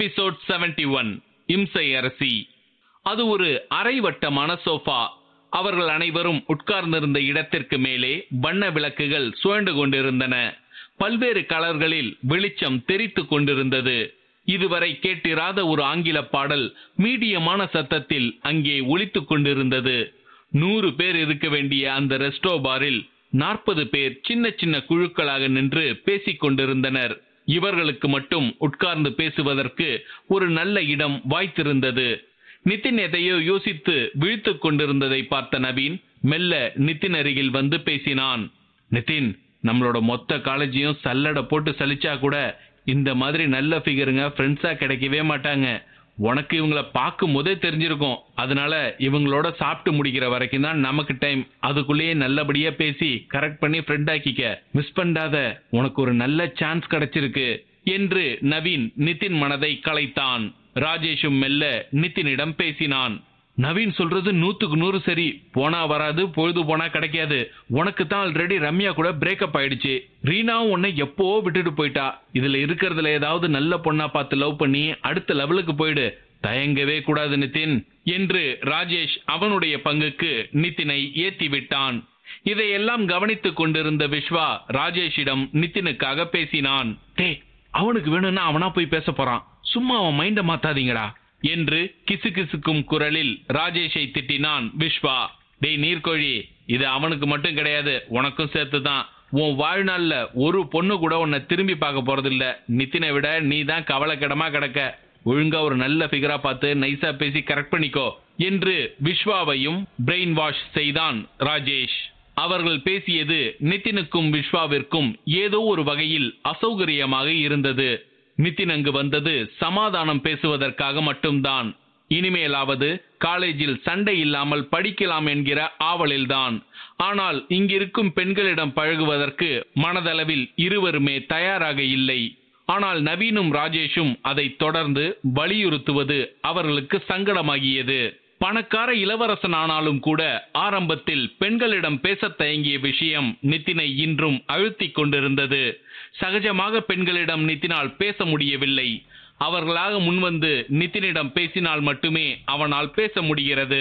episode 71 one இம்சை அரசி அது ஒரு அரைவட்டமான சோஃபா அவர்கள் அனைவரும் உட்கார்ந்திருந்த இடத்திற்கு மேலே வண்ண விளக்குகள் சுழண்டு கொண்டிருந்தன பல்வேறு கலர்களில் வெளிச்சம் தெரித்து கொண்டிருந்தது இதுவரை கேட்டிராத ஒரு ஆங்கில பாடல் மீடியமான சத்தத்தில் அங்கே ஒலித்துக் கொண்டிருந்தது நூறு பேர் இருக்க வேண்டிய அந்த ரெஸ்டோ பாரில் நாற்பது பேர் சின்ன சின்ன குழுக்களாக நின்று பேசிக் கொண்டிருந்தனர் இவர்களுக்கு மட்டும் உட்கார்ந்து பேசுவதற்கு ஒரு நல்ல இடம் வாய்த்திருந்தது நிதின் எதையோ யோசித்து விழித்துக் கொண்டிருந்ததை பார்த்த நவீன் மெல்ல நிதின் அருகில் வந்து பேசினான் நிதின் நம்மளோட மொத்த காலேஜையும் சல்லடை போட்டு சலிச்சா கூட இந்த மாதிரி நல்ல ஃபிகருங்க ஃப்ரெண்ட்ஸா கிடைக்கவே மாட்டாங்க உனக்கு இவங்கள பார்க்கும் போதே தெரிஞ்சிருக்கும் அதனால இவங்களோட சாப்பிட்டு முடிக்கிற வரைக்கும் தான் நமக்கு டைம் அதுக்குள்ளேயே நல்லபடியா பேசி கரெக்ட் பண்ணி ஃப்ரெண்ட் ஆக்கிக்க மிஸ் பண்ணாத உனக்கு ஒரு நல்ல சான்ஸ் கிடைச்சிருக்கு என்று நவீன் நிதின் மனதை கலைத்தான் ராஜேஷும் மெல்ல நிதினிடம் பேசினான் நவீன் சொல்றது நூத்துக்கு நூறு சரி போனா வராது பொழுது போனா கிடைக்காது உனக்கு தான் ஆல்ரெடி ரம்யா கூட பிரேக்கப் ஆயிடுச்சு ரீனாவும் உன்னை எப்போ விட்டுட்டு போயிட்டா இதுல இருக்கிறதுல ஏதாவது நல்ல பொண்ணா பார்த்து லவ் பண்ணி அடுத்த லெவலுக்கு போயிடு தயங்கவே கூடாது நிதின் என்று ராஜேஷ் அவனுடைய பங்குக்கு நிதினை ஏத்தி விட்டான் இதையெல்லாம் கவனித்துக் கொண்டிருந்த விஸ்வா ராஜேஷிடம் நிதினுக்காக பேசினான் டே அவனுக்கு வேணும்னா அவனா போய் பேச போறான் சும்மா அவன் மைண்ட மாத்தாதீங்கடா என்று கிசுகிசுக்கும் குரலில் ராஜேஷை திட்டினான் விஸ்வா டேய் நீர்க்கோழி இது அவனுக்கு மட்டும் கிடையாது உனக்கும் சேர்த்து தான் உன் வாழ்நாள்ல ஒரு பொண்ணு கூட உன்னை திரும்பி பார்க்க போறதில்ல நித்தினை விட நீ தான் கவலைக்கிடமா கிடக்க ஒழுங்கா ஒரு நல்ல ஃபிகரா பார்த்து நைஸா பேசி கரெக்ட் பண்ணிக்கோ என்று விஸ்வாவையும் பிரெயின் வாஷ் செய்தான் ராஜேஷ் அவர்கள் பேசியது நிதினுக்கும் விஸ்வாவிற்கும் ஏதோ ஒரு வகையில் அசௌகரியமாக இருந்தது நிதின் அங்கு வந்தது சமாதானம் பேசுவதற்காக மட்டும்தான் இனிமேலாவது காலேஜில் சண்டை இல்லாமல் படிக்கலாம் என்கிற ஆவலில்தான் ஆனால் இங்கிருக்கும் பெண்களிடம் பழகுவதற்கு மனதளவில் இருவருமே தயாராக இல்லை ஆனால் நவீனும் ராஜேஷும் அதை தொடர்ந்து வலியுறுத்துவது அவர்களுக்கு சங்கடமாகியது பணக்கார இளவரசன் ஆனாலும் கூட ஆரம்பத்தில் பெண்களிடம் பேசத் தயங்கிய விஷயம் நிதினை இன்றும் அழுத்திக் கொண்டிருந்தது சகஜமாக பெண்களிடம் நிதினால் பேச முடியவில்லை அவர்களாக முன்வந்து நிதினிடம் பேசினால் மட்டுமே அவனால் பேச முடிகிறது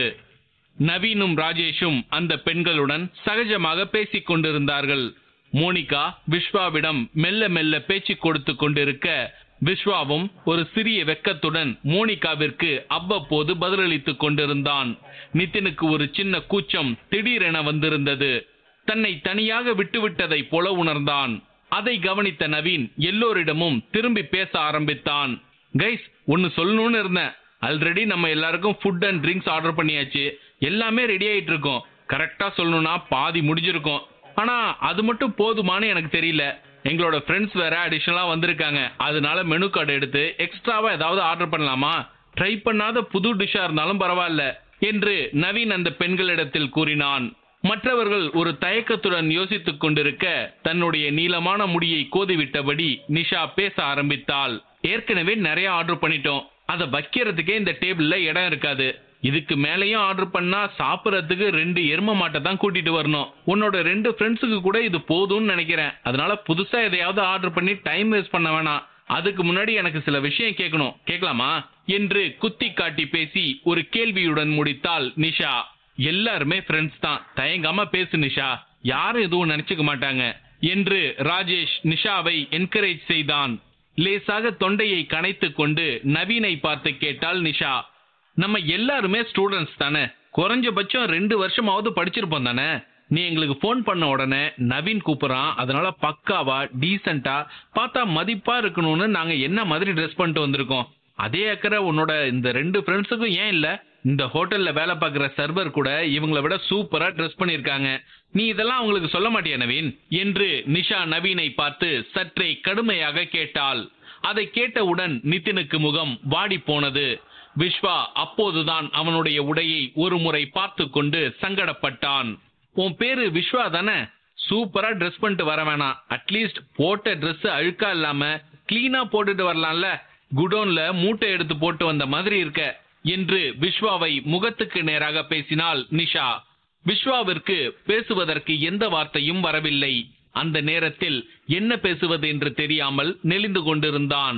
நவீனும் ராஜேஷும் அந்த பெண்களுடன் சகஜமாக பேசிக் கொண்டிருந்தார்கள் மோனிகா விஸ்வாவிடம் மெல்ல மெல்ல பேச்சு கொடுத்து கொண்டிருக்க விஸ்வாவும் ஒரு சிறிய வெக்கத்துடன் மோனிகாவிற்கு அவ்வப்போது பதிலளித்துக் கொண்டிருந்தான் நிதினுக்கு ஒரு சின்ன கூச்சம் திடீரென வந்திருந்தது தன்னை தனியாக விட்டுவிட்டதைப் போல உணர்ந்தான் அதை கவனித்த நவீன் எல்லோரிடமும் திரும்பி பேச ஆரம்பித்தான் கைஸ் ஒன்னு சொல்லணும்னு இருந்தேன் ஆல்ரெடி நம்ம எல்லாருக்கும் ஃபுட் அண்ட் ட்ரிங்க்ஸ் ஆர்டர் பண்ணியாச்சு எல்லாமே ரெடி ஆயிட்டு இருக்கோம் கரெக்டா சொல்லணும்னா பாதி முடிஞ்சிருக்கும் ஆனா அது மட்டும் போதுமான்னு எனக்கு தெரியல எங்களோட ஃப்ரெண்ட்ஸ் வேற அடிஷனலா வந்திருக்காங்க அதனால மெனு கார்டு எடுத்து எக்ஸ்ட்ராவா ஏதாவது ஆர்டர் பண்ணலாமா ட்ரை பண்ணாத புது டிஷ்ஷா இருந்தாலும் பரவாயில்ல என்று நவீன் அந்த பெண்களிடத்தில் கூறினான் மற்றவர்கள் ஒரு தயக்கத்துடன் யோசித்துக் கொண்டிருக்க தன்னுடைய நீளமான முடியை கோதிவிட்டபடி நிஷா பேச ஆரம்பித்தாள் ஏற்கனவே நிறைய ஆர்டர் பண்ணிட்டோம் அதை வைக்கிறதுக்கே இந்த டேபிள்ல இடம் இருக்காது இதுக்கு மேலேயும் ஆர்டர் பண்ணா சாப்பிடறதுக்கு ரெண்டு எரும மாட்டை தான் கூட்டிட்டு வரணும் உன்னோட ரெண்டு ஃப்ரெண்ட்ஸுக்கு கூட இது போதும்னு நினைக்கிறேன் அதனால புதுசா எதையாவது ஆர்டர் பண்ணி டைம் வேஸ்ட் பண்ண வேணாம் அதுக்கு முன்னாடி எனக்கு சில விஷயம் கேட்கணும் கேட்கலாமா என்று குத்தி காட்டி பேசி ஒரு கேள்வியுடன் முடித்தாள் நிஷா எல்லாருமே ஃப்ரெண்ட்ஸ் தான் தயங்காம பேசு நிஷா யாரும் எதுவும் நினைச்சுக்க மாட்டாங்க என்று ராஜேஷ் நிஷாவை என்கரேஜ் செய்தான் லேசாக தொண்டையை கனைத்துக் கொண்டு நவீனை பார்த்து கேட்டாள் நிஷா நம்ம எல்லாருமே ஸ்டூடெண்ட்ஸ் தானே குறைஞ்சபட்சம் ரெண்டு வருஷமாவது படிச்சிருப்போம் தானே நீ எங்களுக்கு ஃபோன் பண்ண உடனே நவீன் கூப்பிடுறான் அதனால பக்காவா டீசெண்டா பார்த்தா மதிப்பா இருக்கணும்னு நாங்க என்ன மாதிரி ட்ரெஸ் பண்ணிட்டு வந்திருக்கோம் அதே அக்கறை உன்னோட இந்த ரெண்டு ஃப்ரெண்ட்ஸுக்கும் ஏன் இல்ல இந்த ஹோட்டல்ல வேலை பார்க்குற சர்வர் கூட இவங்கள விட சூப்பரா ட்ரெஸ் பண்ணிருக்காங்க நீ இதெல்லாம் அவங்களுக்கு சொல்ல மாட்டியா நவீன் என்று நிஷா நவீனை பார்த்து சற்றே கடுமையாக கேட்டாள் அதை கேட்டவுடன் நிதினுக்கு முகம் வாடி போனது விஸ்வா அப்போதுதான் அவனுடைய உடையை ஒரு முறை பார்த்து கொண்டு சங்கடப்பட்டான் உன் பேரு விஸ்வா தானே சூப்பரா ட்ரெஸ் பண்ணிட்டு வர வேணாம் அட்லீஸ்ட் போட்ட Dress அழுக்கா இல்லாம கிளீனா போட்டுட்டு வரலாம்ல குடோன்ல மூட்டை எடுத்து போட்டு வந்த மாதிரி இருக்க என்று விஸ்வாவை முகத்துக்கு நேராக பேசினாள் நிஷா விஸ்வாவிற்கு பேசுவதற்கு எந்த வார்த்தையும் வரவில்லை அந்த நேரத்தில் என்ன பேசுவது என்று தெரியாமல் நெளிந்து கொண்டிருந்தான்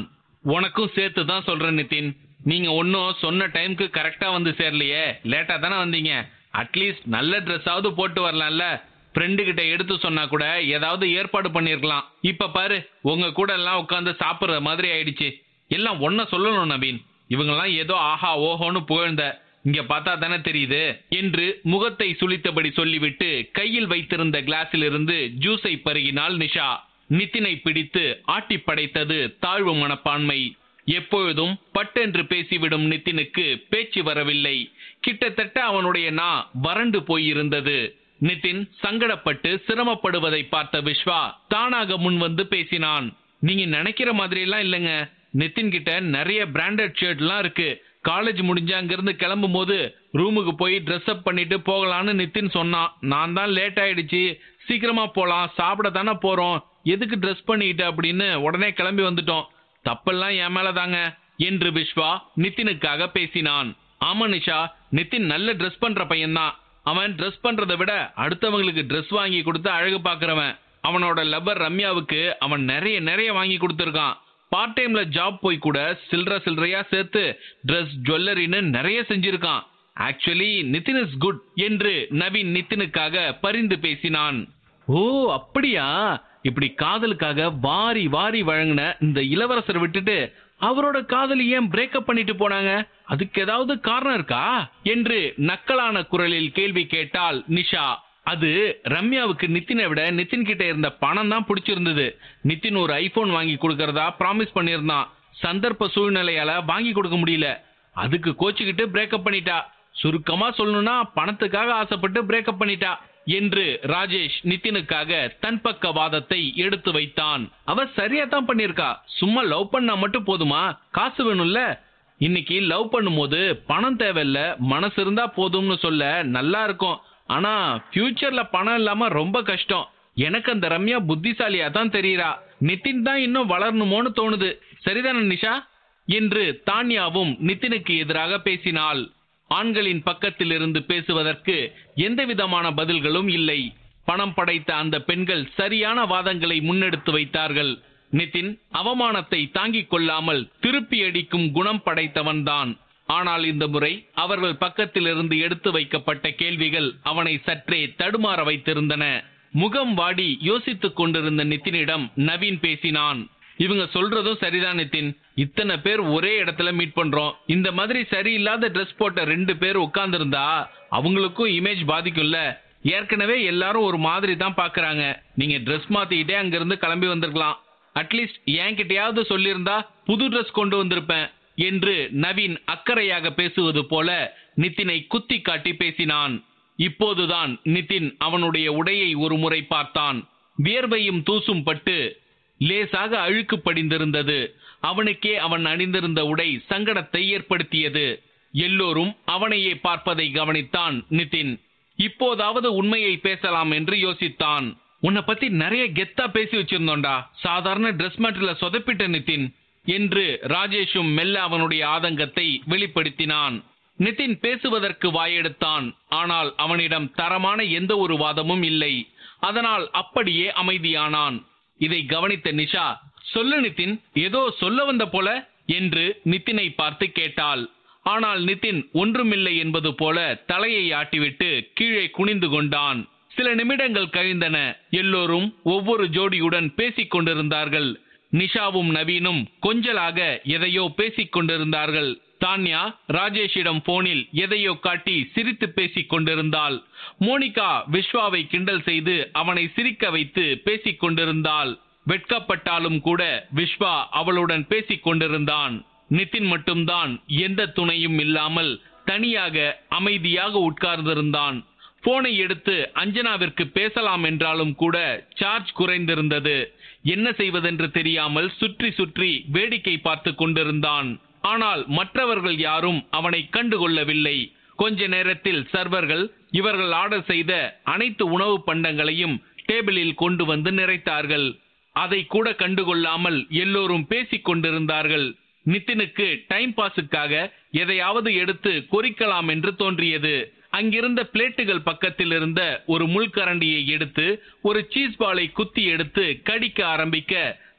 உனக்கும் சேர்த்து தான் சொல்றேன் நிதின் நீங்க ஒன்னும் சொன்ன டைம்க்கு கரெக்டா வந்து சேரலையே லேட்டா தானே வந்தீங்க அட்லீஸ்ட் நல்ல ட்ரெஸ்ஸாவது போட்டு வரலாம்ல ஃப்ரெண்டு கிட்ட எடுத்து சொன்னா கூட ஏதாவது ஏற்பாடு பண்ணிருக்கலாம் இப்ப பாரு உங்க கூட எல்லாம் உட்காந்து சாப்பிடுற மாதிரி ஆயிடுச்சு எல்லாம் ஒன்ன சொல்லணும் நவீன் இவங்கெல்லாம் ஏதோ ஆஹா ஓஹோன்னு புகழ்ந்த இங்க பார்த்தா தானே தெரியுது என்று முகத்தை சுளித்தபடி சொல்லிவிட்டு கையில் வைத்திருந்த கிளாஸில் இருந்து ஜூஸை பருகினாள் நிஷா நிதினை பிடித்து ஆட்டி படைத்தது தாழ்வு மனப்பான்மை எப்பொழுதும் பட்டென்று பேசிவிடும் நிதினுக்கு பேச்சு வரவில்லை கிட்டத்தட்ட அவனுடைய நா வறண்டு போயிருந்தது நிதின் சங்கடப்பட்டு சிரமப்படுவதை பார்த்த விஸ்வா தானாக முன் வந்து பேசினான் நீங்க நினைக்கிற மாதிரி எல்லாம் இல்லைங்க நிதின் கிட்ட நிறைய பிராண்டட் ஷர்ட்லாம் இருக்கு காலேஜ் முடிஞ்சு அங்கிருந்து கிளம்பும் போது ரூமுக்கு போய் ட்ரெஸ் அப் பண்ணிட்டு போகலான்னு நிதின் சொன்னான் நான் தான் லேட் ஆயிடுச்சு சீக்கிரமா போலாம் சாப்பிட தானே போறோம் எதுக்கு ட்ரெஸ் பண்ணிக்கிட்ட அப்படின்னு உடனே கிளம்பி வந்துட்டோம் தப்பெல்லாம் என் மேல தாங்க என்று விஸ்வா நிதினுக்காக பேசினான் ஆமா நிஷா நிதின் நல்ல ட்ரெஸ் பண்ற பையன்தான் அவன் ட்ரெஸ் பண்றதை விட அடுத்தவங்களுக்கு ட்ரெஸ் வாங்கி கொடுத்து அழகு பார்க்கறவன் அவனோட லவர் ரம்யாவுக்கு அவன் நிறைய நிறைய வாங்கி கொடுத்துருக்கான் பார்ட் டைம்ல ஜாப் போய் கூட சில்லற சில்லறையா சேர்த்து ட்ரெஸ் ஜுவல்லரின்னு நிறைய செஞ்சிருக்கான் ஆக்சுவலி நிதின் இஸ் குட் என்று நவீன் நிதினுக்காக பரிந்து பேசினான் ஓ அப்படியா இப்படி காதலுக்காக வாரி வாரி வழங்கின இந்த இளவரசர் விட்டுட்டு அவரோட காதலி ஏன் பிரேக்கப் பண்ணிட்டு போனாங்க அதுக்கு ஏதாவது காரணம் இருக்கா என்று நக்கலான குரலில் கேள்வி கேட்டாள் நிஷா அது ரம்யாவுக்கு நிதினை விட நிதின் கிட்ட இருந்த பணம் தான் பிடிச்சிருந்தது நிதின் ஒரு ஐபோன் வாங்கி கொடுக்கறதா ப்ராமிஸ் பண்ணியிருந்தான் சந்தர்ப்ப சூழ்நிலையால வாங்கி கொடுக்க முடியல அதுக்கு கோச்சுக்கிட்டு பிரேக்கப் பண்ணிட்டா சுருக்கமா சொல்லணும்னா பணத்துக்காக ஆசைப்பட்டு பிரேக்கப் பண்ணிட்டா என்று ராஜேஷ் நிதினுக்காக தன் பக்க வாதத்தை எடுத்து வைத்தான் அவ சரியா தான் பண்ணிருக்கா சும்மா லவ் பண்ணா மட்டும் போதுமா காசு வேணும்ல இன்னைக்கு லவ் பண்ணும்போது பணம் தேவையில்ல மனசு இருந்தா போதும்னு சொல்ல நல்லா இருக்கும் ஆனா ஃபியூச்சர்ல பணம் இல்லாம ரொம்ப கஷ்டம் எனக்கு அந்த ரம்யா புத்திசாலியா தான் தெரியறா நிதின் தான் இன்னும் வளரணுமோன்னு தோணுது சரிதானே நிஷா என்று தான்யாவும் நிதினுக்கு எதிராக பேசினாள் ஆண்களின் பக்கத்தில் இருந்து பேசுவதற்கு எந்த விதமான பதில்களும் இல்லை பணம் படைத்த அந்த பெண்கள் சரியான வாதங்களை முன்னெடுத்து வைத்தார்கள் நிதின் அவமானத்தை தாங்கிக் கொள்ளாமல் திருப்பி அடிக்கும் குணம் படைத்தவன்தான் ஆனால் இந்த முறை அவர்கள் பக்கத்தில் இருந்து எடுத்து வைக்கப்பட்ட கேள்விகள் அவனை சற்றே தடுமாற வைத்திருந்தன முகம் வாடி யோசித்துக் கொண்டிருந்த நிதினிடம் நவீன் பேசினான் இவங்க சொல்றதும் சரிதான் நிதின் இத்தனை பேர் ஒரே இடத்துல மீட் பண்றோம் இந்த மாதிரி சரியில்லாத ட்ரெஸ் போட்ட ரெண்டு பேர் உட்கார்ந்திருந்தா அவங்களுக்கும் இமேஜ் பாதிக்கும்ல ஏற்கனவே எல்லாரும் ஒரு மாதிரி தான் பாக்குறாங்க நீங்க ட்ரெஸ் மாத்திக்கிட்டே அங்கிருந்து கிளம்பி வந்திருக்கலாம் அட்லீஸ்ட் என்கிட்டயாவது சொல்லியிருந்தா புது ட்ரெஸ் கொண்டு வந்திருப்பேன் என்று நவீன் அக்கறையாக பேசுவது போல நிதினை குத்தி காட்டி பேசினான் இப்போதுதான் நிதின் அவனுடைய உடையை ஒரு முறை பார்த்தான் வியர்வையும் தூசும் பட்டு லேசாக அழுக்கு படிந்திருந்தது அவனுக்கே அவன் அணிந்திருந்த உடை சங்கடத்தை ஏற்படுத்தியது எல்லோரும் அவனையே பார்ப்பதை கவனித்தான் நிதின் இப்போதாவது உண்மையை பேசலாம் என்று யோசித்தான் உன்னை பத்தி நிறைய கெத்தா பேசி வச்சிருந்தோம்டா சாதாரண ட்ரெஸ் மேட்டர்ல சொதப்பிட்ட நிதின் என்று ராஜேஷும் மெல்ல அவனுடைய ஆதங்கத்தை வெளிப்படுத்தினான் நிதின் பேசுவதற்கு வாயெடுத்தான் ஆனால் அவனிடம் தரமான எந்த ஒரு வாதமும் இல்லை அதனால் அப்படியே அமைதியானான் இதை கவனித்த நிஷா சொல்லு நிதின் ஏதோ சொல்ல வந்த போல என்று நிதினை பார்த்து கேட்டாள் ஆனால் நிதின் ஒன்றுமில்லை என்பது போல தலையை ஆட்டிவிட்டு கீழே குனிந்து கொண்டான் சில நிமிடங்கள் கழிந்தன எல்லோரும் ஒவ்வொரு ஜோடியுடன் பேசிக் கொண்டிருந்தார்கள் நிஷாவும் நவீனும் கொஞ்சலாக எதையோ பேசிக் கொண்டிருந்தார்கள் தான்யா ராஜேஷிடம் போனில் எதையோ காட்டி சிரித்து பேசிக் கொண்டிருந்தாள் மோனிகா விஸ்வாவை கிண்டல் செய்து அவனை சிரிக்க வைத்து பேசிக் கொண்டிருந்தாள் வெட்கப்பட்டாலும் கூட விஸ்வா அவளுடன் பேசிக் கொண்டிருந்தான் நிதின் மட்டும்தான் எந்த துணையும் இல்லாமல் தனியாக அமைதியாக உட்கார்ந்திருந்தான் போனை எடுத்து அஞ்சனாவிற்கு பேசலாம் என்றாலும் கூட சார்ஜ் குறைந்திருந்தது என்ன செய்வதென்று தெரியாமல் சுற்றி சுற்றி வேடிக்கை பார்த்து கொண்டிருந்தான் ஆனால் மற்றவர்கள் யாரும் அவனை கண்டுகொள்ளவில்லை கொஞ்ச நேரத்தில் சர்வர்கள் இவர்கள் ஆர்டர் செய்த அனைத்து உணவு பண்டங்களையும் டேபிளில் கொண்டு வந்து நிறைத்தார்கள் அதை கூட கண்டுகொள்ளாமல் எல்லோரும் பேசிக் கொண்டிருந்தார்கள் நிதினுக்கு டைம் பாஸுக்காக எதையாவது எடுத்து கொறிக்கலாம் என்று தோன்றியது அங்கிருந்த பிளேட்டுகள் பக்கத்தில் இருந்த ஒரு முள்கரண்டியை எடுத்து ஒரு சீஸ் பாலை குத்தி எடுத்து கடிக்க ஆரம்பிக்க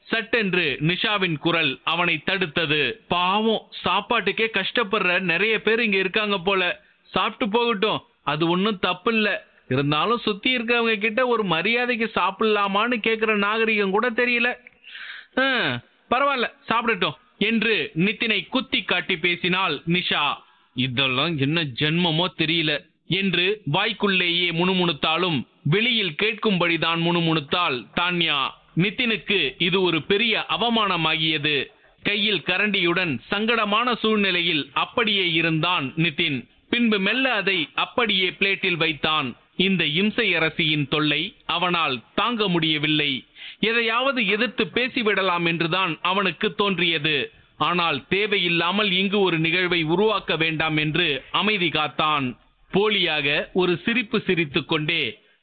சட்டென்று நிஷாவின் குரல் அவனை தடுத்தது பாவம் சாப்பாட்டுக்கே கஷ்டப்படுற நிறைய பேர் இங்க இருக்காங்க போல சாப்பிட்டு போகட்டும் அது ஒன்றும் தப்பு இல்ல இருந்தாலும் சுத்தி இருக்கவங்க கிட்ட ஒரு மரியாதைக்கு சாப்பிடலாமான்னு கேக்குற நாகரிகம் கூட தெரியல ஆ, பரவாயில்ல சாப்பிடட்டும் என்று நித்தினை குத்தி காட்டி பேசினாள் நிஷா இதெல்லாம் என்ன ஜென்மமோ தெரியல என்று வாய்க்குள்ளேயே முணுமுணுத்தாலும் வெளியில் கேட்கும்படிதான் முணுமுணுத்தாள் தான்யா நித்தினுக்கு இது ஒரு பெரிய அவமானமாகியது கையில் கரண்டியுடன் சங்கடமான சூழ்நிலையில் அப்படியே இருந்தான் நிதின் பின்பு மெல்ல அதை அப்படியே பிளேட்டில் வைத்தான் இந்த இம்சை அரசியின் தொல்லை அவனால் தாங்க முடியவில்லை எதையாவது எதிர்த்து பேசிவிடலாம் என்றுதான் அவனுக்கு தோன்றியது ஆனால் தேவையில்லாமல் இங்கு ஒரு நிகழ்வை உருவாக்க வேண்டாம் என்று அமைதி காத்தான் போலியாக ஒரு சிரிப்பு சிரித்துக் கொண்டே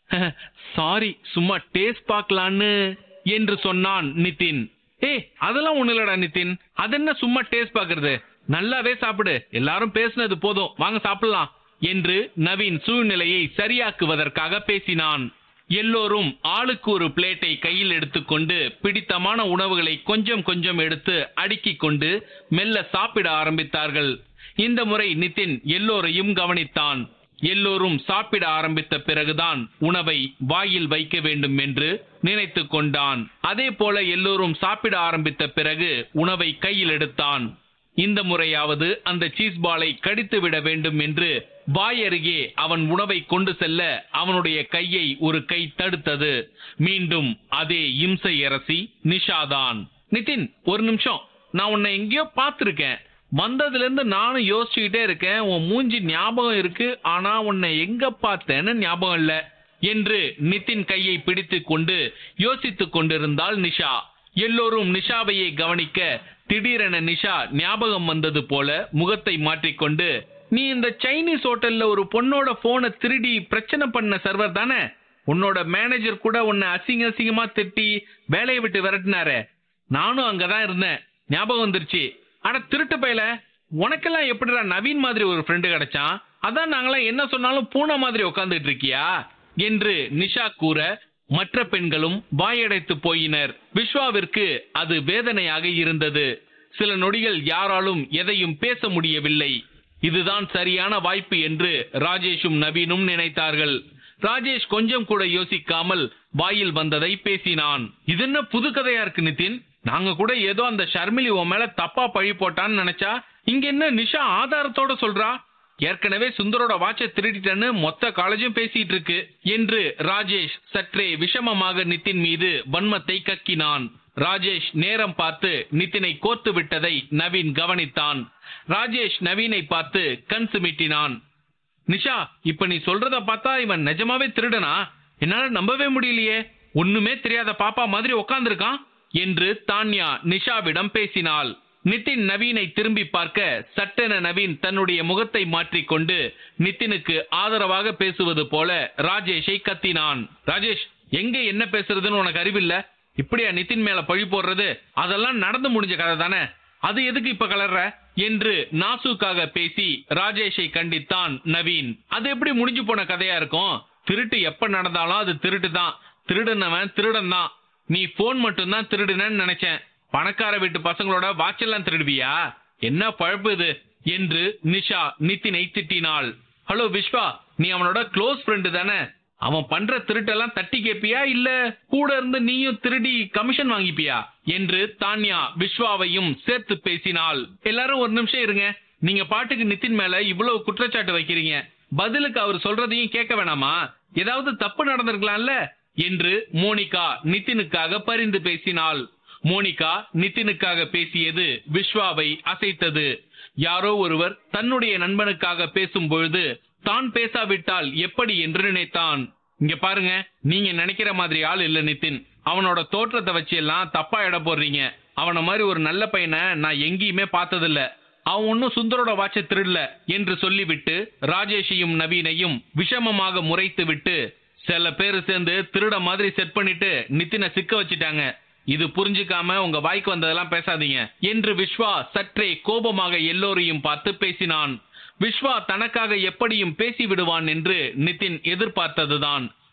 சாரி சும்மா டேஸ்ட் பார்க்கலான்னு என்று சொன்னான் நிதின் ஏய் அதெல்லாம் ஒண்ணு இல்லடா நிதின் அதென்ன சும்மா டேஸ்ட் பாக்குறது நல்லாவே சாப்பிடு எல்லாரும் பேசுனது போதும் வாங்க சாப்பிடலாம் என்று நவீன் சூழ்நிலையை சரியாக்குவதற்காக பேசினான் எல்லோரும் ஆளுக்கு ஒரு பிளேட்டை கையில் எடுத்துக்கொண்டு பிடித்தமான உணவுகளை கொஞ்சம் கொஞ்சம் எடுத்து அடுக்கிக் கொண்டு மெல்ல சாப்பிட ஆரம்பித்தார்கள் இந்த முறை நிதின் எல்லோரையும் கவனித்தான் எல்லோரும் சாப்பிட ஆரம்பித்த பிறகுதான் உணவை வாயில் வைக்க வேண்டும் என்று நினைத்துக் கொண்டான் அதே போல எல்லோரும் சாப்பிட ஆரம்பித்த பிறகு உணவை கையில் எடுத்தான் இந்த முறையாவது அந்த சீஸ் பாலை கடித்து விட வேண்டும் என்று வாய் அருகே அவன் உணவை கொண்டு செல்ல அவனுடைய கையை ஒரு கை தடுத்தது மீண்டும் அதே இம்சை அரசி நிஷாதான் நிதின் ஒரு நிமிஷம் நான் உன்னை எங்கேயோ பார்த்திருக்கேன் வந்ததுல இருந்து நானும் யோசிச்சுக்கிட்டே இருக்கேன் உன் மூஞ்சி ஞாபகம் இருக்கு ஆனா உன்னை எங்க பார்த்தேன்னு ஞாபகம் இல்ல என்று நிதின் கையை பிடித்துக் கொண்டு யோசித்துக் கொண்டிருந்தாள் நிஷா எல்லோரும் நிஷாவையே கவனிக்க திடீரென நிஷா ஞாபகம் வந்தது போல முகத்தை மாற்றிக்கொண்டு நீ இந்த சைனீஸ் ஹோட்டல்ல ஒரு பொண்ணோட போனை திருடி பிரச்சனை பண்ண சர்வர் தானே உன்னோட மேனேஜர் கூட உன்னை அசிங்க அசிங்கமா திட்டி வேலையை விட்டு விரட்டினாரே நானும் அங்கதான் இருந்தேன் ஞாபகம் வந்துருச்சு அட திருட்டு பயல உனக்கெல்லாம் எப்படிடா நவீன் மாதிரி ஒரு ஃப்ரெண்டு கிடைச்சான் அதான் நாங்களாம் என்ன சொன்னாலும் பூனை மாதிரி உட்காந்துட்டு இருக்கியா என்று நிஷா கூற மற்ற பெண்களும் வாயடைத்து போயினர் விஸ்வாவிற்கு அது வேதனையாக இருந்தது சில நொடிகள் யாராலும் எதையும் பேச முடியவில்லை இதுதான் சரியான வாய்ப்பு என்று ராஜேஷும் நவீனும் நினைத்தார்கள் ராஜேஷ் கொஞ்சம் கூட யோசிக்காமல் வாயில் வந்ததை பேசினான் இது என்ன புது கதையா இருக்கு நிதின் நாங்க கூட ஏதோ அந்த ஷர்மிலி உன் மேல தப்பா பழி போட்டான்னு நினைச்சா இங்க என்ன நிஷா ஆதாரத்தோட சொல்றா ஏற்கனவே சுந்தரோட வாட்சை திருடிட்டேன்னு மொத்த காலேஜும் பேசிட்டு இருக்கு என்று ராஜேஷ் சற்றே விஷமமாக நிதின் மீது வன்மத்தை கக்கினான் ராஜேஷ் நேரம் பார்த்து நிதினை கோர்த்து விட்டதை நவீன் கவனித்தான் ராஜேஷ் நவீனை பார்த்து கண் சிமிட்டினான் நிஷா இப்ப நீ சொல்றத பார்த்தா இவன் நிஜமாவே திருடனா என்னால நம்பவே முடியலையே ஒண்ணுமே தெரியாத பாப்பா மாதிரி உட்கார்ந்திருக்கான் என்று தான்யா நிஷாவிடம் பேசினாள் நிதின் நவீனை திரும்பி பார்க்க சட்டென நவீன் தன்னுடைய முகத்தை மாற்றிக்கொண்டு நிதினுக்கு ஆதரவாக பேசுவது போல ராஜேஷை கத்தினான் ராஜேஷ் எங்க என்ன பேசுறதுன்னு உனக்கு அறிவில்ல இப்படியா நிதின் மேல பழி போடுறது அதெல்லாம் நடந்து முடிஞ்ச கதை தானே அது எதுக்கு இப்ப கலர்ற என்று நாசுக்காக பேசி ராஜேஷை கண்டித்தான் நவீன் அது எப்படி முடிஞ்சு போன கதையா இருக்கும் திருட்டு எப்ப நடந்தாலும் அது திருட்டு தான் திருடுனவன் திருடன் தான் நீ போன் மட்டும்தான் திருடுனன்னு நினைச்சேன் பணக்கார வீட்டு பசங்களோட வாட்செல்லாம் திருடுவியா என்ன பழப்பு இது என்று நிஷா நிதினை திட்டினாள் ஹலோ விஸ்வா நீ அவனோட க்ளோஸ் ஃப்ரெண்டு தானே அவன் பண்ற திருட்டெல்லாம் தட்டி கேப்பியா இல்ல கூட இருந்து நீயும் திருடி கமிஷன் வாங்கிப்பியா என்று தான்யா விஸ்வாவையும் சேர்த்து பேசினாள் எல்லாரும் ஒரு நிமிஷம் இருங்க நீங்க பாட்டுக்கு நிதின் மேல இவ்வளவு குற்றச்சாட்டு வைக்கிறீங்க பதிலுக்கு அவர் சொல்றதையும் கேட்க வேணாமா ஏதாவது தப்பு நடந்திருக்கலாம்ல என்று மோனிகா நிதினுக்காக பரிந்து பேசினாள் மோனிகா நிதினுக்காக பேசியது விஸ்வாவை அசைத்தது யாரோ ஒருவர் தன்னுடைய நண்பனுக்காக பேசும் பொழுது தான் பேசாவிட்டால் எப்படி என்று நினைத்தான் இங்க பாருங்க நீங்க நினைக்கிற மாதிரி ஆள் இல்ல நிதின் அவனோட தோற்றத்தை வச்சு எல்லாம் தப்பா எடை போடுறீங்க அவன மாதிரி ஒரு நல்ல பையனை நான் எங்கேயுமே பார்த்ததில்ல அவன் ஒன்னும் சுந்தரோட வாட்சை திருடல என்று சொல்லிவிட்டு ராஜேஷையும் நவீனையும் விஷமமாக முறைத்து விட்டு சில பேர் சேர்ந்து திருட மாதிரி செட் பண்ணிட்டு நிதினை சிக்க வச்சிட்டாங்க இது புரிஞ்சுக்காம உங்க வாய்க்கு வந்ததெல்லாம் பேசாதீங்க என்று விஸ்வா சற்றே கோபமாக எல்லோரையும் பார்த்து பேசினான் விஸ்வா தனக்காக எப்படியும் பேசி விடுவான் என்று நிதின் எதிர்பார்த்ததுதான்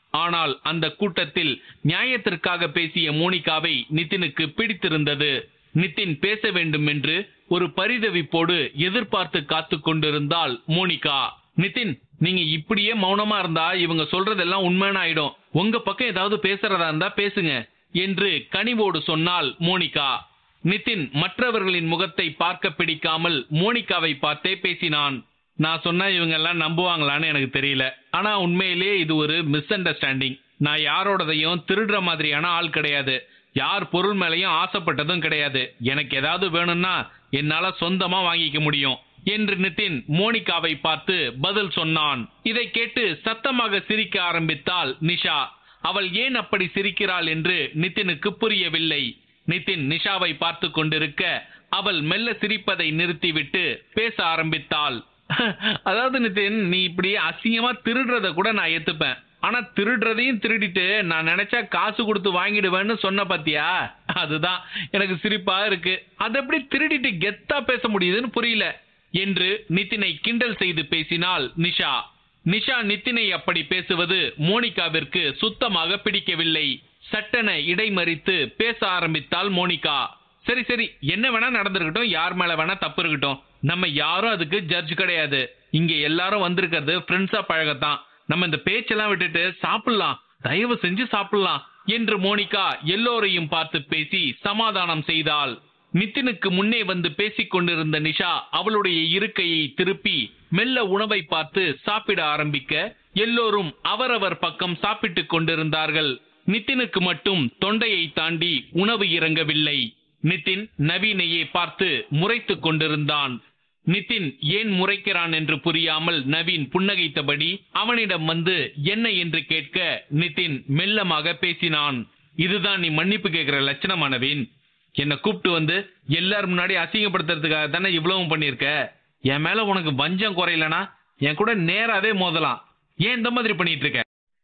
ஆனால் அந்த கூட்டத்தில் நியாயத்திற்காக பேசிய மோனிகாவை நிதினுக்கு பிடித்திருந்தது நிதின் பேச வேண்டும் என்று ஒரு பரிதவிப்போடு எதிர்பார்த்து காத்து கொண்டிருந்தாள் மோனிகா நிதின் நீங்க இப்படியே மௌனமா இருந்தா இவங்க சொல்றதெல்லாம் உண்மைன்னு ஆயிடும் உங்க பக்கம் ஏதாவது பேசுறதா இருந்தா பேசுங்க என்று கனிவோடு சொன்னாள் மோனிகா நிதின் மற்றவர்களின் முகத்தை பார்க்க பிடிக்காமல் மோனிகாவை பார்த்தே பேசினான் நான் சொன்னா இவங்க எல்லாம் நம்புவாங்களான்னு எனக்கு தெரியல ஆனா உண்மையிலேயே இது ஒரு மிஸ் அண்டர்ஸ்டாண்டிங் நான் யாரோடதையும் திருடுற மாதிரியான ஆள் கிடையாது யார் பொருள் மேலையும் ஆசைப்பட்டதும் கிடையாது எனக்கு ஏதாவது வேணும்னா என்னால சொந்தமா வாங்கிக்க முடியும் என்று நிதின் மோனிகாவை பார்த்து பதில் சொன்னான் இதை கேட்டு சத்தமாக சிரிக்க ஆரம்பித்தாள் நிஷா அவள் ஏன் அப்படி சிரிக்கிறாள் என்று நிதினுக்கு புரியவில்லை நிதின் நிஷாவை பார்த்து கொண்டிருக்க அவள் மெல்ல சிரிப்பதை நிறுத்திவிட்டு பேச ஆரம்பித்தாள் அதாவது நிதின் நீ இப்படி அசிங்கமா திருடுறத கூட நான் ஏத்துப்பேன் ஆனா திருடுறதையும் திருடிட்டு நான் நினைச்சா காசு கொடுத்து வாங்கிடுவேன்னு சொன்ன பாத்தியா அதுதான் எனக்கு சிரிப்பா இருக்கு அது எப்படி திருடிட்டு கெத்தா பேச முடியுதுன்னு புரியல என்று நிதினை கிண்டல் செய்து பேசினாள் நிஷா நிஷா நிதினை அப்படி பேசுவது மோனிகாவிற்கு சுத்தமாக பிடிக்கவில்லை சட்டென இடைமறித்து பேச ஆரம்பித்தாள் மோனிகா சரி சரி என்ன வேணா நடந்திருக்கட்டும் யார் மேல வேணா தப்பு இருக்கட்டும் நம்ம யாரும் அதுக்கு ஜட்ஜ் கிடையாது இங்க எல்லாரும் வந்திருக்கிறது ஃப்ரெண்ட்ஸா பழகத்தான் நம்ம இந்த பேச்செல்லாம் விட்டுட்டு சாப்பிடலாம் தயவு செஞ்சு சாப்பிடலாம் என்று மோனிகா எல்லோரையும் பார்த்து பேசி சமாதானம் செய்தாள் நிதினுக்கு முன்னே வந்து பேசிக் கொண்டிருந்த நிஷா அவளுடைய இருக்கையை திருப்பி மெல்ல உணவை பார்த்து சாப்பிட ஆரம்பிக்க எல்லோரும் அவரவர் பக்கம் சாப்பிட்டுக் கொண்டிருந்தார்கள் நிதினுக்கு மட்டும் தொண்டையை தாண்டி உணவு இறங்கவில்லை நிதின் நவீனையே பார்த்து முறைத்துக் கொண்டிருந்தான் நிதின் ஏன் முறைக்கிறான் என்று புரியாமல் நவீன் புன்னகைத்தபடி அவனிடம் வந்து என்ன என்று கேட்க நிதின் மெல்லமாக பேசினான் இதுதான் நீ மன்னிப்பு கேட்கிற லட்சணமா நவீன் என்ன கூப்பிட்டு வந்து எல்லாரும் முன்னாடி அசிங்கப்படுத்துறதுக்காக தானே இவ்வளவும் பண்ணிருக்க என் மேல உனக்கு வஞ்சம் குறையலனா என் கூட நேராவே மோதலாம் ஏன் இந்த மாதிரி பண்ணிட்டு இருக்க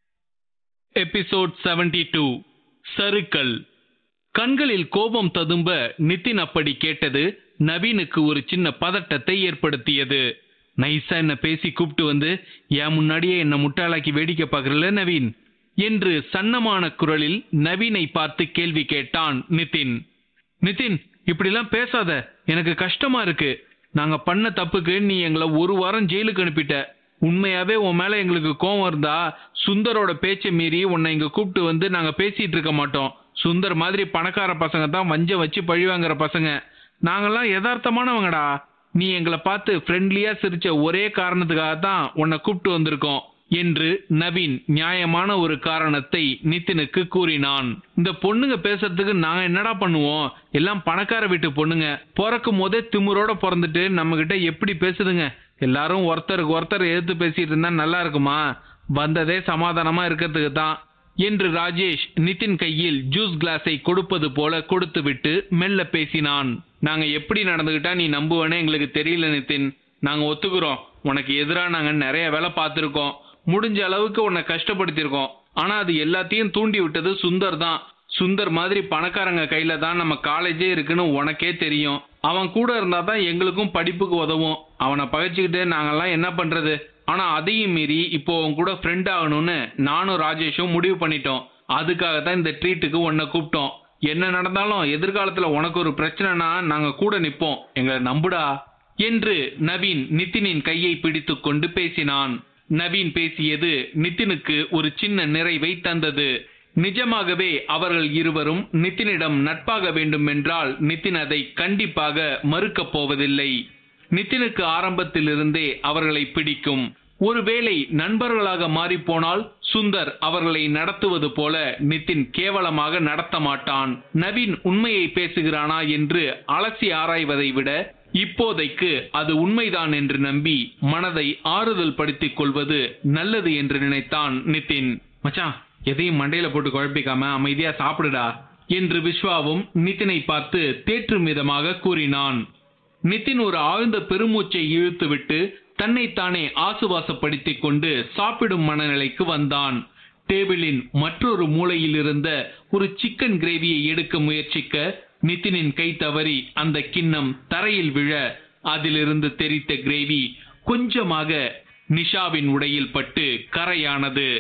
எபிசோட் 72 டூ சருக்கள் கண்களில் கோபம் ததும்ப நிதின் அப்படி கேட்டது நவீனுக்கு ஒரு சின்ன பதட்டத்தை ஏற்படுத்தியது நைஸா என்ன பேசி கூப்பிட்டு வந்து என் முன்னாடியே என்ன முட்டாளாக்கி வேடிக்கை பார்க்கறல நவீன் என்று சன்னமான குரலில் நவீனை பார்த்து கேள்வி கேட்டான் நிதின் நிதின் இப்படிலாம் பேசாத எனக்கு கஷ்டமா இருக்கு நாங்க பண்ண தப்புக்கு நீ எங்களை ஒரு வாரம் ஜெயிலுக்கு அனுப்பிட்ட உண்மையாவே உன் மேல எங்களுக்கு கோவம் இருந்தா சுந்தரோட பேச்சை மீறி உன்னை இங்க கூப்பிட்டு வந்து நாங்க பேசிட்டு இருக்க மாட்டோம் சுந்தர் மாதிரி பணக்கார பசங்க தான் வஞ்சம் வச்சு பழிவாங்கிற பசங்க நாங்கெல்லாம் யதார்த்தமானவங்கடா நீ எங்களை பார்த்து ஃப்ரெண்ட்லியா சிரிச்ச ஒரே காரணத்துக்காக தான் உன்னை கூப்பிட்டு வந்திருக்கோம் என்று நவீன் நியாயமான ஒரு காரணத்தை நிதினுக்கு கூறினான் இந்த பொண்ணுங்க பேசுறதுக்கு நாங்க என்னடா பண்ணுவோம் எல்லாம் பணக்கார வீட்டு பொண்ணுங்க பிறக்கும் போதே திமிரோட பிறந்துட்டு நம்ம கிட்ட எப்படி பேசுதுங்க எல்லாரும் ஒருத்தருக்கு ஒருத்தர் எதிர்த்து பேசிட்டு இருந்தா நல்லா இருக்குமா வந்ததே சமாதானமா இருக்கிறதுக்கு தான் என்று ராஜேஷ் நிதின் கையில் ஜூஸ் கிளாஸை கொடுப்பது போல கொடுத்துவிட்டு மெல்ல பேசினான் நாங்க எப்படி நடந்துகிட்டா நீ நம்புவேனே எங்களுக்கு தெரியல நிதின் நாங்க ஒத்துக்கிறோம் உனக்கு எதிரா நாங்க நிறைய வேலை பார்த்திருக்கோம் முடிஞ்ச அளவுக்கு உன்னை கஷ்டப்படுத்தியிருக்கோம் ஆனா அது எல்லாத்தையும் தூண்டி விட்டது சுந்தர் தான் சுந்தர் மாதிரி பணக்காரங்க கையில தான் நம்ம காலேஜே இருக்குன்னு உனக்கே தெரியும் அவன் கூட இருந்தா தான் எங்களுக்கும் படிப்புக்கு உதவும் அவனை பகைச்சுக்கிட்டு நாங்கெல்லாம் என்ன பண்றது ஆனா அதையும் மீறி இப்போ உன் கூட ஃப்ரெண்ட் ஆகணும்னு நானும் ராஜேஷும் முடிவு பண்ணிட்டோம் அதுக்காக தான் இந்த ட்ரீட்டுக்கு உன்னை கூப்பிட்டோம் என்ன நடந்தாலும் எதிர்காலத்துல உனக்கு ஒரு பிரச்சனைனா நாங்க கூட நிப்போம் எங்களை நம்புடா என்று நவீன் நிதினின் கையை பிடித்துக் கொண்டு பேசினான் நவீன் பேசியது நிதினுக்கு ஒரு சின்ன நிறைவை தந்தது நிஜமாகவே அவர்கள் இருவரும் நிதினிடம் நட்பாக வேண்டும் என்றால் நிதின் அதை கண்டிப்பாக மறுக்கப் போவதில்லை நிதினுக்கு ஆரம்பத்திலிருந்தே அவர்களை பிடிக்கும் ஒருவேளை நண்பர்களாக மாறிப்போனால் சுந்தர் அவர்களை நடத்துவது போல நிதின் கேவலமாக நடத்த மாட்டான் நவீன் உண்மையை பேசுகிறானா என்று அலசி ஆராய்வதை விட இப்போதைக்கு அது உண்மைதான் என்று நம்பி மனதை ஆறுதல் படுத்திக் கொள்வது நல்லது என்று நினைத்தான் நிதின் மச்சான் எதையும் மண்டையில போட்டு குழப்பிக்காம அமைதியா சாப்பிடுடா என்று விஸ்வாவும் நிதினை பார்த்து தேற்றும் விதமாக கூறினான் நிதின் ஒரு ஆழ்ந்த பெருமூச்சை இழுத்துவிட்டு தன்னைத்தானே ஆசுவாசப்படுத்திக் கொண்டு சாப்பிடும் மனநிலைக்கு வந்தான் டேபிளின் மற்றொரு மூலையில் இருந்த ஒரு சிக்கன் கிரேவியை எடுக்க முயற்சிக்க நிதினின் கை தவறி அந்த கிண்ணம் தரையில் விழ அதிலிருந்து தெரித்த கிரேவி கொஞ்சமாக நிஷாவின் உடையில் பட்டு கரையானது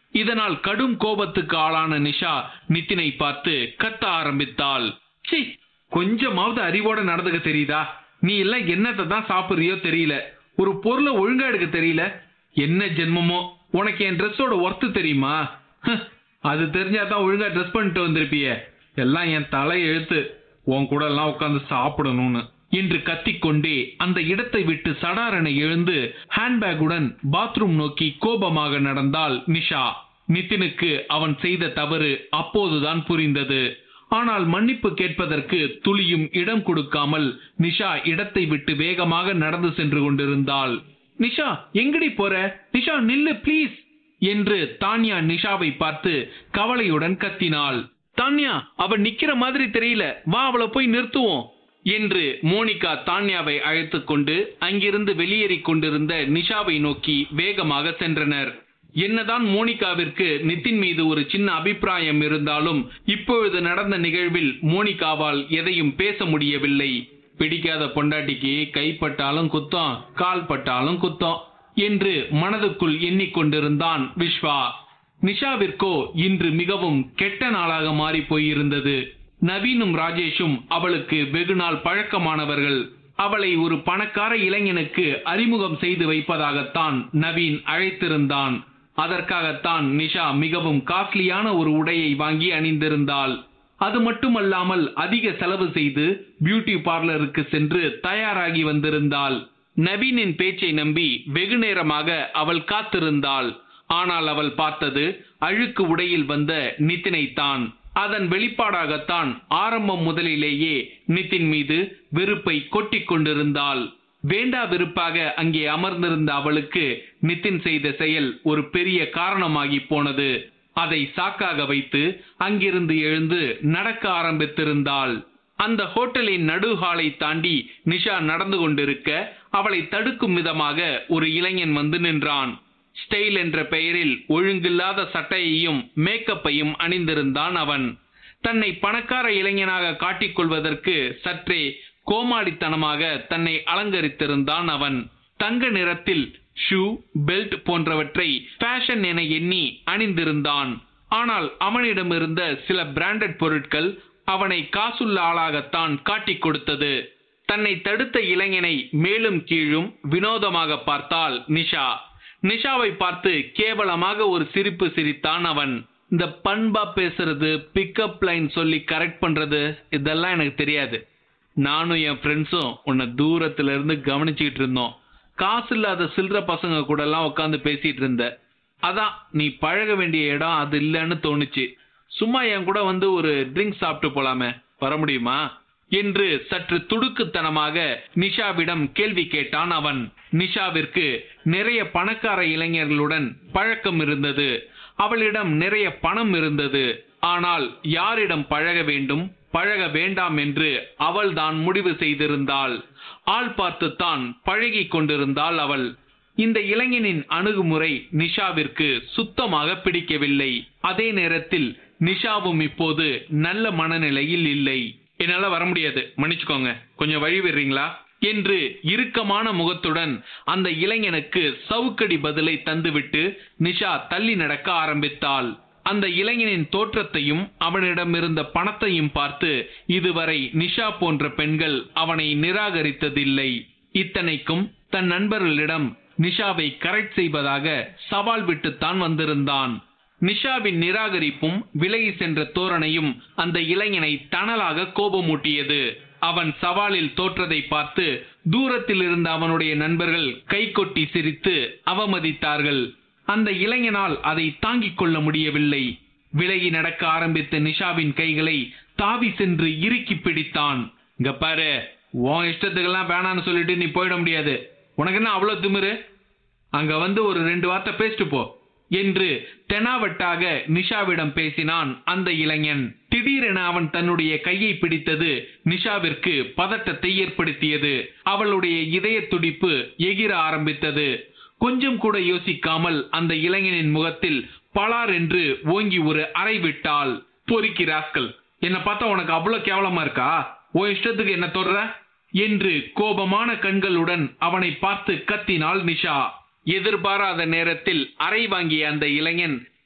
இதனால் கடும் கோபத்துக்கு ஆளான நிஷா நிதினை பார்த்து கத்த ஆரம்பித்தாள் சி கொஞ்சமாவது அறிவோட நடந்துக்க தெரியுதா நீ எல்லாம் என்னத்தை தான் சாப்பிடுறியோ தெரியல ஒரு பொருளை ஒழுங்கா எடுக்க தெரியல என்ன ஜென்மமோ உனக்கு என் ட்ரெஸ்ஸோட ஒர்த்து தெரியுமா ஹ், அது தெரிஞ்சாதான் ஒழுங்கா ட்ரெஸ் பண்ணிட்டு வந்திருப்பியே எல்லாம் என் தலை எழுத்து உன் கூட எல்லாம் உட்காந்து சாப்பிடணும்னு என்று கத்திக்கொண்டே அந்த இடத்தை விட்டு சடாரென எழுந்து ஹேண்ட்பேக்குடன் பாத்ரூம் நோக்கி கோபமாக நடந்தாள் நிஷா நிதினுக்கு அவன் செய்த தவறு அப்போதுதான் புரிந்தது ஆனால் மன்னிப்பு கேட்பதற்கு துளியும் இடம் கொடுக்காமல் நிஷா இடத்தை விட்டு வேகமாக நடந்து சென்று கொண்டிருந்தாள் நிஷா எங்கடி போற நிஷா நில்லு ப்ளீஸ் என்று தான்யா நிஷாவை பார்த்து கவலையுடன் கத்தினாள் தான்யா அவ நிக்கிற மாதிரி தெரியல வா அவளை போய் நிறுத்துவோம் என்று மோனிகா தான்யாவை அழைத்துக் கொண்டு அங்கிருந்து வெளியேறிக் கொண்டிருந்த நிஷாவை நோக்கி வேகமாக சென்றனர் என்னதான் மோனிகாவிற்கு நிதின் மீது ஒரு சின்ன அபிப்பிராயம் இருந்தாலும் இப்பொழுது நடந்த நிகழ்வில் மோனிகாவால் எதையும் பேச முடியவில்லை பிடிக்காத பொண்டாட்டிக்கு கைப்பட்டாலும் குத்தம் கால் பட்டாலும் குத்தம் என்று மனதுக்குள் எண்ணிக்கொண்டிருந்தான் விஸ்வா நிஷாவிற்கோ இன்று மிகவும் கெட்ட நாளாக மாறி போயிருந்தது நவீனும் ராஜேஷும் அவளுக்கு வெகுநாள் பழக்கமானவர்கள் அவளை ஒரு பணக்கார இளைஞனுக்கு அறிமுகம் செய்து வைப்பதாகத்தான் நவீன் அழைத்திருந்தான் அதற்காகத்தான் நிஷா மிகவும் காஸ்ட்லியான ஒரு உடையை வாங்கி அணிந்திருந்தாள் அது மட்டுமல்லாமல் அதிக செலவு செய்து பியூட்டி பார்லருக்கு சென்று தயாராகி வந்திருந்தாள் நவீனின் பேச்சை நம்பி வெகு நேரமாக அவள் காத்திருந்தாள் ஆனால் அவள் பார்த்தது அழுக்கு உடையில் வந்த நிதினைத்தான் அதன் வெளிப்பாடாகத்தான் ஆரம்பம் முதலிலேயே நிதின் மீது வெறுப்பை கொட்டிக் கொண்டிருந்தாள் வேண்டா வெறுப்பாக அங்கே அமர்ந்திருந்த அவளுக்கு நிதின் செய்த செயல் ஒரு பெரிய காரணமாகி போனது அதை சாக்காக வைத்து அங்கிருந்து எழுந்து நடக்க ஆரம்பித்திருந்தாள் அந்த ஹோட்டலின் நடுஹாலை தாண்டி நிஷா நடந்து கொண்டிருக்க அவளை தடுக்கும் விதமாக ஒரு இளைஞன் வந்து நின்றான் ஸ்டைல் என்ற பெயரில் ஒழுங்கில்லாத சட்டையையும் மேக்கப்பையும் அணிந்திருந்தான் அவன் தன்னை பணக்கார இளைஞனாக காட்டிக்கொள்வதற்கு சற்றே கோமாளித்தனமாக தன்னை அலங்கரித்திருந்தான் அவன் தங்க நிறத்தில் ஷூ பெல்ட் போன்றவற்றை ஃபேஷன் என எண்ணி அணிந்திருந்தான் ஆனால் அவனிடமிருந்த சில பிராண்டட் பொருட்கள் அவனை காசுள்ள ஆளாகத்தான் காட்டிக் கொடுத்தது தன்னை தடுத்த இளைஞனை மேலும் கீழும் வினோதமாக பார்த்தாள் நிஷா நிஷாவை பார்த்து கேவலமாக ஒரு சிரிப்பு சிரித்தான் அவன் இந்த பண்பா பேசுறது பிக்கப் லைன் சொல்லி கரெக்ட் பண்றது இதெல்லாம் எனக்கு தெரியாது நானும் என் ஃப்ரெண்ட்ஸும் உன்னை தூரத்துல இருந்து கவனிச்சுக்கிட்டு இருந்தோம் காசு இல்லாத சில்லற பசங்க கூட எல்லாம் உட்காந்து பேசிட்டு இருந்த அதான் நீ பழக வேண்டிய இடம் அது இல்லைன்னு தோணுச்சு சும்மா என் கூட வந்து ஒரு ட்ரிங்க் சாப்பிட்டு போலாமே வர முடியுமா என்று சற்று துடுக்குத்தனமாக நிஷாவிடம் கேள்வி கேட்டான் அவன் நிஷாவிற்கு நிறைய பணக்கார இளைஞர்களுடன் பழக்கம் இருந்தது அவளிடம் நிறைய பணம் இருந்தது ஆனால் யாரிடம் பழக வேண்டும் பழக வேண்டாம் என்று அவள்தான் முடிவு செய்திருந்தாள் ஆள் பார்த்துத்தான் பழகிக் கொண்டிருந்தாள் அவள் இந்த இளைஞனின் அணுகுமுறை நிஷாவிற்கு சுத்தமாக பிடிக்கவில்லை அதே நேரத்தில் நிஷாவும் இப்போது நல்ல மனநிலையில் இல்லை என்னால வர முடியாது மன்னிச்சுக்கோங்க கொஞ்சம் வழி விடுறீங்களா என்று இறுக்கமான முகத்துடன் அந்த இளைஞனுக்கு சவுக்கடி பதிலை தந்துவிட்டு நிஷா தள்ளி நடக்க ஆரம்பித்தாள் அந்த இளைஞனின் தோற்றத்தையும் அவனிடம் இருந்த பணத்தையும் பார்த்து இதுவரை நிஷா போன்ற பெண்கள் அவனை நிராகரித்ததில்லை இத்தனைக்கும் தன் நண்பர்களிடம் நிஷாவை கரெக்ட் செய்வதாக சவால் விட்டுத்தான் வந்திருந்தான் நிஷாவின் நிராகரிப்பும் விலகி சென்ற தோரணையும் அந்த இளைஞனை தணலாக கோபமூட்டியது அவன் சவாலில் தோற்றதை பார்த்து தூரத்தில் இருந்த அவனுடைய நண்பர்கள் கைகொட்டி சிரித்து அவமதித்தார்கள் அந்த இளைஞனால் அதை தாங்கிக் கொள்ள முடியவில்லை விலகி நடக்க ஆரம்பித்த நிஷாவின் கைகளை தாவி சென்று இறுக்கி பிடித்தான் இங்க பாரு உன் இஷ்டத்துக்கெல்லாம் வேணான்னு சொல்லிட்டு நீ போயிட முடியாது உனக்கு என்ன அவ்வளவு திமிரு அங்க வந்து ஒரு ரெண்டு வார்த்தை பேசிட்டு போ என்று தெனாவட்டாக நிஷாவிடம் பேசினான் அந்த இளைஞன் திடீரென அவன் தன்னுடைய கையை பிடித்தது நிஷாவிற்கு பதட்டத்தை ஏற்படுத்தியது அவளுடைய இதய துடிப்பு எகிர ஆரம்பித்தது கொஞ்சம் கூட யோசிக்காமல் அந்த இளைஞனின் முகத்தில் பலார் என்று ஓங்கி ஒரு அறை விட்டாள் பொறுக்கி ராஸ்கல் என்ன பார்த்தா உனக்கு அவ்வளவு கேவலமா இருக்கா ஓ இஷ்டத்துக்கு என்ன தொடர என்று கோபமான கண்களுடன் அவனை பார்த்து கத்தினாள் நிஷா எதிர்பாராத நேரத்தில் அறை வாங்கிய அந்த இளைஞன்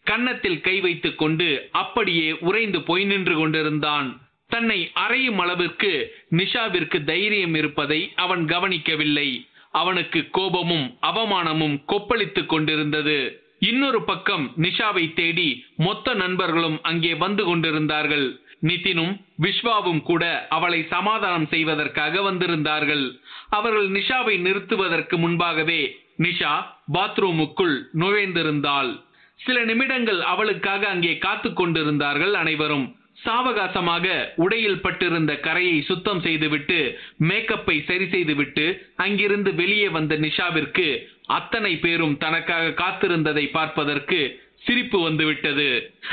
கன்னத்தில் கை வைத்துக் கொண்டு அப்படியே உறைந்து போய் நின்று கொண்டிருந்தான் தன்னை அறையும் அளவிற்கு நிஷாவிற்கு தைரியம் இருப்பதை அவன் கவனிக்கவில்லை அவனுக்கு கோபமும் அவமானமும் கொப்பளித்துக் கொண்டிருந்தது இன்னொரு பக்கம் நிஷாவை தேடி மொத்த நண்பர்களும் அங்கே வந்து கொண்டிருந்தார்கள் நிதினும் விஸ்வாவும் கூட அவளை சமாதானம் செய்வதற்காக வந்திருந்தார்கள் அவர்கள் நிஷாவை நிறுத்துவதற்கு முன்பாகவே நிஷா பாத்ரூமுக்குள் நுழைந்திருந்தாள் சில நிமிடங்கள் அவளுக்காக அங்கே காத்து கொண்டிருந்தார்கள் அனைவரும் சாவகாசமாக உடையில் பட்டிருந்த கரையை சுத்தம் செய்துவிட்டு மேக்கப்பை சரி செய்துவிட்டு அங்கிருந்து வெளியே வந்த நிஷாவிற்கு அத்தனை பேரும் தனக்காக காத்திருந்ததை பார்ப்பதற்கு சிரிப்பு வந்துவிட்டது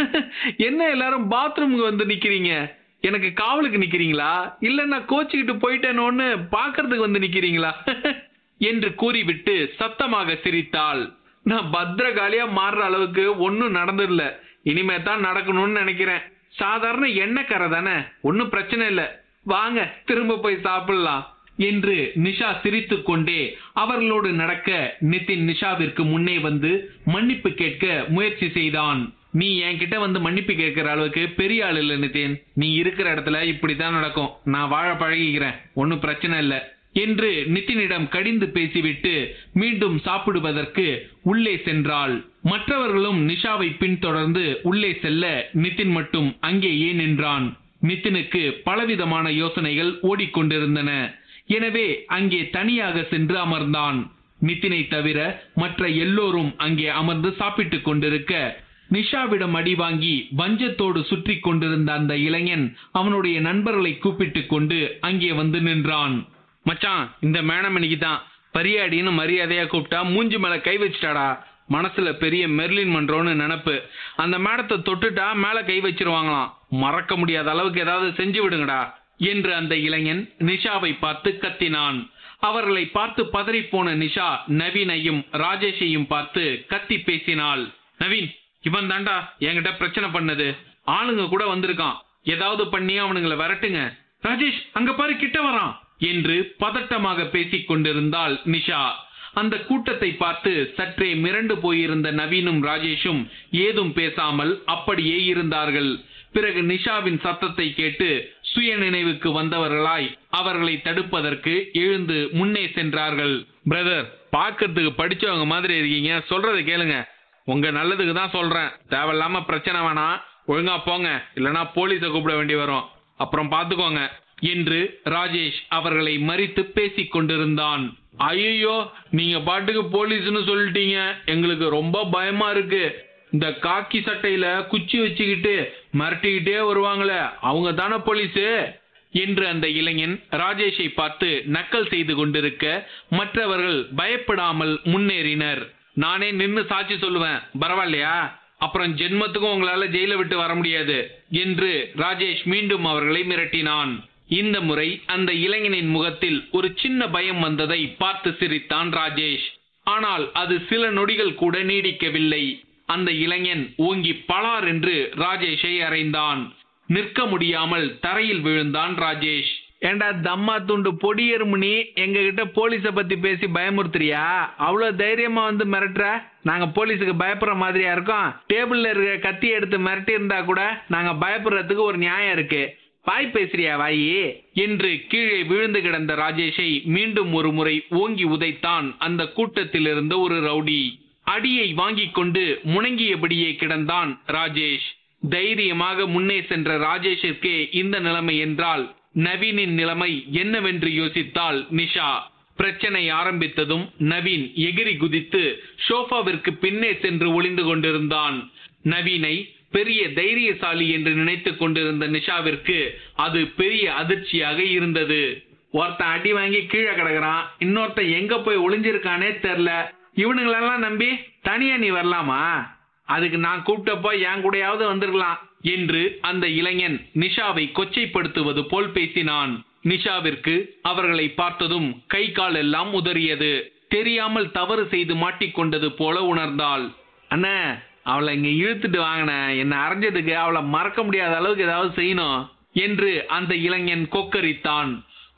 என்ன எல்லாரும் பாத்ரூமுக்கு வந்து நிக்கிறீங்க எனக்கு காவலுக்கு நிக்கிறீங்களா இல்ல நான் கோச்சுக்கிட்டு போயிட்டேனோன்னு பாக்குறதுக்கு வந்து நிக்கிறீங்களா என்று கூறிவிட்டு சத்தமாக சிரித்தாள் நான் பத்திரகாலியா மாறுற அளவுக்கு ஒன்னும் நடந்துடல இனிமே தான் நடக்கணும்னு நினைக்கிறேன் சாதாரண எண்ணெய்க்கரை தானே ஒன்னும் பிரச்சனை இல்ல வாங்க திரும்ப போய் சாப்பிடலாம் என்று நிஷா சிரித்துக் கொண்டே அவர்களோடு நடக்க நிதின் நிஷாவிற்கு முன்னே வந்து மன்னிப்பு கேட்க முயற்சி செய்தான் நீ என்கிட்ட வந்து மன்னிப்பு கேட்கிற அளவுக்கு பெரிய ஆள் இல்ல நிதின் நீ இருக்கிற இடத்துல இப்படித்தான் நடக்கும் நான் வாழ பழகிக்கிறேன் ஒன்னும் பிரச்சனை இல்ல என்று நிதினிடம் கடிந்து பேசிவிட்டு மீண்டும் சாப்பிடுவதற்கு உள்ளே சென்றாள் மற்றவர்களும் நிஷாவை பின்தொடர்ந்து உள்ளே செல்ல நிதின் மட்டும் அங்கேயே நின்றான் நிதினுக்கு பலவிதமான யோசனைகள் ஓடிக்கொண்டிருந்தன எனவே அங்கே தனியாக சென்று அமர்ந்தான் நிதினை தவிர மற்ற எல்லோரும் அங்கே அமர்ந்து சாப்பிட்டுக் கொண்டிருக்க நிஷாவிடம் அடி வாங்கி வஞ்சத்தோடு சுற்றி கொண்டிருந்த அந்த இளைஞன் அவனுடைய நண்பர்களை கூப்பிட்டுக் கொண்டு அங்கே வந்து நின்றான் மச்சான் இந்த மேடம் இன்னைக்கு தான் பரியாடின்னு மரியாதையா கூப்பிட்டா மூஞ்சி மேல கை வச்சுட்டாடா மனசுல பெரிய மெர்லின் மன்றோன்னு நினப்பு அந்த மேடத்தை தொட்டுட்டா மேல கை வச்சிருவாங்களாம் மறக்க முடியாத அளவுக்கு ஏதாவது செஞ்சு விடுங்கடா என்று அந்த இளைஞன் நிஷாவை பார்த்து கத்தினான் அவர்களை பார்த்து பதறிப்போன நிஷா நவீனையும் ராஜேஷையும் பார்த்து கத்தி பேசினாள் நவீன் இவன் தாண்டா என்கிட்ட பிரச்சனை பண்ணது ஆளுங்க கூட வந்திருக்கான் ஏதாவது பண்ணி அவனுங்களை விரட்டுங்க ராஜேஷ் அங்க பாரு கிட்ட வரான் என்று பதட்டமாக பேசிக் கொண்டிருந்தாள் நிஷா அந்த கூட்டத்தை பார்த்து சற்றே மிரண்டு போயிருந்த நவீனும் ராஜேஷும் ஏதும் பேசாமல் அப்படியே இருந்தார்கள் பிறகு நிஷாவின் சத்தத்தை கேட்டு சுய நினைவுக்கு வந்தவர்களாய் அவர்களை தடுப்பதற்கு எழுந்து முன்னே சென்றார்கள் பிரதர் பார்க்கறதுக்கு படிச்சவங்க மாதிரி இருக்கீங்க சொல்றதை கேளுங்க உங்க நல்லதுக்கு தான் சொல்றேன் தேவையில்லாம பிரச்சனை வேணாம் ஒழுங்கா போங்க இல்லனா போலீஸை கூப்பிட வேண்டி வரும் அப்புறம் பாத்துக்கோங்க என்று ராஜேஷ் அவர்களை மறித்து பேசிக் கொண்டிருந்தான் ஐயோ நீங்க பாட்டுக்கு போலீஸ்னு சொல்லிட்டீங்க எங்களுக்கு ரொம்ப பயமா இருக்கு இந்த காக்கி சட்டையில குச்சி வச்சுக்கிட்டு மிரட்டிக்கிட்டே வருவாங்களே அவங்க தானே போலீஸு என்று அந்த இளைஞன் ராஜேஷை பார்த்து நக்கல் செய்து கொண்டிருக்க மற்றவர்கள் பயப்படாமல் முன்னேறினர் நானே நின்னு சாட்சி சொல்லுவேன் பரவாயில்லையா அப்புறம் ஜென்மத்துக்கும் உங்களால ஜெயில விட்டு வர முடியாது என்று ராஜேஷ் மீண்டும் அவர்களை மிரட்டினான் இந்த முறை அந்த இளைஞனின் முகத்தில் ஒரு சின்ன பயம் வந்ததை பார்த்து சிரித்தான் ராஜேஷ் ஆனால் அது சில நொடிகள் கூட நீடிக்கவில்லை அந்த இளைஞன் ஓங்கி பலார் என்று ராஜேஷை அறைந்தான் நிற்க முடியாமல் தரையில் விழுந்தான் ராஜேஷ் ஏண்டா தம்மா துண்டு பொடியருமுனி எங்க கிட்ட போலீஸ பத்தி பேசி பயமுறுத்துறியா அவ்வளவு தைரியமா வந்து மிரட்டுற நாங்க போலீஸுக்கு பயப்படுற மாதிரியா இருக்கோம் டேபிள்ல இருக்கிற கத்தி எடுத்து மிரட்டி இருந்தா கூட நாங்க பயப்படுறதுக்கு ஒரு நியாயம் இருக்கு வாய் பேசுறியா வாயி என்று கீழே விழுந்து கிடந்த ராஜேஷை மீண்டும் ஒரு முறை ஓங்கி உதைத்தான் அந்த கூட்டத்தில் இருந்த ஒரு ரவுடி அடியை வாங்கிக் கொண்டு முணங்கியபடியே கிடந்தான் ராஜேஷ் தைரியமாக முன்னே சென்ற ராஜேஷிற்கே இந்த நிலைமை என்றால் நவீனின் நிலைமை என்னவென்று யோசித்தாள் நிஷா பிரச்சனை ஆரம்பித்ததும் நவீன் எகிரி குதித்து ஷோஃபாவிற்கு பின்னே சென்று ஒளிந்து கொண்டிருந்தான் நவீனை பெரிய தைரியசாலி என்று நினைத்துக் கொண்டிருந்த நிஷாவிற்கு அது பெரிய அதிர்ச்சியாக இருந்தது ஒருத்தன் அடி வாங்கி கீழே கிடக்குறான் இன்னொருத்தன் எங்க போய் ஒளிஞ்சிருக்கானே தெரியல இவனுங்களெல்லாம் நம்பி தனியா நீ வரலாமா அதுக்கு நான் கூப்பிட்டப்போ என் கூடயாவது வந்திருக்கலாம் என்று அந்த இளைஞன் நிஷாவை கொச்சைப்படுத்துவது போல் பேசினான் நிஷாவிற்கு அவர்களை பார்த்ததும் கை கால் எல்லாம் உதறியது தெரியாமல் தவறு செய்து மாட்டிக்கொண்டது போல உணர்ந்தாள் அண்ணா அவளை இங்க இழுத்துட்டு வாங்கின என்ன அரைஞ்சதுக்கு அவளை மறக்க முடியாத அளவுக்கு ஏதாவது செய்யணும் என்று அந்த இளைஞன் கொக்கரித்தான்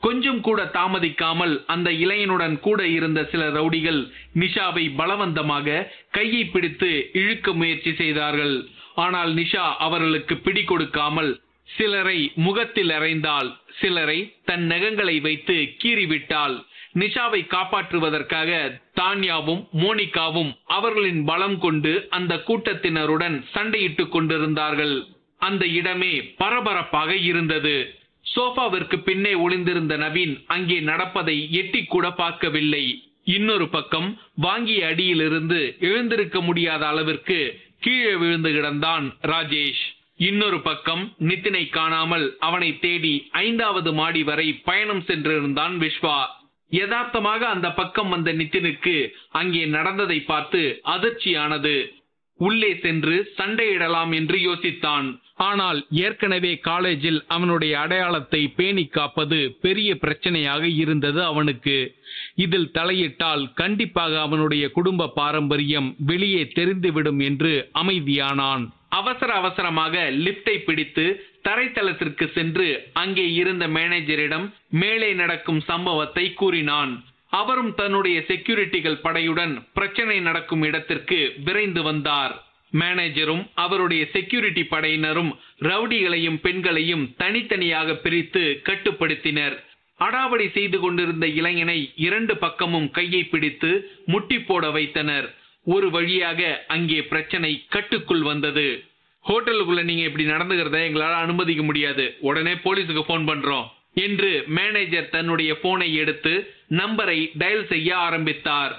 கொஞ்சம் கூட தாமதிக்காமல் அந்த இளைஞனுடன் கூட இருந்த சில ரவுடிகள் நிஷாவை பலவந்தமாக கையை பிடித்து இழுக்க முயற்சி செய்தார்கள் ஆனால் நிஷா அவர்களுக்கு பிடி கொடுக்காமல் சிலரை முகத்தில் அறைந்தால் சிலரை தன் நகங்களை வைத்து கீறிவிட்டாள் நிஷாவை காப்பாற்றுவதற்காக தான்யாவும் மோனிகாவும் அவர்களின் பலம் கொண்டு அந்த கூட்டத்தினருடன் சண்டையிட்டுக் கொண்டிருந்தார்கள் அந்த இடமே பரபரப்பாக இருந்தது சோஃபாவிற்கு பின்னே ஒளிந்திருந்த நவீன் அங்கே நடப்பதை எட்டி கூட பார்க்கவில்லை இன்னொரு பக்கம் வாங்கிய அடியிலிருந்து எழுந்திருக்க முடியாத அளவிற்கு கீழே விழுந்து கிடந்தான் ராஜேஷ் இன்னொரு பக்கம் நிதினை காணாமல் அவனை தேடி ஐந்தாவது மாடி வரை பயணம் சென்றிருந்தான் விஸ்வா யதார்த்தமாக அந்த பக்கம் வந்த நிதினுக்கு அங்கே நடந்ததை பார்த்து அதிர்ச்சியானது உள்ளே சென்று சண்டையிடலாம் என்று யோசித்தான் ஆனால் ஏற்கனவே காலேஜில் அவனுடைய அடையாளத்தை பேணி காப்பது பெரிய பிரச்சனையாக இருந்தது அவனுக்கு இதில் தலையிட்டால் கண்டிப்பாக அவனுடைய குடும்ப பாரம்பரியம் வெளியே தெரிந்துவிடும் என்று அமைதியானான் அவசர அவசரமாக லிப்டை பிடித்து தரைத்தளத்திற்கு சென்று அங்கே இருந்த மேனேஜரிடம் மேலே நடக்கும் சம்பவத்தை கூறினான் அவரும் தன்னுடைய செக்யூரிட்டிகள் படையுடன் பிரச்சனை நடக்கும் இடத்திற்கு விரைந்து வந்தார் மேனேஜரும் அவருடைய செக்யூரிட்டி படையினரும் ரவுடிகளையும் பெண்களையும் தனித்தனியாக பிரித்து கட்டுப்படுத்தினர் அடாவடி செய்து கொண்டிருந்த இளைஞனை இரண்டு பக்கமும் கையை பிடித்து முட்டி போட வைத்தனர் ஒரு வழியாக அங்கே பிரச்சனை கட்டுக்குள் வந்தது ஹோட்டலுக்குள்ள நீங்க இப்படி நடந்துக்கிறத எங்களால அனுமதிக்க முடியாது உடனே போலீஸுக்கு போன் பண்றோம் என்று மேனேஜர் தன்னுடைய போனை எடுத்து நம்பரை டயல் செய்ய ஆரம்பித்தார்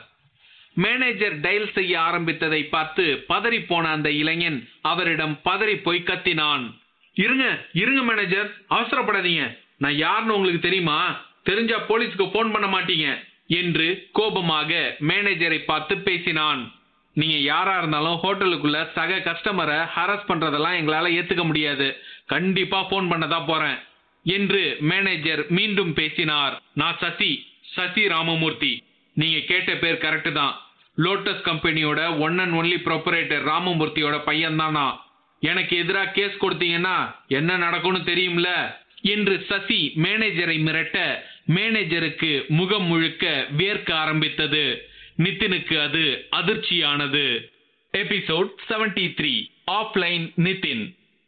மேனேஜர் டயல் செய்ய ஆரம்பித்ததை பார்த்து பதறி போன அந்த இளைஞன் அவரிடம் பதறி போய் கத்தினான் இருங்க இருங்க மேனேஜர் அவசரப்படாதீங்க நான் யாருன்னு உங்களுக்கு தெரியுமா தெரிஞ்சா போலீஸ்க்கு போன் பண்ண மாட்டீங்க என்று கோபமாக மேனேஜரை பார்த்து பேசினான் நீங்க யாரா இருந்தாலும் ஹோட்டலுக்குள்ள சக கஸ்டமரை ஹராஸ் பண்றதெல்லாம் எங்களால ஏத்துக்க முடியாது கண்டிப்பா போன் பண்ண தான் போறேன் என்று மேனேஜர் மீண்டும் பேசினார் நான் சசி சசி ராமமூர்த்தி நீங்க கேட்ட பேர் கரெக்ட் தான் லோட்டஸ் கம்பெனியோட ஒன் அண்ட் ஒன்லி ப்ரொப்பரேட்டர் ராமமூர்த்தியோட பையன் தானா எனக்கு எதிராக கேஸ் கொடுத்தீங்கன்னா என்ன நடக்கும்னு தெரியும்ல என்று சசி மேனேஜரை மிரட்ட மேனேஜருக்கு முகம் முழுக்க வேர்க்க ஆரம்பித்தது நிதினுக்கு அது அதிர்ச்சியானது episode 73 three offline Nithin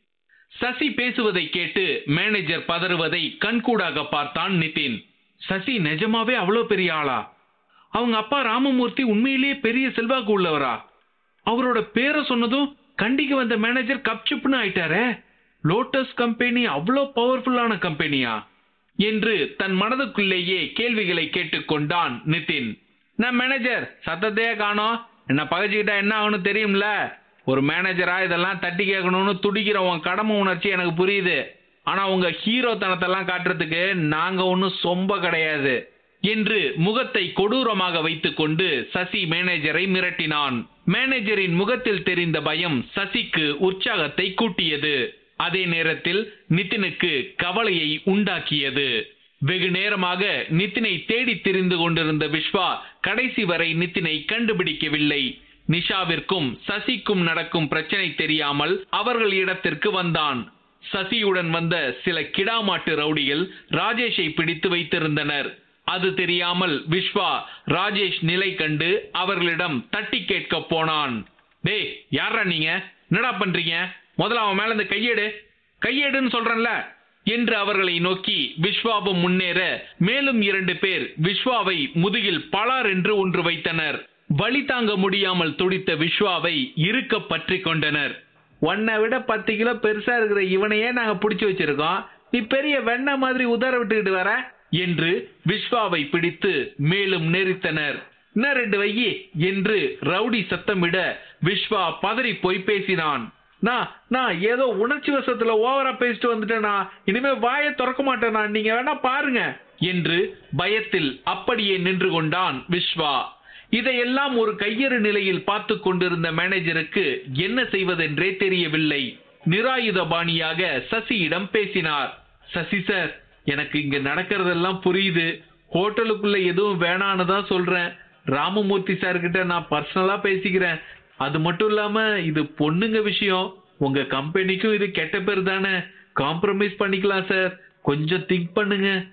Sasi பேசுவதை கேட்டு மேனேஜர் பதறுவதை கண்கூடாக பார்த்தான் நிதின் சசி நிஜமாவே அவ்வளோ பெரிய ஆளா அவங்க அப்பா ராமமூர்த்தி உண்மையிலேயே பெரிய செல்வாக்கு உள்ளவரா அவரோட பேரை சொன்னதும் கண்டிக்கு வந்த மேனேஜர் கப்சுப்னு ஆயிட்டாரே லோட்டஸ் கம்பெனி அவ்வளோ பவர்ஃபுல்லான கம்பெனியா என்று தன் மனதுக்குள்ளேயே கேள்விகளை கேட்டுக்கொண்டான் நிதின் நான் மேனேஜர் சத்தத்தையே காணோம் என்ன பகைச்சிக்கிட்டா என்ன ஆகணும் தெரியும்ல ஒரு மேனேஜரா இதெல்லாம் தட்டி கேட்கணும்னு துடிக்கிற உன் கடமை உணர்ச்சி எனக்கு புரியுது ஆனா உங்க ஹீரோ தனத்தெல்லாம் காட்டுறதுக்கு நாங்க ஒன்னும் சொம்ப கிடையாது என்று முகத்தை கொடூரமாக வைத்துக்கொண்டு சசி மேனேஜரை மிரட்டினான் மேனேஜரின் முகத்தில் தெரிந்த பயம் சசிக்கு உற்சாகத்தை கூட்டியது அதே நேரத்தில் நிதினுக்கு கவலையை உண்டாக்கியது வெகு நேரமாக நிதினை தேடி திரிந்து கொண்டிருந்த விஸ்வா கடைசி வரை நிதினை கண்டுபிடிக்கவில்லை நிஷாவிற்கும் சசிக்கும் நடக்கும் பிரச்சனை தெரியாமல் அவர்கள் இடத்திற்கு வந்தான் சசியுடன் வந்த சில கிடாமாட்டு ரவுடிகள் ராஜேஷை பிடித்து வைத்திருந்தனர் அது தெரியாமல் விஸ்வா ராஜேஷ் நிலை கண்டு அவர்களிடம் தட்டி கேட்க போனான் டேய் யாரா நீங்க என்னடா பண்றீங்க முதல்ல அவன் மேல இந்த கையேடு கையேடுன்னு சொல்றேன்ல என்று அவர்களை நோக்கி விஸ்வாவும் முன்னேற மேலும் இரண்டு பேர் விஸ்வாவை முதுகில் பலார் என்று ஒன்று வைத்தனர் வலி தாங்க முடியாமல் துடித்த விஸ்வாவை இருக்க பற்றி கொண்டனர் உன்னை விட பத்து கிலோ பெருசா இருக்கிற இவனையே நாங்க பிடிச்சு வச்சிருக்கோம் நீ பெரிய வெண்ண மாதிரி உதற விட்டுக்கிட்டு வர என்று விஸ்வாவை பிடித்து மேலும் நெரித்தனர் என்ன ரெண்டு வையி என்று ரவுடி சத்தமிட விஸ்வா பதறி போய் பேசினான் நான் நான் ஏதோ உணர்ச்சி வசத்துல ஓவரா பேசிட்டு வந்துட்டேனா இனிமே வாயை திறக்க மாட்டேனா நீங்க வேணா பாருங்க என்று பயத்தில் அப்படியே நின்று கொண்டான் விஸ்வா இதையெல்லாம் ஒரு கையறு நிலையில் பார்த்து கொண்டிருந்த மேனேஜருக்கு என்ன செய்வதென்றே தெரியவில்லை நிராயுத பாணியாக சசியிடம் பேசினார் சசி சார் எனக்கு இங்க நடக்கிறதெல்லாம் புரியுது ஹோட்டலுக்குள்ள எதுவும் வேணான்னு தான் சொல்றேன் ராமமூர்த்தி சார் கிட்ட நான் பர்சனலா பேசிக்கிறேன் அது மட்டும் இல்லாம இது பொண்ணுங்க விஷயம் உங்க கம்பெனிக்கும் இது கெட்ட பேர் தானே காம்ப்ரமைஸ் பண்ணிக்கலாம் சார் கொஞ்சம் திங்க் பண்ணுங்க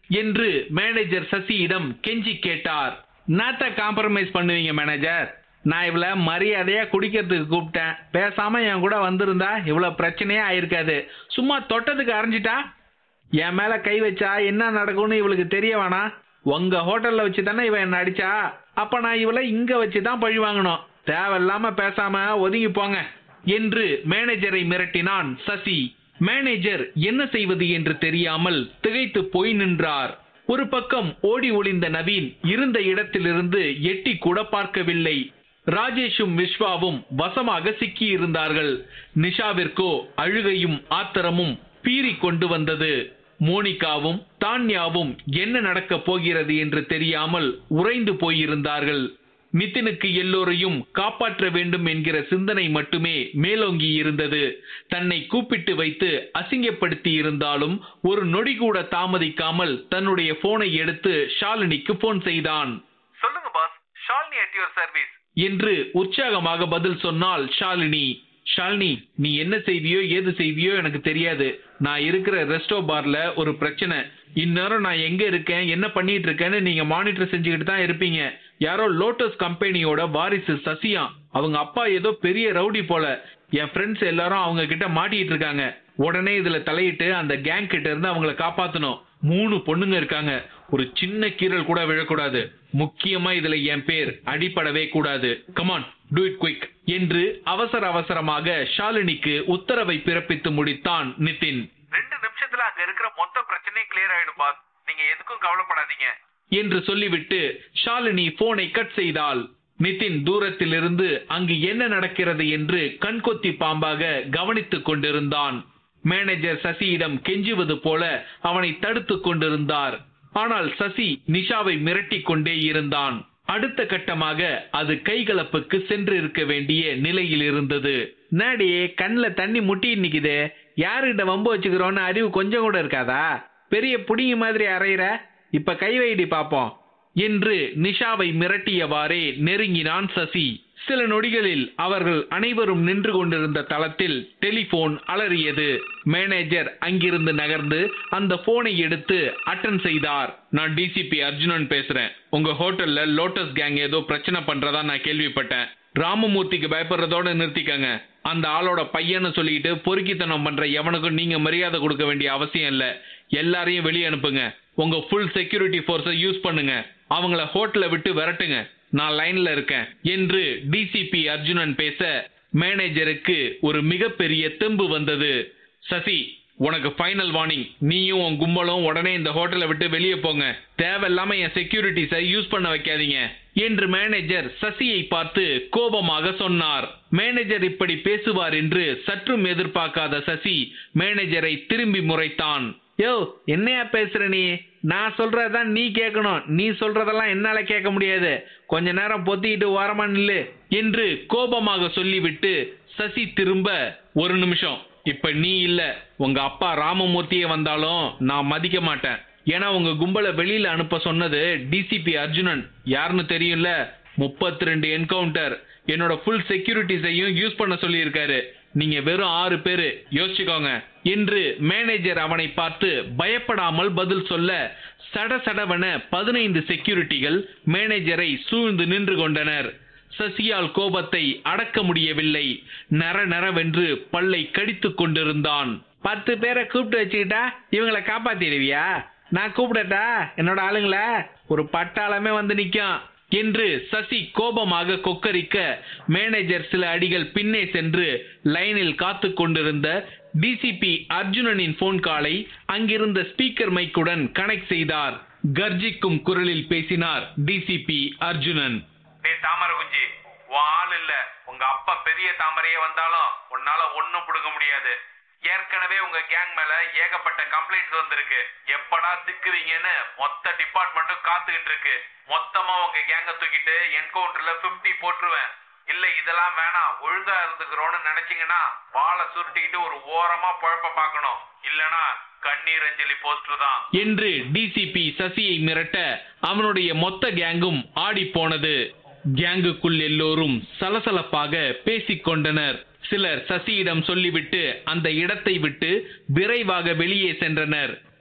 என்று மேனேஜர் சசியிடம் கெஞ்சி கேட்டார் நாத்த காம்ப்ரமைஸ் பண்ணுவீங்க மேனேஜர் நான் இவள மரியாதையா குடிக்கிறதுக்கு கூப்பிட்டேன் பேசாம என் கூட வந்திருந்தா இவ்வளவு பிரச்சனையே ஆயிருக்காது சும்மா தொட்டதுக்கு அரைஞ்சிட்டா என் மேல கை வச்சா என்ன நடக்கும்னு இவளுக்கு தெரிய வேணாம் உங்க ஹோட்டல்ல வச்சு தானே இவன் என்ன அடிச்சா அப்ப நான் இவளை இங்க வச்சு தான் பழி வாங்கணும் தேவையில்லாம பேசாம ஒதுங்கி போங்க என்று மேனேஜரை மிரட்டினான் சசி மேனேஜர் என்ன செய்வது என்று தெரியாமல் திகைத்து போய் நின்றார் ஒரு பக்கம் ஓடி ஒளிந்த நவீன் இருந்த இடத்திலிருந்து எட்டி கூட பார்க்கவில்லை ராஜேஷும் விஸ்வாவும் வசமாக சிக்கி இருந்தார்கள் நிஷாவிற்கோ அழுகையும் ஆத்திரமும் பீறி கொண்டு வந்தது மோனிகாவும் தான்யாவும் என்ன நடக்கப் போகிறது என்று தெரியாமல் உறைந்து போயிருந்தார்கள் நிதினுக்கு எல்லோரையும் காப்பாற்ற வேண்டும் என்கிற சிந்தனை மட்டுமே மேலோங்கி இருந்தது தன்னை கூப்பிட்டு வைத்து அசிங்கப்படுத்தி இருந்தாலும் ஒரு நொடி கூட தாமதிக்காமல் தன்னுடைய போனை எடுத்து ஷாலினிக்கு போன் செய்தான் சொல்லுங்க boss Shalini at your service என்று உற்சாகமாக பதில் சொன்னாள் ஷாலினி ஷாலினி நீ என்ன செய்வியோ ஏது செய்வியோ எனக்கு தெரியாது நான் இருக்கிற ரெஸ்டோ பார்ல ஒரு பிரச்சனை இந்நேரம் நான் எங்க இருக்கேன் என்ன பண்ணிட்டு இருக்கேன்னு நீங்க மானிட்டர் செஞ்சுக்கிட்டு தான் இருப்பீங்க யாரோ லோட்டஸ் கம்பெனியோட வாரிசு சசியா அவங்க அப்பா ஏதோ பெரிய ரவுடி போல என் ஃப்ரெண்ட்ஸ் எல்லாரும் அவங்க கிட்ட மாட்டிட்டு இருக்காங்க உடனே இதுல தலையிட்டு அந்த கேங் கிட்ட இருந்து அவங்கள காப்பாத்தணும் மூணு பொண்ணுங்க இருக்காங்க ஒரு சின்ன கீறல் கூட விழக்கூடாது முக்கியமா இதுல என் பேர் அடிபடவே கூடாது கமான் டூ இட் குயிக் என்று அவசர அவசரமாக ஷாலினிக்கு உத்தரவை பிறப்பித்து முடித்தான் நிதின் ரெண்டு நிமிஷத்துல அங்க இருக்கிற மொத்த பிரச்சனையும் கிளியர் ஆயிடும் பாஸ் நீங்க எதுக்கும் கவலைப்படாதீங்க என்று சொல்லிவிட்டு ஷாலினி போனை கட் செய்தாள் நிதின் தூரத்திலிருந்து அங்கு என்ன நடக்கிறது என்று கண்கொத்தி பாம்பாக கவனித்துக் கொண்டிருந்தான் மேனேஜர் சசியிடம் கெஞ்சுவது போல அவனை தடுத்துக் கொண்டிருந்தார் ஆனால் சசி நிஷாவை மிரட்டிக் கொண்டே இருந்தான் அடுத்த கட்டமாக அது கைகலப்புக்கு சென்று இருக்க வேண்டிய நிலையில் இருந்தது நாடி கண்ணுல தண்ணி முட்டி நிக்குது யாருகிட்ட வம்பு வச்சுக்கிறோன்னு அறிவு கொஞ்சம் கூட இருக்காதா பெரிய புடிங்கி மாதிரி அறையிற இப்ப கை வைடி பாப்போம் என்று நிஷாவை மிரட்டியவாறே நெருங்கினான் சசி சில நொடிகளில் அவர்கள் அனைவரும் நின்று கொண்டிருந்த தளத்தில் டெலிபோன் அலறியது மேனேஜர் அங்கிருந்து நகர்ந்து அந்த போனை எடுத்து அட்டன் செய்தார் நான் டிசிபி அர்ஜுனன் பேசுறேன் உங்க ஹோட்டல்ல லோட்டஸ் கேங் ஏதோ பிரச்சனை பண்றதா நான் கேள்விப்பட்டேன் ராமமூர்த்திக்கு பயப்படுறதோட நிறுத்திக்கங்க அந்த ஆளோட பையன்னு சொல்லிட்டு பொறுக்கித்தனம் பண்ற எவனுக்கும் நீங்க மரியாதை கொடுக்க வேண்டிய அவசியம் இல்ல எல்லாரையும் வெளியே அனுப்புங்க உங்க ஃபுல் செக்யூரிட்டி ஃபோர்ஸை யூஸ் பண்ணுங்க அவங்கள ஹோட்டலை விட்டு விரட்டுங்க நான் லைன்ல இருக்கேன் என்று டிசிபி அர்ஜுனன் பேச மேனேஜருக்கு ஒரு மிகப்பெரிய தெம்பு வந்தது சசி உனக்கு ஃபைனல் வார்னிங் நீயும் உன் கும்பலும் உடனே இந்த ஹோட்டலை விட்டு வெளியே போங்க தேவையில்லாம என் செக்யூரிட்டிஸை யூஸ் பண்ண வைக்காதீங்க என்று மேனேஜர் சசியை பார்த்து கோபமாக சொன்னார் மேனேஜர் இப்படி பேசுவார் என்று சற்றும் எதிர்பார்க்காத சசி மேனேஜரை திரும்பி முறைத்தான் யோ என்னையா பேசுற நீ நான் சொல்றதான் நீ கேட்கணும் நீ சொல்றதெல்லாம் என்னால கேட்க முடியாது கொஞ்ச நேரம் பொத்திக்கிட்டு ஓரமா நில்லு என்று கோபமாக சொல்லிவிட்டு சசி திரும்ப ஒரு நிமிஷம் இப்ப நீ இல்ல உங்க அப்பா ராமமூர்த்தியே வந்தாலும் நான் மதிக்க மாட்டேன் ஏன்னா உங்க கும்பலை வெளியில அனுப்ப சொன்னது டிசிபி அர்ஜுனன் யாருன்னு தெரியும்ல முப்பத்தி ரெண்டு என்கவுண்டர் என்னோட ஃபுல் செக்யூரிட்டிஸையும் யூஸ் பண்ண சொல்லியிருக்காரு நீங்க வெறும் ஆறு பேரு யோசிச்சுக்கோங்க என்று மேனேஜர் அவனை பார்த்து பயப்படாமல் பதில் சொல்ல சட சடவென பதினைந்து செக்யூரிட்டிகள் மேனேஜரை சூழ்ந்து நின்று கொண்டனர் சசியால் கோபத்தை அடக்க முடியவில்லை நர நரவென்று பல்லை கடித்துக் கொண்டிருந்தான் பத்து பேரை கூப்பிட்டு வச்சுக்கிட்டா இவங்களை காப்பாத்திடுவியா நான் கூப்பிடட்டா என்னோட ஆளுங்கள ஒரு பட்டாளமே வந்து நிக்கும் என்று சசி கோபமாக கொக்கரிக்க மேனேஜர் சில அடிகள் பின்னே சென்று லைனில் காத்து கொண்டிருந்த டிசிபி அர்ஜுனனின் போன் காலை அங்கிருந்த ஸ்பீக்கர் மைக்குடன் கனெக்ட் செய்தார் கர்ஜிக்கும் குரலில் பேசினார் டிசிபி அர்ஜுனன் டேய் தாமரை குஞ்சி உன் ஆள் இல்ல உங்க அப்பா பெரிய தாமரையே வந்தாலும் உன்னால ஒண்ணும் புடுங்க முடியாது ஏற்கனவே உங்க கேங் மேல ஏகப்பட்ட கம்ப்ளைண்ட்ஸ் வந்திருக்கு எப்படா சிக்குவீங்கன்னு மொத்த டிபார்ட்மெண்ட்டும் காத்துக்கிட்டு இருக்கு மொத்தமா உங்க கேங்க தூக்கிட்டு என்கவுண்டர்ல 50 போட்டுருவேன் இல்ல இதெல்லாம் வேணாம் ஒழுங்கா இருந்துக்கிறோம்னு நினைச்சீங்கன்னா வாழை சுருட்டிக்கிட்டு ஒரு ஓரமா பழப்ப பார்க்கணும் இல்லனா கண்ணீர் அஞ்சலி போஸ்டர் தான் என்று டிசிபி சசியை மிரட்ட அவனுடைய மொத்த கேங்கும் ஆடி போனது கேங்குக்குள் எல்லோரும் சலசலப்பாக பேசிக் கொண்டனர் சிலர் சசியிடம் சொல்லிவிட்டு அந்த இடத்தை விட்டு விரைவாக வெளியே சென்றனர்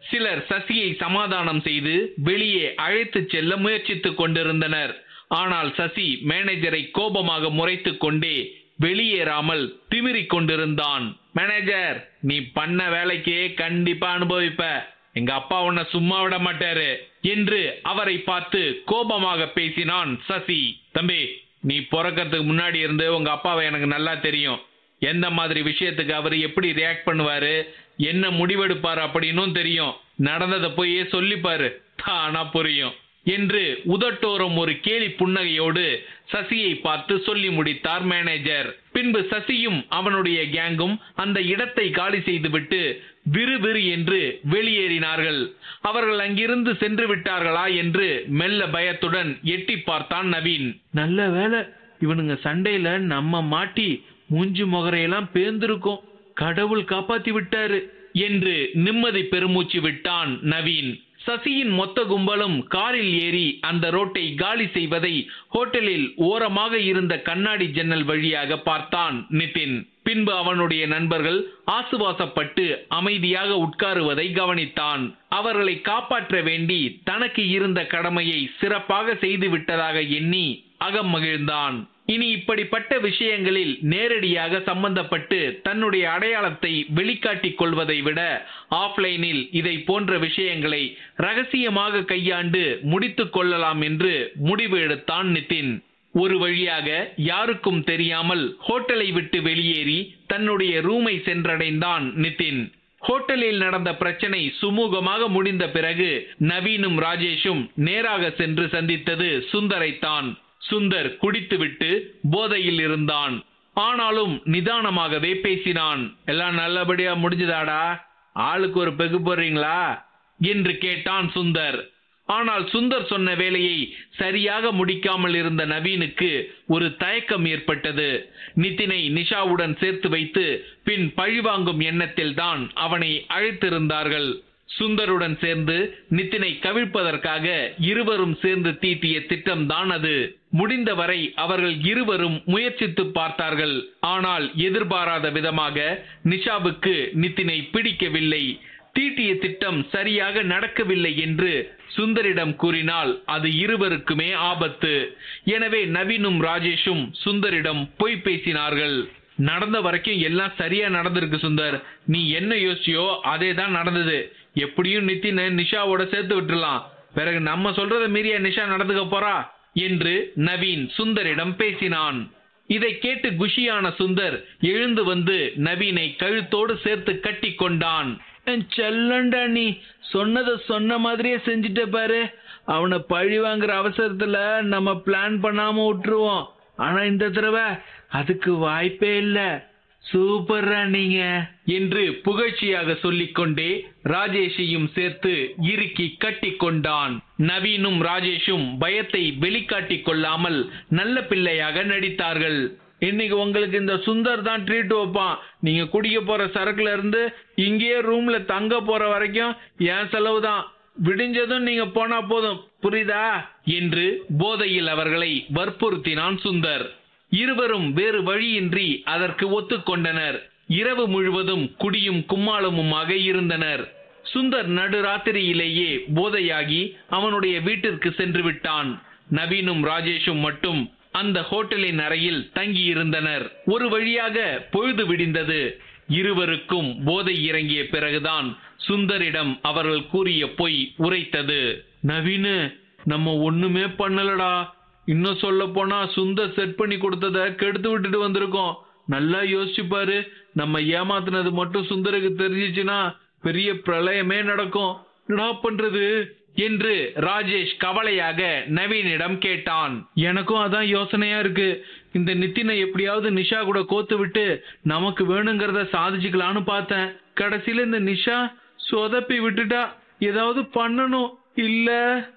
சிலர் சசியை சமாதானம் செய்து வெளியே அழைத்துச் செல்ல முயற்சித்துக் கொண்டிருந்தனர் ஆனால் சசி மேனேஜரை கோபமாக முறைத்துக் கொண்டே வெளியேறாமல் திமிரிக் கொண்டிருந்தான் மேனேஜர் நீ பண்ண வேலைக்கே கண்டிப்பா அனுபவிப்ப எங்க அப்பா உன்னை சும்மா விட மாட்டாரு என்று அவரை பார்த்து கோபமாக பேசினான் சசி தம்பி நீ பிறக்கறதுக்கு முன்னாடி இருந்து உங்க அப்பாவை எனக்கு நல்லா தெரியும் எந்த மாதிரி விஷயத்துக்கு அவர் எப்படி ரியாக்ட் பண்ணுவாரு என்ன முடிவெடுப்பாரு அப்படின்னும் தெரியும் நடந்ததை போய் சொல்லிப்பாரு தானா புரியும் என்று உதட்டோரம் ஒரு கேலி புன்னகையோடு சசியை பார்த்து சொல்லி முடித்தார் மேனேஜர் பின்பு சசியும் அவனுடைய கேங்கும் அந்த இடத்தை காலி செய்துவிட்டு விறுவிறு என்று வெளியேறினார்கள் அவர்கள் அங்கிருந்து சென்று விட்டார்களா என்று மெல்ல பயத்துடன் எட்டி பார்த்தான் நவீன் நல்ல வேலை இவனுங்க சண்டையில நம்ம மாட்டி மூஞ்சி முகரையெல்லாம் பேர்ந்திருக்கும் கடவுள் காப்பாத்தி விட்டாரு என்று நிம்மதி பெருமூச்சு விட்டான் நவீன் சசியின் மொத்த கும்பலும் காரில் ஏறி அந்த ரோட்டை காலி செய்வதை ஹோட்டலில் ஓரமாக இருந்த கண்ணாடி ஜன்னல் வழியாக பார்த்தான் நிதின் பின்பு அவனுடைய நண்பர்கள் ஆசுவாசப்பட்டு அமைதியாக உட்காருவதை கவனித்தான் அவர்களை காப்பாற்ற வேண்டி தனக்கு இருந்த கடமையை சிறப்பாக செய்து விட்டதாக எண்ணி அகம் மகிழ்ந்தான் இனி இப்படிப்பட்ட விஷயங்களில் நேரடியாக சம்பந்தப்பட்டு தன்னுடைய அடையாளத்தை வெளிக்காட்டிக் கொள்வதை விட ஆஃப்லைனில் இதை போன்ற விஷயங்களை ரகசியமாக கையாண்டு முடித்துக் கொள்ளலாம் என்று முடிவு எடுத்தான் நிதின் ஒரு வழியாக யாருக்கும் தெரியாமல் ஹோட்டலை விட்டு வெளியேறி தன்னுடைய ரூமை சென்றடைந்தான் நிதின் ஹோட்டலில் நடந்த பிரச்சனை சுமூகமாக முடிந்த பிறகு நவீனும் ராஜேஷும் நேராக சென்று சந்தித்தது சுந்தரைத்தான் சுந்தர் குடித்துவிட்டு போதையில் இருந்தான் ஆனாலும் நிதானமாகவே பேசினான் எல்லாம் நல்லபடியா முடிஞ்சதாடா ஆளுக்கு ஒரு பெகு போடுறீங்களா என்று கேட்டான் சுந்தர் ஆனால் சுந்தர் சொன்ன வேலையை சரியாக முடிக்காமல் இருந்த நவீனுக்கு ஒரு தயக்கம் ஏற்பட்டது நிதினை நிஷாவுடன் சேர்த்து வைத்து பின் பழிவாங்கும் எண்ணத்தில் தான் அவனை அழைத்திருந்தார்கள் சுந்தருடன் சேர்ந்து நிதினை கவிழ்ப்பதற்காக இருவரும் சேர்ந்து தீட்டிய திட்டம்தான் அது முடிந்தவரை அவர்கள் இருவரும் முயற்சித்து பார்த்தார்கள் ஆனால் எதிர்பாராத விதமாக நிஷாவுக்கு நிதினை பிடிக்கவில்லை தீட்டிய திட்டம் சரியாக நடக்கவில்லை என்று சுந்தரிடம் கூறினால் அது இருவருக்குமே ஆபத்து எனவே நவீனும் ராஜேஷும் சுந்தரிடம் பொய் பேசினார்கள் நடந்த வரைக்கும் எல்லாம் சரியா நடந்திருக்கு சுந்தர் நீ என்ன யோசிச்சியோ அதே தான் நடந்தது எப்படியும் நித்தின நிஷாவோட சேர்த்து விட்டுறலாம் பிறகு நம்ம சொல்றத மீறிய நிஷா நடந்துக்க போறா என்று நவீன் சுந்தரிடம் பேசினான் இதை கேட்டு குஷியான சுந்தர் எழுந்து வந்து நவீனை கழுத்தோடு சேர்த்து கட்டி கொண்டான் செல்லண்டா நீ சொன்னதை சொன்ன மாதிரியே செஞ்சுட்ட பாரு அவனை பழி வாங்குற அவசரத்துல நம்ம பிளான் பண்ணாம விட்டுருவோம் ஆனா இந்த தடவை அதுக்கு வாய்ப்பே இல்ல சூப்பர்ரா நீங்க என்று புகழ்ச்சியாக சொல்லிக்கொண்டே ராஜேஷையும் சேர்த்து இறுக்கி கட்டி கொண்டான் நவீனும் ராஜேஷும் பயத்தை வெளிக்காட்டிக் கொள்ளாமல் நல்ல பிள்ளையாக நடித்தார்கள் இன்னைக்கு உங்களுக்கு இந்த சுந்தர் தான் ட்ரீட் வைப்பான் நீங்க குடிக்க போற சரக்குல இருந்து இங்கேயே ரூம்ல தங்க போற வரைக்கும் என் செலவு தான் விடிஞ்சதும் நீங்க போனா போதும் புரியுதா என்று போதையில் அவர்களை வற்புறுத்தினான் சுந்தர் இருவரும் வேறு வழியின்றி அதற்கு ஒத்துக்கொண்டனர் இரவு முழுவதும் குடியும் கும்மாளமுமாக இருந்தனர் சுந்தர் நடுராத்திரியிலேயே போதையாகி அவனுடைய வீட்டிற்கு சென்று விட்டான் நவீனும் ராஜேஷும் மட்டும் அந்த ஹோட்டலின் அறையில் தங்கியிருந்தனர் ஒரு வழியாக பொழுது விடிந்தது இருவருக்கும் போதை இறங்கிய பிறகுதான் சுந்தரிடம் அவர்கள் கூறிய பொய் உரைத்தது நவீனு நம்ம ஒண்ணுமே பண்ணலடா இன்னும் சொல்ல போனா சுந்தர் செட் பண்ணி கொடுத்தத கெடுத்து விட்டுட்டு வந்திருக்கோம் நல்லா யோசிச்சு பாரு நம்ம ஏமாத்துனது மட்டும் சுந்தருக்கு தெரிஞ்சிச்சுன்னா பெரிய பிரளயமே நடக்கும் என்ன பண்றது என்று ராஜேஷ் கவலையாக நவீனிடம் கேட்டான் எனக்கும் அதான் யோசனையா இருக்கு இந்த நித்தினை எப்படியாவது நிஷா கூட கோத்து விட்டு நமக்கு வேணுங்கிறத சாதிச்சுக்கலான்னு பார்த்தேன் கடைசியில இந்த நிஷா சொதப்பி விட்டுட்டா ஏதாவது பண்ணணும் இல்ல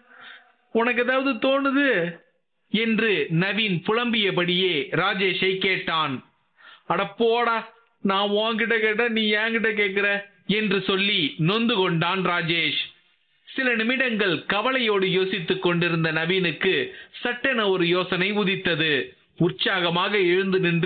உனக்கு ஏதாவது தோணுது என்று நவீன் புலம்பியபடியே ராஜேஷை கேட்டான் அட போடா நான் உன்கிட்ட கேட்ட நீ என்கிட்ட கேக்குற என்று சொல்லி நொந்து கொண்டான் ராஜேஷ் சில நிமிடங்கள் கவலையோடு யோசித்துக் கொண்டிருந்த நவீனுக்கு சட்டென ஒரு யோசனை உதித்தது உற்சாகமாக எழுந்து நின்று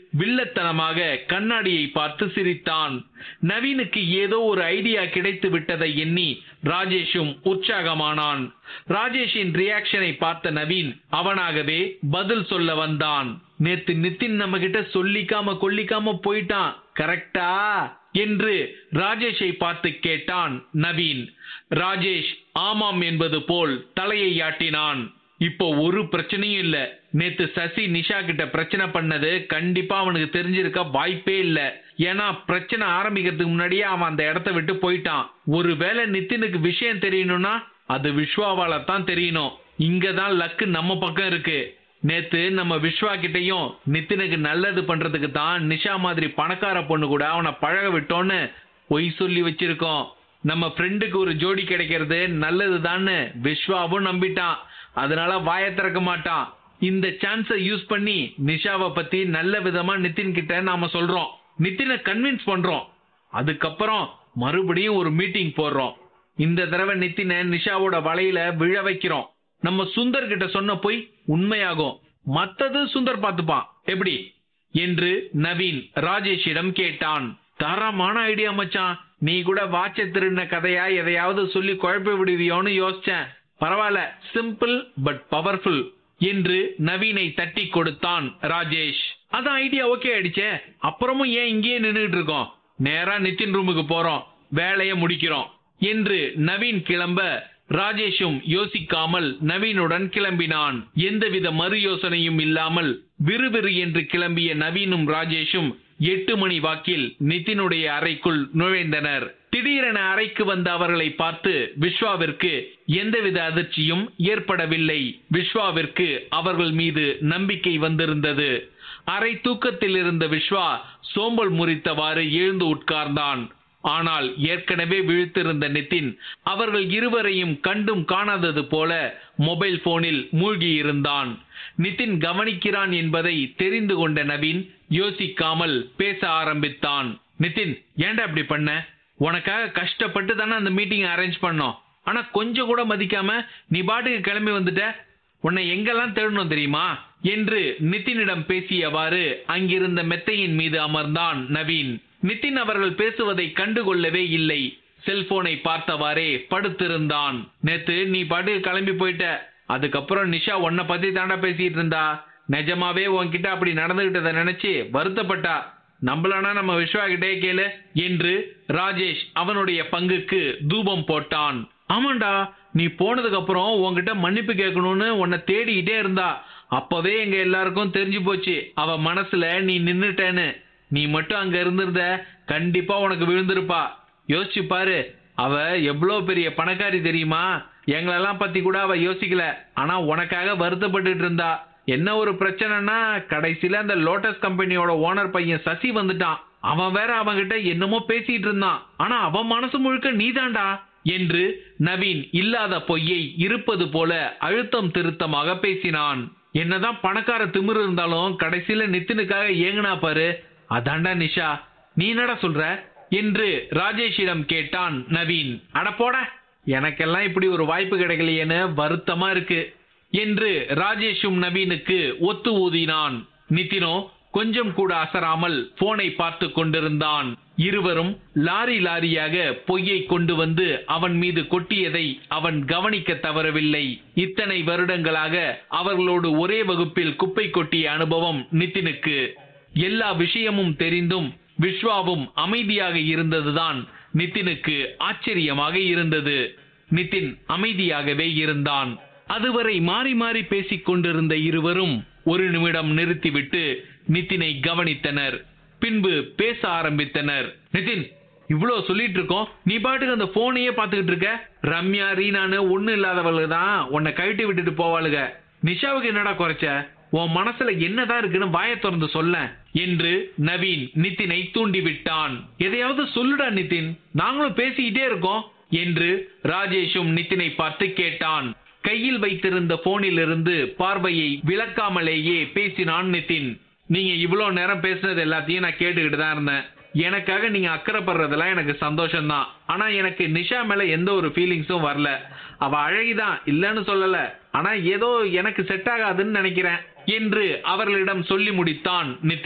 வில்லத்தனமாக கண்ணாடியை பார்த்து சிரித்தான் நவீனுக்கு ஏதோ ஒரு ஐடியா கிடைத்து விட்டதை எண்ணி ராஜேஷும் உற்சாகமானான் ராஜேஷின் ரியாக்ஷனை பார்த்த நவீன் அவனாகவே பதில் சொல்ல வந்தான் நேத்து நிதின் நம்ம கிட்ட சொல்லிக்காம கொல்லிக்காம போயிட்டான் கரெக்டா என்று ராஜேஷை பார்த்து கேட்டான் நவீன் ராஜேஷ் ஆமாம் என்பது போல் தலையை ஆட்டினான் இப்போ ஒரு பிரச்சனையும் இல்ல நேத்து சசி நிஷா கிட்ட பிரச்சனை பண்ணது கண்டிப்பா அவனுக்கு தெரிஞ்சிருக்க வாய்ப்பே இல்ல ஏன்னா பிரச்சனை ஆரம்பிக்கிறதுக்கு முன்னாடியே அவன் அந்த இடத்த விட்டு போயிட்டான் ஒருவேளை நிதினுக்கு விஷயம் தெரியணும்னா அது விஸ்வாவால தான் தெரியணும் இங்கதான் லக்கு நம்ம பக்கம் இருக்கு நேத்து நம்ம விஸ்வா கிட்டயும் நிதினுக்கு நல்லது பண்றதுக்கு தான் நிஷா மாதிரி பணக்கார பொண்ணு கூட அவனை பழக விட்டோன்னு பொய் சொல்லி வச்சிருக்கோம் நம்ம ஃப்ரெண்டுக்கு ஒரு ஜோடி கிடைக்கிறது நல்லதுதான்னு விஸ்வாவும் நம்பிட்டான் அதனால வாய திறக்க மாட்டான் இந்த சான்ஸை யூஸ் பண்ணி நிஷாவை பத்தி நல்ல விதமா நிதின் கிட்ட நாம சொல்றோம் நிதினை கன்வின்ஸ் பண்றோம் அதுக்கப்புறம் மறுபடியும் ஒரு மீட்டிங் போடுறோம் இந்த தடவை நிதினை நிஷாவோட வலையில விழ வைக்கிறோம் நம்ம சுந்தர் கிட்ட சொன்ன போய் உண்மையாகும் மத்தது சுந்தர் பார்த்துப்பான் எப்படி என்று நவீன் ராஜேஷிடம் கேட்டான் தரமான ஐடியா மச்சான் நீ கூட வாட்ச திருடின கதையா எதையாவது சொல்லி குழப்பி விடுவியோன்னு யோசிச்சேன் பரவாயில்ல சிம்பிள் பட் பவர்ஃபுல் என்று நவீனை தட்டி கொடுத்தான் ராஜேஷ் அதான் ஐடியா ஓகே ஆயிடுச்சே அப்புறமும் ஏன் இங்கேயே நின்றுட்டு இருக்கோம் நேரா நிதின் ரூமுக்கு போறோம் வேலையை முடிக்கிறோம் என்று நவீன் கிளம்ப ராஜேஷும் யோசிக்காமல் நவீனுடன் கிளம்பினான் எந்தவித மறு யோசனையும் இல்லாமல் விறுவிறு என்று கிளம்பிய நவீனும் ராஜேஷும் எட்டு மணி வாக்கில் நிதினுடைய அறைக்குள் நுழைந்தனர் திடீரென அறைக்கு வந்த அவர்களை பார்த்து விஸ்வாவிற்கு எந்தவித அதிர்ச்சியும் ஏற்படவில்லை விஸ்வாவிற்கு அவர்கள் மீது நம்பிக்கை வந்திருந்தது அரை தூக்கத்தில் இருந்த விஸ்வா சோம்பல் முறித்தவாறு எழுந்து உட்கார்ந்தான் ஆனால் ஏற்கனவே விழித்திருந்த நிதின் அவர்கள் இருவரையும் கண்டும் காணாதது போல மொபைல் போனில் மூழ்கியிருந்தான் நிதின் கவனிக்கிறான் என்பதை தெரிந்து கொண்ட நவீன் யோசிக்காமல் பேச ஆரம்பித்தான் நிதின் ஏன்டா இப்படி பண்ண உனக்காக கஷ்டப்பட்டு தானே அந்த மீட்டிங் அரேஞ்ச் பண்ணோம் ஆனா கொஞ்சம் கூட மதிக்காம நீ பாட்டுக்கு கிளம்பி வந்துட்ட உன்னை எங்கெல்லாம் தேடணும் தெரியுமா என்று நிதினிடம் பேசியவாறு அங்கிருந்த மெத்தையின் மீது அமர்ந்தான் நவீன் நிதின் அவர்கள் பேசுவதை கண்டுகொள்ளவே இல்லை செல்போனை பார்த்தவாறே படுத்திருந்தான் நேத்து நீ பாட்டுக்கு கிளம்பி போயிட்ட அதுக்கப்புறம் நிஷா உன்னை பத்தி தாண்டா பேசிட்டு இருந்தா நிஜமாவே உன்கிட்ட அப்படி நடந்துகிட்டதை நினைச்சு வருத்தப்பட்டா நம்பலனா நம்ம விஸ்வா கிட்டே கேளு என்று ராஜேஷ் அவனுடைய பங்குக்கு தூபம் போட்டான் ஆமாண்டா நீ போனதுக்கு அப்புறம் உன்கிட்ட மன்னிப்பு கேட்கணும்னு உன்னை தேடிக்கிட்டே இருந்தா அப்பவே எங்க எல்லாருக்கும் தெரிஞ்சு போச்சு அவ மனசுல நீ நின்னுட்டேன்னு நீ மட்டும் அங்க இருந்திருந்த கண்டிப்பா உனக்கு விழுந்திருப்பா யோசிச்சு பாரு அவ எவ்வளவு பெரிய பணக்காரி தெரியுமா எங்களெல்லாம் பத்தி கூட அவ யோசிக்கல ஆனா உனக்காக வருத்தப்பட்டுட்டு இருந்தா என்ன ஒரு பிரச்சனைனா கடைசியில அந்த லோட்டஸ் கம்பெனியோட ஓனர் பையன் சசி வந்துட்டான் அவன் வேற அவன்கிட்ட என்னமோ பேசிட்டு இருந்தான் ஆனா அவன் மனசு முழுக்க நீதான்டா என்று நவீன் இல்லாத பொய்யை இருப்பது போல அழுத்தம் திருத்தமாக பேசினான் என்னதான் பணக்கார திமிரு இருந்தாலும் கடைசியில நித்தினுக்காக ஏங்குனா பாரு அதாண்டா நிஷா நீ என்னடா சொல்ற என்று ராஜேஷிடம் கேட்டான் நவீன் அட போட எனக்கெல்லாம் இப்படி ஒரு வாய்ப்பு கிடைக்கலையேன்னு வருத்தமா இருக்கு என்று ராஜேஷும் நவீனுக்கு ஒத்து ஊதினான் நிதினோ கொஞ்சம் கூட அசராமல் போனை பார்த்து கொண்டிருந்தான் இருவரும் லாரி லாரியாக பொய்யை கொண்டு வந்து அவன் மீது கொட்டியதை அவன் கவனிக்க தவறவில்லை இத்தனை வருடங்களாக அவர்களோடு ஒரே வகுப்பில் குப்பை கொட்டிய அனுபவம் நிதினுக்கு எல்லா விஷயமும் தெரிந்தும் விஸ்வாவும் அமைதியாக இருந்ததுதான் நிதினுக்கு ஆச்சரியமாக இருந்தது நிதின் அமைதியாகவே இருந்தான் அதுவரை மாறி மாறி பேசிக் கொண்டிருந்த இருவரும் ஒரு நிமிடம் நிறுத்திவிட்டு நிதினை கவனித்தனர் பின்பு பேச ஆரம்பித்தனர் நிதின் இவ்வளோ சொல்லிட்டு இருக்கோம் நீ பாட்டுக்கு அந்த போனையே பார்த்துக்கிட்டு இருக்க ரம்யா ரீனான்னு ஒண்ணு இல்லாதவளுக்கு தான் உன்னை கழட்டி விட்டுட்டு போவாளுக நிஷாவுக்கு என்னடா குறைச்ச உன் மனசுல என்னதான் இருக்குன்னு வாயை திறந்து சொல்ல என்று நவீன் நிதினை தூண்டிவிட்டான் எதையாவது சொல்லுடா நிதின் நாங்களும் பேசிக்கிட்டே இருக்கோம் என்று ராஜேஷும் நிதினை பார்த்து கேட்டான் கையில் வைத்திருந்த போனில் இருந்து பார்வையை விளக்காமலேயே பேசினான் நிதின் நீங்க இவ்வளவு நேரம் பேசுனது எல்லாத்தையும் நான் கேட்டுக்கிட்டு தான் இருந்தேன் எனக்காக நீங்க அக்கறைப்படுறதெல்லாம் எனக்கு சந்தோஷம்தான் ஆனா எனக்கு நிஷா மேல எந்த ஒரு ஃபீலிங்ஸும் வரல அவ அழகிதான் இல்லன்னு சொல்லல ஆனா ஏதோ எனக்கு செட் ஆகாதுன்னு நினைக்கிறேன் என்று அவர்களிடம் சொல்லி முடித்தான் நிதின்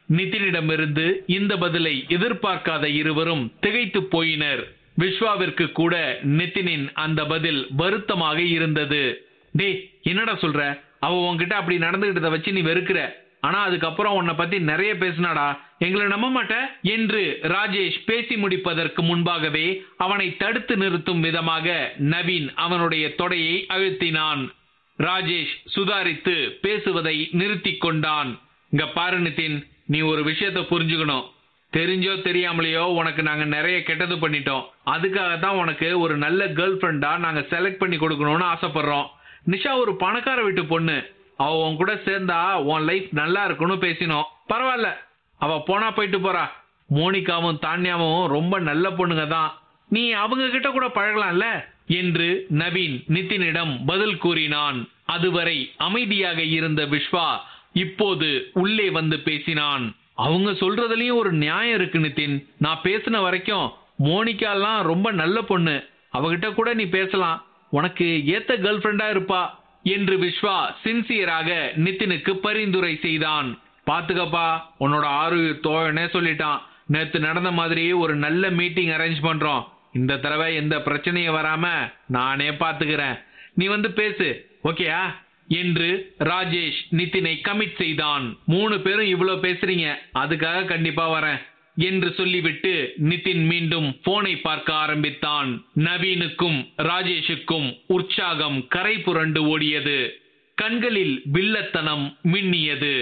நிதினிடமிருந்து இந்த பதிலை எதிர்பார்க்காத இருவரும் திகைத்து போயினர் விஸ்வாவிற்கு கூட நிதினின் அந்த பதில் வருத்தமாக இருந்தது டேய் என்னடா சொல்ற அவ உன்கிட்ட அப்படி நடந்துகிட்டத வச்சு நீ வெறுக்கிற ஆனா அதுக்கப்புறம் உன்னை பத்தி நிறைய பேசினாடா எங்களை நம்ப மாட்ட என்று ராஜேஷ் பேசி முடிப்பதற்கு முன்பாகவே அவனை தடுத்து நிறுத்தும் விதமாக நவீன் அவனுடைய தொடையை அழுத்தினான் ராஜேஷ் சுதாரித்து பேசுவதை நிறுத்திக் கொண்டான் இங்க பாரு நிதின் நீ ஒரு விஷயத்த புரிஞ்சுக்கணும் தெரிஞ்சோ தெரியாமலையோ உனக்கு நாங்க நிறைய கெட்டது பண்ணிட்டோம் அதுக்காக தான் உனக்கு ஒரு நல்ல கேர்ள் ஃப்ரெண்டா நாங்க செலக்ட் பண்ணி கொடுக்கணும்னு ஆசைப்படுறோம் நிஷா ஒரு பணக்கார வீட்டு பொண்ணு அவ உன் கூட சேர்ந்தா உன் லைஃப் நல்லா இருக்கும்னு பேசினோம் பரவாயில்ல அவ போனா போயிட்டு போறா மோனிகாவும் தான்யாவும் ரொம்ப நல்ல பொண்ணுங்க தான் நீ அவங்க கிட்ட கூட பழகலாம்ல என்று நவீன் நிதினிடம் பதில் கூறினான் அதுவரை அமைதியாக இருந்த விஸ்வா இப்போது உள்ளே வந்து பேசினான் அவங்க சொல்றதுலயும் ஒரு நியாயம் இருக்கு நிதின் நான் பேசின வரைக்கும் மோனிகாலாம் ரொம்ப நல்ல பொண்ணு அவகிட்ட கூட நீ பேசலாம் உனக்கு ஏத்த கேர்ள் ஃப்ரெண்டா இருப்பா என்று விஸ்வா சின்சியராக நிதினுக்கு பரிந்துரை செய்தான் பாத்துக்கப்பா உன்னோட ஆரோக்கிய தோழனே சொல்லிட்டான் நேத்து நடந்த மாதிரி ஒரு நல்ல மீட்டிங் அரேஞ்ச் பண்றோம் இந்த தடவை எந்த பிரச்சனையும் வராம நானே பாத்துக்கிறேன் நீ வந்து பேசு ஓகேயா என்று ராஜேஷ் நிதினை கமிட் செய்தான் மூணு பேரும் இவ்வளவு பேசுறீங்க அதுக்காக கண்டிப்பா வரேன் என்று சொல்லிவிட்டு நிதின் மீண்டும் போனை பார்க்க ஆரம்பித்தான் நவீனுக்கும் ராஜேஷுக்கும் உற்சாகம் கரை புரண்டு ஓடியது கண்களில் வில்லத்தனம் மின்னியது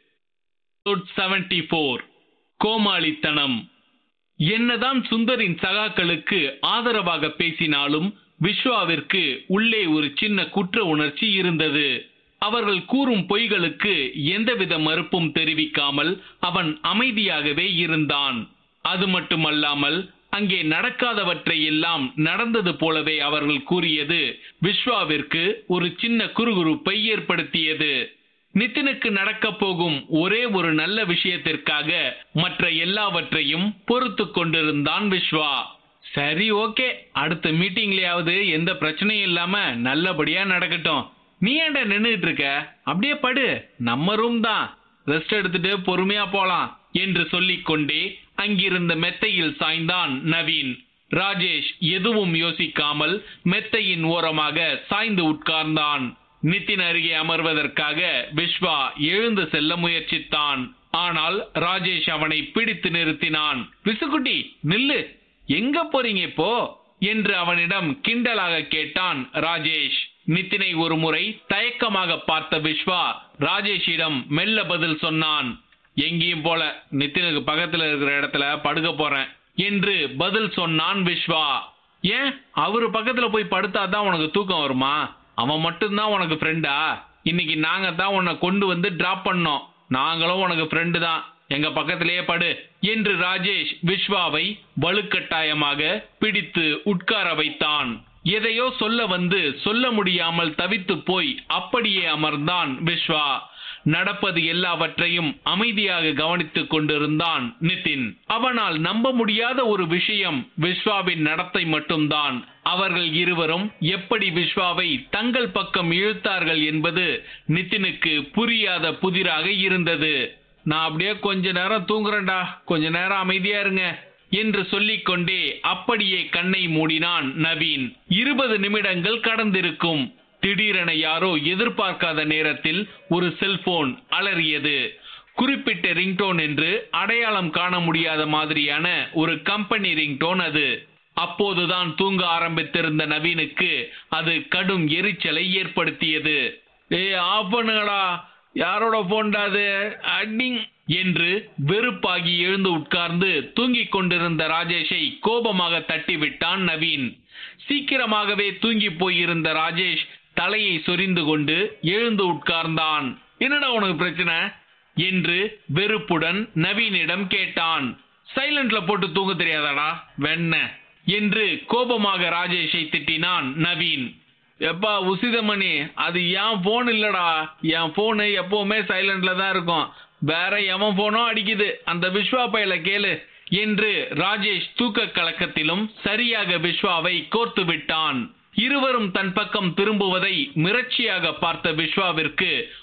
74 கோமாளித்தனம் என்னதான் சுந்தரின் சகாக்களுக்கு ஆதரவாக பேசினாலும் விஸ்வாவிற்கு உள்ளே ஒரு சின்ன குற்ற உணர்ச்சி இருந்தது அவர்கள் கூறும் பொய்களுக்கு எந்தவித மறுப்பும் தெரிவிக்காமல் அவன் அமைதியாகவே இருந்தான் அது மட்டுமல்லாமல் அங்கே நடக்காதவற்றை எல்லாம் நடந்தது போலவே அவர்கள் கூறியது விஸ்வாவிற்கு ஒரு சின்ன குறுகுறுப்பை ஏற்படுத்தியது நிதினுக்கு நடக்கப் போகும் ஒரே ஒரு நல்ல விஷயத்திற்காக மற்ற எல்லாவற்றையும் பொறுத்து கொண்டிருந்தான் விஸ்வா சரி ஓகே அடுத்த மீட்டிங்லயாவது எந்த பிரச்சனையும் இல்லாம நல்லபடியா நடக்கட்டும் நீ ஏன்டா நின்னுட்டு இருக்க அப்படியே படு நம்ம ரூம் தான் ரெஸ்ட் எடுத்துட்டு பொறுமையா போலாம் என்று சொல்லிக் கொண்டே அங்கிருந்த மெத்தையில் சாய்ந்தான் நவீன் ராஜேஷ் எதுவும் யோசிக்காமல் மெத்தையின் ஓரமாக சாய்ந்து உட்கார்ந்தான் நிதின் அருகே அமர்வதற்காக விஸ்வா எழுந்து செல்ல முயற்சித்தான் ஆனால் ராஜேஷ் அவனை பிடித்து நிறுத்தினான் விசுகுட்டி நில்லு எங்க போறீங்க இப்போ என்று அவனிடம் கிண்டலாக கேட்டான் ராஜேஷ் நிதினை ஒரு முறை தயக்கமாக பார்த்த விஸ்வா ராஜேஷிடம் மெல்ல பதில் சொன்னான் எங்கேயும் போல நிதினுக்கு பக்கத்துல இருக்கிற இடத்துல படுக்க போறேன் என்று பதில் சொன்னான் விஸ்வா ஏன் அவரு பக்கத்துல போய் படுத்தாதான் உனக்கு தூக்கம் வருமா அவன் மட்டும்தான் உனக்கு ஃப்ரெண்டா இன்னைக்கு நாங்க தான் உன்னை கொண்டு வந்து டிராப் பண்ணோம் நாங்களும் உனக்கு ஃப்ரெண்டு தான் எங்க பக்கத்திலேயே படு என்று ராஜேஷ் விஸ்வாவை வலுக்கட்டாயமாக பிடித்து உட்கார வைத்தான் எதையோ சொல்ல வந்து சொல்ல முடியாமல் தவித்து போய் அப்படியே அமர்ந்தான் விஸ்வா நடப்பது எல்லாவற்றையும் அமைதியாக கவனித்துக் கொண்டிருந்தான் நிதின் அவனால் நம்ப முடியாத ஒரு விஷயம் விஸ்வாவின் நடத்தை மட்டும்தான் அவர்கள் இருவரும் எப்படி விஸ்வாவை தங்கள் பக்கம் இழுத்தார்கள் என்பது நிதினுக்கு புரியாத புதிராக இருந்தது நான் அப்படியே கொஞ்ச நேரம் தூங்குறேன்டா கொஞ்ச நேரம் அமைதியா இருங்க என்று சொல்லிக்கொண்டே அப்படியே கண்ணை மூடினான் நவீன் இருபது நிமிடங்கள் கடந்திருக்கும் திடீரென யாரோ எதிர்பார்க்காத நேரத்தில் ஒரு செல்போன் அலறியது குறிப்பிட்ட ரிங்டோன் என்று அடையாளம் காண முடியாத மாதிரியான ஒரு கம்பெனி ரிங்டோன் அது அப்போதுதான் தூங்க ஆரம்பித்திருந்த நவீனுக்கு அது கடும் எரிச்சலை ஏற்படுத்தியது ஏய் ஆஃப் பண்ணுங்கடா யாரோட போன்டா அது அடிங் என்று வெறுப்பாகி எழுந்து உட்கார்ந்து தூங்கிக் கொண்டிருந்த ராஜேஷை கோபமாக தட்டிவிட்டான் நவீன் சீக்கிரமாகவே தூங்கி போயிருந்த ராஜேஷ் தலையை சொரிந்து கொண்டு எழுந்து உட்கார்ந்தான் என்னடா உனக்கு பிரச்சனை என்று வெறுப்புடன் நவீனிடம் கேட்டான் சைலண்ட்ல போட்டு தூங்க தெரியாதாடா வெண்ண என்று கோபமாக ராஜேஷை திட்டினான் நவீன் எப்பா உசிதமணி அது என் போன் இல்லடா என் போனு எப்பவுமே சைலண்ட்ல தான் இருக்கும் வேற எவன் போனோ அடிக்குது அந்த விஸ்வா பையல கேளு என்று ராஜேஷ் தூக்க கலக்கத்திலும் சரியாக விஸ்வாவை கோர்த்து விட்டான் இருவரும் தன் பக்கம் திரும்புவதை மிரட்சியாக பார்த்த விஸ்வாவிற்கு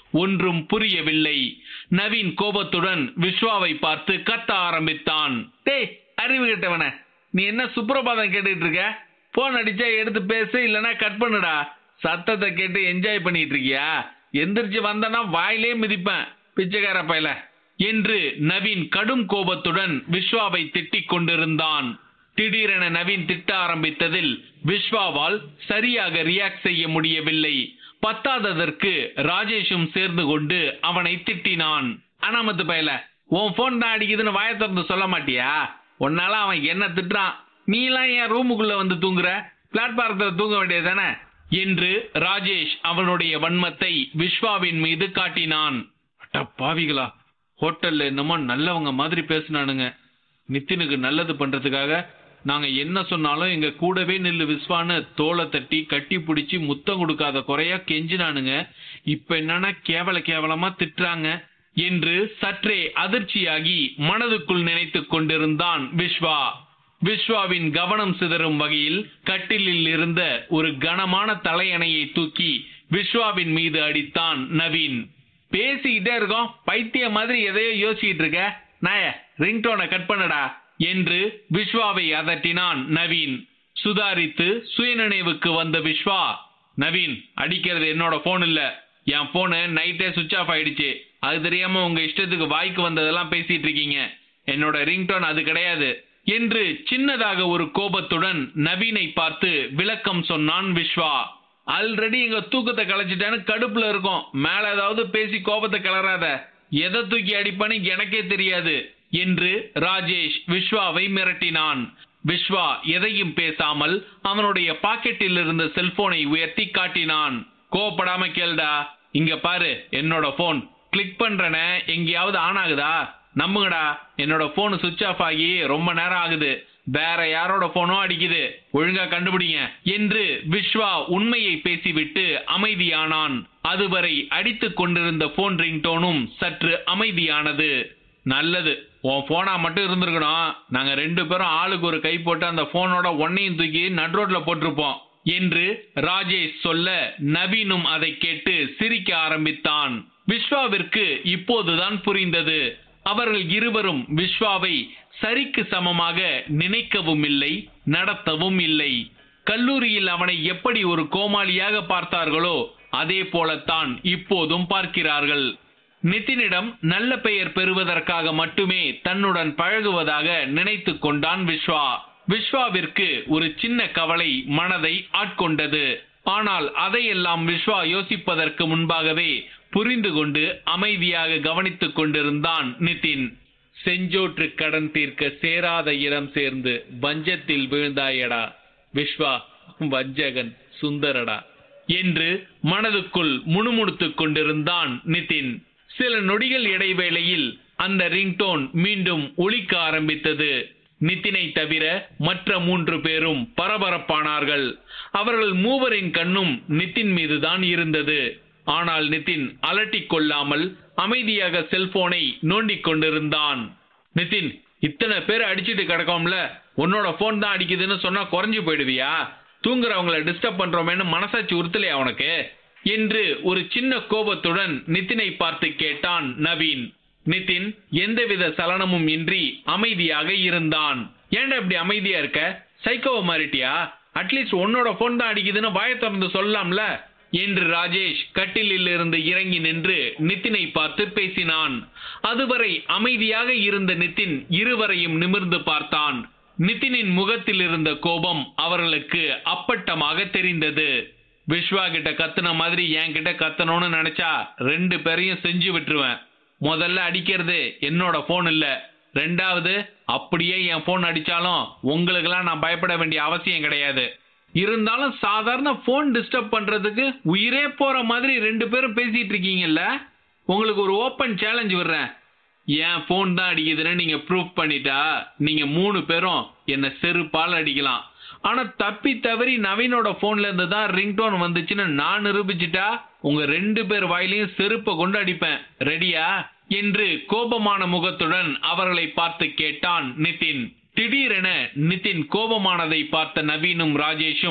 ஒன்றும் புரியவில்லை நவீன் கோபத்துடன் விஸ்வாவை பார்த்து கத்த ஆரம்பித்தான் டேய் அறிவு கெட்டவன நீ என்ன சுப்ரபாதம் கேட்டுட்டு இருக்க போன் அடிச்சா எடுத்து பேசு இல்லனா கட் பண்ணுடா சத்தத்தை கேட்டு என்ஜாய் பண்ணிட்டு இருக்கியா எந்திரிச்சு வந்தனா வாயிலே மிதிப்பேன் பிச்சைக்கார பயல என்று நவீன் கடும் கோபத்துடன் விஸ்வாவை திட்டிக் கொண்டிருந்தான் திடீரென நவீன் திட்ட ஆரம்பித்ததில் விஸ்வாவால் சரியாக ரியாக்ட் செய்ய முடியவில்லை பத்தாததற்கு ராஜேஷும் சேர்ந்து கொண்டு அவனை திட்டினான் அனாமத்து பயல உன் போன் தான் அடிக்குதுன்னு வாய திறந்து சொல்ல மாட்டியா உன்னால அவன் என்ன திட்டுறான் நீலாம் என் ரூமுக்குள்ள வந்து தூங்குற பிளாட்பாரத்தில் தூங்க வேண்டியதானே என்று ராஜேஷ் அவனுடைய வன்மத்தை விஸ்வாவின் மீது காட்டினான் அட பாவிகளா ஹோட்டல்ல என்னமோ நல்லவங்க மாதிரி பேசினானுங்க நித்தினுக்கு நல்லது பண்றதுக்காக நாங்க என்ன சொன்னாலும் எங்க கூடவே நில்லு விஸ்வான்னு தோலை தட்டி கட்டி பிடிச்சி முத்தம் கொடுக்காத குறையா கெஞ்சினானுங்க இப்ப என்னன்னா கேவல கேவலமா திட்டுறாங்க என்று சற்றே அதிர்ச்சியாகி மனதுக்குள் நினைத்துக் கொண்டிருந்தான் விஸ்வா விஸ்வாவின் கவனம் சிதறும் வகையில் கட்டிலில் இருந்த ஒரு கனமான தலையணையை தூக்கி விஸ்வாவின் மீது அடித்தான் நவீன் பேசிக்கிட்டே இருக்கோம் பைத்திய மாதிரி எதையோ யோசிக்கிட்டு இருக்க நாய ரிங்டோனை கட் பண்ணடா என்று விஸ்வாவை அதட்டினான் நவீன் சுதாரித்து சுயநினைவுக்கு வந்த விஸ்வா நவீன் அடிக்கிறது என்னோட போன் இல்ல என் போனு நைட்டே சுவிச் ஆஃப் ஆயிடுச்சு அது தெரியாம உங்க இஷ்டத்துக்கு வாய்க்கு வந்ததெல்லாம் பேசிட்டு இருக்கீங்க என்னோட ரிங்டோன் அது கிடையாது என்று சின்னதாக ஒரு கோபத்துடன் நவீனை பார்த்து விளக்கம் சொன்னான் விஸ்வா ஆல்ரெடி எங்க தூக்கத்தை கலைச்சிட்டேன்னு கடுப்புல இருக்கும் மேல ஏதாவது பேசி கோபத்தை கிளறாத எதை தூக்கி அடிப்பான்னு எனக்கே தெரியாது என்று ராஜேஷ் விஸ்வாவை மிரட்டினான் விஸ்வா எதையும் பேசாமல் அவனுடைய பாக்கெட்டில் இருந்த செல்போனை உயர்த்தி காட்டினான் கோபப்படாம கேளுடா இங்க பாரு என்னோட போன் கிளிக் பண்றன எங்கேயாவது ஆன் ஆகுதா நம்புங்கடா என்னோட போன் சுவிட்ச் ஆஃப் ஆகி ரொம்ப நேரம் ஆகுது வேற யாரோட போனோ அடிக்குது ஒழுங்கா கண்டுபிடிங்க என்று விஸ்வா உண்மையை பேசிவிட்டு அமைதியானான் அதுவரை அடித்துக் கொண்டிருந்த போன் ரிங்டோனும் சற்று அமைதியானது நல்லது உன் போனா மட்டும் இருந்திருக்கணும் நாங்க ரெண்டு பேரும் ஆளுக்கு ஒரு கை போட்டு அந்த போனோட ஒன்னையும் தூக்கி நட்ரோட்ல போட்டிருப்போம் என்று ராஜேஷ் சொல்ல நவீனும் அதை கேட்டு சிரிக்க ஆரம்பித்தான் விஸ்வாவிற்கு இப்போதுதான் புரிந்தது அவர்கள் இருவரும் விஸ்வாவை சரிக்கு சமமாக நினைக்கவும் இல்லை நடத்தவும் இல்லை கல்லூரியில் அவனை எப்படி ஒரு கோமாளியாக பார்த்தார்களோ அதே போலத்தான் இப்போதும் பார்க்கிறார்கள் நிதினிடம் நல்ல பெயர் பெறுவதற்காக மட்டுமே தன்னுடன் பழகுவதாக நினைத்து கொண்டான் விஸ்வா விஸ்வாவிற்கு ஒரு சின்ன கவலை மனதை ஆட்கொண்டது ஆனால் அதையெல்லாம் விஸ்வா யோசிப்பதற்கு முன்பாகவே புரிந்து கொண்டு அமைதியாக கவனித்துக் கொண்டிருந்தான் நிதின் செஞ்சோற்று கடன் தீர்க்க சேராத இடம் சேர்ந்து வஞ்சத்தில் வீழ்ந்தாயடா விஸ்வா வஞ்சகன் சுந்தரடா என்று மனதுக்குள் முணுமுணுத்துக் கொண்டிருந்தான் நிதின் சில நொடிகள் இடைவேளையில் அந்த ரிங்டோன் மீண்டும் ஒலிக்க ஆரம்பித்தது நிதினை தவிர மற்ற மூன்று பேரும் பரபரப்பானார்கள் அவர்கள் மூவரின் கண்ணும் நிதின் மீதுதான் இருந்தது ஆனால் நிதின் அலட்டிக் கொள்ளாமல் அமைதியாக செல்போனை நோண்டிக் கொண்டிருந்தான் நிதின் இத்தனை பேர் அடிச்சிட்டு கிடக்கோம்ல உன்னோட போன் தான் அடிக்குதுன்னு சொன்னா குறைஞ்சு போயிடுவியா தூங்குறவங்கள டிஸ்டர்ப் பண்றோமேன்னு மனசாட்சி உறுத்தலையா உனக்கு என்று ஒரு சின்ன கோபத்துடன் நிதினை பார்த்து கேட்டான் நவீன் நிதின் எந்தவித சலனமும் இன்றி அமைதியாக இருந்தான் ஏன்டா இப்படி அமைதியா இருக்க சைக்கோவை மாறிட்டியா அட்லீஸ்ட் உன்னோட போன் தான் அடிக்குதுன்னு வாயை திறந்து சொல்லலாம்ல என்று ராஜேஷ் கட்டிலில் இருந்து இறங்கி நின்று நிதினை பார்த்து பேசினான் அதுவரை அமைதியாக இருந்த நிதின் இருவரையும் நிமிர்ந்து பார்த்தான் நிதினின் முகத்தில் இருந்த கோபம் அவர்களுக்கு அப்பட்டமாக தெரிந்தது விஸ்வா கிட்ட கத்துன மாதிரி என்கிட்ட கத்தணும்னு நினைச்சா ரெண்டு பேரையும் செஞ்சு விட்டுருவேன் முதல்ல அடிக்கிறது என்னோட போன் இல்ல ரெண்டாவது அப்படியே என் போன் அடிச்சாலும் உங்களுக்கெல்லாம் நான் பயப்பட வேண்டிய அவசியம் கிடையாது இருந்தாலும் சாதாரண போன் டிஸ்டர்ப் பண்றதுக்கு உயிரே போற மாதிரி ரெண்டு பேரும் பேசிட்டு இருக்கீங்கல்ல உங்களுக்கு ஒரு ஓப்பன் சேலஞ்ச் விடுறேன் என் போன் தான் அடிக்குதுன்னு நீங்க ப்ரூஃப் பண்ணிட்டா நீங்க மூணு பேரும் என்ன செருப்பால் அடிக்கலாம் ஆனா தப்பி தவறி நவீனோட போன்ல இருந்து தான் ரிங்டோன் வந்துச்சுன்னு நான் நிரூபிச்சிட்டா உங்க ரெண்டு பேர் வாயிலையும் செருப்பை கொண்டு அடிப்பேன் ரெடியா என்று கோபமான முகத்துடன் அவர்களை பார்த்து கேட்டான் நிதின் திடீரென நிதின் கோபமானதை பார்த்த நவீனும் ராஜேஷும்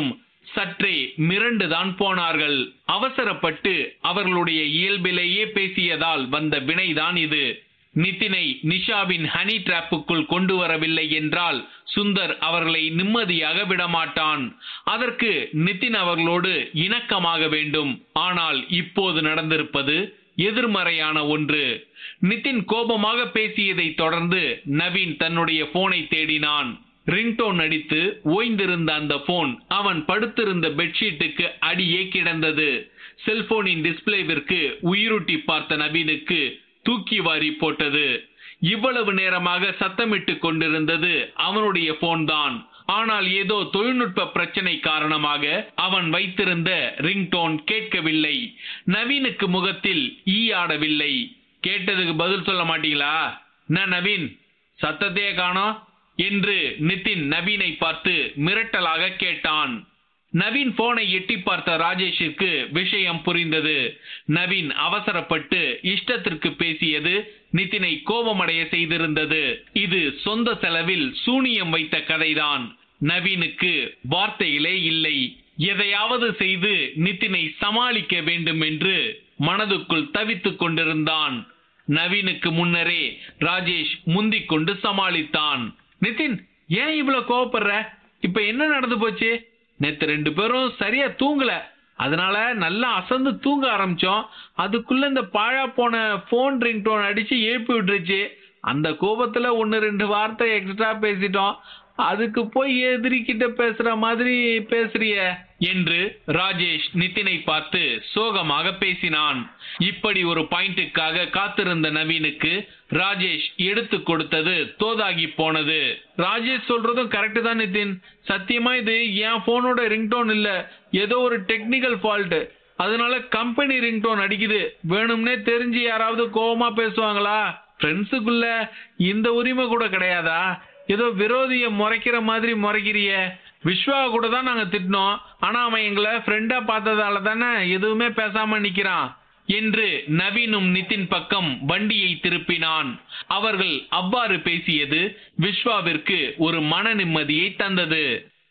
சற்றே மிரண்டுதான் போனார்கள் அவசரப்பட்டு அவர்களுடைய இயல்பிலேயே பேசியதால் வந்த வினைதான் இது நிதினை நிஷாவின் ஹனி டிராப்புக்குள் கொண்டு வரவில்லை என்றால் சுந்தர் அவர்களை நிம்மதியாக விடமாட்டான் அதற்கு நிதின் அவர்களோடு இணக்கமாக வேண்டும் ஆனால் இப்போது நடந்திருப்பது எதிர்மறையான ஒன்று நிதின் கோபமாக பேசியதை தொடர்ந்து நவீன் தன்னுடைய போனை தேடினான் ரிங்டோன் அடித்து ஓய்ந்திருந்த அந்த போன் அவன் படுத்திருந்த பெட்ஷீட்டுக்கு அடியே கிடந்தது செல்போனின் டிஸ்பிளேவிற்கு உயிரூட்டி பார்த்த நவீனுக்கு தூக்கி வாரி போட்டது இவ்வளவு நேரமாக சத்தமிட்டு கொண்டிருந்தது அவனுடைய போன்தான் ஆனால் ஏதோ தொழில்நுட்ப பிரச்சனை காரணமாக அவன் வைத்திருந்த ரிங்டோன் கேட்கவில்லை நவீனுக்கு முகத்தில் ஈ ஆடவில்லை கேட்டதுக்கு பதில் சொல்ல மாட்டீங்களா என்ன நவீன் சத்தத்தையே காணோம் என்று நிதின் நவீனை பார்த்து மிரட்டலாக கேட்டான் நவீன் போனை எட்டி பார்த்த ராஜேஷிற்கு விஷயம் புரிந்தது நவீன் அவசரப்பட்டு இஷ்டத்திற்கு பேசியது நிதினை கோபமடைய செய்திருந்தது இது சொந்த செலவில் சூனியம் வைத்த கதைதான் நவீனுக்கு வார்த்தைகளே இல்லை எதையாவது செய்து நிதினை சமாளிக்க வேண்டும் என்று மனதுக்குள் தவித்துக் கொண்டிருந்தான் நவீனுக்கு முன்னரே ராஜேஷ் முந்திக் கொண்டு சமாளித்தான் நிதின் ஏன் இவ்வளவு கோவப்படுற இப்ப என்ன நடந்து போச்சு நேத்து ரெண்டு பேரும் சரியா தூங்கல அதனால நல்லா அசந்து தூங்க ஆரம்பிச்சோம் அதுக்குள்ள இந்த பாழா போன போன் ரிங் டோன் அடிச்சு எழுப்பி விட்டுருச்சு அந்த கோபத்துல ஒன்னு ரெண்டு வார்த்தை எக்ஸ்ட்ரா பேசிட்டோம் அதுக்கு போய் எதிரிக்கிட்ட பேசுற மாதிரி பேசுறிய என்று ராஜேஷ் நிதினை பார்த்து சோகமாக பேசினான் இப்படி ஒரு பாயிண்ட்டுக்காக காத்திருந்த நவீனுக்கு ராஜேஷ் எடுத்து கொடுத்தது தோதாகி போனது ராஜேஷ் சொல்றதும் கரெக்ட் தான் நிதின் சத்தியமா இது என் போனோட ரிங்டோன் இல்ல ஏதோ ஒரு டெக்னிக்கல் ஃபால்ட் அதனால கம்பெனி ரிங்டோன் அடிக்குது வேணும்னே தெரிஞ்சு யாராவது கோவமா பேசுவாங்களா ஃப்ரெண்ட்ஸுக்குள்ள இந்த உரிமை கூட கிடையாதா ஏதோ விரோதிய முறைக்கிற மாதிரி முறைக்கிறிய விஸ்வா கூட தான் நாங்க திட்டினோம் ஆனா அவன் எங்களை ஃப்ரெண்டா பார்த்ததால தானே எதுவுமே பேசாம நிக்கிறான் என்று நவீனும் நிதின் பக்கம் வண்டியை திருப்பினான் அவர்கள் அவ்வாறு பேசியது விஸ்வாவிற்கு ஒரு மன நிம்மதியை தந்தது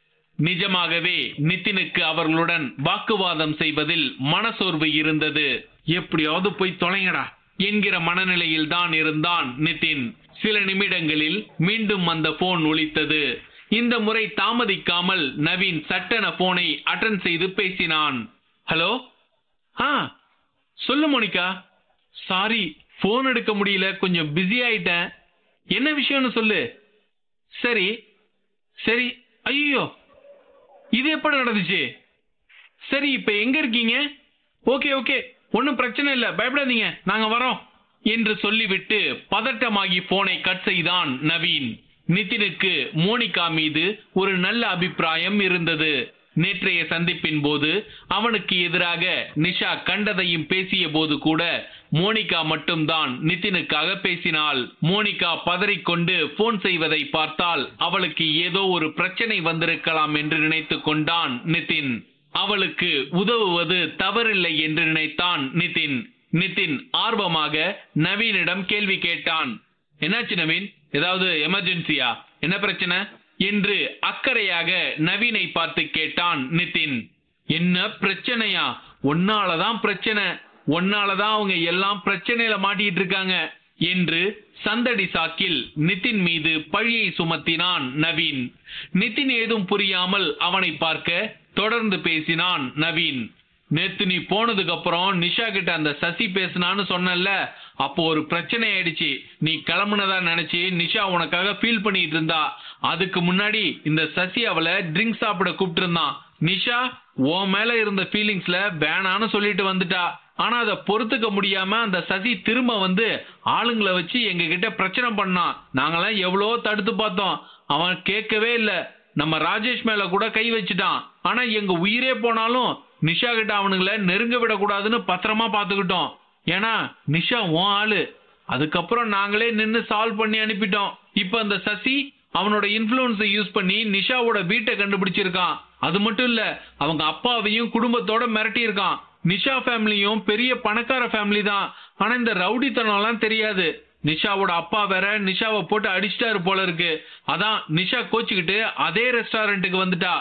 நிஜமாகவே நிதினுக்கு அவர்களுடன் வாக்குவாதம் செய்வதில் மனசோர்வு இருந்தது எப்படியாவது போய் தொலைங்கடா என்கிற மனநிலையில் தான் இருந்தான் நிதின் சில நிமிடங்களில் மீண்டும் அந்த போன் ஒலித்தது இந்த முறை தாமதிக்காமல் நவீன் சட்டென போனை அட்டன் செய்து பேசினான் ஹலோ ஆ சொல்லு மோனிகா சாரி போன் எடுக்க முடியல கொஞ்சம் பிஸி ஆயிட்டேன் என்ன விஷயம்னு சொல்லு சரி சரி ஐயோ இது எப்படி நடந்துச்சு சரி இப்ப எங்க இருக்கீங்க ஓகே ஓகே ஒன்றும் பிரச்சனை இல்லை பயப்படாதீங்க நாங்க வரோம் என்று சொல்லிவிட்டு பதட்டமாகி போனை கட் செய்தான் நவீன் நிதினுக்கு மோனிகா மீது ஒரு நல்ல அபிப்பிராயம் இருந்தது நேற்றைய சந்திப்பின் போது அவனுக்கு எதிராக நிஷா கண்டதையும் பேசிய போது கூட மோனிகா மட்டும்தான் நிதினுக்காக பேசினாள் மோனிகா பதறிக்கொண்டு போன் செய்வதை பார்த்தால் அவளுக்கு ஏதோ ஒரு பிரச்சனை வந்திருக்கலாம் என்று நினைத்து கொண்டான் நிதின் அவளுக்கு உதவுவது தவறில்லை என்று நினைத்தான் நிதின் நிதின் ஆர்வமாக நவீனிடம் கேள்வி கேட்டான் என்னாச்சு நவீன் ஏதாவது எமர்ஜென்சியா என்ன பிரச்சனை என்று அக்கறையாக நவீனை பார்த்து கேட்டான் நிதின் என்ன பிரச்சனையா ஒன்னாலதான் பிரச்சனை ஒன்னாலதான் அவங்க எல்லாம் பிரச்சனையில மாட்டிட்டு இருக்காங்க என்று சந்தடி சாக்கில் நிதின் மீது பழியை சுமத்தினான் நவீன் நிதின் ஏதும் புரியாமல் அவனை பார்க்க தொடர்ந்து பேசினான் நவீன் நேத்து நீ போனதுக்கு அப்புறம் நிஷா கிட்ட அந்த சசி பேசினான்னு சொன்னல அப்போ ஒரு பிரச்சனை ஆயிடுச்சு நீ கிளம்புனதா நினைச்சு நிஷா உனக்காக ஃபீல் பண்ணிட்டு இருந்தா அதுக்கு முன்னாடி இந்த சசி அவளை ட்ரிங்க் சாப்பிட கூப்பிட்டு இருந்தான் நிஷா உன் மேல இருந்த ஃபீலிங்ஸ்ல வேணான்னு சொல்லிட்டு வந்துட்டா ஆனா அதை பொறுத்துக்க முடியாம அந்த சசி திரும்ப வந்து ஆளுங்களை வச்சு எங்க கிட்ட பிரச்சனை பண்ணான் நாங்கெல்லாம் எவ்வளவோ தடுத்து பார்த்தோம் அவன் கேட்கவே இல்ல நம்ம ராஜேஷ் மேல கூட கை வச்சுட்டான் ஆனா எங்க உயிரே போனாலும் நிஷா கிட்ட அவனுங்கள நெருங்க விடக்கூடாதுன்னு பத்திரமா பாத்துக்கிட்டோம் ஏன்னா நிஷா உன் ஆளு அதுக்கப்புறம் நாங்களே நின்னு சால்வ் பண்ணி அனுப்பிட்டோம் இப்ப அந்த சசி அவனோட இன்ஃபுளுன்ஸை யூஸ் பண்ணி நிஷாவோட வீட்டை கண்டுபிடிச்சிருக்கான் அது மட்டும் இல்ல அவங்க அப்பாவையும் குடும்பத்தோட மிரட்டி இருக்கான் நிஷா ஃபேமிலியும் பெரிய பணக்கார ஃபேமிலி தான் ஆனா இந்த ரவுடித்தனம் எல்லாம் தெரியாது நிஷாவோட அப்பா வேற நிஷாவை போட்டு அடிச்சிட்டாரு போல இருக்கு அதான் நிஷா கோச்சுக்கிட்டு அதே ரெஸ்டாரண்ட்டுக்கு வந்துட்டா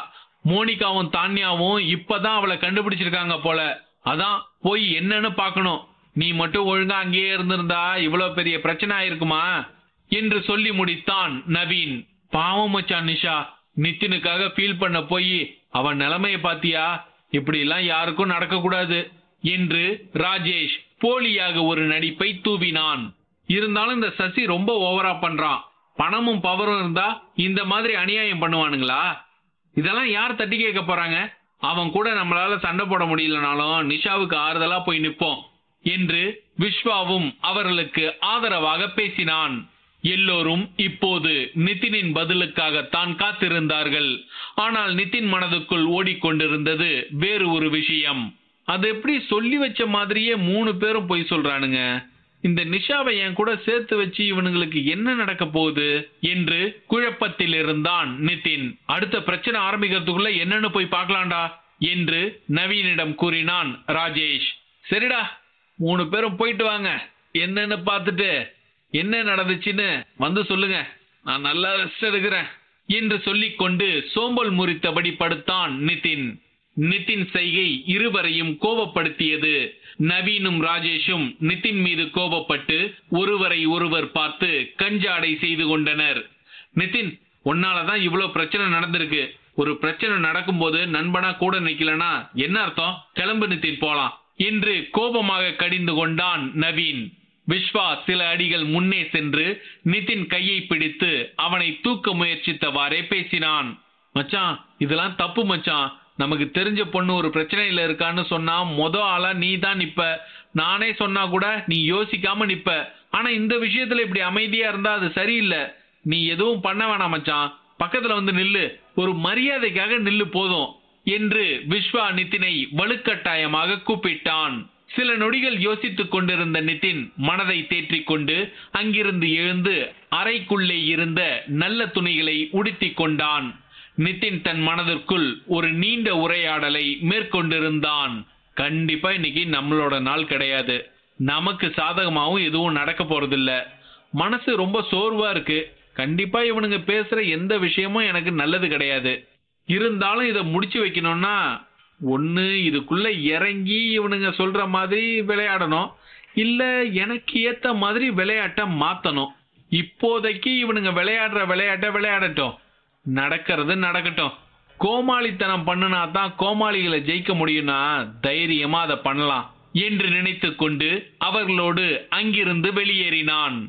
மோனிகாவும் தான்யாவும் இப்பதான் அவளை கண்டுபிடிச்சிருக்காங்க போல அதான் போய் என்னன்னு பார்க்கணும் நீ மட்டும் ஒழுங்கா அங்கேயே இருந்திருந்தா இவ்வளவு பெரிய பிரச்சனை ஆயிருக்குமா என்று சொல்லி முடித்தான் நவீன் பாவம் மச்சான் நிஷா நித்தினுக்காக ஃபீல் பண்ண போய் அவன் நிலைமைய பாத்தியா இப்படி எல்லாம் யாருக்கும் நடக்க கூடாது என்று ராஜேஷ் போலியாக ஒரு நடிப்பை தூவினான் இருந்தாலும் இந்த சசி ரொம்ப ஓவரா பண்றான் பணமும் பவரும் இருந்தா இந்த மாதிரி அநியாயம் பண்ணுவானுங்களா இதெல்லாம் யார் தட்டி கேட்க போறாங்க அவன் கூட நம்மளால சண்டை போட முடியலனாலும் நிஷாவுக்கு ஆறுதலா போய் நிப்போம் என்று விஸ்வாவும் அவர்களுக்கு ஆதரவாக பேசினான் எல்லோரும் இப்போது நிதினின் பதிலுக்காகத்தான் காத்திருந்தார்கள் ஆனால் நிதின் மனதுக்குள் ஓடிக்கொண்டிருந்தது வேறு ஒரு விஷயம் அது எப்படி சொல்லி வச்ச மாதிரியே மூணு பேரும் போய் சொல்றானுங்க இந்த நிஷாவை என் கூட சேர்த்து வச்சு இவனுங்களுக்கு என்ன நடக்க போகுது என்று குழப்பத்தில் இருந்தான் நிதின் அடுத்த பிரச்சனை ஆரம்பிக்கிறதுக்குள்ள என்னன்னு போய் பார்க்கலாம்டா என்று நவீனிடம் கூறினான் ராஜேஷ் சரிடா மூணு பேரும் போயிட்டு வாங்க என்னன்னு பார்த்துட்டு என்ன நடந்துச்சுன்னு வந்து சொல்லுங்க நான் நல்லா ரெஸ்ட் எடுக்கிறேன் என்று சொல்லிக்கொண்டு சோம்பல் முறித்தபடி படுத்தான் நிதின் நிதின் செய்கை இருவரையும் கோபப்படுத்தியது நவீனும் ராஜேஷும் நிதின் மீது கோபப்பட்டு ஒருவரை ஒருவர் பார்த்து கஞ்சாடை செய்து கொண்டனர் நிதின் உன்னாலதான் இவ்வளவு பிரச்சனை நடந்திருக்கு ஒரு பிரச்சனை நடக்கும்போது நண்பனா கூட நிக்கலனா என்ன அர்த்தம் கிளம்பு நிதின் போலாம் என்று கோபமாக கடிந்து கொண்டான் நவீன் விஸ்வா சில அடிகள் முன்னே சென்று நிதின் கையை பிடித்து அவனை தூக்க முயற்சித்தவாறே பேசினான் மச்சான் இதெல்லாம் தப்பு மச்சான் நமக்கு தெரிஞ்ச பொண்ணு ஒரு பிரச்சனையில இருக்கான்னு சொன்னா மொத ஆளா நீ தான் நிப்ப நானே சொன்னா கூட நீ யோசிக்காம நிப்ப ஆனா இந்த விஷயத்துல இப்படி அமைதியா இருந்தா அது சரியில்லை நீ எதுவும் பண்ண வேணாம் மச்சான் பக்கத்துல வந்து நில்லு ஒரு மரியாதைக்காக நில்லு போதும் என்று விஸ்வா நிதினை வலுக்கட்டாயமாக கூப்பிட்டான் சில நொடிகள் யோசித்துக் கொண்டிருந்த நிதின் மனதை தேற்றிக் கொண்டு அங்கிருந்து எழுந்து அறைக்குள்ளே இருந்த நல்ல துணிகளை உடுத்திக் கொண்டான் நிதின் தன் மனதிற்குள் ஒரு நீண்ட உரையாடலை மேற்கொண்டிருந்தான் கண்டிப்பா இன்னைக்கு நம்மளோட நாள் கிடையாது நமக்கு சாதகமாவும் எதுவும் நடக்க போறதில்ல மனசு ரொம்ப சோர்வா இருக்கு கண்டிப்பா இவனுங்க பேசுற எந்த விஷயமும் எனக்கு நல்லது கிடையாது இருந்தாலும் இதை முடிச்சு வைக்கணும்னா ஒண்ணு இதுக்குள்ள இறங்கி இவனுங்க சொல்ற மாதிரி விளையாடணும் இல்ல எனக்கு ஏத்த மாதிரி விளையாட்ட மாத்தணும் இப்போதைக்கு இவனுங்க விளையாடுற விளையாட்ட விளையாடட்டும் நடக்கிறது நடக்கட்டும் கோமாளித்தனம் பண்ணுனா தான் கோமாளிகளை ஜெயிக்க முடியும்னா தைரியமா அதை பண்ணலாம் என்று நினைத்துக் கொண்டு அவர்களோடு அங்கிருந்து வெளியேறினான்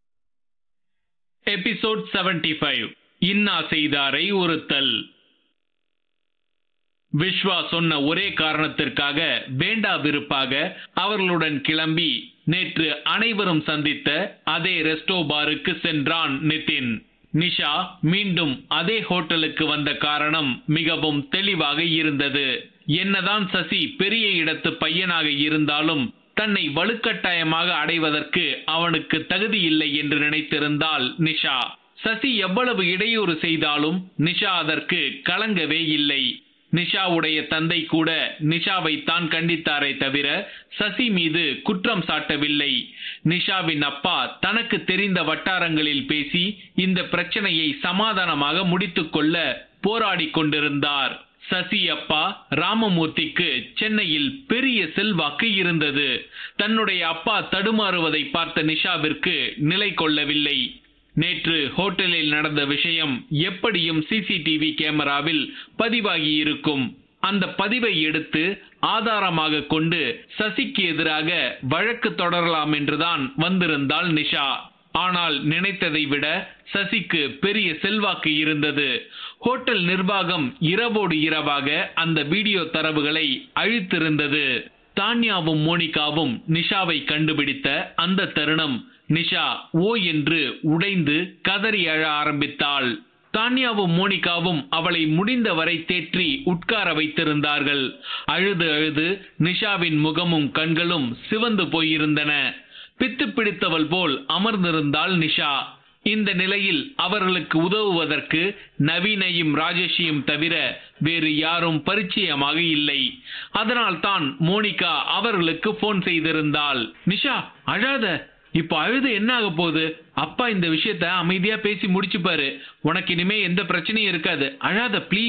எபிசோட் 75 ஃபைவ் இன்னா செய்தாரை ஒருத்தல் விஸ்வா சொன்ன ஒரே காரணத்திற்காக வேண்டா விருப்பாக அவர்களுடன் கிளம்பி நேற்று அனைவரும் சந்தித்த அதே ரெஸ்டோ பாருக்கு சென்றான் நிதின் நிஷா மீண்டும் அதே ஹோட்டலுக்கு வந்த காரணம் மிகவும் தெளிவாக இருந்தது என்னதான் சசி பெரிய இடத்து பையனாக இருந்தாலும் தன்னை வலுக்கட்டாயமாக அடைவதற்கு அவனுக்கு தகுதி இல்லை என்று நினைத்திருந்தாள் நிஷா சசி எவ்வளவு இடையூறு செய்தாலும் நிஷா அதற்கு கலங்கவே இல்லை நிஷாவுடைய தந்தை கூட நிஷாவை தான் கண்டித்தாரே தவிர சசி மீது குற்றம் சாட்டவில்லை நிஷாவின் அப்பா தனக்கு தெரிந்த வட்டாரங்களில் பேசி இந்த பிரச்சனையை சமாதானமாக முடித்துக்கொள்ள போராடிக் கொண்டிருந்தார் சசி அப்பா ராமமூர்த்திக்கு சென்னையில் பெரிய செல்வாக்கு இருந்தது தன்னுடைய அப்பா தடுமாறுவதை பார்த்த நிஷாவிற்கு நிலை கொள்ளவில்லை நேற்று ஹோட்டலில் நடந்த விஷயம் எப்படியும் சிசிடிவி கேமராவில் பதிவாகி இருக்கும் அந்த பதிவை எடுத்து ஆதாரமாக கொண்டு சசிக்கு எதிராக வழக்கு தொடரலாம் என்றுதான் வந்திருந்தாள் நிஷா ஆனால் நினைத்ததை விட சசிக்கு பெரிய செல்வாக்கு இருந்தது ஹோட்டல் நிர்வாகம் இரவோடு இரவாக அந்த வீடியோ தரவுகளை அழித்திருந்தது தான்யாவும் மோனிகாவும் நிஷாவை கண்டுபிடித்த அந்த தருணம் நிஷா ஓ என்று உடைந்து கதறி அழ ஆரம்பித்தாள் தான்யாவும் மோனிகாவும் அவளை முடிந்தவரை தேற்றி உட்கார வைத்திருந்தார்கள் அழுது அழுது நிஷாவின் முகமும் கண்களும் சிவந்து போயிருந்தன பித்து பிடித்தவள் போல் அமர்ந்திருந்தாள் நிஷா இந்த நிலையில் அவர்களுக்கு உதவுவதற்கு நவீனையும் ராஜேஷையும் தவிர வேறு யாரும் பரிச்சயமாக இல்லை அதனால் தான் மோனிகா அவர்களுக்கு போன் செய்திருந்தாள் நிஷா அழாத இப்ப அழுது என்ன ஆக போகுது அப்பா இந்த விஷயத்த அமைதியா பேசி முடிச்சுப்பாரு உனக்கு இனிமே எந்த பிரச்சனையும் இருக்காது அழாத ப்ளீஸ்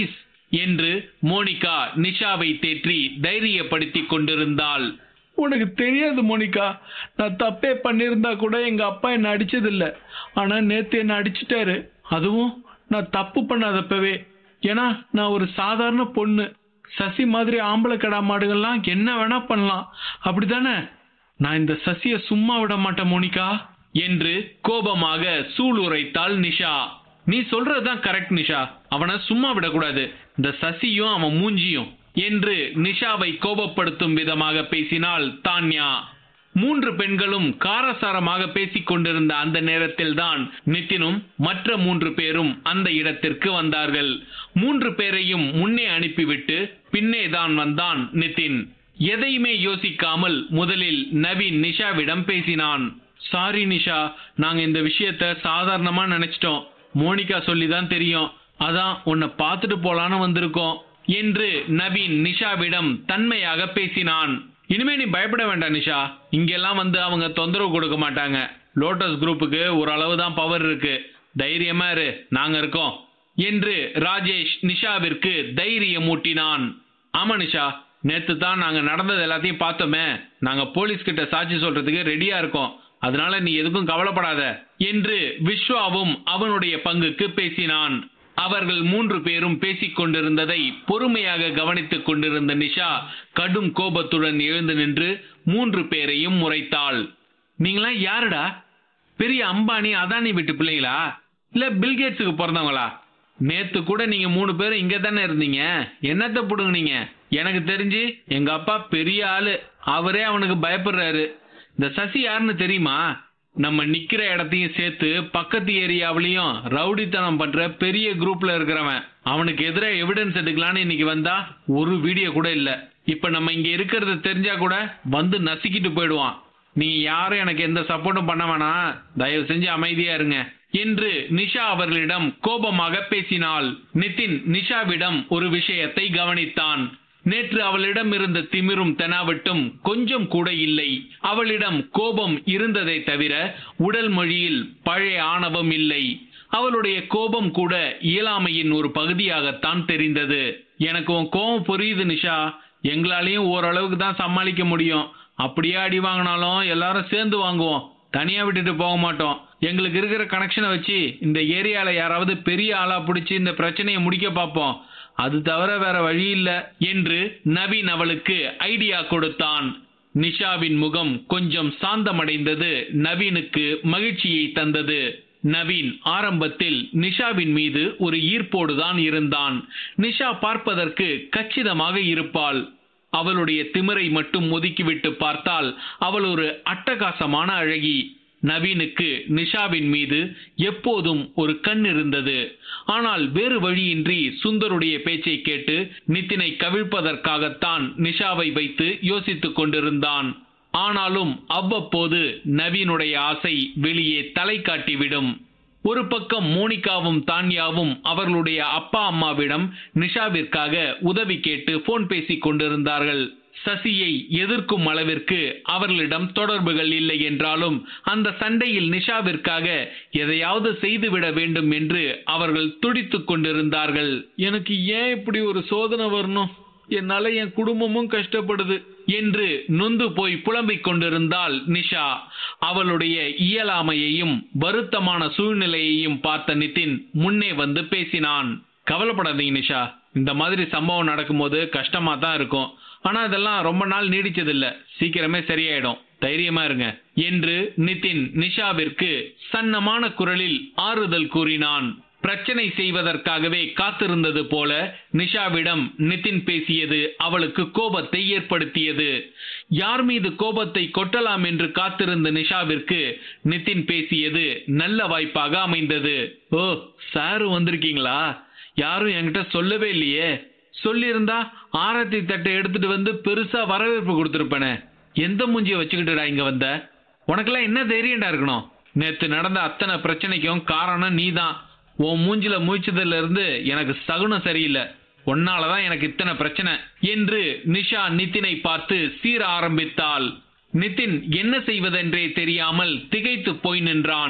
என்று மோனிகா நிஷாவை தேற்றி தைரியப்படுத்திக் கொண்டிருந்தாள் உனக்கு தெரியாது மோனிகா நான் தப்பே பண்ணியிருந்தா கூட எங்க அப்பா என்ன அடிச்சதில்ல ஆனா நேத்து என்ன அடிச்சிட்டாரு அதுவும் நான் தப்பு பண்ணாதப்பவே ஏன்னா நான் ஒரு சாதாரண பொண்ணு சசி மாதிரி ஆம்பளை கடா மாடுகள்லாம் என்ன வேணா பண்ணலாம் அப்படிதானே நான் இந்த சசியை சும்மா விட மாட்டேன் மோனிகா என்று கோபமாக சூளுரைத்தாள் நிஷா நீ சொல்றதுதான் கரெக்ட் நிஷா அவனை சும்மா விடக்கூடாது இந்த சசியும் அவன் மூஞ்சியும் என்று நிஷாவை கோபப்படுத்தும் விதமாக பேசினாள் தான்யா மூன்று பெண்களும் காரசாரமாக பேசிக் கொண்டிருந்த அந்த நேரத்தில்தான் நிதினும் மற்ற மூன்று பேரும் அந்த இடத்திற்கு வந்தார்கள் மூன்று பேரையும் முன்னே அனுப்பிவிட்டு பின்னே தான் வந்தான் நிதின் எதையுமே யோசிக்காமல் முதலில் நவீன் நிஷாவிடம் பேசினான் சாரி நிஷா நாங்க இந்த விஷயத்த சாதாரணமா நினைச்சிட்டோம் மோனிகா சொல்லிதான் தெரியும் அதான் உன்னை பார்த்துட்டு போலான்னு வந்திருக்கோம் என்று நவீன் நிஷாவிடம் தன்மையாக பேசினான் இனிமே நீ பயப்பட வேண்டாம் நிஷா இங்கெல்லாம் வந்து அவங்க தொந்தரவு கொடுக்க மாட்டாங்க லோட்டஸ் குரூப்புக்கு ஓரளவு தான் பவர் இருக்கு தைரியமா இரு நாங்க இருக்கோம் என்று ராஜேஷ் நிஷாவிற்கு தைரியம் ஊட்டினான் ஆமா நிஷா நேத்து தான் நாங்க நடந்தது எல்லாத்தையும் பார்த்தோமே நாங்க போலீஸ் கிட்ட சாட்சி சொல்றதுக்கு ரெடியா இருக்கோம் அதனால நீ எதுக்கும் கவலைப்படாத என்று விஸ்வாவும் அவனுடைய பங்குக்கு பேசினான் அவர்கள் மூன்று பேரும் பேசிக் கொண்டிருந்ததை பொறுமையாக கவனித்துக் கொண்டிருந்த நிஷா கடும் கோபத்துடன் எழுந்து நின்று மூன்று பேரையும் முறைத்தாள் நீங்களாம் யாருடா பெரிய அம்பானி அதானி வீட்டு பிள்ளைங்களா இல்ல பில்கேட்ஸுக்கு பிறந்தவங்களா நேத்து கூட நீங்க மூணு பேரும் இங்க தானே இருந்தீங்க என்னத்த புடுங்குனீங்க எனக்கு தெரிஞ்சு எங்க அப்பா பெரிய ஆளு அவரே அவனுக்கு பயப்படுறாரு இந்த சசி யாருன்னு தெரியுமா நம்ம நிக்கிற இடத்தையும் சேர்த்து பக்கத்து ஏரியாவிலையும் ரவுடித்தனம் பண்ற பெரிய குரூப்ல இருக்கிறவன் அவனுக்கு எதிராக எவிடன்ஸ் எடுக்கலான்னு இன்னைக்கு வந்தா ஒரு வீடியோ கூட இல்ல இப்ப நம்ம இங்க இருக்கிறது தெரிஞ்சா கூட வந்து நசுக்கிட்டு போயிடுவான் நீ யாரும் எனக்கு எந்த சப்போர்ட்டும் பண்ண வேணாம் தயவு செஞ்சு அமைதியா இருங்க என்று நிஷா அவர்களிடம் கோபமாக பேசினாள் நிதின் நிஷாவிடம் ஒரு விஷயத்தை கவனித்தான் நேற்று அவளிடம் இருந்த திமிரும் தெனாவட்டும் கொஞ்சம் கூட இல்லை அவளிடம் கோபம் இருந்ததை தவிர உடல் மொழியில் பழைய ஆணவம் இல்லை அவளுடைய கோபம் கூட இயலாமையின் ஒரு பகுதியாகத்தான் தெரிந்தது எனக்கு உன் கோபம் புரியுது நிஷா எங்களாலையும் ஓரளவுக்கு தான் சமாளிக்க முடியும் அப்படியே அடி வாங்கினாலும் எல்லாரும் சேர்ந்து வாங்குவோம் தனியா விட்டுட்டு போக மாட்டோம் எங்களுக்கு இருக்கிற கனெக்ஷனை வச்சு இந்த ஏரியால யாராவது பெரிய ஆளா பிடிச்சி இந்த பிரச்சனையை முடிக்க பார்ப்போம் அது தவிர வேற வழி இல்ல என்று நவீன் அவளுக்கு ஐடியா கொடுத்தான் நிஷாவின் முகம் கொஞ்சம் சாந்தமடைந்தது நவீனுக்கு மகிழ்ச்சியை தந்தது நவீன் ஆரம்பத்தில் நிஷாவின் மீது ஒரு ஈர்ப்போடுதான் இருந்தான் நிஷா பார்ப்பதற்கு கச்சிதமாக இருப்பாள் அவளுடைய திமிரை மட்டும் ஒதுக்கிவிட்டு பார்த்தால் அவள் ஒரு அட்டகாசமான அழகி நவீனுக்கு நிஷாவின் மீது எப்போதும் ஒரு கண் இருந்தது ஆனால் வேறு வழியின்றி சுந்தருடைய பேச்சை கேட்டு நித்தினை கவிழ்ப்பதற்காகத்தான் நிஷாவை வைத்து யோசித்துக் கொண்டிருந்தான் ஆனாலும் அவ்வப்போது நவீனுடைய ஆசை வெளியே தலை காட்டிவிடும் ஒரு பக்கம் மோனிகாவும் தான்யாவும் அவர்களுடைய அப்பா அம்மாவிடம் நிஷாவிற்காக உதவி கேட்டு போன் பேசிக் கொண்டிருந்தார்கள் சசியை எதிர்க்கும் அளவிற்கு அவர்களிடம் தொடர்புகள் இல்லை என்றாலும் அந்த சண்டையில் நிஷாவிற்காக எதையாவது செய்துவிட வேண்டும் என்று அவர்கள் துடித்துக் கொண்டிருந்தார்கள் எனக்கு ஏன் இப்படி ஒரு சோதனை வரணும் என்னால என் குடும்பமும் கஷ்டப்படுது என்று நொந்து போய் புலம்பிக் கொண்டிருந்தாள் நிஷா அவளுடைய இயலாமையையும் வருத்தமான சூழ்நிலையையும் பார்த்த நிதின் முன்னே வந்து பேசினான் கவலைப்படாதீங்க நிஷா இந்த மாதிரி சம்பவம் நடக்கும்போது கஷ்டமா தான் இருக்கும் ஆனா இதெல்லாம் ரொம்ப நாள் நீடிச்சதில்ல சீக்கிரமே சரியாயிடும் தைரியமா இருங்க என்று நிதின் நிஷாவிற்கு சன்னமான குரலில் ஆறுதல் கூறினான் பிரச்சனை செய்வதற்காகவே காத்திருந்தது போல நிஷாவிடம் நிதின் பேசியது அவளுக்கு கோபத்தை ஏற்படுத்தியது யார் மீது கோபத்தை கொட்டலாம் என்று காத்திருந்த நிஷாவிற்கு நிதின் பேசியது நல்ல வாய்ப்பாக அமைந்தது ஓ சாரு வந்திருக்கீங்களா யாரும் என்கிட்ட சொல்லவே இல்லையே சொல்லியிருந்தா ஆரத்தி தட்டை எடுத்துட்டு வந்து பெருசா வரவேற்பு கொடுத்திருப்பேனே எந்த மூஞ்சிய வச்சுக்கிட்டுடா இங்க வந்த உனக்கெல்லாம் என்ன தைரியம்டா இருக்கணும் நேத்து நடந்த அத்தனை பிரச்சனைக்கும் காரணம் நீதான் உன் மூஞ்சில முழிச்சதுல இருந்து எனக்கு சகுனம் சரியில்லை உன்னாலதான் எனக்கு இத்தனை பிரச்சனை என்று நிஷா நிதினை பார்த்து சீர ஆரம்பித்தாள் நிதின் என்ன செய்வதென்றே தெரியாமல் திகைத்து போய் நின்றான்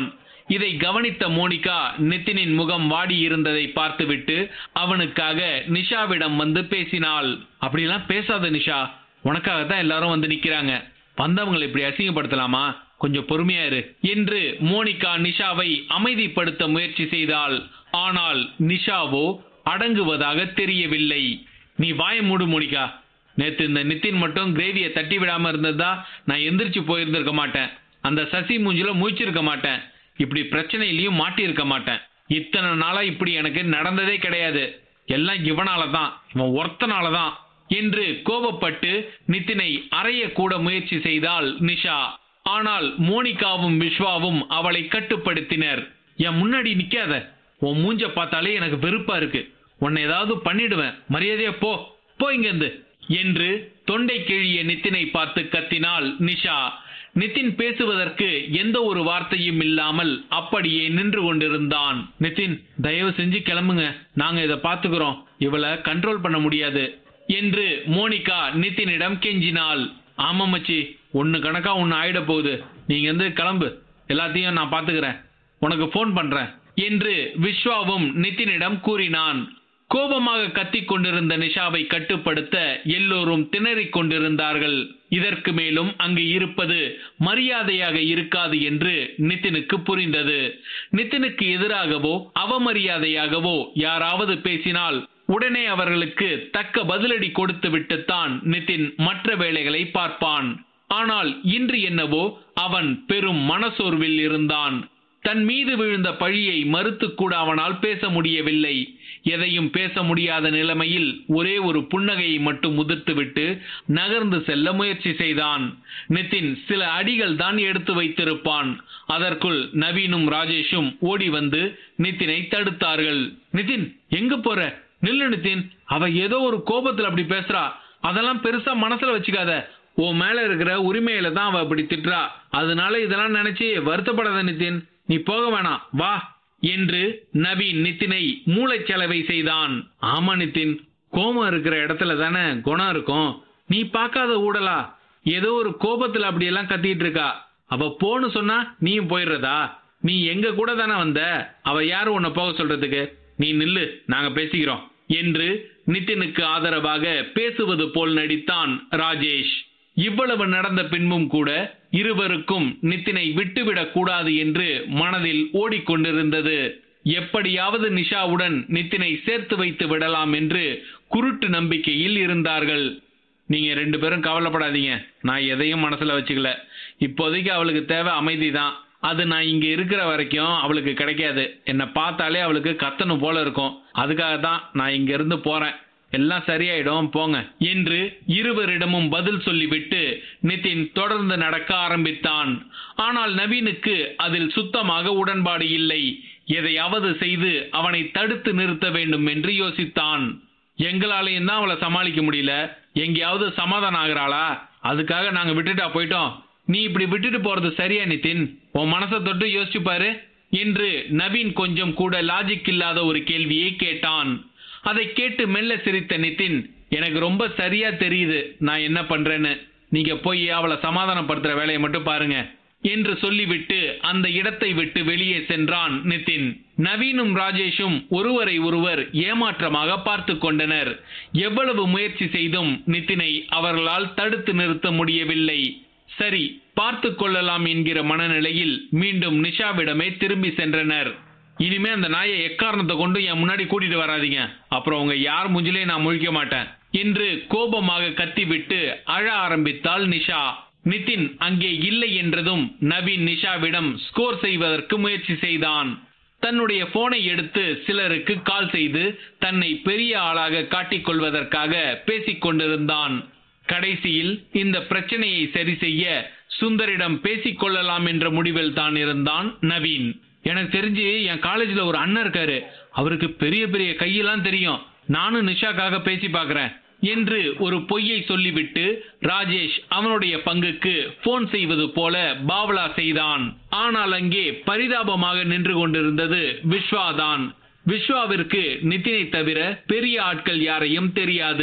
இதை கவனித்த மோனிகா நிதினின் முகம் வாடி இருந்ததை பார்த்துவிட்டு அவனுக்காக நிஷாவிடம் வந்து பேசினாள் அப்படிலாம் பேசாத நிஷா உனக்காக தான் எல்லாரும் வந்து நிக்கிறாங்க வந்தவங்களை இப்படி அசிங்கப்படுத்தலாமா கொஞ்சம் பொறுமையா இரு என்று மோனிகா நிஷாவை அமைதிப்படுத்த முயற்சி செய்தாள் ஆனால் நிஷாவோ அடங்குவதாக தெரியவில்லை நீ வாய மூடு மோனிகா நேத்து இந்த நிதின் மட்டும் கிரேவியை தட்டி விடாம இருந்ததா நான் எந்திரிச்சு போயிருந்திருக்க மாட்டேன் அந்த சசி மூஞ்சில முழிச்சிருக்க மாட்டேன் இப்படி பிரச்சனையிலயும் மாட்டியிருக்க மாட்டேன் இத்தனை நாளா இப்படி எனக்கு நடந்ததே கிடையாது எல்லாம் இவனால தான் இவன் ஒருத்தனால தான் என்று கோபப்பட்டு நிதினை அறைய கூட முயற்சி செய்தாள் நிஷா ஆனால் மோனிகாவும் விஸ்வாவும் அவளை கட்டுப்படுத்தினர் என் முன்னாடி நிக்காத உன் மூஞ்ச பார்த்தாலே எனக்கு வெறுப்பா இருக்கு உன்னை ஏதாவது பண்ணிடுவேன் மரியாதையா போ போ இங்கிருந்து என்று தொண்டை கிழிய நித்தினை பார்த்து கத்தினாள் நிஷா நிதின் பேசுவதற்கு எந்த ஒரு வார்த்தையும் இல்லாமல் அப்படியே நின்று கொண்டிருந்தான் நிதின் தயவு செஞ்சு கிளம்புங்க நாங்க இதை பாத்துக்கிறோம் இவளை கண்ட்ரோல் பண்ண முடியாது என்று மோனிகா நிதினிடம் கெஞ்சினாள் ஆமா மச்சி ஒன்னு கணக்கா ஒன்னு ஆயிட போகுது நீங்க வந்து கிளம்பு எல்லாத்தையும் நான் பாத்துக்கிறேன் உனக்கு ஃபோன் பண்றேன் என்று விஸ்வாவும் நிதினிடம் கூறினான் கோபமாக கத்திக் கொண்டிருந்த நிஷாவை கட்டுப்படுத்த எல்லோரும் திணறிக் கொண்டிருந்தார்கள் இதற்கு மேலும் அங்கு இருப்பது மரியாதையாக இருக்காது என்று நிதினுக்கு புரிந்தது நிதினுக்கு எதிராகவோ அவமரியாதையாகவோ யாராவது பேசினால் உடனே அவர்களுக்கு தக்க பதிலடி கொடுத்து விட்டுத்தான் நிதின் மற்ற வேலைகளை பார்ப்பான் ஆனால் இன்று என்னவோ அவன் பெரும் மனசோர்வில் இருந்தான் தன் மீது விழுந்த பழியை மறுத்து கூட அவனால் பேச முடியவில்லை எதையும் பேச முடியாத நிலைமையில் ஒரே ஒரு புன்னகையை மட்டும் உதிர்த்துவிட்டு நகர்ந்து செல்ல முயற்சி செய்தான் நிதின் சில அடிகள் தான் எடுத்து வைத்திருப்பான் அதற்குள் நவீனும் ராஜேஷும் ஓடி வந்து நிதினை தடுத்தார்கள் நிதின் எங்க போற நில்லு நிதின் அவ ஏதோ ஒரு கோபத்துல அப்படி பேசுறா அதெல்லாம் பெருசா மனசுல வச்சுக்காத உன் மேல இருக்கிற உரிமையில தான் அவ அப்படி திட்டுறா அதனால இதெல்லாம் நினைச்சு வருத்தப்படாத நிதின் நீ போக வேணாம் வா என்று நவீன் நிதினை மூளைச்சலவை செய்தான் ஆமா நிதின் கோபம் இருக்கிற இடத்துல தானே குணம் இருக்கும் நீ பார்க்காத ஊடலா ஏதோ ஒரு கோபத்துல அப்படியெல்லாம் கத்திட்டு இருக்கா அவ போன்னு சொன்னா நீயும் போயிடுறதா நீ எங்க கூட தானே வந்த அவ யாரு உன்னை போக சொல்றதுக்கு நீ நில்லு நாங்க பேசிக்கிறோம் என்று நிதினுக்கு ஆதரவாக பேசுவது போல் நடித்தான் ராஜேஷ் இவ்வளவு நடந்த பின்பும் கூட இருவருக்கும் நித்தினை விட்டுவிடக் கூடாது என்று மனதில் ஓடிக்கொண்டிருந்தது எப்படியாவது நிஷாவுடன் நித்தினை சேர்த்து வைத்து விடலாம் என்று குருட்டு நம்பிக்கையில் இருந்தார்கள் நீங்க ரெண்டு பேரும் கவலைப்படாதீங்க நான் எதையும் மனசுல வச்சுக்கல இப்போதைக்கு அவளுக்கு தேவை அமைதி தான் அது நான் இங்க இருக்கிற வரைக்கும் அவளுக்கு கிடைக்காது என்னை பார்த்தாலே அவளுக்கு கத்தணும் போல இருக்கும் அதுக்காக தான் நான் இங்க இருந்து போறேன் எல்லாம் சரியாயிடும் போங்க என்று இருவரிடமும் பதில் சொல்லிவிட்டு நிதின் தொடர்ந்து நடக்க ஆரம்பித்தான் ஆனால் நவீனுக்கு அதில் சுத்தமாக உடன்பாடு இல்லை எதையாவது செய்து அவனை தடுத்து நிறுத்த வேண்டும் என்று யோசித்தான் எங்களாலையும் தான் அவளை சமாளிக்க முடியல எங்கேயாவது சமாதானம் ஆகுறாளா அதுக்காக நாங்க விட்டுட்டா போயிட்டோம் நீ இப்படி விட்டுட்டு போறது சரியா நிதின் உன் மனசை தொட்டு யோசிச்சு பாரு என்று நவீன் கொஞ்சம் கூட லாஜிக் இல்லாத ஒரு கேள்வியை கேட்டான் அதை கேட்டு மெல்ல சிரித்த நிதின் எனக்கு ரொம்ப சரியா தெரியுது நான் என்ன பண்றேன்னு நீங்க போய் அவளை சமாதானப்படுத்துற வேலையை மட்டும் பாருங்க என்று சொல்லிவிட்டு அந்த இடத்தை விட்டு வெளியே சென்றான் நிதின் நவீனும் ராஜேஷும் ஒருவரை ஒருவர் ஏமாற்றமாக பார்த்து கொண்டனர் எவ்வளவு முயற்சி செய்தும் நிதினை அவர்களால் தடுத்து நிறுத்த முடியவில்லை சரி பார்த்து கொள்ளலாம் என்கிற மனநிலையில் மீண்டும் நிஷாவிடமே திரும்பி சென்றனர் இனிமே அந்த நாயை எக்காரணத்தை கொண்டு என் முன்னாடி கூட்டிட்டு வராதீங்க அப்புறம் உங்க யார் முஞ்சிலே நான் முழிக்க மாட்டேன் என்று கோபமாக கத்திவிட்டு அழ ஆரம்பித்தாள் நிஷா நிதின் அங்கே இல்லை என்றதும் நவீன் நிஷாவிடம் ஸ்கோர் செய்வதற்கு முயற்சி செய்தான் தன்னுடைய போனை எடுத்து சிலருக்கு கால் செய்து தன்னை பெரிய ஆளாக காட்டிக் கொள்வதற்காக பேசிக் கொண்டிருந்தான் கடைசியில் இந்த பிரச்சனையை சரி செய்ய சுந்தரிடம் பேசிக் கொள்ளலாம் என்ற முடிவில் தான் இருந்தான் நவீன் எனக்கு தெரிஞ்சு என் காலேஜ்ல ஒரு அண்ணன் இருக்காரு அவருக்கு பெரிய பெரிய கையெல்லாம் தெரியும் நானும் நிஷாக்காக பேசி பார்க்கறேன் என்று ஒரு பொய்யை சொல்லிவிட்டு ராஜேஷ் அவனுடைய பங்குக்கு போன் செய்வது போல பாவலா செய்தான் ஆனால் அங்கே பரிதாபமாக நின்று கொண்டிருந்தது விஸ்வாதான் விஸ்வாவிற்கு நிதினை தவிர பெரிய ஆட்கள் யாரையும் தெரியாது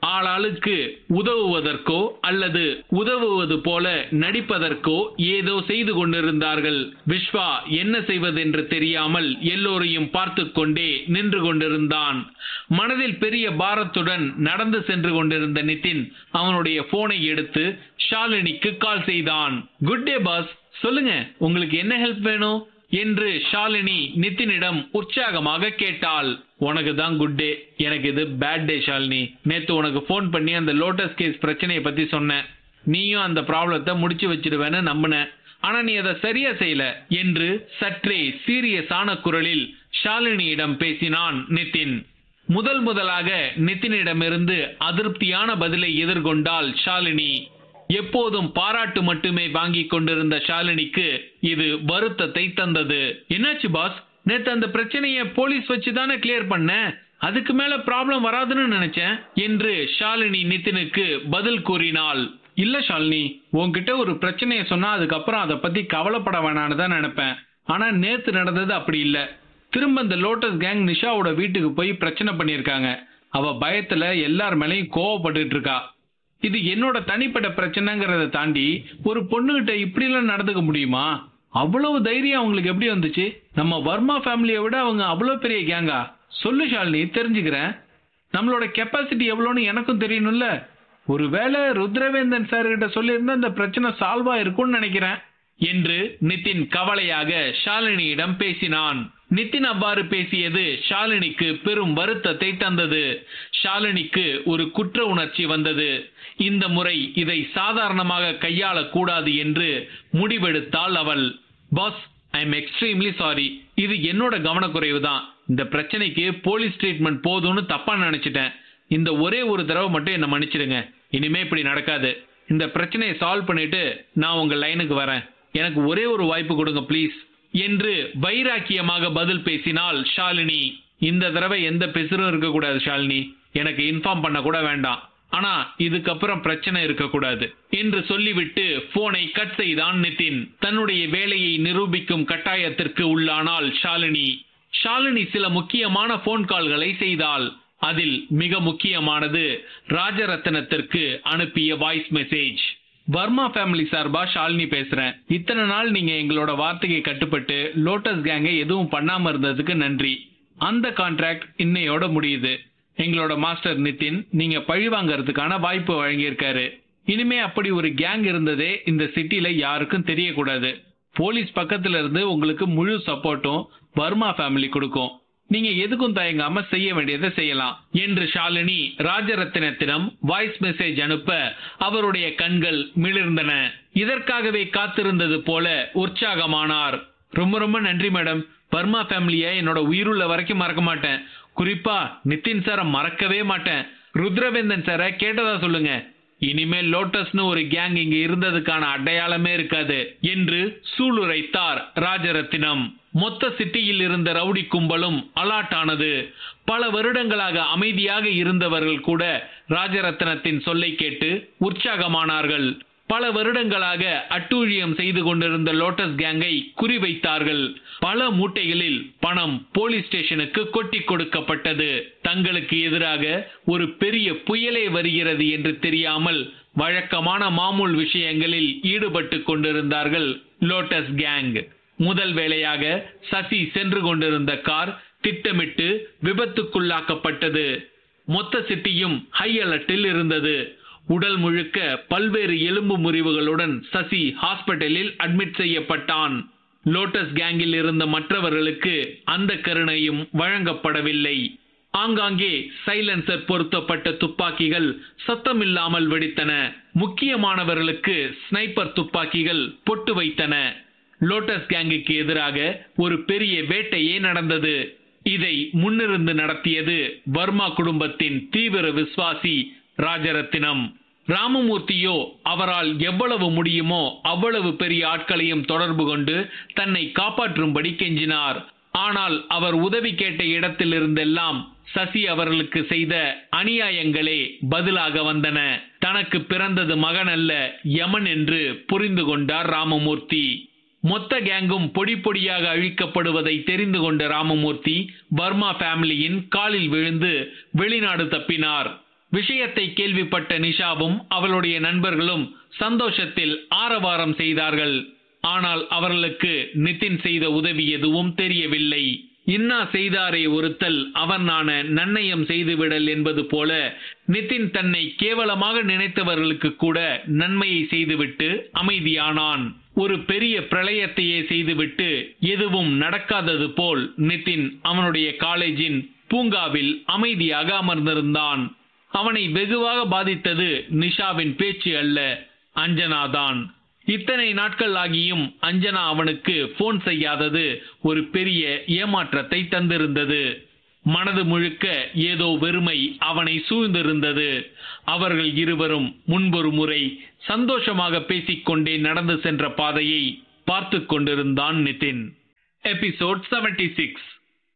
ஆளாளுக்கு உதவுவதற்கோ அல்லது உதவுவது போல நடிப்பதற்கோ ஏதோ செய்து கொண்டிருந்தார்கள் விஸ்வா என்ன செய்வதென்று தெரியாமல் எல்லோரையும் பார்த்து கொண்டே நின்று கொண்டிருந்தான் மனதில் பெரிய பாரத்துடன் நடந்து சென்று கொண்டிருந்த நிதின் அவனுடைய போனை எடுத்து ஷாலினிக்கு கால் செய்தான் குட் டே பாஸ் சொல்லுங்க உங்களுக்கு என்ன ஹெல்ப் வேணும் என்று ஷாலினி நிதினிடம் உற்சாகமாக கேட்டாள் உனக்கு தான் குட் டே எனக்கு இது பேட் டே ஷாலினி நேத்து உனக்கு ஃபோன் பண்ணி அந்த லோட்டஸ் கேஸ் பிரச்சனையை பத்தி சொன்னேன் நீயும் அந்த ப்ராப்ளத்தை முடிச்சு வச்சிடுவேன்னு நம்பின ஆனா நீ அதை சரியா செய்யல என்று சற்றே சீரியஸான குரலில் ஷாலினியிடம் பேசினான் நிதின் முதல் முதலாக நிதினிடமிருந்து அதிருப்தியான பதிலை எதிர்கொண்டாள் ஷாலினி எப்போதும் பாராட்டு மட்டுமே வாங்கிக் கொண்டிருந்த ஷாலினிக்கு இது வருத்தத்தை தந்தது என்னாச்சு பாஸ் நேத்து அந்த பிரச்சனையை போலீஸ் வச்சு தானே கிளியர் பண்ண அதுக்கு மேல ப்ராப்ளம் வராதுன்னு நினைச்சேன் என்று ஷாலினி நிதினுக்கு பதில் கூறினாள் இல்ல ஷாலினி உன்கிட்ட ஒரு பிரச்சனையை சொன்னா அதுக்கப்புறம் அதை பத்தி கவலைப்பட வேணான்னு தான் நினைப்பேன் ஆனா நேத்து நடந்தது அப்படி இல்ல திரும்ப இந்த லோட்டஸ் கேங் நிஷாவோட வீட்டுக்கு போய் பிரச்சனை பண்ணிருக்காங்க அவ பயத்துல எல்லார் மேலயும் கோவப்பட்டுட்டு இருக்கா இது என்னோட தனிப்பட்ட பிரச்சனைங்கிறத தாண்டி ஒரு பொண்ணுகிட்ட இப்படி எல்லாம் நடந்துக்க முடியுமா அவ்வளவு தைரியம் அவங்களுக்கு எப்படி வந்துச்சு நம்ம வர்மா ஃபேமிலியை விட அவங்க அவ்வளவு பெரிய கேங்கா சொல்லு ஷாலினி தெரிஞ்சுக்கிறேன் நம்மளோட கெப்பாசிட்டி எவ்வளோன்னு எனக்கும் தெரியணும்ல ஒருவேளை ருத்ரவேந்தன் சார் கிட்ட சொல்லியிருந்தா இந்த பிரச்சனை சால்வ் ஆயிருக்கும்னு நினைக்கிறேன் என்று நிதின் கவலையாக ஷாலினியிடம் பேசினான் நிதின் அவ்வாறு பேசியது ஷாலினிக்கு பெரும் வருத்தத்தை தந்தது ஷாலினிக்கு ஒரு குற்ற உணர்ச்சி வந்தது இந்த முறை இதை சாதாரணமாக கையாளக்கூடாது என்று முடிவெடுத்தாள் அவள் boss I am extremely sorry இது என்னோட கவனக்குறைவு தான் இந்த பிரச்சனைக்கு போலீஸ் ட்ரீட்மெண்ட் போதும்னு தப்பா நினைச்சிட்டேன் இந்த ஒரே ஒரு தடவை மட்டும் என்ன மன்னிச்சிடுங்க இனிமே இப்படி நடக்காது இந்த பிரச்சனையை சால்வ் பண்ணிட்டு நான் உங்க லைனுக்கு வரேன் எனக்கு ஒரே ஒரு வாய்ப்பு கொடுங்க ப்ளீஸ் என்று வைராக்கியமாக பதில் பேசினாள் ஷாலினி இந்த தடவை எந்த பெசரும் இருக்கக்கூடாது ஷாலினி எனக்கு இன்ஃபார்ம் பண்ண கூட வேண்டாம் ஆனா இதுக்கப்புறம் பிரச்சனை இருக்கக்கூடாது என்று சொல்லிவிட்டு போனை கட் செய்தான் நிதின் தன்னுடைய வேலையை நிரூபிக்கும் கட்டாயத்திற்கு உள்ளானாள் ஷாலினி ஷாலினி சில முக்கியமான போன் கால்களை செய்தாள் அதில் மிக முக்கியமானது ராஜரத்னத்திற்கு அனுப்பிய வாய்ஸ் மெசேஜ் வர்மா ஃபேமிலி சார்பா ஷாலினி பேசுறேன் இத்தனை நாள் நீங்க எங்களோட வார்த்தையை கட்டுப்பட்டு லோட்டஸ் கேங்கை எதுவும் பண்ணாம இருந்ததுக்கு நன்றி அந்த கான்ட்ராக்ட் இன்னையோட முடியுது எங்களோட மாஸ்டர் நிதின் நீங்க பழி வாங்கறதுக்கான வாய்ப்பு வழங்கியிருக்காரு இனிமே அப்படி ஒரு கேங் இருந்ததே இந்த சிட்டில யாருக்கும் தெரியக்கூடாது போலீஸ் பக்கத்துல இருந்து உங்களுக்கு முழு சப்போர்ட்டும் வர்மா ஃபேமிலி கொடுக்கும் நீங்க எதுக்கும் தயங்காம செய்ய வேண்டியதை செய்யலாம் என்று ஷாலினி ராஜரத்தினத்திடம் வாய்ஸ் மெசேஜ் அனுப்ப அவருடைய கண்கள் மிளிர்ந்தன இதற்காகவே காத்திருந்தது போல உற்சாகமானார் ரொம்ப ரொம்ப நன்றி மேடம் வர்மா ஃபேமிலிய என்னோட உயிருள்ள வரைக்கும் மறக்க மாட்டேன் குறிப்பா நிதின் சாரை மறக்கவே மாட்டேன் ருத்ரவேந்தன் சாரை கேட்டதா சொல்லுங்க இனிமேல் லோட்டஸ்னு ஒரு கேங் இங்க இருந்ததுக்கான அடையாளமே இருக்காது என்று சூளுரைத்தார் ராஜரத்தினம் மொத்த சிட்டியில் இருந்த ரவுடி கும்பலும் அலாட் ஆனது பல வருடங்களாக அமைதியாக இருந்தவர்கள் கூட ராஜரத்னத்தின் சொல்லை கேட்டு உற்சாகமானார்கள் பல வருடங்களாக அட்டூழியம் செய்து கொண்டிருந்த லோட்டஸ் கேங்கை குறிவைத்தார்கள் பல மூட்டைகளில் பணம் போலீஸ் ஸ்டேஷனுக்கு கொட்டி கொடுக்கப்பட்டது தங்களுக்கு எதிராக ஒரு பெரிய புயலே வருகிறது என்று தெரியாமல் வழக்கமான மாமூல் விஷயங்களில் ஈடுபட்டு கொண்டிருந்தார்கள் லோட்டஸ் கேங் முதல் வேளையாக சசி சென்று கொண்டிருந்த கார் திட்டமிட்டு விபத்துக்குள்ளாக்கப்பட்டது மொத்த சிட்டியும் ஹை அலர்ட்டில் இருந்தது உடல் முழுக்க பல்வேறு எலும்பு முறிவுகளுடன் சசி ஹாஸ்பிட்டலில் அட்மிட் செய்யப்பட்டான் லோட்டஸ் கேங்கில் இருந்த மற்றவர்களுக்கு அந்த கருணையும் வழங்கப்படவில்லை ஆங்காங்கே சைலன்சர் பொருத்தப்பட்ட துப்பாக்கிகள் சத்தமில்லாமல் வெடித்தன முக்கியமானவர்களுக்கு ஸ்னைப்பர் துப்பாக்கிகள் பொட்டு வைத்தன லோட்டஸ் கேங்குக்கு எதிராக ஒரு பெரிய வேட்டையே நடந்தது இதை முன்னிருந்து நடத்தியது வர்மா குடும்பத்தின் தீவிர விசுவாசி ராஜரத்தினம் ராமமூர்த்தியோ அவரால் எவ்வளவு முடியுமோ அவ்வளவு பெரிய ஆட்களையும் தொடர்பு கொண்டு தன்னை காப்பாற்றும்படி கெஞ்சினார் ஆனால் அவர் உதவி கேட்ட இடத்திலிருந்தெல்லாம் சசி அவர்களுக்கு செய்த அநியாயங்களே பதிலாக வந்தன தனக்கு பிறந்தது மகன் அல்ல யமன் என்று புரிந்து கொண்டார் ராமமூர்த்தி மொத்த கேங்கும் பொடி பொடியாக அழிக்கப்படுவதை தெரிந்து கொண்ட ராமமூர்த்தி வர்மா ஃபேமிலியின் காலில் விழுந்து வெளிநாடு தப்பினார் விஷயத்தை கேள்விப்பட்ட நிஷாவும் அவளுடைய நண்பர்களும் சந்தோஷத்தில் ஆரவாரம் செய்தார்கள் ஆனால் அவர்களுக்கு நிதின் செய்த உதவி எதுவும் தெரியவில்லை இன்னா செய்தாரே ஒருத்தல் அவன் நான நன்னயம் செய்துவிடல் என்பது போல நிதின் தன்னை கேவலமாக நினைத்தவர்களுக்கு கூட நன்மையை செய்துவிட்டு அமைதியானான் ஒரு பெரிய பிரளயத்தையே செய்துவிட்டு எதுவும் நடக்காதது போல் நிதின் அவனுடைய காலேஜின் பூங்காவில் அமைதியாக அமர்ந்திருந்தான் அவனை வெகுவாக பாதித்தது நிஷாவின் பேச்சு அல்ல அஞ்சனாதான் இத்தனை நாட்கள் ஆகியும் அஞ்சனா அவனுக்கு போன் செய்யாதது ஒரு பெரிய ஏமாற்றத்தை தந்திருந்தது மனது முழுக்க ஏதோ வெறுமை அவனை சூழ்ந்திருந்தது அவர்கள் இருவரும் முன்பொரு முறை சந்தோஷமாக பேசிக்கொண்டே நடந்து சென்ற பாதையை பார்த்து கொண்டிருந்தான் நிதின் எபிசோட் 76 சிக்ஸ்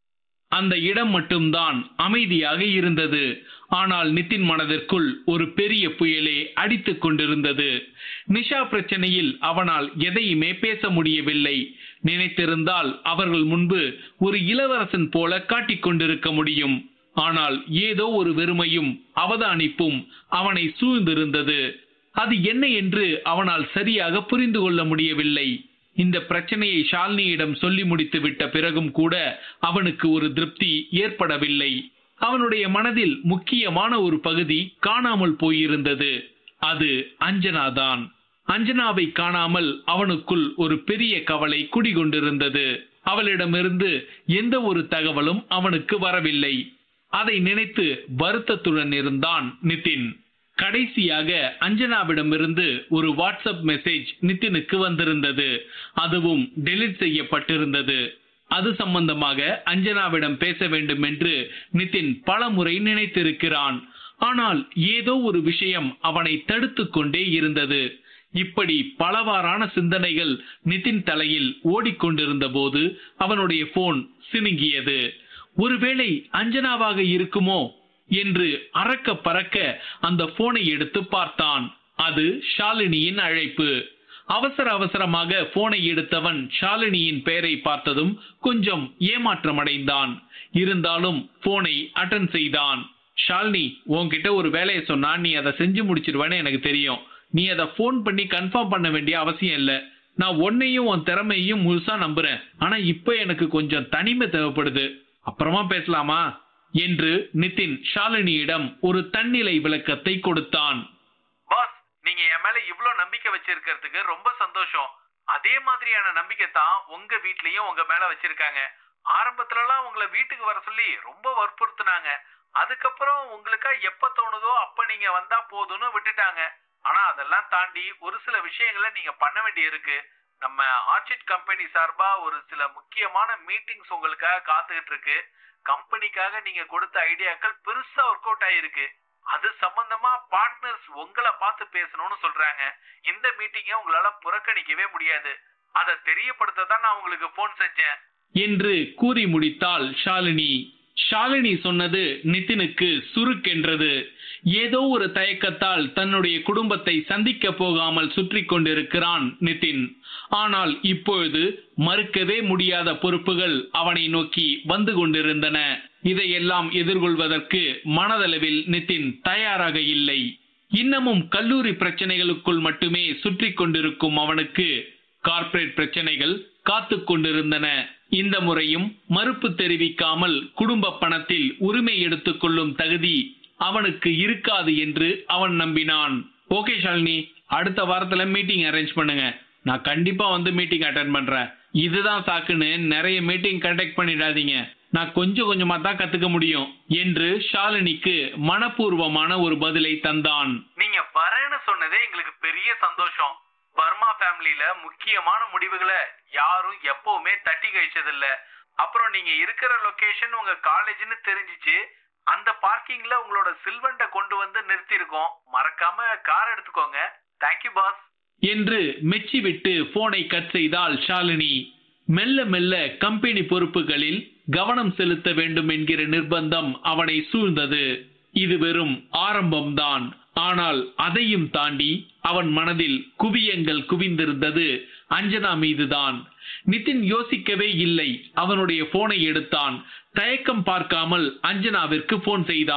அந்த இடம் மட்டும்தான் அமைதியாக இருந்தது ஆனால் நிதின் மனதிற்குள் ஒரு பெரிய புயலே அடித்துக் கொண்டிருந்தது நிஷா பிரச்சனையில் அவனால் எதையுமே பேச முடியவில்லை நினைத்திருந்தால் அவர்கள் முன்பு ஒரு இளவரசன் போல காட்டிக் கொண்டிருக்க முடியும் ஆனால் ஏதோ ஒரு வெறுமையும் அவதானிப்பும் அவனை சூழ்ந்திருந்தது அது என்ன என்று அவனால் சரியாக புரிந்து கொள்ள முடியவில்லை இந்த பிரச்சனையை ஷாலினியிடம் சொல்லி முடித்து விட்ட பிறகும் கூட அவனுக்கு ஒரு திருப்தி ஏற்படவில்லை அவனுடைய மனதில் முக்கியமான ஒரு பகுதி காணாமல் போயிருந்தது அது அஞ்சனாதான் அஞ்சனாவை காணாமல் அவனுக்குள் ஒரு பெரிய கவலை குடிகொண்டிருந்தது அவளிடமிருந்து எந்த ஒரு தகவலும் அவனுக்கு வரவில்லை அதை நினைத்து வருத்தத்துடன் இருந்தான் நிதின் கடைசியாக அஞ்சனாவிடமிருந்து ஒரு வாட்ஸ்அப் மெசேஜ் நிதினுக்கு வந்திருந்தது அதுவும் டெலிட் செய்யப்பட்டிருந்தது அது சம்பந்தமாக அஞ்சனாவிடம் பேச வேண்டும் என்று நிதின் பலமுறை நினைத்திருக்கிறான் ஆனால் ஏதோ ஒரு விஷயம் அவனை தடுத்துக் கொண்டே இருந்தது இப்படி பலவாறான சிந்தனைகள் நிதின் தலையில் ஓடிக்கொண்டிருந்த போது அவனுடைய போன் சினுங்கியது ஒருவேளை அஞ்சனாவாக இருக்குமோ என்று அறக்க பறக்க அந்த போனை எடுத்து பார்த்தான் அது ஷாலினியின் அழைப்பு அவசர அவசரமாக போனை எடுத்தவன் ஷாலினியின் பெயரை பார்த்ததும் கொஞ்சம் ஏமாற்றமடைந்தான் இருந்தாலும் போனை அட்டன் செய்தான் ஷாலினி உன்கிட்ட ஒரு வேலையை சொன்னா நீ அதை செஞ்சு முடிச்சிருவேன்னு எனக்கு தெரியும் நீ அதை ஃபோன் பண்ணி கன்ஃபார்ம் பண்ண வேண்டிய அவசியம் இல்ல நான் உன்னையும் உன் திறமையையும் முழுசா நம்புறேன் ஆனா இப்போ எனக்கு கொஞ்சம் தனிமை தேவைப்படுது அப்புறமா பேசலாமா என்று நிதின் ஷாலினியிடம் ஒரு தன்னிலை விளக்கத்தை கொடுத்தான் பாஸ் நீங்க என் மேல இவ்ளோ நம்பிக்கை வச்சிருக்கிறதுக்கு ரொம்ப சந்தோஷம் அதே மாதிரியான நம்பிக்கை தான் உங்க வீட்லயும் உங்க மேல வச்சிருக்காங்க ஆரம்பத்துல எல்லாம் உங்களை வீட்டுக்கு வர சொல்லி ரொம்ப வற்புறுத்துனாங்க அதுக்கப்புறம் உங்களுக்கா எப்ப தோணுதோ அப்ப நீங்க வந்தா போதும்னு விட்டுட்டாங்க ஆனா அதெல்லாம் தாண்டி ஒரு சில விஷயங்களை நீங்க பண்ண வேண்டி இருக்கு நம்ம ஆர்ச்சிட் கம்பெனி சார்பா ஒரு சில முக்கியமான மீட்டிங்ஸ் உங்களுக்காக காத்துக்கிட்டு இருக்கு கம்பெனிக்காக நீங்க கொடுத்த ஐடியாக்கள் பெருசா ஒர்க் அவுட் ஆயிருக்கு அது சம்பந்தமா பார்ட்னர்ஸ் உங்களை பார்த்து பேசணும்னு சொல்றாங்க இந்த மீட்டிங்கை உங்களால புறக்கணிக்கவே முடியாது அதை தெரியப்படுத்த தான் நான் உங்களுக்கு போன் செஞ்சேன் என்று கூறி முடித்தாள் ஷாலினி ஷாலினி சொன்னது நிதினுக்கு சுருக்கென்றது ஏதோ ஒரு தயக்கத்தால் தன்னுடைய குடும்பத்தை சந்திக்க போகாமல் சுற்றி கொண்டிருக்கிறான் நிதின் ஆனால் இப்பொழுது மறுக்கவே முடியாத பொறுப்புகள் அவனை நோக்கி வந்து கொண்டிருந்தன இதையெல்லாம் எதிர்கொள்வதற்கு மனதளவில் நிதின் தயாராக இல்லை இன்னமும் கல்லூரி பிரச்சனைகளுக்குள் மட்டுமே சுற்றி கொண்டிருக்கும் அவனுக்கு கார்ப்பரேட் பிரச்சனைகள் காத்து கொண்டிருந்தன இந்த முறையும் மறுப்பு தெரிவிக்காமல் குடும்ப பணத்தில் உரிமை எடுத்துக் கொள்ளும் தகுதி அவனுக்கு இருக்காது என்று அவன் நம்பினான் ஓகே ஷாலினி அடுத்த வாரத்துல மீட்டிங் அரேஞ்ச் பண்ணுங்க நான் கண்டிப்பா வந்து மீட்டிங் அட்டன் பண்றேன் இதுதான் சாக்குன்னு நிறைய மீட்டிங் கண்டக்ட் பண்ணிடாதீங்க நான் கொஞ்சம் கொஞ்சமா தான் கத்துக்க முடியும் என்று ஷாலினிக்கு மனப்பூர்வமான ஒரு பதிலை தந்தான் நீங்க வரேன்னு சொன்னதே எங்களுக்கு பெரிய சந்தோஷம் பர்மா ஃபேமிலியில முக்கியமான முடிவுகளை யாரும் எப்பவுமே தட்டி கழிச்சதில்ல அப்புறம் நீங்க இருக்கிற லொகேஷன் உங்க காலேஜ்னு தெரிஞ்சிச்சு அந்த பார்க்கிங்ல உங்களோட சில்வண்ட கொண்டு வந்து நிறுத்தியிருக்கோம் மறக்காம கார் எடுத்துக்கோங்க தேங்க்யூ பாஸ் என்று மெச்சிவிட்டு போனை கட் செய்தாள் ஷாலினி மெல்ல மெல்ல கம்பெனி பொறுப்புகளில் கவனம் செலுத்த வேண்டும் என்கிற நிர்பந்தம் அவனை சூழ்ந்தது இது வெறும் ஆரம்பம்தான் ஆனால் அதையும் தாண்டி அவன் மனதில் குவியங்கள் குவிந்திருந்தது அஞ்சனா மீதுதான் நிதின் யோசிக்கவே இல்லை அவனுடைய போனை எடுத்தான் தயக்கம் பார்க்காமல் அஞ்சனாவிற்கு போன் செய்தான்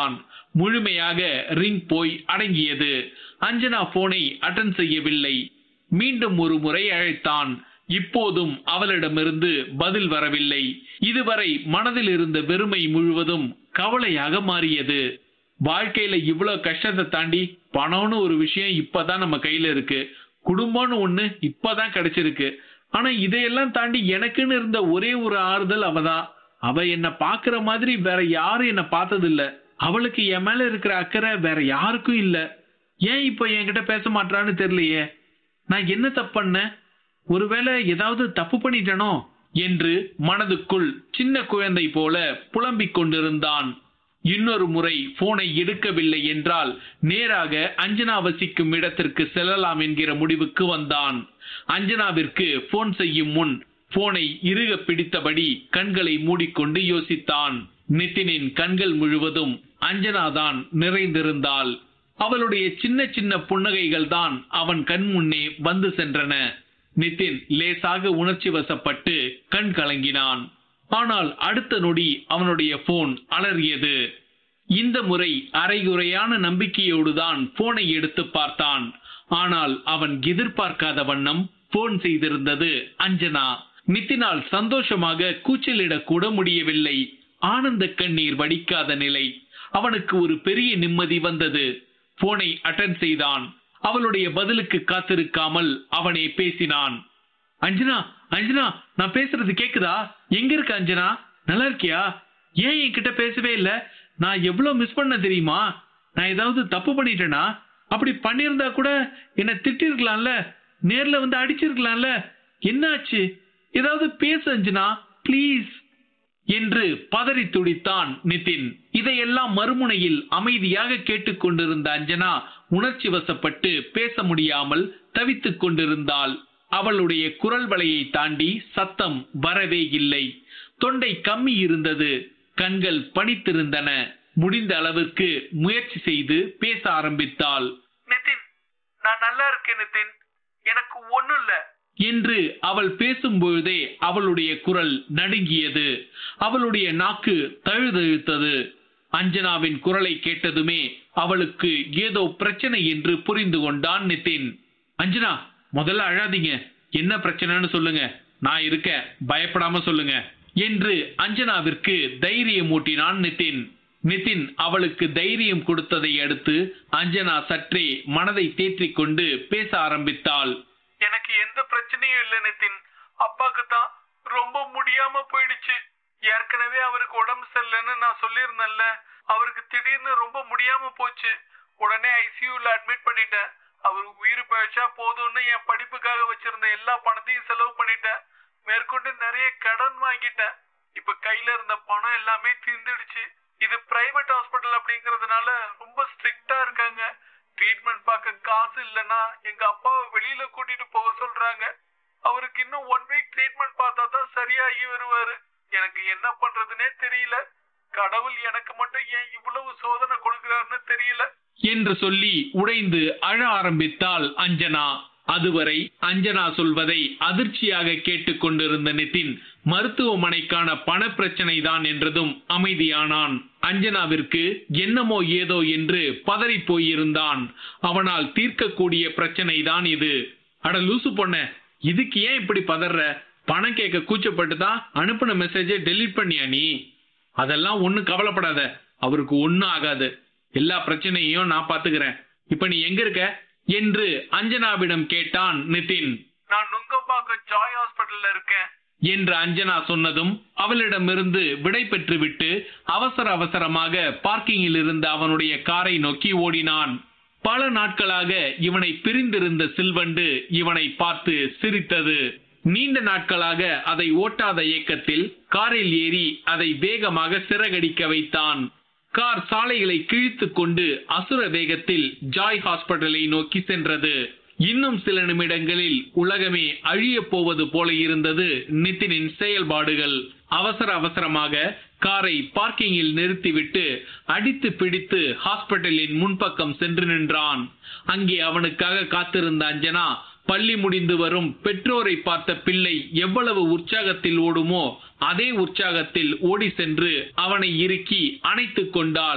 முழுமையாக ரிங் போய் அடங்கியது அஞ்சனா போனை அட்டன் செய்யவில்லை மீண்டும் ஒரு முறை அழைத்தான் இப்போதும் அவளிடமிருந்து பதில் வரவில்லை இதுவரை மனதில் இருந்த வெறுமை முழுவதும் கவலையாக மாறியது வாழ்க்கையில இவ்வளவு கஷ்டத்தை தாண்டி பணம்னு ஒரு விஷயம் இப்பதான் நம்ம கையில இருக்கு குடும்பம்னு ஒண்ணு இப்பதான் கிடைச்சிருக்கு ஆனா இதையெல்லாம் தாண்டி எனக்குன்னு இருந்த ஒரே ஒரு ஆறுதல் அவதான் அவ என்ன பாக்குற மாதிரி வேற யாரும் என்ன பார்த்தது இல்ல அவளுக்கு என் மேல இருக்கிற அக்கறை வேற யாருக்கும் இல்ல ஏன் இப்ப என்கிட்ட பேச மாட்டான்னு தெரியலையே நான் என்ன தப்பு பண்ணேன் ஒருவேளை ஏதாவது தப்பு பண்ணிட்டனோ என்று மனதுக்குள் சின்ன குழந்தை போல புலம்பிக் கொண்டிருந்தான் இன்னொரு முறை போனை எடுக்கவில்லை என்றால் நேராக அஞ்சனா வசிக்கும் இடத்திற்கு செல்லலாம் என்கிற முடிவுக்கு வந்தான் அஞ்சனாவிற்கு போன் செய்யும் முன் போனை இறுக பிடித்தபடி கண்களை மூடிக்கொண்டு யோசித்தான் நிதினின் கண்கள் முழுவதும் அஞ்சனாதான் நிறைந்திருந்தாள் அவளுடைய சின்ன சின்ன புன்னகைகள் தான் அவன் கண் முன்னே வந்து சென்றன நிதின் லேசாக உணர்ச்சி வசப்பட்டு கண் கலங்கினான் ஆனால் அடுத்த நொடி அவனுடைய போன் அலறியது இந்த முறை அரைகுறையான நம்பிக்கையோடுதான் போனை எடுத்து பார்த்தான் ஆனால் அவன் எதிர்பார்க்காத வண்ணம் போன் செய்திருந்தது அஞ்சனா நித்தினால் சந்தோஷமாக கூச்சலிடக் கூட முடியவில்லை ஆனந்த கண்ணீர் வடிக்காத நிலை அவனுக்கு ஒரு பெரிய நிம்மதி வந்தது போனை அட்டன் செய்தான் அவளுடைய பதிலுக்கு காத்திருக்காமல் அவனே பேசினான் அஞ்சனா அஞ்சனா நான் பேசுறது கேக்குதா எங்க இருக்க அஞ்சனா நல்லா இருக்கியா ஏன் என்கிட்ட பேசவே இல்ல நான் எவ்வளவு மிஸ் பண்ண தெரியுமா நான் ஏதாவது தப்பு பண்ணிட்டேனா அப்படி பண்ணியிருந்தா கூட என்ன திட்டிருக்கலாம்ல நேர்ல வந்து அடிச்சிருக்கலாம்ல என்னாச்சு ஏதாவது பேசு அஞ்சனா ப்ளீஸ் என்று பதறி துடித்தான் நிதின் இதையெல்லாம் மறுமுனையில் அமைதியாக கேட்டுக்கொண்டிருந்த அஞ்சனா உணர்ச்சி வசப்பட்டு பேச முடியாமல் தவித்துக் கொண்டிருந்தாள் அவளுடைய குரல் வளையை தாண்டி சத்தம் வரவே இல்லை தொண்டை கம்மி இருந்தது கண்கள் பணித்திருந்தன முடிந்த அளவிற்கு முயற்சி செய்து பேச ஆரம்பித்தாள் நிதின் நான் நல்லா இருக்கேன் நிதின் எனக்கு ஒண்ணும் இல்ல என்று அவள் பேசும்பொழுதே அவளுடைய குரல் நடுங்கியது அவளுடைய நாக்கு தழுதழுத்தது அஞ்சனாவின் குரலை கேட்டதுமே அவளுக்கு ஏதோ பிரச்சனை என்று புரிந்து கொண்டான் நிதின் அஞ்சனா முதல்ல அழாதீங்க என்ன பிரச்சனைன்னு சொல்லுங்க நான் இருக்க பயப்படாம சொல்லுங்க என்று அஞ்சனாவிற்கு தைரியம் ஊட்டினான் நிதின் நிதின் அவளுக்கு தைரியம் கொடுத்ததை அடுத்து அஞ்சனா சற்றே மனதை தேற்றிக் கொண்டு பேச ஆரம்பித்தாள் எனக்கு எந்த பிரச்சனையும் இல்ல நிதின் அப்பாக்கு தான் ரொம்ப முடியாம போயிடுச்சு ஏற்கனவே அவருக்கு உடம்பு சரியில்லைன்னு நான் சொல்லியிருந்தேன்ல அவருக்கு திடீர்னு ரொம்ப முடியாம போச்சு உடனே ஐசியூல அட்மிட் பண்ணிட்டேன் அவர் உயிர் பழிச்சா போதும்னு என் படிப்புக்காக வச்சிருந்த எல்லா பணத்தையும் செலவு பண்ணிட்டேன் மேற்கொண்டு நிறைய கடன் வாங்கிட்டேன் இப்ப கையில இருந்த பணம் எல்லாமே தீர்ந்துடுச்சு இது பிரைவேட் ஹாஸ்பிட்டல் அப்படிங்கறதுனால ரொம்ப ஸ்ட்ரிக்டா இருக்காங்க ட்ரீட்மெண்ட் பார்க்க காசு இல்லைன்னா எங்க அப்பாவை வெளியில கூட்டிட்டு போக சொல்றாங்க அவருக்கு இன்னும் ஒன் வீக் ட்ரீட்மெண்ட் பார்த்தா தான் சரியாகி வருவாரு எனக்கு என்ன பண்றதுனே தெரியல கடவுள் எனக்கு மட்டும் ஏன் இவ்வளவு சோதனை கொடுக்கிறாருன்னு தெரியல என்று சொல்லி உடைந்து அழ ஆரம்பித்தாள் அஞ்சனா அதுவரை அஞ்சனா சொல்வதை அதிர்ச்சியாக கேட்டுக்கொண்டிருந்த நிதின் மருத்துவமனைக்கான பண பிரச்சனை தான் என்றதும் அமைதியானான் அஞ்சனாவிற்கு என்னமோ ஏதோ என்று பதறி போயிருந்தான் அவனால் தீர்க்கக்கூடிய பிரச்சனை தான் இது அட லூசு பொண்ண இதுக்கு ஏன் இப்படி பதற பணம் கேட்க கூச்சப்பட்டு தான் அனுப்பின மெசேஜை டெலீட் பண்ணியா நீ அதெல்லாம் ஒண்ணும் கவலைப்படாத அவருக்கு ஒண்ணும் ஆகாது எல்லா பிரச்சனையும் நான் பாத்துக்கிறேன் இப்ப நீ எங்க இருக்க என்று அஞ்சனாவிடம் கேட்டான் நிதின் நான் நுங்கம்பாக்கம் ஜாய் ஹாஸ்பிட்டல்ல இருக்கேன் என்று அஞ்சனா சொன்னதும் அவளிடமிருந்து விடை பெற்றுவிட்டு அவசர அவசரமாக பார்க்கிங்கில் இருந்த அவனுடைய காரை நோக்கி ஓடினான் பல நாட்களாக இவனை பிரிந்திருந்த சில்வண்டு இவனை பார்த்து சிரித்தது நீண்ட நாட்களாக அதை ஓட்டாத இயக்கத்தில் காரில் ஏறி அதை வேகமாக சிறகடிக்க வைத்தான் கார் சாலைகளை கிழித்துக் கொண்டு அசுர வேகத்தில் ஜாய் ஹாஸ்பிட்டலை நோக்கி சென்றது இன்னும் சில நிமிடங்களில் உலகமே அழியப் போவது போல இருந்தது நிதினின் செயல்பாடுகள் அவசர அவசரமாக காரை பார்க்கிங்கில் நிறுத்திவிட்டு அடித்து பிடித்து ஹாஸ்பிட்டலின் முன்பக்கம் சென்று நின்றான் அங்கே அவனுக்காக காத்திருந்த அஞ்சனா பள்ளி முடிந்து வரும் பெற்றோரை பார்த்த பிள்ளை எவ்வளவு உற்சாகத்தில் ஓடுமோ அதே உற்சாகத்தில் ஓடி சென்று அவனை இறுக்கி அணைத்துக் கொண்டாள்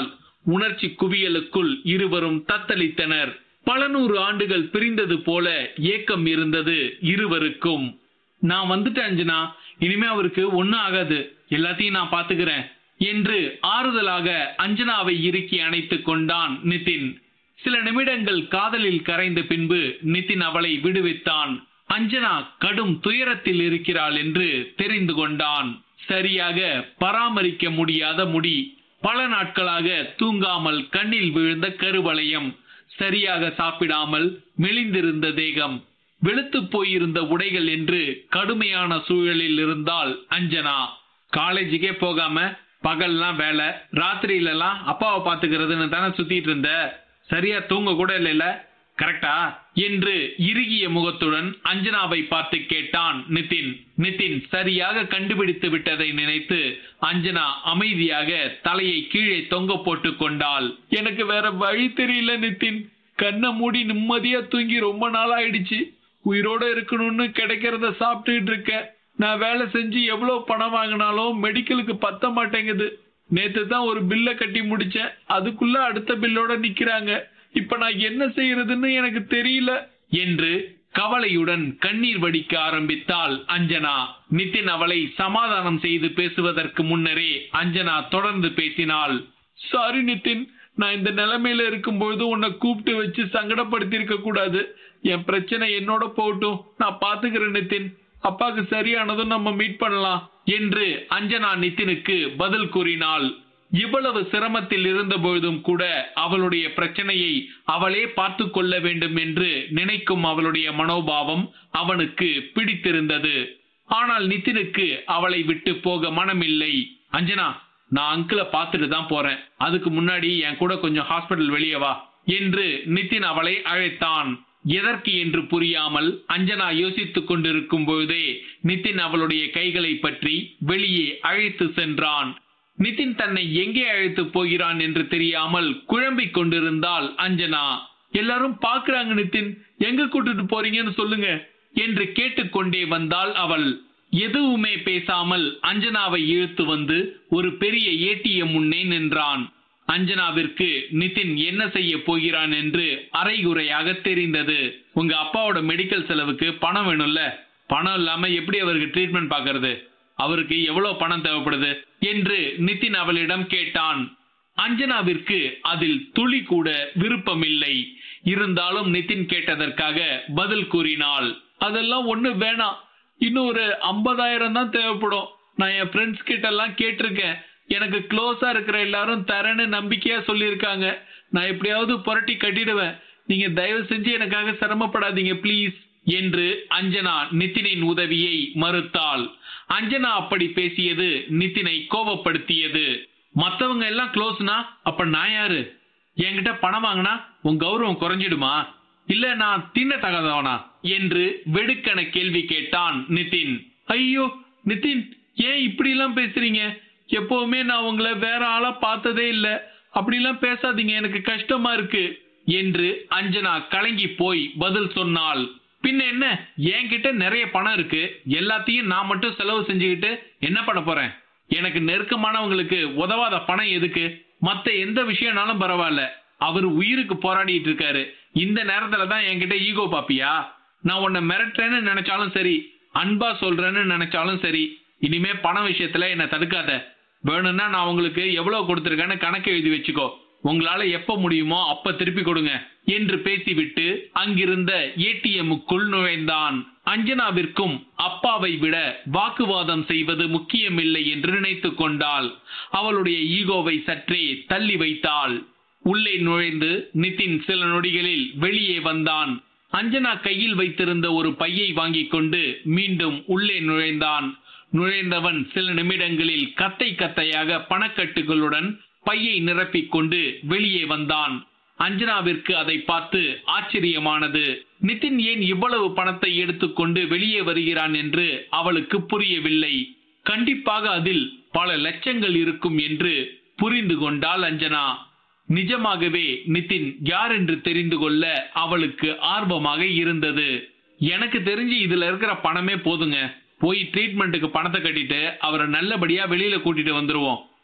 உணர்ச்சி குவியலுக்குள் இருவரும் தத்தளித்தனர் பல நூறு ஆண்டுகள் பிரிந்தது போல ஏக்கம் இருந்தது இருவருக்கும் நான் வந்துட்டேன் அஞ்சனா இனிமே அவருக்கு ஒன்னும் ஆகாது எல்லாத்தையும் நான் பாத்துக்கிறேன் என்று ஆறுதலாக அஞ்சனாவை இறுக்கி அணைத்துக் கொண்டான் நிதின் சில நிமிடங்கள் காதலில் கரைந்த பின்பு நிதின் அவளை விடுவித்தான் அஞ்சனா கடும் துயரத்தில் இருக்கிறாள் என்று தெரிந்து கொண்டான் சரியாக பராமரிக்க முடியாத முடி பல நாட்களாக தூங்காமல் கண்ணில் விழுந்த கருவளையம் சரியாக சாப்பிடாமல் மெலிந்திருந்த தேகம் வெளுத்து போயிருந்த உடைகள் என்று கடுமையான சூழலில் இருந்தால் அஞ்சனா காலேஜுக்கே போகாம பகல்லாம் வேலை ராத்திரியில எல்லாம் அப்பாவை பாத்துக்கிறதுன்னு தானே சுத்திட்டு இருந்த சரியா தூங்க கூட இல்லைல்ல கரெக்டா என்று இறுகிய முகத்துடன் அஞ்சனாவை பார்த்து கேட்டான் நிதின் நிதின் சரியாக கண்டுபிடித்து விட்டதை நினைத்து அஞ்சனா அமைதியாக தலையை கீழே தொங்க போட்டு கொண்டாள் எனக்கு வேற வழி தெரியல நிதின் கண்ணை மூடி நிம்மதியா தூங்கி ரொம்ப நாள் ஆயிடுச்சு உயிரோட இருக்கணும்னு கிடைக்கிறத சாப்பிட்டுட்டு இருக்க நான் வேலை செஞ்சு எவ்வளவு பணம் வாங்கினாலும் மெடிக்கலுக்கு பத்த மாட்டேங்குது நேத்து தான் ஒரு பில்ல கட்டி முடிச்சேன் அதுக்குள்ள அடுத்த பில்லோட நிக்கிறாங்க இப்ப நான் என்ன செய்யறதுன்னு எனக்கு தெரியல என்று கவலையுடன் கண்ணீர் வடிக்க ஆரம்பித்தாள் அஞ்சனா நிதின் அவளை சமாதானம் செய்து பேசுவதற்கு முன்னரே அஞ்சனா தொடர்ந்து பேசினாள் சாரி நிதின் நான் இந்த நிலைமையில இருக்கும்பொழுது உன்னை கூப்பிட்டு வச்சு சங்கடப்படுத்திருக்க கூடாது என் பிரச்சனை என்னோட போகட்டும் நான் பாத்துக்கிறேன் நிதின் அப்பாக்கு சரியானதும் நம்ம மீட் பண்ணலாம் என்று அஞ்சனா நிதினுக்கு பதில் கூறினாள் இவ்வளவு சிரமத்தில் இருந்த பொழுதும் கூட அவளுடைய பிரச்சனையை அவளே பார்த்து கொள்ள வேண்டும் என்று நினைக்கும் அவளுடைய மனோபாவம் அவனுக்கு பிடித்திருந்தது ஆனால் நிதினுக்கு அவளை விட்டு போக மனமில்லை அஞ்சனா நான் அங்கிளை பார்த்துட்டு தான் போறேன் அதுக்கு முன்னாடி என் கூட கொஞ்சம் ஹாஸ்பிட்டல் வெளியே வா என்று நிதின் அவளை அழைத்தான் எதற்கு என்று புரியாமல் அஞ்சனா யோசித்துக் கொண்டிருக்கும் பொழுதே நிதின் அவளுடைய கைகளை பற்றி வெளியே அழைத்து சென்றான் நிதின் தன்னை எங்கே அழைத்து போகிறான் என்று தெரியாமல் குழம்பிக் கொண்டிருந்தாள் அஞ்சனா எல்லாரும் பாக்குறாங்க நிதின் எங்க கூட்டிட்டு போறீங்கன்னு சொல்லுங்க என்று கேட்டுக்கொண்டே வந்தாள் அவள் எதுவுமே பேசாமல் அஞ்சனாவை இழுத்து வந்து ஒரு பெரிய ஏடிஎம் முன்னே நின்றான் அஞ்சனாவிற்கு நிதின் என்ன செய்ய போகிறான் என்று அரைகுறையாக தெரிந்தது உங்க அப்பாவோட மெடிக்கல் செலவுக்கு பணம் வேணும்ல பணம் இல்லாம எப்படி அவருக்கு ட்ரீட்மெண்ட் பாக்குறது அவருக்கு எவ்வளவு பணம் தேவைப்படுது என்று நிதின் அவளிடம் கேட்டான் அஞ்சனாவிற்கு அதில் துளி கூட விருப்பமில்லை இருந்தாலும் நிதின் கேட்டதற்காக பதில் கூறினாள் அதெல்லாம் ஒண்ணு வேணாம் இன்னும் ஒரு ஐம்பதாயிரம் தான் தேவைப்படும் நான் என் ஃப்ரெண்ட்ஸ் கிட்ட எல்லாம் கேட்டிருக்கேன் எனக்கு க்ளோஸா இருக்கிற எல்லாரும் தரேன்னு நம்பிக்கையா சொல்லியிருக்காங்க நான் எப்படியாவது புரட்டி கட்டிடுவேன் நீங்க தயவு செஞ்சு எனக்காக சிரமப்படாதீங்க ப்ளீஸ் என்று அஞ்சனா நிதினின் உதவியை மறுத்தாள் அஞ்சனா அப்படி பேசியது நிதினை கோபப்படுத்தியது மத்தவங்க எல்லாம் க்ளோஸ்னா அப்ப நான் யாரு என்கிட்ட பணம் வாங்கினா உன் கௌரவம் குறைஞ்சிடுமா இல்ல நான் தின்ன தகாதவனா என்று வெடுக்கன கேள்வி கேட்டான் நிதின் ஐயோ நிதின் ஏன் இப்படி எல்லாம் பேசுறீங்க எப்பவுமே நான் உங்களை வேற ஆளா பார்த்ததே இல்ல அப்படிலாம் பேசாதீங்க எனக்கு கஷ்டமா இருக்கு என்று அஞ்சனா கலங்கி போய் பதில் சொன்னாள் பின்ன என்ன என்கிட்ட நிறைய பணம் இருக்கு எல்லாத்தையும் நான் மட்டும் செலவு செஞ்சுக்கிட்டு என்ன பண்ண போறேன் எனக்கு நெருக்கமானவங்களுக்கு உதவாத பணம் எதுக்கு மத்த எந்த விஷயம்னாலும் பரவாயில்ல அவர் உயிருக்கு போராடிட்டு இருக்காரு இந்த நேரத்துல தான் என்கிட்ட ஈகோ பாப்பியா நான் உன்னை மிரட்டுறேன்னு நினைச்சாலும் சரி அன்பா சொல்றேன்னு நினைச்சாலும் சரி இனிமே பண விஷயத்துல என்ன தடுக்காத வேணும்னா நான் உங்களுக்கு எவ்வளவு கொடுத்திருக்கேன்னு கணக்கு எழுதி வச்சுக்கோ உங்களால எப்ப முடியுமோ அப்ப திருப்பி கொடுங்க என்று பேசிவிட்டு அங்கிருந்த ஏடிஎம்முக்குள் நுழைந்தான் அஞ்சனாவிற்கும் அப்பாவை விட வாக்குவாதம் செய்வது முக்கியமில்லை என்று நினைத்துக் கொண்டாள் அவளுடைய ஈகோவை சற்றே தள்ளி வைத்தாள் உள்ளே நுழைந்து நிதின் சில நொடிகளில் வெளியே வந்தான் அஞ்சனா கையில் வைத்திருந்த ஒரு பையை வாங்கிக் கொண்டு மீண்டும் உள்ளே நுழைந்தான் நுழைந்தவன் சில நிமிடங்களில் கத்தை கத்தையாக பணக்கட்டுகளுடன் பையை நிரப்பிக் கொண்டு வெளியே வந்தான் அஞ்சனாவிற்கு அதை பார்த்து ஆச்சரியமானது நிதின் ஏன் இவ்வளவு பணத்தை எடுத்துக்கொண்டு வெளியே வருகிறான் என்று அவளுக்கு புரியவில்லை கண்டிப்பாக அதில் பல லட்சங்கள் இருக்கும் என்று புரிந்து கொண்டாள் அஞ்சனா நிஜமாகவே நிதின் யார் என்று தெரிந்து கொள்ள அவளுக்கு ஆர்வமாக இருந்தது எனக்கு தெரிஞ்சு இதுல இருக்கிற பணமே போதுங்க போய் ட்ரீட்மெண்ட்டுக்கு பணத்தை கட்டிட்டு அவரை நல்லபடியா வெளியில கூட்டிட்டு வந்துருவோம்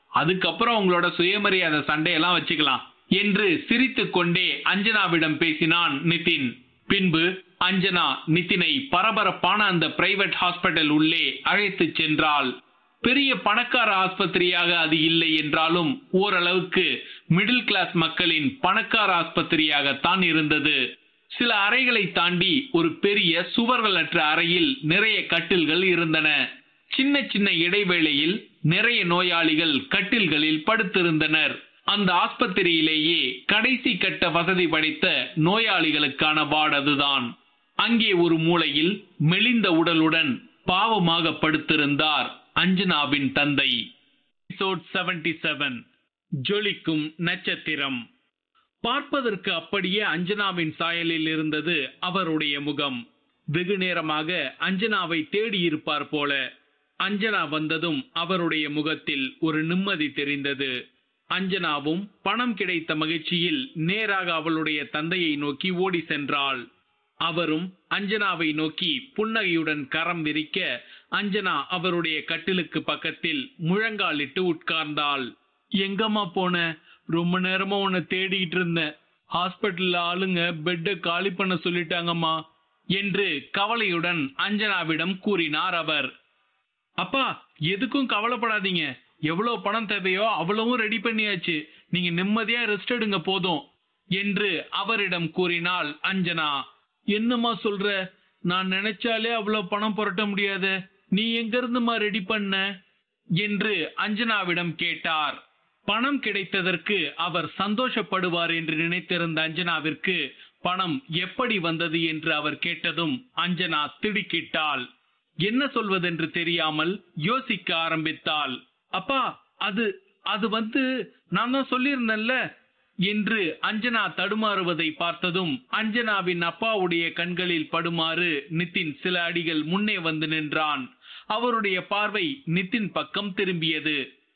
அதுக்கப்புறம் உங்களோட சுயமரியாதை சண்டையெல்லாம் வச்சுக்கலாம் என்று சிரித்துக் கொண்டே அஞ்சனாவிடம் பேசினான் நிதின் பின்பு அஞ்சனா நிதினை பரபரப்பான அந்த பிரைவேட் ஹாஸ்பிட்டல் உள்ளே அழைத்துச் சென்றாள் பெரிய பணக்கார ஆஸ்பத்திரியாக அது இல்லை என்றாலும் ஓரளவுக்கு மிடில் கிளாஸ் மக்களின் பணக்கார ஆஸ்பத்திரியாகத்தான் இருந்தது சில அறைகளை தாண்டி ஒரு பெரிய சுவர்களற்ற அறையில் நிறைய கட்டில்கள் இருந்தன சின்ன சின்ன இடைவேளையில் நிறைய நோயாளிகள் கட்டில்களில் படுத்திருந்தனர் அந்த ஆஸ்பத்திரியிலேயே கடைசி கட்ட வசதி படைத்த நோயாளிகளுக்கான வார்டு அதுதான் அங்கே ஒரு மூலையில் மெலிந்த உடலுடன் பாவமாக படுத்திருந்தார் அஞ்சனாவின் தந்தை எபிசோட் 77 ஜொலிக்கும் நட்சத்திரம் பார்ப்பதற்கு அப்படியே அஞ்சனாவின் சாயலில் இருந்தது அவருடைய முகம் வெகு நேரமாக அஞ்சனாவை தேடியிருப்பார் போல அஞ்சனா வந்ததும் அவருடைய முகத்தில் ஒரு நிம்மதி தெரிந்தது அஞ்சனாவும் பணம் கிடைத்த மகிழ்ச்சியில் நேராக அவளுடைய தந்தையை நோக்கி ஓடி சென்றாள் அவரும் அஞ்சனாவை நோக்கி புன்னகையுடன் கரம் விரிக்க அஞ்சனா அவருடைய கட்டிலுக்கு பக்கத்தில் முழங்காலிட்டு உட்கார்ந்தாள் எங்கம்மா போன ரொம்ப நேரமா உன்னை தேடிட்டு இருந்தேன் ஹாஸ்பிட்டல்ல ஆளுங்க பெட்டை காலி பண்ண சொல்லிட்டாங்கம்மா என்று கவலையுடன் அஞ்சனாவிடம் கூறினார் அவர் அப்பா எதுக்கும் கவலைப்படாதீங்க எவ்வளவு பணம் தேவையோ அவ்வளவும் ரெடி பண்ணியாச்சு நீங்க நிம்மதியா ரெஸ்ட் எடுங்க போதும் என்று அவரிடம் கூறினாள் அஞ்சனா என்னம்மா சொல்ற நான் நினைச்சாலே அவ்வளவு பணம் புரட்ட முடியாது நீ எங்க இருந்துமா ரெடி பண்ண என்று அஞ்சனாவிடம் கேட்டார் பணம் கிடைத்ததற்கு அவர் சந்தோஷப்படுவார் என்று நினைத்திருந்த அஞ்சனாவிற்கு பணம் எப்படி வந்தது என்று அவர் கேட்டதும் அஞ்சனா திடுக்கிட்டாள் என்ன சொல்வதென்று தெரியாமல் யோசிக்க ஆரம்பித்தாள் அப்பா அது அது வந்து நான் தான் சொல்லியிருந்தேன்ல என்று அஞ்சனா தடுமாறுவதை பார்த்ததும் அஞ்சனாவின் அப்பாவுடைய கண்களில் படுமாறு நிதின் சில அடிகள் முன்னே வந்து நின்றான் அவருடைய பார்வை நிதின் பக்கம் திரும்பியது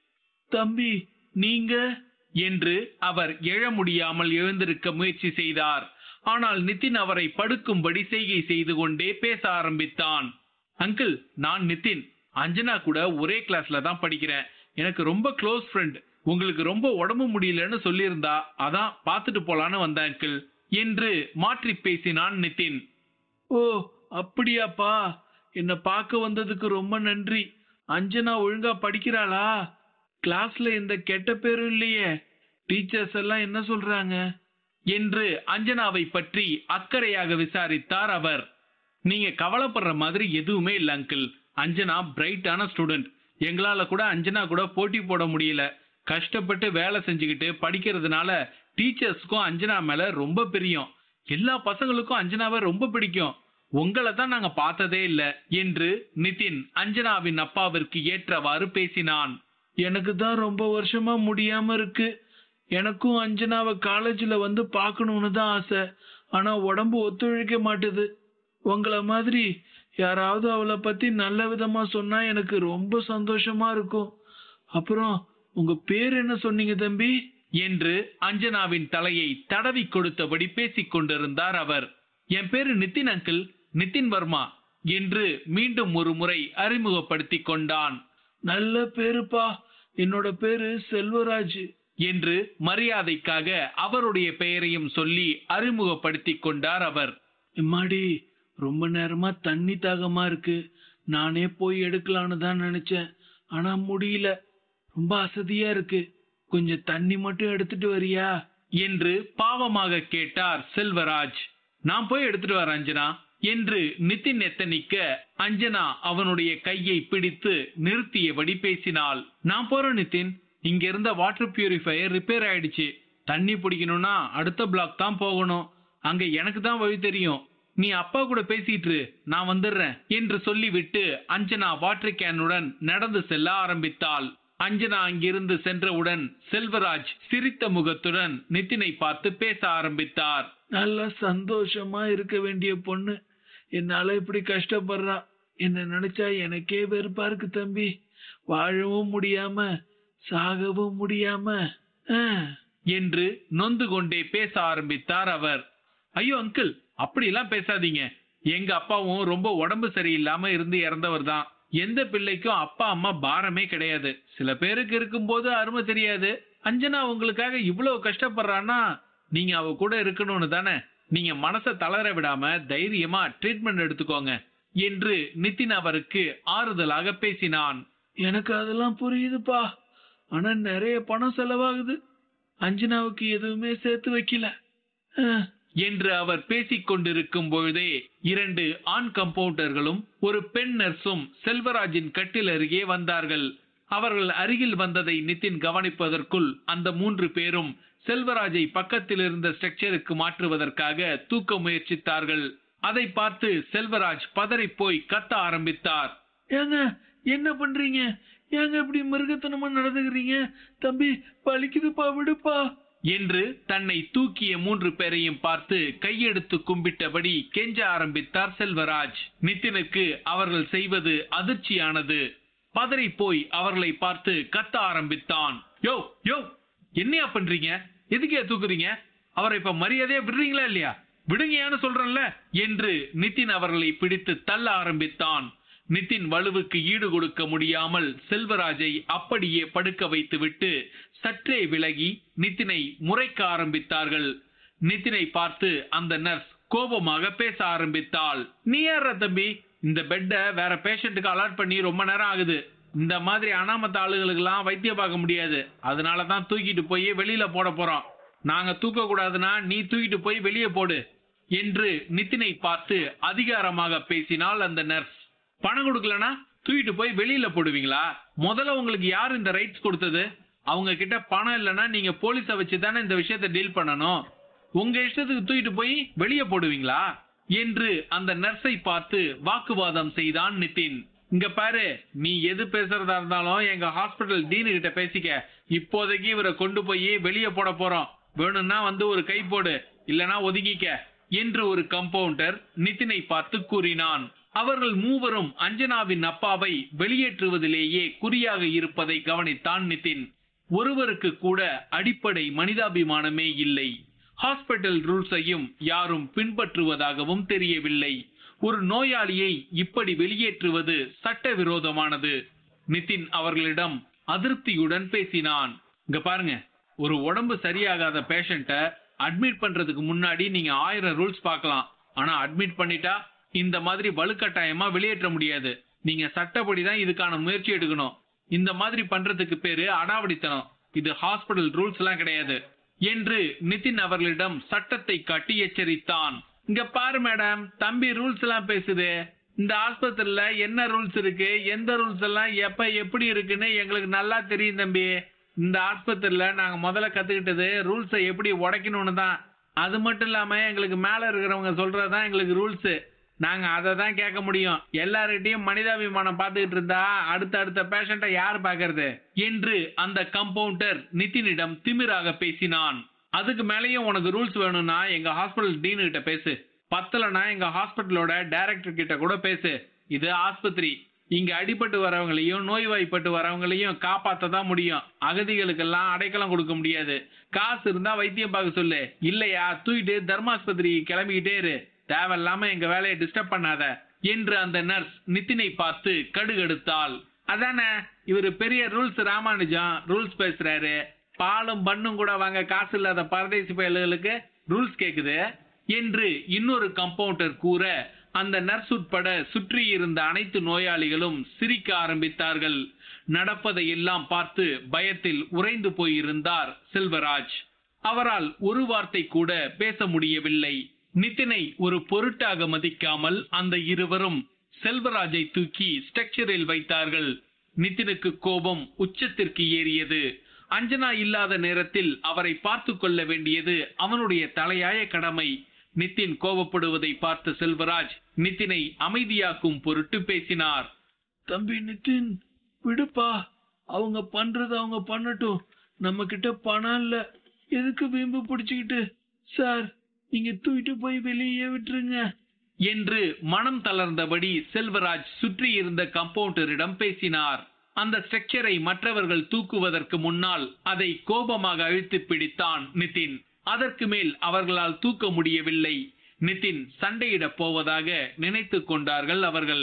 தம்பி நீங்க என்று அவர் எழ முடியாமல் எழுந்திருக்க முயற்சி செய்தார் ஆனால் நிதின் அவரை படுக்கும்படி செய்கை செய்து கொண்டே பேச ஆரம்பித்தான் அங்கிள் நான் நிதின் அஞ்சனா கூட ஒரே கிளாஸ்ல தான் படிக்கிறேன் எனக்கு ரொம்ப க்ளோஸ் ஃப்ரெண்ட் உங்களுக்கு ரொம்ப உடம்பு முடியலன்னு சொல்லியிருந்தா அதான் பார்த்துட்டு போலான்னு வந்தேன் அங்கிள் என்று மாற்றி பேசினான் நிதின் ஓ அப்படியாப்பா என்ன பார்க்க வந்ததுக்கு ரொம்ப நன்றி அஞ்சனா ஒழுங்கா படிக்கிறாளா கிளாஸ்ல எந்த கெட்ட பேரும் இல்லையே டீச்சர்ஸ் எல்லாம் என்ன சொல்றாங்க என்று அஞ்சனாவை பற்றி அக்கறையாக விசாரித்தார் அவர் நீங்க கவலைப்படுற மாதிரி எதுவுமே இல்ல அங்கிள் அஞ்சனா பிரைட்டான ஸ்டூடெண்ட் எங்களால கூட அஞ்சனா கூட போட்டி போட முடியல கஷ்டப்பட்டு வேலை செஞ்சுக்கிட்டு படிக்கிறதுனால டீச்சர்ஸ்க்கும் அஞ்சனா மேல ரொம்ப பிரியம் எல்லா பசங்களுக்கும் அஞ்சனாவை ரொம்ப பிடிக்கும் உங்களை தான் நாங்க பார்த்ததே இல்ல என்று நிதின் அஞ்சனாவின் அப்பாவிற்கு ஏற்றவாறு பேசினான் எனக்கு தான் ரொம்ப வருஷமா முடியாம இருக்கு எனக்கும் அஞ்சனாவை காலேஜ்ல வந்து பார்க்கணும்னு தான் ஆசை ஆனா உடம்பு ஒத்துழைக்க மாட்டுது உங்கள மாதிரி யாராவது அவளை பத்தி நல்ல விதமா சொன்னா எனக்கு ரொம்ப சந்தோஷமா இருக்கும் அப்புறம் உங்க பேர் என்ன சொன்னீங்க தம்பி என்று அஞ்சனாவின் தலையை தடவி கொடுத்தபடி பேசிக் கொண்டிருந்தார் அவர் என் பேரு நிதின் அங்கிள் நிதின் வர்மா என்று மீண்டும் ஒரு முறை அறிமுகப்படுத்திக் கொண்டான் நல்ல பேருப்பா என்னோட பேரு செல்வராஜ் என்று மரியாதைக்காக அவருடைய பெயரையும் சொல்லி அறிமுகப்படுத்திக் கொண்டார் அவர் எம்மாடி ரொம்ப நேரமா தண்ணி தாகமா இருக்கு நானே போய் எடுக்கலான்னு தான் நினைச்சேன் ஆனா முடியல ரொம்ப அசதியா இருக்கு கொஞ்சம் தண்ணி மட்டும் எடுத்துட்டு வரியா என்று பாவமாக கேட்டார் செல்வராஜ் நான் போய் எடுத்துட்டு வரேன் அஞ்சனா என்று நிதின் எத்தனிக்க அஞ்சனா அவனுடைய கையை பிடித்து நிறுத்தியபடி பேசினாள் நான் போறேன் நிதின் இங்க இருந்த வாட்டர் பியூரிஃபையர் ரிப்பேர் ஆயிடுச்சு தண்ணி பிடிக்கணும்னா அடுத்த பிளாக் தான் போகணும் அங்க எனக்கு தான் வழி தெரியும் நீ அப்பா கூட பேசிட்டு இரு, நான் வந்துடுறேன் என்று சொல்லிவிட்டு அஞ்சனா வாட்டர் கேனுடன் நடந்து செல்ல ஆரம்பித்தாள் அஞ்சனா அங்கிருந்து சென்றவுடன் செல்வராஜ் சிரித்த முகத்துடன் நிதினை பார்த்து பேச ஆரம்பித்தார் நல்ல சந்தோஷமா இருக்க வேண்டிய பொண்ணு என்னால இப்படி கஷ்டப்படுறா என்ன நினைச்சா எனக்கே வெறுப்பா இருக்கு தம்பி வாழவும் முடியாம சாகவும் முடியாம ஆ, என்று நொந்து கொண்டே பேச ஆரம்பித்தார் அவர் ஐயோ அங்கிள் அப்படிலாம் பேசாதீங்க எங்க அப்பாவும் ரொம்ப உடம்பு சரியில்லாம இருந்து இறந்தவர் தான் எந்த பிள்ளைக்கும் அப்பா அம்மா பாரமே கிடையாது சில பேருக்கு இருக்கும்போது அருமை தெரியாது அஞ்சனா உங்களுக்காக இவ்வளவு கஷ்டப்படுறான்னா நீங்க அவ கூட இருக்கணும்னு தானே நீங்க மனசை தளர விடாம தைரியமா ட்ரீட்மெண்ட் எடுத்துக்கோங்க என்று நிதின் அவருக்கு ஆறுதலாக பேசினான் எனக்கு அதெல்லாம் புரியுதுப்பா ஆனா நிறைய பணம் செலவாகுது அஞ்சனாவுக்கு எதுவுமே சேர்த்து வைக்கல அஹ், என்று அவர் பேசிக் கொண்டிருக்கும் பொழுதே இரண்டு ஆண் கம்பவுண்டர்களும் ஒரு பெண் நர்ஸும் செல்வராஜின் கட்டில் அருகே வந்தார்கள் அவர்கள் அருகில் வந்ததை நிதின் கவனிப்பதற்குள் அந்த மூன்று பேரும் செல்வராஜை பக்கத்தில் இருந்த ஸ்ட்ரக்சருக்கு மாற்றுவதற்காக தூக்க முயற்சித்தார்கள் அதை பார்த்து செல்வராஜ் பதறிப் போய் கத்த ஆரம்பித்தார் ஏங்க என்ன பண்றீங்க ஏங்க இப்படி மிருகத்தனமா நடந்துக்கிறீங்க தம்பி பலிக்குதுப்பா விடுப்பா என்று தன்னை தூக்கிய மூன்று பேரையும் பார்த்து கையெடுத்து கும்பிட்டபடி கெஞ்ச ஆரம்பித்தார் செல்வராஜ் நிதினுக்கு அவர்கள் செய்வது அதிர்ச்சியானது பதறி போய் அவர்களை பார்த்து கத்த ஆரம்பித்தான் யோ யோ என்னையா பண்றீங்க எதுக்கே தூக்குறீங்க அவரை இப்ப மரியாதையா விடுறீங்களா இல்லையா விடுங்கயான்னு சொல்றேன்ல என்று நிதின் அவர்களை பிடித்து தள்ள ஆரம்பித்தான் நிதின் வலுவுக்கு ஈடு கொடுக்க முடியாமல் செல்வராஜை அப்படியே படுக்க வைத்துவிட்டு சற்றே விலகி நிதினை முறைக்க ஆரம்பித்தார்கள் நிதினை பார்த்து அந்த நர்ஸ் கோபமாக பேச ஆரம்பித்தாள் நீ யார தம்பி இந்த பெட்டை வேற பேஷண்ட்டுக்கு அலாட் பண்ணி ரொம்ப நேரம் ஆகுது இந்த மாதிரி அனாமத்த ஆளுகளுக்கெல்லாம் வைத்தியம் பார்க்க முடியாது அதனால தான் தூக்கிட்டு போய் வெளியில போட போறோம் நாங்க தூக்க கூடாதுன்னா நீ தூக்கிட்டு போய் வெளியே போடு என்று நிதினை பார்த்து அதிகாரமாக பேசினாள் அந்த நர்ஸ் பணம் கொடுக்கலனா தூக்கிட்டு போய் வெளியில போடுவீங்களா முதல்ல உங்களுக்கு யார் இந்த ரைட்ஸ் கொடுத்தது அவங்க கிட்ட பணம் இல்லைன்னா நீங்க போலீஸை வச்சு தானே இந்த விஷயத்தை டீல் பண்ணணும் உங்க இஷ்டத்துக்கு தூக்கிட்டு போய் வெளியே போடுவீங்களா என்று அந்த நர்ஸை பார்த்து வாக்குவாதம் செய்தான் நிதின் இங்க பாரு நீ எது பேசுறதா இருந்தாலும் எங்க ஹாஸ்பிட்டல் டீனு கிட்ட பேசிக்க இப்போதைக்கு இவரை கொண்டு போய் வெளியே போட போறோம் வேணும்னா வந்து ஒரு கை போடு இல்லனா ஒதுங்கிக்க என்று ஒரு கம்பவுண்டர் நிதினை பார்த்து கூறினான் அவர்கள் மூவரும் அஞ்சனாவின் அப்பாவை வெளியேற்றுவதிலேயே குறியாக இருப்பதை கவனித்தான் நிதின் ஒருவருக்கு கூட அடிப்படை மனிதாபிமானமே இல்லை ஹாஸ்பிட்டல் ரூல்ஸையும் யாரும் பின்பற்றுவதாகவும் தெரியவில்லை ஒரு நோயாளியை இப்படி வெளியேற்றுவது சட்டவிரோதமானது நிதின் அவர்களிடம் அதிருப்தியுடன் பேசினான் இங்க பாருங்க ஒரு உடம்பு சரியாகாத பேஷண்ட்டை அட்மிட் பண்றதுக்கு முன்னாடி நீங்க ஆயிரம் ரூல்ஸ் பார்க்கலாம் ஆனா அட்மிட் பண்ணிட்டா இந்த மாதிரி வலுக்கட்டாயமா வெளியேற்ற முடியாது நீங்க சட்டப்படி தான் இதுக்கான முயற்சி எடுக்கணும் இந்த மாதிரி பண்றதுக்கு பேரு அடாவடித்தனம் இது ஹாஸ்பிடல் ரூல்ஸ் எல்லாம் கிடையாது என்று நிதின் அவர்களிடம் சட்டத்தை காட்டி எச்சரித்தான் இங்க பாரு மேடம் தம்பி ரூல்ஸ் எல்லாம் பேசுது இந்த ஆஸ்பத்திரியில என்ன ரூல்ஸ் இருக்கு எந்த ரூல்ஸ் எல்லாம் எப்ப எப்படி இருக்குன்னு எங்களுக்கு நல்லா தெரியும் தம்பி இந்த ஆஸ்பத்திரியில நாங்க முதல்ல கத்துக்கிட்டது ரூல்ஸை எப்படி உடைக்கணும்னு தான் அது மட்டும் இல்லாம எங்களுக்கு மேல இருக்கிறவங்க சொல்றதுதான் எங்களுக்கு ரூல்ஸ் நாங்க அதை தான் கேட்க முடியும் எல்லார்கிட்டயும் மனிதாபிமானம் பார்த்துக்கிட்டு இருந்தா அடுத்த அடுத்த பேஷண்ட்டை யார் பார்க்கறது என்று அந்த கம்பவுண்டர் நிதினிடம் திமிராக பேசினான் அதுக்கு மேலேயும் உனக்கு ரூல்ஸ் வேணும்னா எங்க ஹாஸ்பிட்டல் டீனு கிட்ட பேசு பத்தலனா எங்க ஹாஸ்பிட்டலோட டைரக்டர் கிட்ட கூட பேசு இது ஆஸ்பத்திரி இங்க அடிபட்டு வரவங்களையும் நோய்வாய்ப்பட்டு வரவங்களையும் காப்பாத்த தான் முடியும் அகதிகளுக்கெல்லாம் அடைக்கலம் கொடுக்க முடியாது காசு இருந்தா வைத்தியம் பார்க்க சொல்லு இல்லையா தூக்கிட்டு தர்மாஸ்பத்திரி கிளம்பிக்கிட்டே இரு தேவையில்லாம எங்க வேலையை டிஸ்டர்ப் பண்ணாத என்று அந்த நர்ஸ் நிதினை பார்த்து கடுகெடுத்தாள் அதானே இவரு பெரிய ரூல்ஸ் ராமானுஜம் ரூல்ஸ் பேசுறாரு பாலும் பண்ணும் கூட வாங்க காசு இல்லாத பரதேசி பயல்களுக்கு ரூல்ஸ் கேக்குது என்று இன்னொரு கம்பவுண்டர் கூற அந்த நர்ஸ் உட்பட சுற்றி இருந்த அனைத்து நோயாளிகளும் சிரிக்க ஆரம்பித்தார்கள் நடப்பதை எல்லாம் பார்த்து பயத்தில் உறைந்து போயிருந்தார் செல்வராஜ் அவரால் ஒரு வார்த்தை கூட பேச முடியவில்லை நிதினை ஒரு பொருட்டாக மதிக்காமல் அந்த இருவரும் செல்வராஜை தூக்கி ஸ்ட்ரக்சரில் வைத்தார்கள் நிதினுக்கு கோபம் உச்சத்திற்கு ஏறியது அஞ்சனா இல்லாத நேரத்தில் அவரை பார்த்து கொள்ள வேண்டியது அவனுடைய தலையாய கடமை நிதின் கோபப்படுவதை பார்த்த செல்வராஜ் நிதினை அமைதியாக்கும் பொருட்டு பேசினார் தம்பி நிதின் விடுப்பா அவங்க பண்றது அவங்க பண்ணட்டும் நம்ம கிட்ட பணம் இல்ல எதுக்கு வீம்பு பிடிச்சுக்கிட்டு சார் நீங்க தூக்கிட்டு போய் வெளியே விட்டுருங்க என்று மனம் தளர்ந்தபடி செல்வராஜ் சுற்றி இருந்த கம்பவுண்டரிடம் பேசினார் அந்த ஸ்ட்ரக்சரை மற்றவர்கள் தூக்குவதற்கு முன்னால் அதை கோபமாக அழுத்தி பிடித்தான் நிதின் அதற்கு மேல் அவர்களால் தூக்க முடியவில்லை நிதின் சண்டையிடப் போவதாக நினைத்துக் கொண்டார்கள் அவர்கள்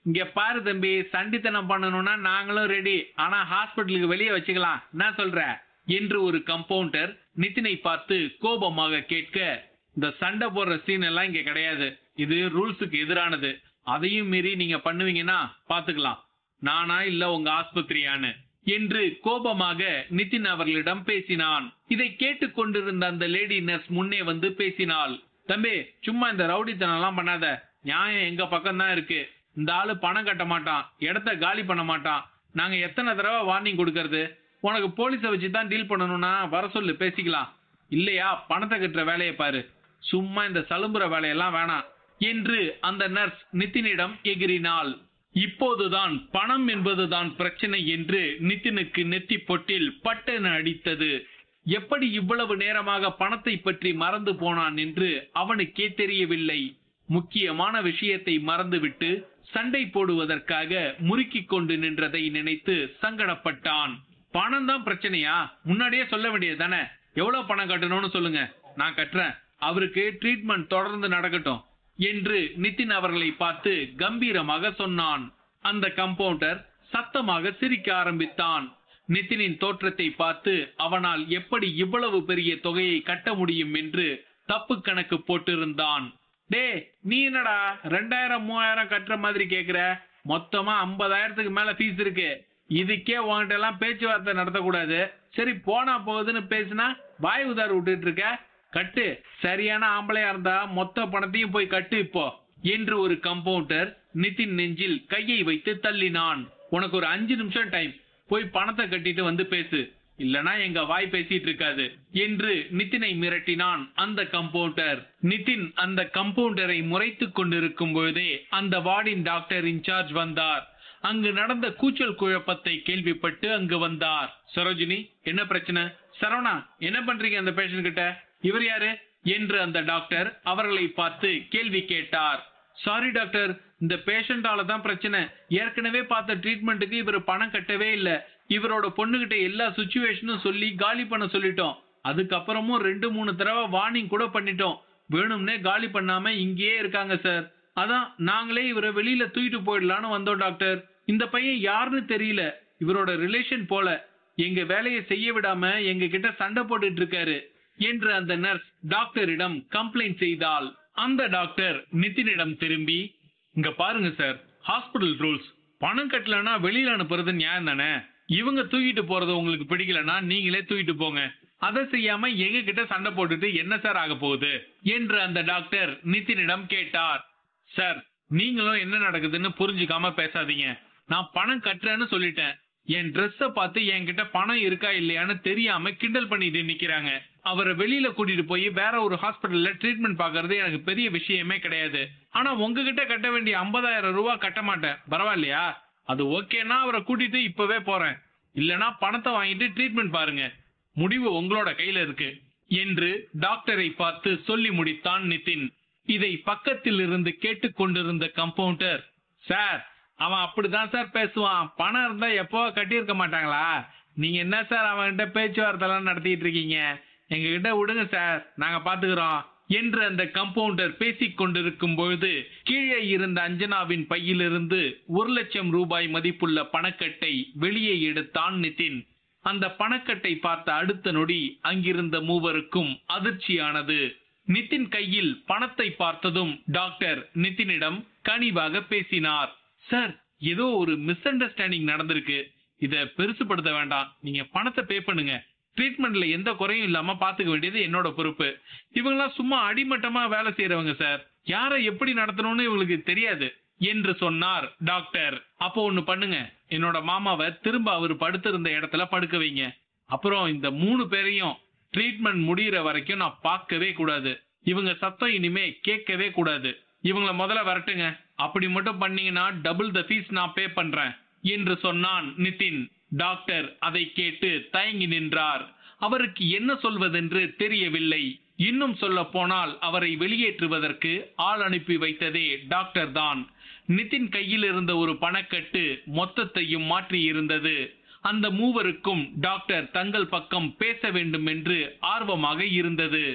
இங்க பாரு தம்பி சண்டித்தனம் பண்ணணும்னா நாங்களும் ரெடி ஆனா ஹாஸ்பிட்டலுக்கு வெளியே வச்சுக்கலாம் என்ன சொல்ற என்று ஒரு கம்பவுண்டர் நிதினை பார்த்து கோபமாக கேட்க இந்த சண்டை போடுற சீன் எல்லாம் இங்க கிடையாது இது ரூல்ஸுக்கு எதிரானது அதையும் மீறி நீங்க பண்ணுவீங்கன்னா பாத்துக்கலாம் நானா இல்ல உங்க ஆஸ்பத்திரியான்னு என்று கோபமாக நிதின் அவர்களிடம் பேசினான் இதை கேட்டுக் கொண்டிருந்த அந்த லேடி நர்ஸ் முன்னே வந்து பேசினாள் தம்பி சும்மா இந்த ரவுடித்தனம் எல்லாம் பண்ணாத நியாயம் எங்க பக்கம் தான் இருக்கு இந்த ஆளு பணம் கட்ட மாட்டான் இடத்த காலி பண்ண மாட்டான் நாங்க எத்தனை தடவை வார்னிங் கொடுக்கறது உனக்கு போலீஸை வச்சு தான் டீல் பண்ணணும்னா வர சொல்லு பேசிக்கலாம் இல்லையா பணத்தை கட்டுற வேலையை பாரு சும்மா இந்த சலும்புற வேலையெல்லாம் வேணாம் என்று அந்த நர்ஸ் நிதினிடம் எகிரினாள் இப்போதுதான் பணம் என்பதுதான் பிரச்சனை என்று நிதினுக்கு நெத்தி பொட்டில் பட்டென அடித்தது எப்படி இவ்வளவு நேரமாக பணத்தை பற்றி மறந்து போனான் என்று அவனுக்கே தெரியவில்லை முக்கியமான விஷயத்தை மறந்துவிட்டு சண்டை போடுவதற்காக முறுக்கிக் கொண்டு நின்றதை நினைத்து சங்கடப்பட்டான் பணம் தான் பிரச்சனையா முன்னாடியே சொல்ல வேண்டியது தானே எவ்வளவு பணம் கட்டணும்னு சொல்லுங்க நான் கட்டுறேன் அவருக்கு ட்ரீட்மெண்ட் தொடர்ந்து நடக்கட்டும் என்று நிதின் அவர்களை பார்த்து கம்பீரமாக சொன்னான் அந்த கம்பவுண்டர் சத்தமாக சிரிக்க ஆரம்பித்தான் நிதினின் தோற்றத்தை பார்த்து அவனால் எப்படி இவ்வளவு பெரிய தொகையை கட்ட முடியும் என்று தப்பு கணக்கு போட்டிருந்தான் டே நீ என்னடா ரெண்டாயிரம் மூவாயிரம் கட்டுற மாதிரி கேக்குற மொத்தமா ஐம்பதாயிரத்துக்கு மேல ஃபீஸ் இருக்கு இதுக்கே உன்கிட்ட எல்லாம் பேச்சுவார்த்தை நடத்தக்கூடாது சரி போனா போகுதுன்னு பேசினா வாய் உதார் விட்டுட்டு இருக்க கட்டு சரியான ஆம்பளையா இருந்தா மொத்த பணத்தையும் போய் கட்டு இப்போ என்று ஒரு கம்பவுண்டர் நிதின் நெஞ்சில் கையை வைத்து தள்ளினான் உனக்கு ஒரு அஞ்சு நிமிஷம் டைம் போய் பணத்தை கட்டிட்டு வந்து பேசு இல்லனா எங்க வாய் பேசிட்டு இருக்காது என்று நிதினை மிரட்டினான் அந்த கம்பவுண்டர் நிதின் அந்த கம்பவுண்டரை முறைத்துக் கொண்டிருக்கும் பொழுதே அந்த வார்டின் டாக்டர் இன்சார்ஜ் வந்தார் அங்கு நடந்த கூச்சல் குழப்பத்தை கேள்விப்பட்டு அங்கு வந்தார் சரோஜினி என்ன பிரச்சனை சரவணா என்ன பண்றீங்க அந்த பேஷண்ட் கிட்ட இவர் யாரு என்று அந்த டாக்டர் அவர்களை பார்த்து கேள்வி கேட்டார் சாரி டாக்டர் இந்த பேஷண்டால தான் பிரச்சனை ஏற்கனவே பார்த்த ட்ரீட்மெண்ட்டுக்கு இவர் பணம் கட்டவே இல்ல இவரோட பொண்ணுகிட்ட எல்லா சுச்சுவேஷனும் சொல்லி காலி பண்ண சொல்லிட்டோம் அதுக்கப்புறமும் ரெண்டு மூணு தடவை வார்னிங் கூட பண்ணிட்டோம் வேணும்னே காலி பண்ணாம இங்கேயே இருக்காங்க சார் அதான் நாங்களே இவரை வெளியில தூக்கிட்டு போயிடலான்னு வந்தோம் டாக்டர் இந்த பையன் யாருன்னு தெரியல இவரோட ரிலேஷன் போல எங்க வேலையை செய்ய விடாம எங்க கிட்ட சண்டை போட்டுட்டு இருக்காரு என்று அந்த நர்ஸ் டாக்டரிடம் கம்ப்ளைண்ட் செய்தால் அந்த டாக்டர் நிதினிடம் திரும்பி இங்க பாருங்க சார் ஹாஸ்பிடல் ரூல்ஸ் பணம் கட்டலனா வெளியில அனுப்புறது நியாயம் தானே இவங்க தூக்கிட்டு போறது உங்களுக்கு பிடிக்கலனா நீங்களே தூக்கிட்டு போங்க அதை செய்யாம எங்க கிட்ட சண்டை போட்டுட்டு என்ன சார் ஆக போகுது என்று அந்த டாக்டர் நிதினிடம் கேட்டார் சார் நீங்களும் என்ன நடக்குதுன்னு புரிஞ்சுக்காம பேசாதீங்க நான் பணம் கட்டுறேன்னு சொல்லிட்டேன் என் ட்ரெஸ்ஸ பார்த்து என்கிட்ட பணம் இருக்கா இல்லையான்னு தெரியாம கிண்டல் பண்ணிட்டு நிக்கிறாங்க அவரை வெளியில கூட்டிட்டு போய் வேற ஒரு ஹாஸ்பிடல்ல ட்ரீட்மெண்ட் பாக்குறது எனக்கு பெரிய விஷயமே கிடையாது ஆனா உங்ககிட்ட கட்ட வேண்டிய ஐம்பதாயிரம் ரூபாய் கட்ட மாட்டேன் பரவாயில்லையா அது ஓகேன்னா அவரை கூட்டிட்டு இப்பவே போறேன் இல்லனா பணத்தை வாங்கிட்டு ட்ரீட்மெண்ட் பாருங்க முடிவு உங்களோட கையில இருக்கு என்று டாக்டரை பார்த்து சொல்லி முடித்தான் நிதின் இதை பக்கத்தில் இருந்து கேட்டுக்கொண்டிருந்த கம்பவுண்டர் சார் அவன் அப்படிதான் சார் பேசுவான் பணம் இருந்தா எப்போ கட்டியிருக்க மாட்டாங்களா நீங்க என்ன சார் அவன்கிட்ட பேச்சுவார்த்தை எல்லாம் நடத்திட்டு இருக்கீங்க எங்க கிட்ட விடுங்க சார் நாங்க பாத்துக்கிறோம் என்று அந்த கம்பவுண்டர் பேசிக் கொண்டிருக்கும் பொழுது கீழே இருந்த அஞ்சனாவின் பையிலிருந்து ஒரு லட்சம் ரூபாய் மதிப்புள்ள பணக்கட்டை வெளியே எடுத்தான் நிதின் அந்த பணக்கட்டை பார்த்த அடுத்த நொடி அங்கிருந்த மூவருக்கும் அதிர்ச்சியானது நிதின் கையில் பணத்தை பார்த்ததும் டாக்டர் நிதினிடம் கனிவாக பேசினார் சார் ஏதோ ஒரு மிஸ் அண்டர்ஸ்டாண்டிங் நடந்திருக்கு இத பெருசுபடுத்த வேண்டாம் நீங்க பணத்தை பே பண்ணுங்க ட்ரீட்மெண்ட்ல எந்த குறையும் இல்லாம பாத்துக்க வேண்டியது என்னோட பொறுப்பு இவங்கெல்லாம் சும்மா அடிமட்டமா வேலை செய்யறவங்க சார் யாரை எப்படி நடத்தணும்னு இவங்களுக்கு தெரியாது என்று சொன்னார் டாக்டர் அப்போ ஒண்ணு பண்ணுங்க என்னோட மாமாவை திரும்ப அவர் படுத்திருந்த இடத்துல படுக்க வைங்க அப்புறம் இந்த மூணு பேரையும் ட்ரீட்மெண்ட் முடியிற வரைக்கும் நான் பார்க்கவே கூடாது இவங்க சத்தம் இனிமே கேட்கவே கூடாது இவங்கள முதல்ல வரட்டுங்க அப்படி மட்டும் பண்ணீங்கன்னா டபுள் த ஃபீஸ் நான் பே பண்றேன் என்று சொன்னான் நிதின் டாக்டர் அதை கேட்டு தயங்கி நின்றார் அவருக்கு என்ன சொல்வதென்று தெரியவில்லை இன்னும் சொல்ல போனால் அவரை வெளியேற்றுவதற்கு ஆள் அனுப்பி வைத்ததே டாக்டர் தான் நிதின் கையில் இருந்த ஒரு பணக்கட்டு மொத்தத்தையும் மாற்றி இருந்தது அந்த மூவருக்கும் டாக்டர் தங்கள் பக்கம் பேச வேண்டும் என்று ஆர்வமாக இருந்தது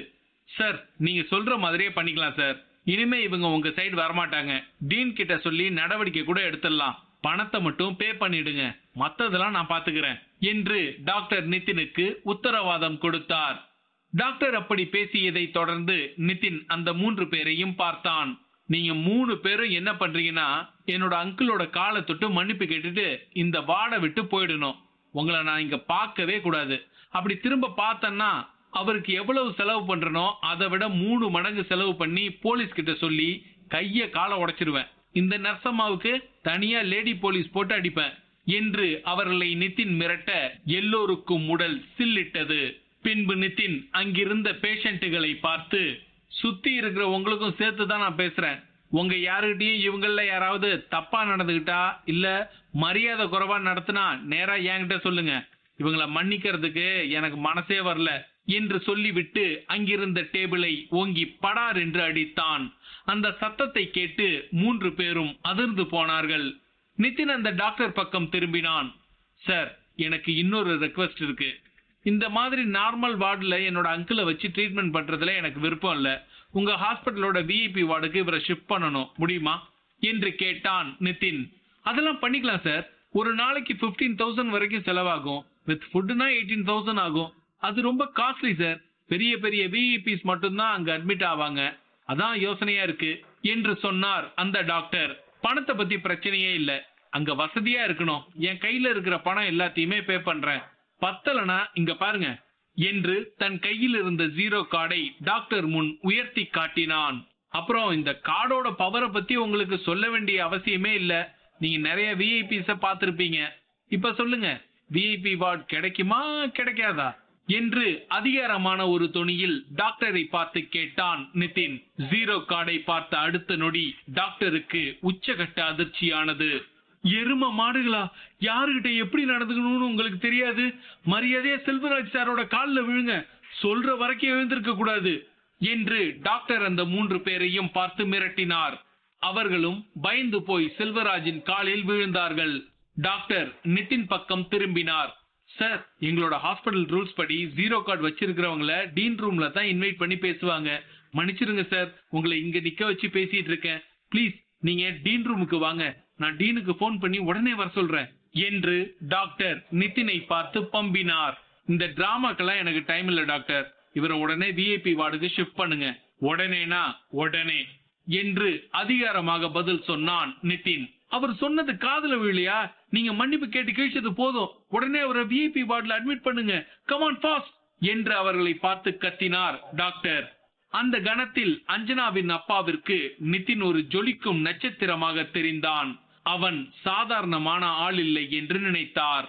சார் நீங்க சொல்ற மாதிரியே பண்ணிக்கலாம் சார் இனிமே இவங்க உங்க சைடு வரமாட்டாங்க டீன் கிட்ட சொல்லி நடவடிக்கை கூட எடுத்துடலாம் பணத்தை மட்டும் பே பண்ணிடுங்க மத்ததெல்லாம் நான் பாத்துக்கிறேன் என்று டாக்டர் நிதினுக்கு உத்தரவாதம் கொடுத்தார் டாக்டர் அப்படி பேசியதை தொடர்ந்து நிதின் அந்த மூன்று பேரையும் பார்த்தான் நீங்க மூணு பேரும் என்ன பண்றீங்கன்னா என்னோட அங்கிளோட காலை தொட்டு மன்னிப்பு கேட்டுட்டு இந்த வாடை விட்டு போயிடணும் உங்களை நான் இங்க பார்க்கவே கூடாது அப்படி திரும்ப பார்த்தேன்னா அவருக்கு எவ்வளவு செலவு பண்றனோ அதை விட மூணு மடங்கு செலவு பண்ணி போலீஸ் கிட்ட சொல்லி கைய காலை உடைச்சிருவேன் இந்த நர்சம்மாவுக்கு தனியா லேடி போலீஸ் போட்டு அடிப்பேன் என்று அவர்களை நிதின் மிரட்ட எல்லோருக்கும் உடல் சில்லிட்டது பின்பு நிதின் அங்கிருந்த பேஷண்ட்டுகளை பார்த்து சுத்தி இருக்கிற உங்களுக்கும் சேர்த்து தான் நான் பேசுறேன் உங்க யாருகிட்டயும் இவங்கள யாராவது தப்பா நடந்துகிட்டா இல்ல மரியாதை குறைவா நடத்தினா நேரா என்கிட்ட சொல்லுங்க இவங்கள மன்னிக்கிறதுக்கு எனக்கு மனசே வரல என்று சொல்லிவிட்டு அங்கிருந்த டேபிளை ஓங்கி படார் என்று அடித்தான் அந்த சத்தத்தை கேட்டு மூன்று பேரும் அதிர்ந்து போனார்கள் நிதின் அந்த டாக்டர் பக்கம் திரும்பினான் சார் எனக்கு இன்னொரு ரெக்வஸ்ட் இருக்கு இந்த மாதிரி நார்மல் வார்டுல என்னோட அங்கிளை வச்சு ட்ரீட்மெண்ட் பண்றதுல எனக்கு விருப்பம் இல்ல உங்க ஹாஸ்பிட்டலோட விஐபி வார்டுக்கு இவரை ஷிஃப்ட் பண்ணணும் முடியுமா என்று கேட்டான் நிதின் அதெல்லாம் பண்ணிக்கலாம் சார் ஒரு நாளைக்கு 15000 தௌசண்ட் வரைக்கும் செலவாகும் வித் ஃபுட்னா எயிட்டீன் தௌசண்ட் ஆகும் அது ரொம்ப காஸ்ட்லி சார் பெரிய பெரிய விஇபிஸ் மட்டும்தான் அங்க அட்மிட் ஆவாங்க அதான் யோசனையா இருக்கு என்று சொன்னார் அந்த டாக்டர் பணத்தை பத்தி பிரச்சனையே இல்ல அங்க வசதியா இருக்கணும் என் கையில இருக்கிற பணம் எல்லாத்தையுமே பே பண்றேன் பத்தலனா இங்க பாருங்க என்று தன் கையில் இருந்த ஜீரோ கார்டை டாக்டர் முன் உயர்த்தி காட்டினான் அப்புறம் இந்த கார்டோட பவரை பத்தி உங்களுக்கு சொல்ல வேண்டிய அவசியமே இல்ல நீங்க நிறைய விஐபிஸ பார்த்திருப்பீங்க இப்ப சொல்லுங்க விஐபி வார்டு கிடைக்குமா கிடைக்காதா என்று அதிகாரமான ஒரு தொனியில் டாக்டரை பார்த்து கேட்டான் நிதின் ஜீரோ கார்டை பார்த்த அடுத்த நொடி டாக்டருக்கு உச்சகட்ட அதிர்ச்சியானது எரும மாடுகளா யாருகிட்ட எப்படி நடந்துக்கணும்னு உங்களுக்கு தெரியாது மரியாதையா செல்வராஜ் சாரோட கால்ல விழுங்க சொல்ற வரைக்கும் எழுந்திருக்க கூடாது என்று டாக்டர் அந்த மூன்று பேரையும் பார்த்து மிரட்டினார் அவர்களும் பயந்து போய் செல்வராஜின் காலில் விழுந்தார்கள் டாக்டர் நிதின் பக்கம் திரும்பினார் சார் எங்களோட ஹாஸ்பிடல் ரூல்ஸ் படி ஜீரோ கார்டு வச்சிருக்கிறவங்கள டீன் ரூம்ல தான் இன்வைட் பண்ணி பேசுவாங்க மன்னிச்சிருங்க சார் உங்களை இங்க நிக்க வச்சு பேசிட்டு இருக்கேன் ப்ளீஸ் நீங்க டீன் ரூமுக்கு வாங்க நான் டீனுக்கு ஃபோன் பண்ணி உடனே வர சொல்றேன் என்று டாக்டர் நிதினை பார்த்து பம்பினார் இந்த டிராமாக்கெல்லாம் எனக்கு டைம் இல்ல டாக்டர் இவரை உடனே விஐபி வார்டுக்கு ஷிஃப்ட் பண்ணுங்க உடனேனா உடனே என்று அதிகாரமாக பதில் சொன்னான் நிதின் அவர் சொன்னது காதுல விழலையா நீங்க மன்னிப்பு கேட்டு கிழிச்சது போதும் உடனே அவரை விஐபி வார்டுல அட்மிட் பண்ணுங்க கமான் ஃபாஸ்ட் என்று அவர்களை பார்த்து கத்தினார் டாக்டர் அந்த கணத்தில் அஞ்சனாவின் அப்பாவிற்கு நிதின் ஒரு ஜொலிக்கும் நட்சத்திரமாக தெரிந்தான் அவன் சாதாரணமான ஆள் இல்லை என்று நினைத்தார்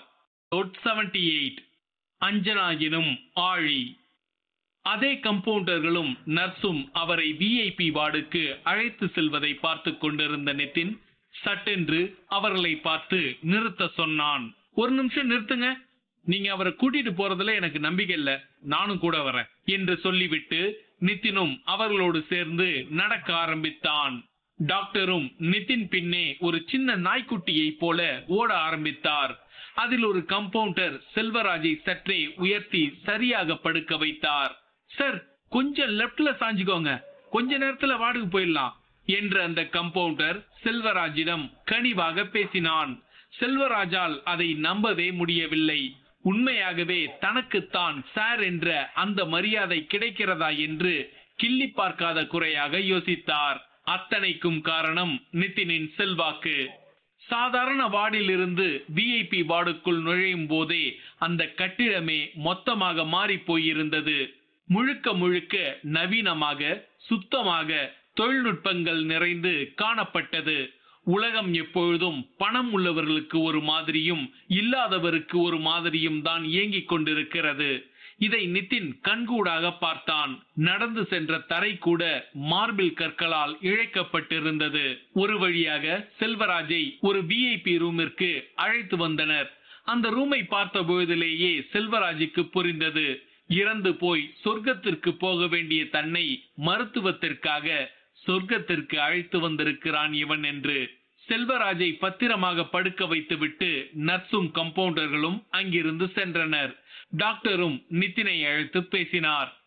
78 அஞ்சனா எனும் ஆழி அதே கம்பவுண்டர்களும் நர்ஸும் அவரை விஐபி வார்டுக்கு அழைத்து செல்வதை பார்த்து கொண்டிருந்த நிதின் சட்டென்று அவர்களை பார்த்து நிறுத்த சொன்னான் ஒரு நிமிஷம் நிறுத்துங்க நீங்க அவரை கூட்டிட்டு போறதுல எனக்கு நம்பிக்கை இல்ல நானும் கூட வரேன் என்று சொல்லிவிட்டு நிதினும் அவர்களோடு சேர்ந்து நடக்க ஆரம்பித்தான் டாக்டரும் நிதின் பின்னே ஒரு சின்ன நாய்க்குட்டியை போல ஓட ஆரம்பித்தார் அதில் ஒரு கம்பவுண்டர் செல்வராஜை சற்றே உயர்த்தி சரியாக படுக்க வைத்தார் சார் கொஞ்சம் லெப்ட்ல சாஞ்சுக்கோங்க கொஞ்ச நேரத்துல வார்டுக்கு போயிடலாம் என்று அந்த கம்பவுண்டர் செல்வராஜிடம் கனிவாக பேசினான் செல்வராஜால் அதை நம்பவே முடியவில்லை உண்மையாகவே தனக்குத்தான் சார் என்ற அந்த மரியாதை கிடைக்கிறதா என்று கிள்ளி பார்க்காத குறையாக யோசித்தார் அத்தனைக்கும் காரணம் நிதினின் செல்வாக்கு சாதாரண வார்டில் இருந்து விஐபி வார்டுக்குள் நுழையும் போதே அந்த கட்டிடமே மொத்தமாக மாறி போயிருந்தது முழுக்க முழுக்க நவீனமாக சுத்தமாக தொழில்நுட்பங்கள் நிறைந்து காணப்பட்டது உலகம் எப்பொழுதும் பணம் உள்ளவர்களுக்கு ஒரு மாதிரியும் இல்லாதவருக்கு ஒரு மாதிரியும் தான் இயங்கிக் கொண்டிருக்கிறது இதை நிதின் கண்கூடாக பார்த்தான் நடந்து சென்ற தரை கூட மார்பிள் கற்களால் இழைக்கப்பட்டிருந்தது ஒரு வழியாக செல்வராஜை ஒரு விஐபி ரூமிற்கு அழைத்து வந்தனர் அந்த ரூமை பார்த்த பொழுதிலேயே செல்வராஜுக்கு புரிந்தது இறந்து போய் சொர்க்கத்திற்கு போக வேண்டிய தன்னை மருத்துவத்திற்காக சொர்க்கத்திற்கு அழைத்து வந்திருக்கிறான் இவன் என்று செல்வராஜை பத்திரமாக படுக்க வைத்துவிட்டு நர்ஸும் கம்பவுண்டர்களும் அங்கிருந்து சென்றனர் டாக்டரும் நிதினை அழைத்து பேசினார்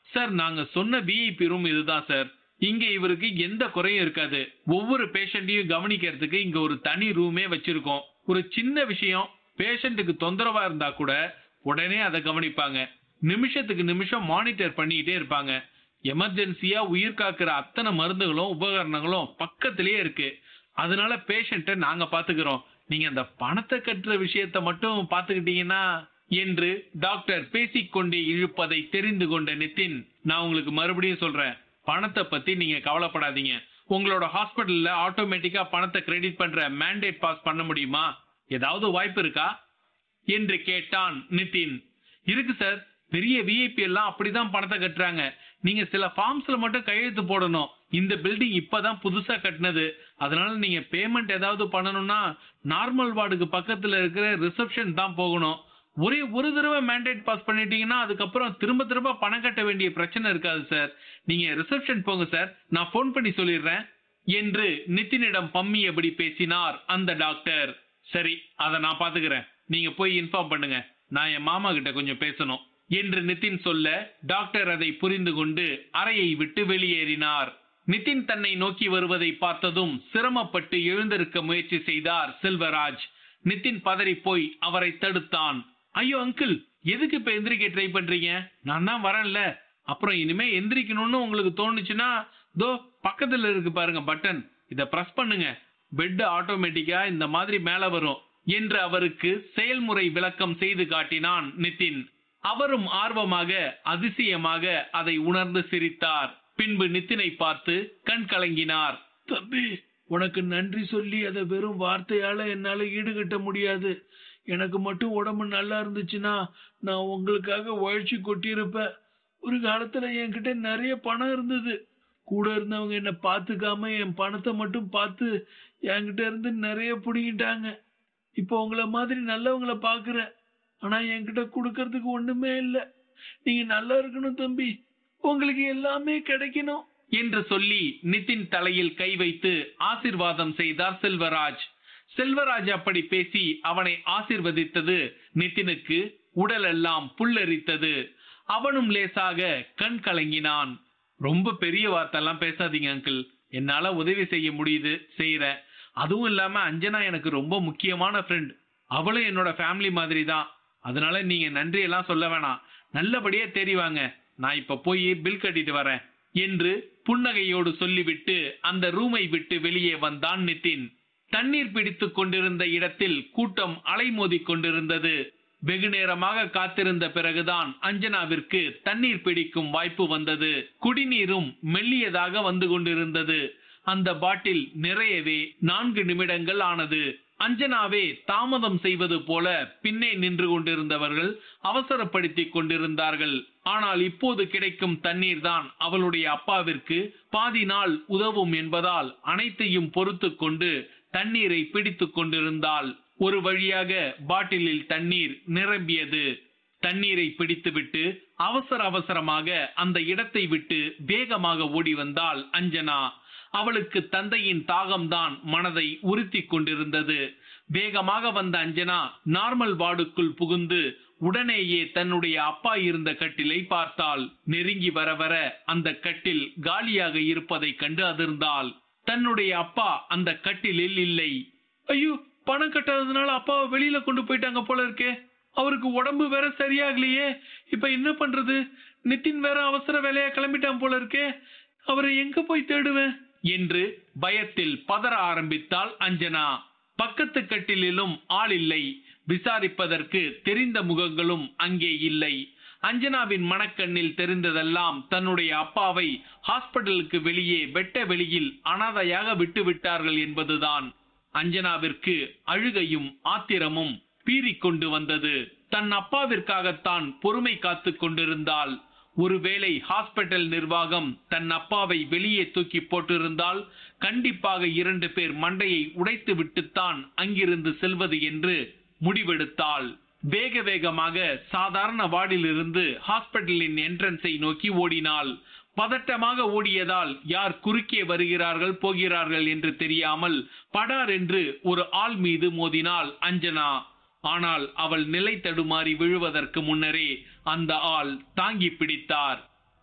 சார் நாங்க சொன்ன விஐபி ரூம் இதுதான் சார் இங்க இவருக்கு எந்த குறையும் இருக்காது ஒவ்வொரு பேஷண்ட்டையும் கவனிக்கிறதுக்கு இங்க ஒரு தனி ரூமே வச்சிருக்கோம் ஒரு சின்ன விஷயம் பேஷண்ட்டுக்கு தொந்தரவா இருந்தா கூட உடனே அதை கவனிப்பாங்க நிமிஷத்துக்கு நிமிஷம் மானிட்டர் பண்ணிக்கிட்டே இருப்பாங்க எமர்ஜென்சியா உயிர் காக்கிற அத்தனை மருந்துகளும் உபகரணங்களும் பக்கத்திலேயே இருக்கு அதனால பேஷண்ட்டை நாங்க பாத்துக்கிறோம் நீங்க அந்த பணத்தை கட்டுற விஷயத்த மட்டும் பாத்துக்கிட்டீங்கன்னா என்று டாக்டர் பேசிக்கொண்டே இழுப்பதை தெரிந்து கொண்ட நிதின் நான் உங்களுக்கு மறுபடியும் சொல்றேன் பணத்தை பத்தி நீங்க கவலைப்படாதீங்க உங்களோட ஹாஸ்பிடல்ல ஆட்டோமேட்டிக்கா பணத்தை கிரெடிட் பண்ற மேண்டேட் பாஸ் பண்ண முடியுமா ஏதாவது வாய்ப்பு இருக்கா என்று கேட்டான் நிதின் இருக்கு சார் பெரிய விஐபி எல்லாம் அப்படிதான் பணத்தை கட்டுறாங்க நீங்க சில ஃபார்ம்ஸ்ல மட்டும் கையெழுத்து போடணும் இந்த பில்டிங் இப்பதான் புதுசா கட்டினது அதனால நீங்க பேமெண்ட் ஏதாவது பண்ணணும்னா நார்மல் வார்டுக்கு பக்கத்துல இருக்கிற ரிசப்ஷன் தான் போகணும் ஒரே ஒரு தடவை மேண்டேட் பாஸ் பண்ணிட்டீங்கன்னா அதுக்கப்புறம் திரும்ப திரும்ப பணம் கட்ட வேண்டிய பிரச்சனை இருக்காது சார் நீங்க ரிசப்ஷன் போங்க சார் நான் ஃபோன் பண்ணி சொல்லிடுறேன் என்று நிதினிடம் பம்மியபடி பேசினார் அந்த டாக்டர் சரி அதை நான் பாத்துக்கிறேன் நீங்க போய் இன்ஃபார்ம் பண்ணுங்க நான் என் மாமா கிட்ட கொஞ்சம் பேசணும் என்று நிதின் சொல்ல டாக்டர் அதை புரிந்து கொண்டு அறையை விட்டு வெளியேறினார் நிதின் தன்னை நோக்கி வருவதை பார்த்ததும் சிரமப்பட்டு எழுந்திருக்க முயற்சி செய்தார் செல்வராஜ் நிதின் பதறி போய் அவரை தடுத்தான் ஐயோ அங்கிள் எதுக்கு இப்ப எந்திரிக்க ட்ரை பண்றீங்க நான் தான் வரேன்ல அப்புறம் இனிமே எந்திரிக்கணும்னு உங்களுக்கு தோணுச்சுன்னா தோ பக்கத்துல இருக்கு பாருங்க பட்டன் இத பிரஸ் பண்ணுங்க பெட் ஆட்டோமேட்டிக்கா இந்த மாதிரி மேல வரும் என்று அவருக்கு செயல்முறை விளக்கம் செய்து காட்டினான் நிதின் அவரும் ஆர்வமாக அதிசயமாக அதை உணர்ந்து சிரித்தார் பின்பு நித்தினை பார்த்து கண் கலங்கினார் தம்பி உனக்கு நன்றி சொல்லி அதை வெறும் வார்த்தையால என்னால ஈடுகட்ட முடியாது எனக்கு மட்டும் உடம்பு நல்லா இருந்துச்சுன்னா நான் உங்களுக்காக உழைச்சி கொட்டியிருப்பேன் ஒரு காலத்துல என்கிட்ட நிறைய பணம் இருந்தது கூட இருந்தவங்க என்ன பார்த்துக்காம என் பணத்தை மட்டும் பார்த்து என்கிட்ட இருந்து நிறைய பிடிங்கிட்டாங்க இப்போ உங்கள மாதிரி நல்லவங்கள பாக்குறேன் ஆனா என்கிட்ட கொடுக்கறதுக்கு ஒண்ணுமே இல்ல நீங்க நல்லா இருக்கணும் தம்பி உங்களுக்கு எல்லாமே கிடைக்கணும் என்று சொல்லி நிதின் தலையில் கை வைத்து ஆசிர்வாதம் செய்தார் செல்வராஜ் செல்வராஜ் அப்படி பேசி அவனை ஆசிர்வதித்தது நிதினுக்கு உடலெல்லாம் புல்லரித்தது அவனும் லேசாக கண் கலங்கினான் ரொம்ப பெரிய வார்த்தைலாம் பேசாதீங்க அங்கிள் என்னால உதவி செய்ய முடியுது செய்யறேன் அதுவும் இல்லாம அஞ்சனா எனக்கு ரொம்ப முக்கியமான ஃப்ரெண்ட் அவளும் என்னோட ஃபேமிலி மாதிரி தான் அதனால நீங்க நன்றி எல்லாம் சொல்ல வேணாம் நல்லபடியா தெரிவாங்க நான் இப்ப போய் பில் கட்டிட்டு வரேன் என்று புன்னகையோடு சொல்லிவிட்டு அந்த ரூமை விட்டு வெளியே வந்தான் நிதின் தண்ணீர் பிடித்துக் கொண்டிருந்த இடத்தில் கூட்டம் அலைமோதிக் கொண்டிருந்தது வெகு நேரமாக காத்திருந்த பிறகுதான் அஞ்சனாவிற்கு தண்ணீர் பிடிக்கும் வாய்ப்பு வந்தது குடிநீரும் மெல்லியதாக வந்து கொண்டிருந்தது அந்த பாட்டில் நிறையவே நான்கு நிமிடங்கள் ஆனது அஞ்சனாவே தாமதம் செய்வது போல பின்னே நின்று கொண்டிருந்தவர்கள் அவசரப்படுத்திக் கொண்டிருந்தார்கள் ஆனால் இப்போது கிடைக்கும் தண்ணீர் தான் அவளுடைய அப்பாவிற்கு பாதி நாள் உதவும் என்பதால் அனைத்தையும் பொறுத்து கொண்டு தண்ணீரை பிடித்துக் கொண்டிருந்தாள் ஒரு வழியாக பாட்டிலில் தண்ணீர் நிரம்பியது தண்ணீரை பிடித்துவிட்டு அவசர அவசரமாக அந்த இடத்தை விட்டு வேகமாக ஓடி வந்தாள் அஞ்சனா அவளுக்கு தந்தையின் தாகம்தான் மனதை உறுத்தி கொண்டிருந்தது வேகமாக வந்த அஞ்சனா நார்மல் வார்டுக்குள் புகுந்து உடனேயே தன்னுடைய அப்பா இருந்த கட்டிலை பார்த்தாள் நெருங்கி வர வர அந்த கட்டில் காலியாக இருப்பதை கண்டு அதிர்ந்தாள் தன்னுடைய அப்பா அந்த கட்டிலில் இல்லை ஐயோ பணம் கட்டாததுனால அப்பாவை வெளியில கொண்டு போயிட்டாங்க போல இருக்கே அவருக்கு உடம்பு வேற சரியாகலையே இப்ப என்ன பண்றது நிதின் வேற அவசர வேலையா கிளம்பிட்டான் போல இருக்கே அவரை எங்க போய் தேடுவேன் என்று பயத்தில் பதற ஆரம்பித்தாள் அஞ்சனா பக்கத்து கட்டிலிலும் ஆள் இல்லை விசாரிப்பதற்கு தெரிந்த முகங்களும் அங்கே இல்லை அஞ்சனாவின் மனக்கண்ணில் தெரிந்ததெல்லாம் தன்னுடைய அப்பாவை ஹாஸ்பிடலுக்கு வெளியே வெட்ட வெளியில் அனாதையாக விட்டு விட்டார்கள் என்பதுதான் அஞ்சனாவிற்கு அழுகையும் ஆத்திரமும் பீறிக்கொண்டு வந்தது தன் அப்பாவிற்காகத்தான் பொறுமை காத்து கொண்டிருந்தாள் ஒருவேளை ஹாஸ்பிட்டல் நிர்வாகம் தன் அப்பாவை வெளியே தூக்கி போட்டிருந்தால் கண்டிப்பாக இரண்டு பேர் மண்டையை உடைத்து விட்டுத்தான் அங்கிருந்து செல்வது என்று முடிவெடுத்தாள் வேக வேகமாக சாதாரண வார்டில் இருந்து ஹாஸ்பிட்டலின் என்ட்ரன்ஸை நோக்கி ஓடினாள் பதட்டமாக ஓடியதால் யார் குறுக்கே வருகிறார்கள் போகிறார்கள் என்று தெரியாமல் படார் என்று ஒரு ஆள் மீது மோதினாள் அஞ்சனா ஆனால் அவள் நிலை தடுமாறி விழுவதற்கு முன்னரே அந்த ஆள் தாங்கி பிடித்தார்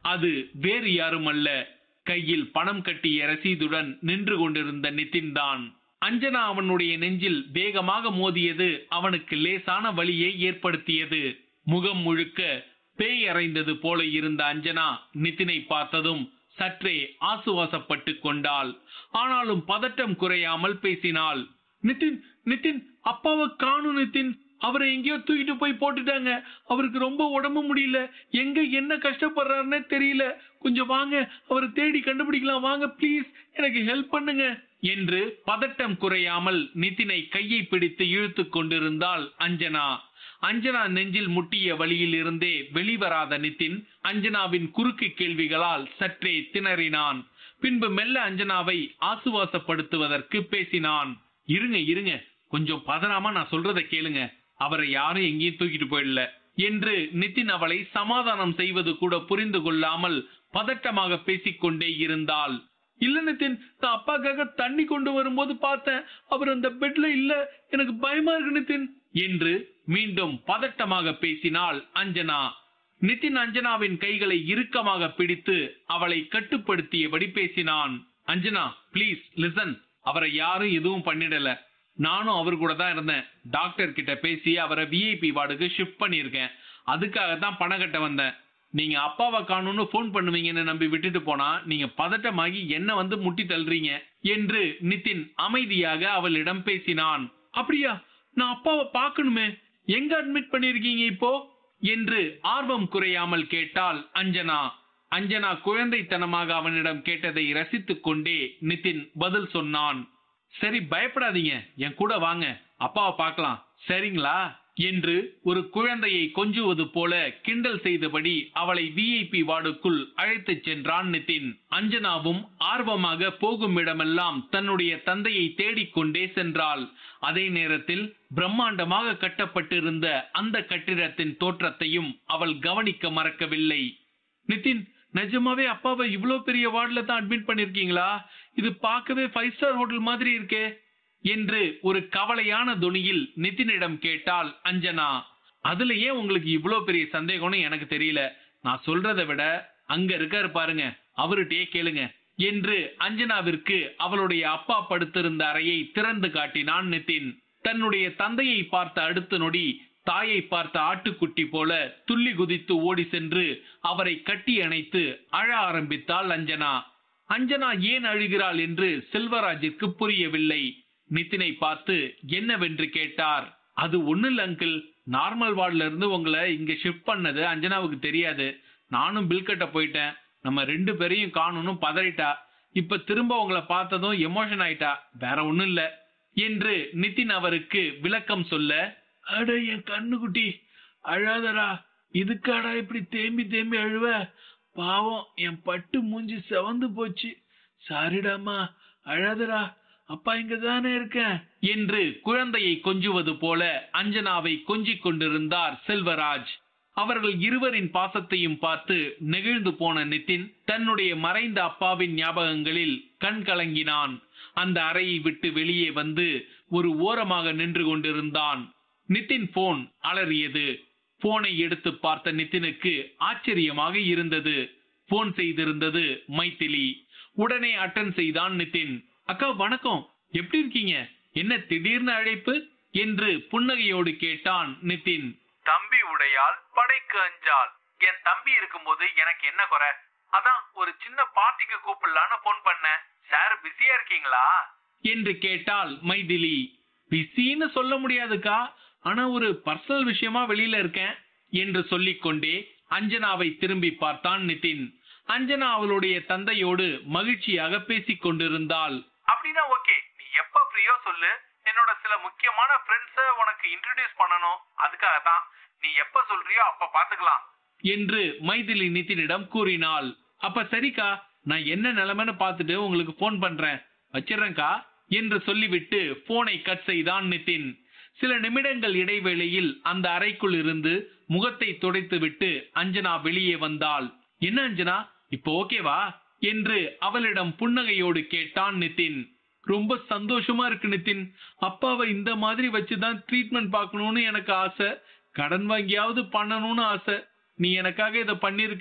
அது வேறு யாரும் அல்ல கையில் பணம் கட்டிய ரசீதுடன் நின்று கொண்டிருந்த நிதின் தான் அஞ்சனா அவனுடைய நெஞ்சில் வேகமாக மோதியது அவனுக்கு லேசான வலியை ஏற்படுத்தியது முகம் முழுக்க பேய் அறைந்தது போல இருந்த அஞ்சனா நிதினை பார்த்ததும் சற்றே ஆசுவாசப்பட்டு கொண்டாள் ஆனாலும் பதட்டம் குறையாமல் பேசினாள் நிதின் நிதின் அப்பாவை காணும் நிதின் அவரை எங்கேயோ தூக்கிட்டு போய் போட்டுட்டாங்க அவருக்கு ரொம்ப உடம்பு முடியல எங்க என்ன கஷ்டப்படுறாருன்னே தெரியல கொஞ்சம் வாங்க அவரை தேடி கண்டுபிடிக்கலாம் வாங்க ப்ளீஸ் எனக்கு ஹெல்ப் பண்ணுங்க என்று பதட்டம் குறையாமல் நிதினை கையை பிடித்து இழுத்து கொண்டிருந்தாள் அஞ்சனா அஞ்சனா நெஞ்சில் முட்டிய வழியில் இருந்தே வெளிவராத நிதின் அஞ்சனாவின் குறுக்கு கேள்விகளால் சற்றே திணறினான் பின்பு மெல்ல அஞ்சனாவை ஆசுவாசப்படுத்துவதற்கு பேசினான் இருங்க இருங்க கொஞ்சம் பதறாம நான் சொல்றதை கேளுங்க அவரை யாரும் எங்கேயும் தூக்கிட்டு போயிடல என்று நிதின் அவளை சமாதானம் செய்வது கூட புரிந்து கொள்ளாமல் பதட்டமாக பேசிக்கொண்டே இருந்தாள் இல்ல நிதின் நான் அப்பாக்காக தண்ணி கொண்டு வரும்போது பார்த்தேன் அவர் அந்த பெட்ல இல்ல எனக்கு பயமா இருக்கு நிதின் என்று மீண்டும் பதட்டமாக பேசினாள் அஞ்சனா நிதின் அஞ்சனாவின் கைகளை இறுக்கமாக பிடித்து அவளை கட்டுப்படுத்தியபடி பேசினான் அஞ்சனா ப்ளீஸ் லிசன் அவரை யாரும் எதுவும் பண்ணிடல நானும் அவர் கூட தான் இருந்தேன் டாக்டர் கிட்ட பேசி அவரை விஐபி வார்டுக்கு ஷிஃப்ட் பண்ணியிருக்கேன் அதுக்காக தான் பணம் கட்ட வந்தேன் நீங்க அப்பாவை காணும்னு ஃபோன் பண்ணுவீங்கன்னு நம்பி விட்டுட்டு போனா நீங்க பதட்டமாகி என்ன வந்து முட்டி தள்ளுறீங்க என்று நிதின் அமைதியாக அவளிடம் பேசினான் அப்படியா நான் அப்பாவை பார்க்கணுமே எங்க அட்மிட் பண்ணிருக்கீங்க இப்போ என்று ஆர்வம் குறையாமல் கேட்டாள் அஞ்சனா அஞ்சனா குழந்தைத்தனமாக அவனிடம் கேட்டதை ரசித்துக் கொண்டே நிதின் பதில் சொன்னான் சரி பயப்படாதீங்க என் கூட வாங்க அப்பாவை பார்க்கலாம் சரிங்களா என்று ஒரு குழந்தையை கொஞ்சுவது போல கிண்டல் செய்தபடி அவளை விஐபி வார்டுக்குள் அழைத்துச் சென்றான் நிதின் அஞ்சனாவும் ஆர்வமாக போகும் இடமெல்லாம் தன்னுடைய தந்தையை தேடிக்கொண்டே சென்றாள் அதே நேரத்தில் பிரம்மாண்டமாக கட்டப்பட்டிருந்த அந்த கட்டிடத்தின் தோற்றத்தையும் அவள் கவனிக்க மறக்கவில்லை நிதின் நிஜமாவே அப்பாவை இவ்ளோ பெரிய வார்டுல தான் அட்மிட் பண்ணிருக்கீங்களா இது பார்க்கவே ஃபைவ் ஸ்டார் ஹோட்டல் மாதிரி இருக்கே என்று ஒரு கவலையான துணியில் நிதினிடம் கேட்டாள் அஞ்சனா அதுல ஏன் உங்களுக்கு இவ்ளோ பெரிய சந்தேகம்னு எனக்கு தெரியல நான் சொல்றதை விட அங்க இருக்காரு பாருங்க அவர்கிட்டயே கேளுங்க என்று அஞ்சனாவிற்கு அவளுடைய அப்பா படுத்திருந்த அறையை திறந்து காட்டினான் நிதின் தன்னுடைய தந்தையை பார்த்த அடுத்த நொடி தாயை பார்த்த ஆட்டுக்குட்டி போல துள்ளி குதித்து ஓடி சென்று அவரை கட்டி அணைத்து அழ ஆரம்பித்தாள் அஞ்சனா அஞ்சனா ஏன் அழுகிறாள் என்று செல்வராஜிற்கு புரியவில்லை நிதினை பார்த்து என்னவென்று கேட்டார் அது ஒண்ணு இல்ல அங்கிள் நார்மல் வார்டுல இருந்து உங்களை இங்க ஷிஃப்ட் பண்ணது அஞ்சனாவுக்கு தெரியாது நானும் பில் கட்ட போயிட்டேன் நம்ம ரெண்டு பேரையும் காணணும் பதறிட்டா இப்ப திரும்ப உங்களை பார்த்ததும் எமோஷன் ஆயிட்டா வேற ஒண்ணும் இல்ல என்று நிதின் அவருக்கு விளக்கம் சொல்ல அட என் கண்ணுக்குட்டி அழாதடா இதுக்காடா இப்படி தேம்பி தேம்பி அழுவ பாவம் என் பட்டு மூஞ்சி செவந்து போச்சு சாரிடாமா அழாதடா அப்பா இங்க தானே இருக்கேன் என்று குழந்தையை கொஞ்சுவது போல அஞ்சனாவை கொஞ்சிக் கொண்டிருந்தார் செல்வராஜ் அவர்கள் இருவரின் பாசத்தையும் பார்த்து நெகிழ்ந்து போன நிதின் தன்னுடைய மறைந்த அப்பாவின் ஞாபகங்களில் கண் கலங்கினான் அந்த அறையை விட்டு வெளியே வந்து ஒரு ஓரமாக நின்று கொண்டிருந்தான் நிதின் போன் அலறியது போனை எடுத்து பார்த்த நிதினுக்கு ஆச்சரியமாக இருந்தது போன் செய்திருந்தது மைதிலி உடனே அட்டன் செய்தான் நிதின் அக்கா வணக்கம் எப்படி இருக்கீங்க என்ன திடீர்னு அழைப்பு என்று புன்னகையோடு கேட்டான் நிதின் தம்பி உடையால் படைக்கு அஞ்சால் என் தம்பி இருக்கும்போது எனக்கு என்ன குறை அதான் ஒரு சின்ன பார்ட்டிக்கு கூப்பிடலான்னு போன் பண்ணேன் சார் பிஸியா இருக்கீங்களா என்று கேட்டாள் மைதிலி பிஸின்னு சொல்ல முடியாதுக்கா ஆனா ஒரு பர்சனல் விஷயமா வெளியில இருக்கேன் என்று சொல்லிக்கொண்டே அஞ்சனாவை திரும்பி பார்த்தான் நிதின் அஞ்சனா அவளுடைய தந்தையோடு மகிழ்ச்சியாக பேசிக் கொண்டிருந்தாள் அப்படின்னா ஓகே நீ எப்ப ஃப்ரீயோ சொல்லு என்னோட சில முக்கியமான ஃப்ரெண்ட்ஸ உனக்கு இன்ட்ரடியூஸ் பண்ணணும் அதுக்காக தான் நீ எப்ப சொல்றியோ அப்ப பாத்துக்கலாம் என்று மைதிலி நிதினிடம் கூறினாள் அப்ப சரிக்கா நான் என்ன நிலைமைன்னு பார்த்துட்டு உங்களுக்கு போன் பண்றேன் வச்சிடுறேன்க்கா என்று சொல்லிவிட்டு போனை கட் செய்தான் நிதின் சில நிமிடங்கள் இடைவேளையில் அந்த அறைக்குள் இருந்து முகத்தை துடைத்துவிட்டு அஞ்சனா வெளியே வந்தாள் என்ன அஞ்சனா இப்போ ஓகேவா என்று அவளிடம் புன்னகையோடு கேட்டான் நிதின் ரொம்ப சந்தோஷமா இருக்கு நிதின் அப்பாவை இந்த மாதிரி வச்சுதான் ட்ரீட்மெண்ட் பார்க்கணும்னு எனக்கு ஆசை கடன் வாங்கியாவது பண்ணணும்னு ஆசை நீ எனக்காக இதை பண்ணிருக்க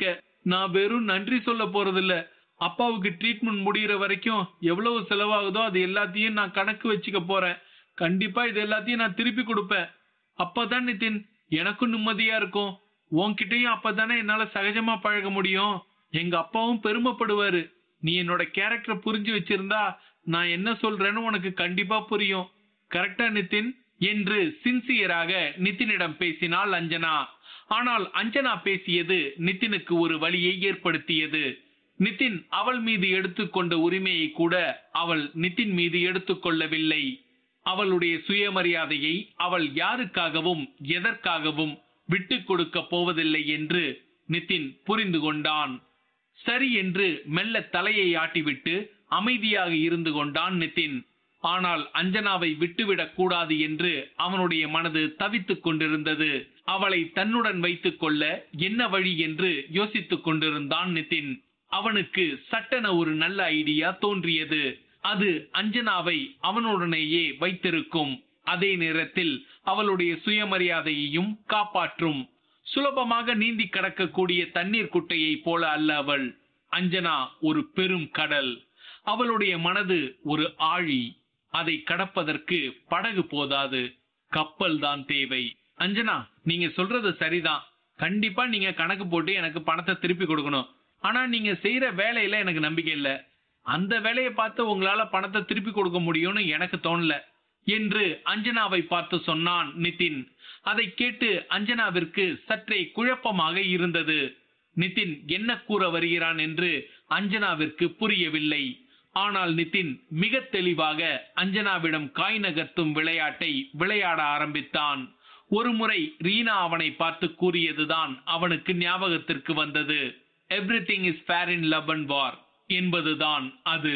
நான் வெறும் நன்றி சொல்ல போறதில்ல அப்பாவுக்கு ட்ரீட்மெண்ட் முடியிற வரைக்கும் எவ்வளவு செலவாகுதோ அது எல்லாத்தையும் நான் கணக்கு வச்சுக்க போறேன் கண்டிப்பா இது எல்லாத்தையும் நான் திருப்பி கொடுப்பேன் அப்பதான் நிதின் எனக்கும் நிம்மதியா இருக்கும் உன்கிட்டயும் அப்பதானே என்னால சகஜமா பழக முடியும் எங்க அப்பாவும் பெருமைப்படுவாரு நீ என்னோட கேரக்டரை புரிஞ்சு வச்சிருந்தா நான் என்ன சொல்றேன்னு உனக்கு கண்டிப்பா புரியும் கரெக்டா நிதின் என்று சின்சியராக நிதினிடம் பேசினாள் அஞ்சனா ஆனால் அஞ்சனா பேசியது நிதினுக்கு ஒரு வழியை ஏற்படுத்தியது நிதின் அவள் மீது எடுத்துக்கொண்ட உரிமையை கூட அவள் நிதின் மீது எடுத்துக்கொள்ளவில்லை அவளுடைய சுயமரியாதையை அவள் யாருக்காகவும் எதற்காகவும் விட்டு கொடுக்க போவதில்லை என்று நிதின் புரிந்து கொண்டான் சரி என்று மெல்ல தலையை ஆட்டிவிட்டு அமைதியாக இருந்து கொண்டான் நிதின் ஆனால் அஞ்சனாவை விட்டுவிடக் கூடாது என்று அவனுடைய மனது தவித்துக் கொண்டிருந்தது அவளை தன்னுடன் வைத்துக் கொள்ள என்ன வழி என்று யோசித்துக் கொண்டிருந்தான் நிதின் அவனுக்கு சட்டென ஒரு நல்ல ஐடியா தோன்றியது அது அஞ்சனாவை அவனுடனேயே வைத்திருக்கும் அதே நேரத்தில் அவளுடைய சுயமரியாதையையும் காப்பாற்றும் சுலபமாக நீந்தி கடக்கக்கூடிய தண்ணீர் குட்டையைப் போல அல்ல அவள் அஞ்சனா ஒரு பெரும் கடல் அவளுடைய மனது ஒரு ஆழி அதை கடப்பதற்கு படகு போதாது கப்பல் தான் தேவை அஞ்சனா நீங்க சொல்றது சரிதான் கண்டிப்பா நீங்க கணக்கு போட்டு எனக்கு பணத்தை திருப்பி கொடுக்கணும் ஆனா நீங்க செய்யற வேலையில எனக்கு நம்பிக்கை இல்ல அந்த வேலையை பார்த்து உங்களால பணத்தை திருப்பி கொடுக்க முடியும்னு எனக்கு தோணல என்று அஞ்சனாவை பார்த்து சொன்னான் நிதின் அதை கேட்டு அஞ்சனாவிற்கு சற்றே குழப்பமாக இருந்தது நிதின் என்ன கூற வருகிறான் என்று அஞ்சனாவிற்கு புரியவில்லை ஆனால் நிதின் மிக தெளிவாக அஞ்சனாவிடம் காய் நகர்த்தும் விளையாட்டை விளையாட ஆரம்பித்தான் ஒருமுறை ரீனா அவனை பார்த்து கூறியதுதான் அவனுக்கு ஞாபகத்திற்கு வந்தது everything is fair in love and war என்பதுதான் அது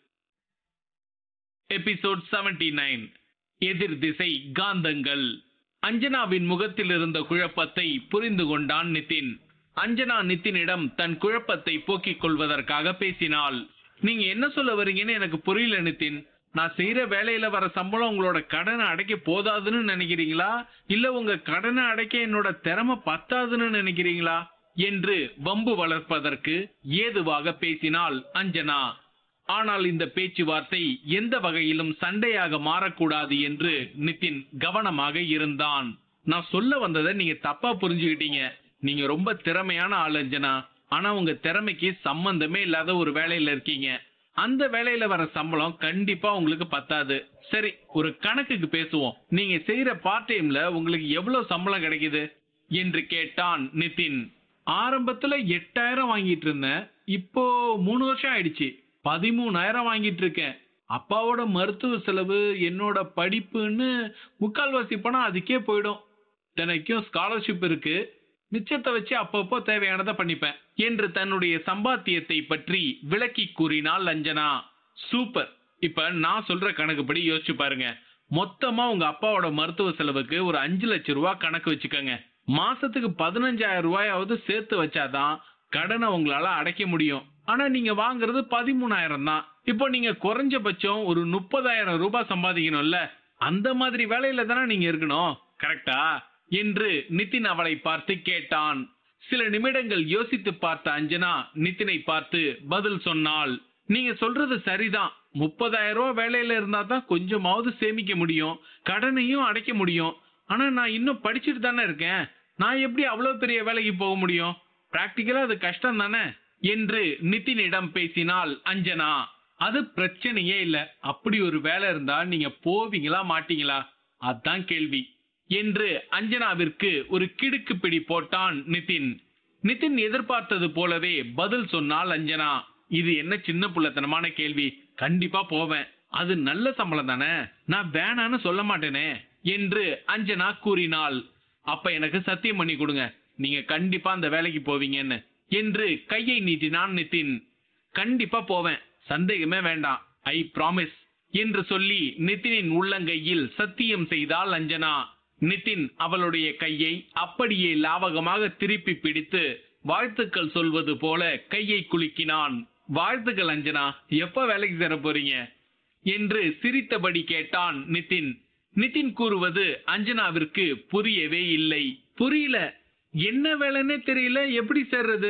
எபிசோட் 79 நைன் எதிர் திசை காந்தங்கள் அஞ்சனாவின் முகத்தில் இருந்த குழப்பத்தை புரிந்து கொண்டான் நிதின் அஞ்சனா நிதினிடம் தன் குழப்பத்தை போக்கிக் கொள்வதற்காக பேசினாள் நீங்க என்ன சொல்ல வரீங்கன்னு எனக்கு புரியல நிதின் நான் செய்யற வேலையில வர சம்பளம் உங்களோட கடனை அடைக்க போதாதுன்னு நினைக்கிறீங்களா இல்ல உங்க கடனை அடைக்க என்னோட திறமை பத்தாதுன்னு நினைக்கிறீங்களா என்று வம்பு வளர்ப்பதற்கு ஏதுவாக பேசினாள் அஞ்சனா ஆனால் இந்த பேச்சுவார்த்தை எந்த வகையிலும் சண்டையாக மாறக்கூடாது என்று நிதின் கவனமாக இருந்தான் நான் சொல்ல வந்ததை நீங்க தப்பா புரிஞ்சுக்கிட்டீங்க நீங்க ரொம்ப திறமையான ஆள் அஞ்சனா ஆனா உங்க திறமைக்கு சம்பந்தமே இல்லாத ஒரு வேலையில இருக்கீங்க அந்த வேலையில வர சம்பளம் கண்டிப்பா உங்களுக்கு பத்தாது சரி ஒரு கணக்குக்கு பேசுவோம் நீங்க செய்யற பார்ட் டைம்ல உங்களுக்கு எவ்வளவு சம்பளம் கிடைக்குது என்று கேட்டான் நிதின் ஆரம்பத்துல எட்டாயிரம் வாங்கிட்டு இருந்தேன் இப்போ மூணு வருஷம் ஆயிடுச்சு பதிமூணாயிரம் வாங்கிட்டு இருக்கேன் அப்பாவோட மருத்துவ செலவு என்னோட படிப்புன்னு முக்கால்வாசி பணம் அதுக்கே போயிடும் தினைக்கும் ஸ்காலர்ஷிப் இருக்கு மிச்சத்தை வச்சு அப்பப்போ தேவையானதை பண்ணிப்பேன் என்று தன்னுடைய சம்பாத்தியத்தை பற்றி விளக்கி கூறினாள் அஞ்சனா சூப்பர் இப்ப நான் சொல்ற கணக்குப்படி யோசிச்சு பாருங்க மொத்தமா உங்க அப்பாவோட மருத்துவ செலவுக்கு ஒரு அஞ்சு லட்சம் ரூபாய் கணக்கு வச்சுக்கோங்க மாசத்துக்கு பதினஞ்சாயிரம் ரூபாயாவது சேர்த்து வச்சாதான் கடனை உங்களால அடைக்க முடியும் ஆனா நீங்க வாங்குறது பதிமூணாயிரம் தான் இப்போ நீங்க குறைஞ்சபட்சம் ஒரு முப்பதாயிரம் ரூபாய் சம்பாதிக்கணும்ல அந்த மாதிரி வேலையில தானே நீங்க இருக்கணும் கரெக்டா என்று நிதின் அவளை பார்த்து கேட்டான் சில நிமிடங்கள் யோசித்து பார்த்த அஞ்சனா நிதினை பார்த்து பதில் சொன்னாள் நீங்க சொல்றது சரிதான் முப்பதாயிரம் ரூபாய் வேலையில இருந்தா தான் கொஞ்சமாவது சேமிக்க முடியும் கடனையும் அடைக்க முடியும் ஆனா நான் இன்னும் படிச்சுட்டு தானே இருக்கேன் நான் எப்படி அவ்வளவு பெரிய வேலைக்கு போக முடியும் பிராக்டிக்கலா அது கஷ்டம் தானே என்று நிதினிடம் பேசினாள் அஞ்சனா அது பிரச்சனையே இல்ல அப்படி ஒரு வேலை இருந்தா நீங்க போவீங்களா மாட்டீங்களா அதான் கேள்வி என்று அஞ்சனாவிற்கு ஒரு கிடுக்கு பிடி போட்டான் நிதின் நிதின் எதிர்பார்த்தது போலவே பதில் சொன்னாள் அஞ்சனா இது என்ன சின்ன புள்ளத்தனமான கேள்வி கண்டிப்பா போவேன் அது நல்ல சம்பளம் தானே நான் வேணான்னு சொல்ல மாட்டேனே என்று அஞ்சனா கூறினாள் அப்ப எனக்கு சத்தியம் பண்ணி கொடுங்க நீங்க கண்டிப்பா அந்த வேலைக்கு போவீங்கன்னு என்று கையை நீட்டினான் நிதின் கண்டிப்பா போவேன் சந்தேகமே வேண்டாம் ஐ ப்ராமிஸ் என்று சொல்லி நிதினின் உள்ளங்கையில் சத்தியம் செய்தாள் அஞ்சனா நிதின் அவளுடைய கையை அப்படியே லாவகமாக திருப்பி பிடித்து வாழ்த்துக்கள் சொல்வது போல கையை குலுக்கினான் வாழ்த்துக்கள் அஞ்சனா எப்ப வேலைக்கு சேர போறீங்க என்று சிரித்தபடி கேட்டான் நிதின் நிதின் கூறுவது அஞ்சனாவிற்கு புரியவே இல்லை புரியல என்ன வேலைன்னே தெரியல எப்படி சேர்றது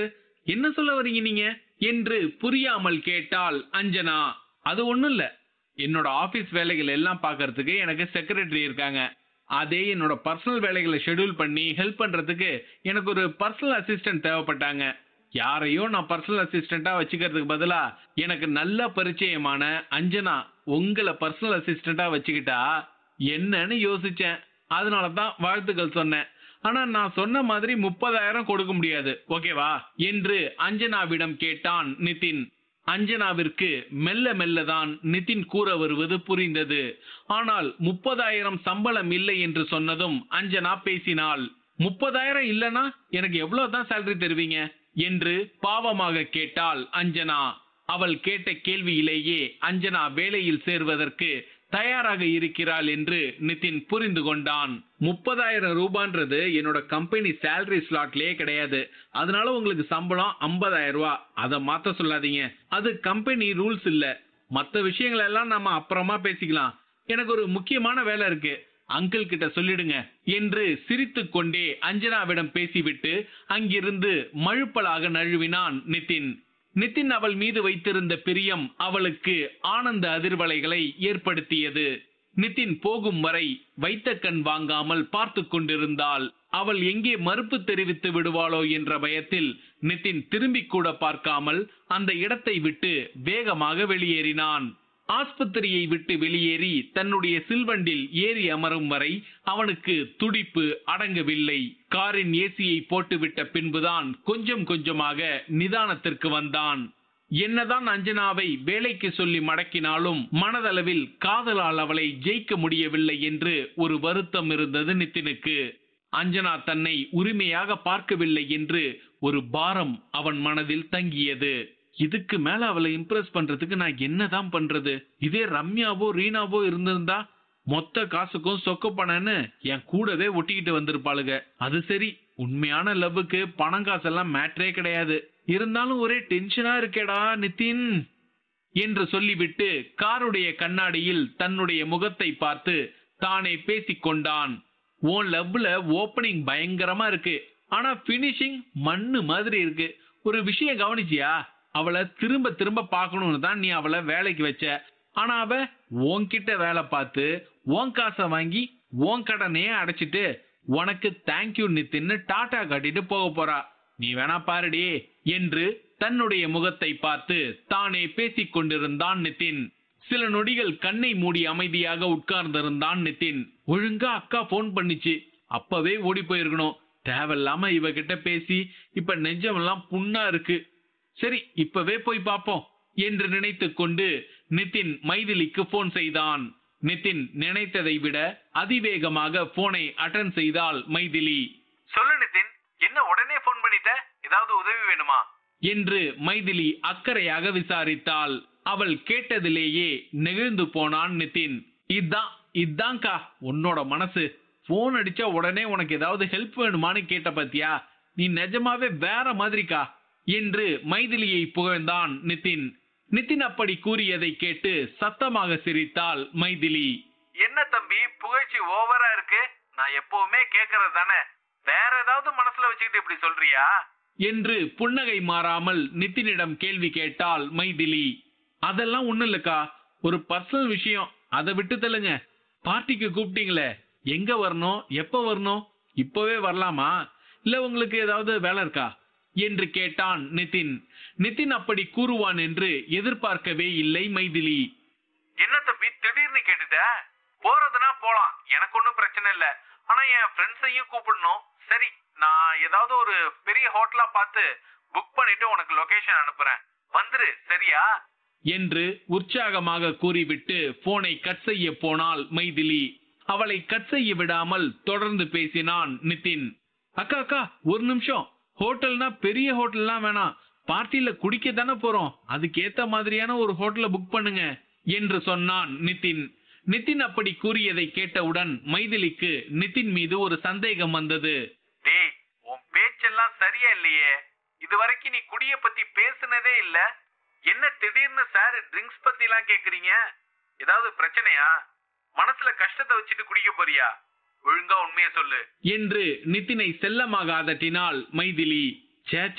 என்ன சொல்ல வரீங்க நீங்க என்று புரியாமல் கேட்டாள் அஞ்சனா அது ஒண்ணும் இல்ல என்னோட ஆபீஸ் வேலைகள் எல்லாம் பார்க்கறதுக்கு எனக்கு செக்ரட்டரி இருக்காங்க அதே என்னோட பர்சனல் வேலைகளை ஷெட்யூல் பண்ணி ஹெல்ப் பண்றதுக்கு எனக்கு ஒரு பர்சனல் அசிஸ்டன்ட் தேவைப்பட்டாங்க யாரையும் நான் பர்சனல் அசிஸ்டண்டா வச்சுக்கிறதுக்கு பதிலா எனக்கு நல்ல பரிச்சயமான அஞ்சனா உங்களை பர்சனல் அசிஸ்டண்டா வச்சுக்கிட்டா என்னன்னு யோசிச்சேன் அதனால தான் வாழ்த்துக்கள் சொன்னேன் ஆனா நான் சொன்ன மாதிரி முப்பதாயிரம் கொடுக்க முடியாது ஓகேவா என்று அஞ்சனாவிடம் கேட்டான் நிதின் அஞ்சனாவிற்கு மெல்ல மெல்லதான் நிதின் கூற வருவது புரிந்தது ஆனால் முப்பதாயிரம் சம்பளம் இல்லை என்று சொன்னதும் அஞ்சனா பேசினாள் முப்பதாயிரம் இல்லனா எனக்கு எவ்வளவு தான் சேலரி தருவீங்க என்று பாவமாக கேட்டாள் அஞ்சனா அவள் கேட்ட கேள்வியிலேயே அஞ்சனா வேலையில் சேர்வதற்கு தயாராக இருக்கிறாள் என்று நிதின் புரிந்து கொண்டான் முப்பதாயிரம் ரூபான்றது என்னோட கம்பெனி சேலரி ஸ்லாட்லயே கிடையாது அதனால உங்களுக்கு சம்பளம் 50000 ரூபாய் அதை மாத்த சொல்லாதீங்க அது கம்பெனி ரூல்ஸ் இல்ல மத்த விஷயங்கள் எல்லாம் நம்ம அப்புறமா பேசிக்கலாம் எனக்கு ஒரு முக்கியமான வேலை இருக்கு அங்கிள் கிட்ட சொல்லிடுங்க என்று சிரித்துக் கொண்டே அஞ்சனாவிடம் பேசிவிட்டு அங்கிருந்து மழுப்பலாக நழுவினான் நிதின் நிதின் அவள் மீது வைத்திருந்த பிரியம் அவளுக்கு ஆனந்த அதிர்வலைகளை ஏற்படுத்தியது நிதின் போகும் வரை வைத்த கண் வாங்காமல் பார்த்து கொண்டிருந்தாள் அவள் எங்கே மறுப்பு தெரிவித்து விடுவாளோ என்ற பயத்தில் நிதின் திரும்பி கூட பார்க்காமல் அந்த இடத்தை விட்டு வேகமாக வெளியேறினான் ஆஸ்பத்திரியை விட்டு வெளியேறி தன்னுடைய சில்வண்டில் ஏறி அமரும் வரை அவனுக்கு துடிப்பு அடங்கவில்லை காரின் ஏசியை போட்டுவிட்ட பின்புதான் கொஞ்சம் கொஞ்சமாக நிதானத்திற்கு வந்தான் என்னதான் அஞ்சனாவை வேலைக்கு சொல்லி மடக்கினாலும் மனதளவில் காதலால் அவளை ஜெயிக்க முடியவில்லை என்று ஒரு வருத்தம் இருந்தது நிதினுக்கு அஞ்சனா தன்னை உரிமையாக பார்க்கவில்லை என்று ஒரு பாரம் அவன் மனதில் தங்கியது இதுக்கு மேல அவளை இம்ப்ரெஸ் பண்றதுக்கு நான் என்னதான் பண்றது இதே ரம்யாவோ ரீனாவோ இருந்திருந்தா மொத்த காசுக்கும் சொக்க பணம்னு என் கூடவே ஒட்டிக்கிட்டு வந்திருப்பாளுங்க அது சரி உண்மையான லவ்வுக்கு பணம் காசெல்லாம் மேட்ரே கிடையாது இருந்தாலும் ஒரே டென்ஷனா இருக்கேடா நிதின் என்று சொல்லிவிட்டு காருடைய கண்ணாடியில் தன்னுடைய முகத்தை பார்த்து தானே பேசிக் கொண்டான் உன் லவ்ல ஓப்பனிங் பயங்கரமா இருக்கு ஆனா பினிஷிங் மண்ணு மாதிரி இருக்கு ஒரு விஷயம் கவனிச்சியா அவளை திரும்ப திரும்ப பார்க்கணும்னு தான் நீ அவளை வேலைக்கு வச்ச ஆனா அவ உன்கிட்ட வேலை பார்த்து உன் காசை வாங்கி உன் கடனையே அடைச்சிட்டு உனக்கு தேங்க்யூ நித்தின்னு டாட்டா காட்டிட்டு போக போறா நீ வேணா பாருடி என்று தன்னுடைய முகத்தை பார்த்து தானே பேசிக் கொண்டிருந்தான் நிதின் சில நொடிகள் கண்ணை மூடி அமைதியாக உட்கார்ந்திருந்தான் நிதின் ஒழுங்கா அக்கா போன் பண்ணிச்சு அப்பவே ஓடி போயிருக்கணும் தேவையில்லாம இவகிட்ட பேசி இப்ப நெஞ்சமெல்லாம் புண்ணா இருக்கு சரி இப்பவே போய் பாப்போம் என்று நினைத்துக் கொண்டு நிதின் மைதிலிக்கு போன் செய்தான் நிதின் நினைத்ததை விட அதிவேகமாக போனை அட்டன் செய்தாள் மைதிலி சொல்லு நிதின் என்ன உடனே ஃபோன் பண்ணிட்ட ஏதாவது உதவி வேணுமா என்று மைதிலி அக்கறையாக விசாரித்தாள் அவள் கேட்டதிலேயே நெகிழ்ந்து போனான் நிதின் இதான் இதான்க்கா உன்னோட மனசு போன் அடிச்சா உடனே உனக்கு ஏதாவது ஹெல்ப் வேணுமான்னு கேட்ட பாத்தியா நீ நிஜமாவே வேற மாதிரிக்கா என்று மைதிலியை புகழ்ந்தான் நிதின் நிதின் அப்படி கூறியதை கேட்டு சத்தமாக சிரித்தாள் மைதிலி என்ன தம்பி புகழ்ச்சி ஓவரா இருக்கு நான் எப்பவுமே கேக்குறது தானே வேற ஏதாவது மனசுல வச்சுக்கிட்டு இப்படி சொல்றியா என்று புன்னகை மாறாமல் நிதினிடம் கேள்வி கேட்டாள் மைதிலி அதெல்லாம் ஒண்ணும் இல்லக்கா ஒரு பர்சனல் விஷயம் அதை விட்டு தள்ளுங்க பார்ட்டிக்கு கூப்பிட்டீங்களே எங்க வரணும் எப்ப வரணும் இப்பவே வரலாமா இல்ல உங்களுக்கு ஏதாவது வேலை இருக்கா என்று கேட்டான் நிதின் நிதின் அப்படி கூறுவான் என்று எதிர்பார்க்கவே இல்லை மைதிலி என்ன தம்பி திடீர்னு கேட்டுட்ட போறதுனா போலாம் எனக்கு ஒன்றும் பிரச்சனை இல்ல ஆனா என் ஃப்ரெண்ட்ஸையும் கூப்பிடணும் சரி நான் ஏதாவது ஒரு பெரிய ஹோட்டலா பார்த்து புக் பண்ணிட்டு உனக்கு லொகேஷன் அனுப்புறேன் வந்துரு சரியா என்று உற்சாகமாக கூறிவிட்டு போனை கட் செய்ய போனாள் மைதிலி அவளை கட் செய்ய விடாமல் தொடர்ந்து பேசினான் நிதின் அக்கா அக்கா ஒரு நிமிஷம் ஹோட்டல்னா பெரிய ஹோட்டல்லாம் வேணாம் பார்ட்டில குடிக்க தானே போறோம் அதுக்கு ஏத்த மாதிரியான ஒரு ஹோட்டலை புக் பண்ணுங்க என்று சொன்னான் நிதின் நிதின் அப்படி கூறியதை கேட்டவுடன் மைதிலிக்கு நிதின் மீது ஒரு சந்தேகம் வந்தது டேய் உன் பேச்செல்லாம் சரியா இல்லையே இது வரைக்கும் நீ குடிய பத்தி பேசுனதே இல்ல என்ன திடீர்னு சார் ட்ரிங்க்ஸ் பத்தி எல்லாம் கேக்குறீங்க ஏதாவது பிரச்சனையா மனசுல கஷ்டத்தை வச்சுட்டு குடிக்க போறியா ஒழுங்கா உண்மையை சொல்லு என்று நிதினை செல்லமாக அதட்டினாள் மைதிலி சேச்சே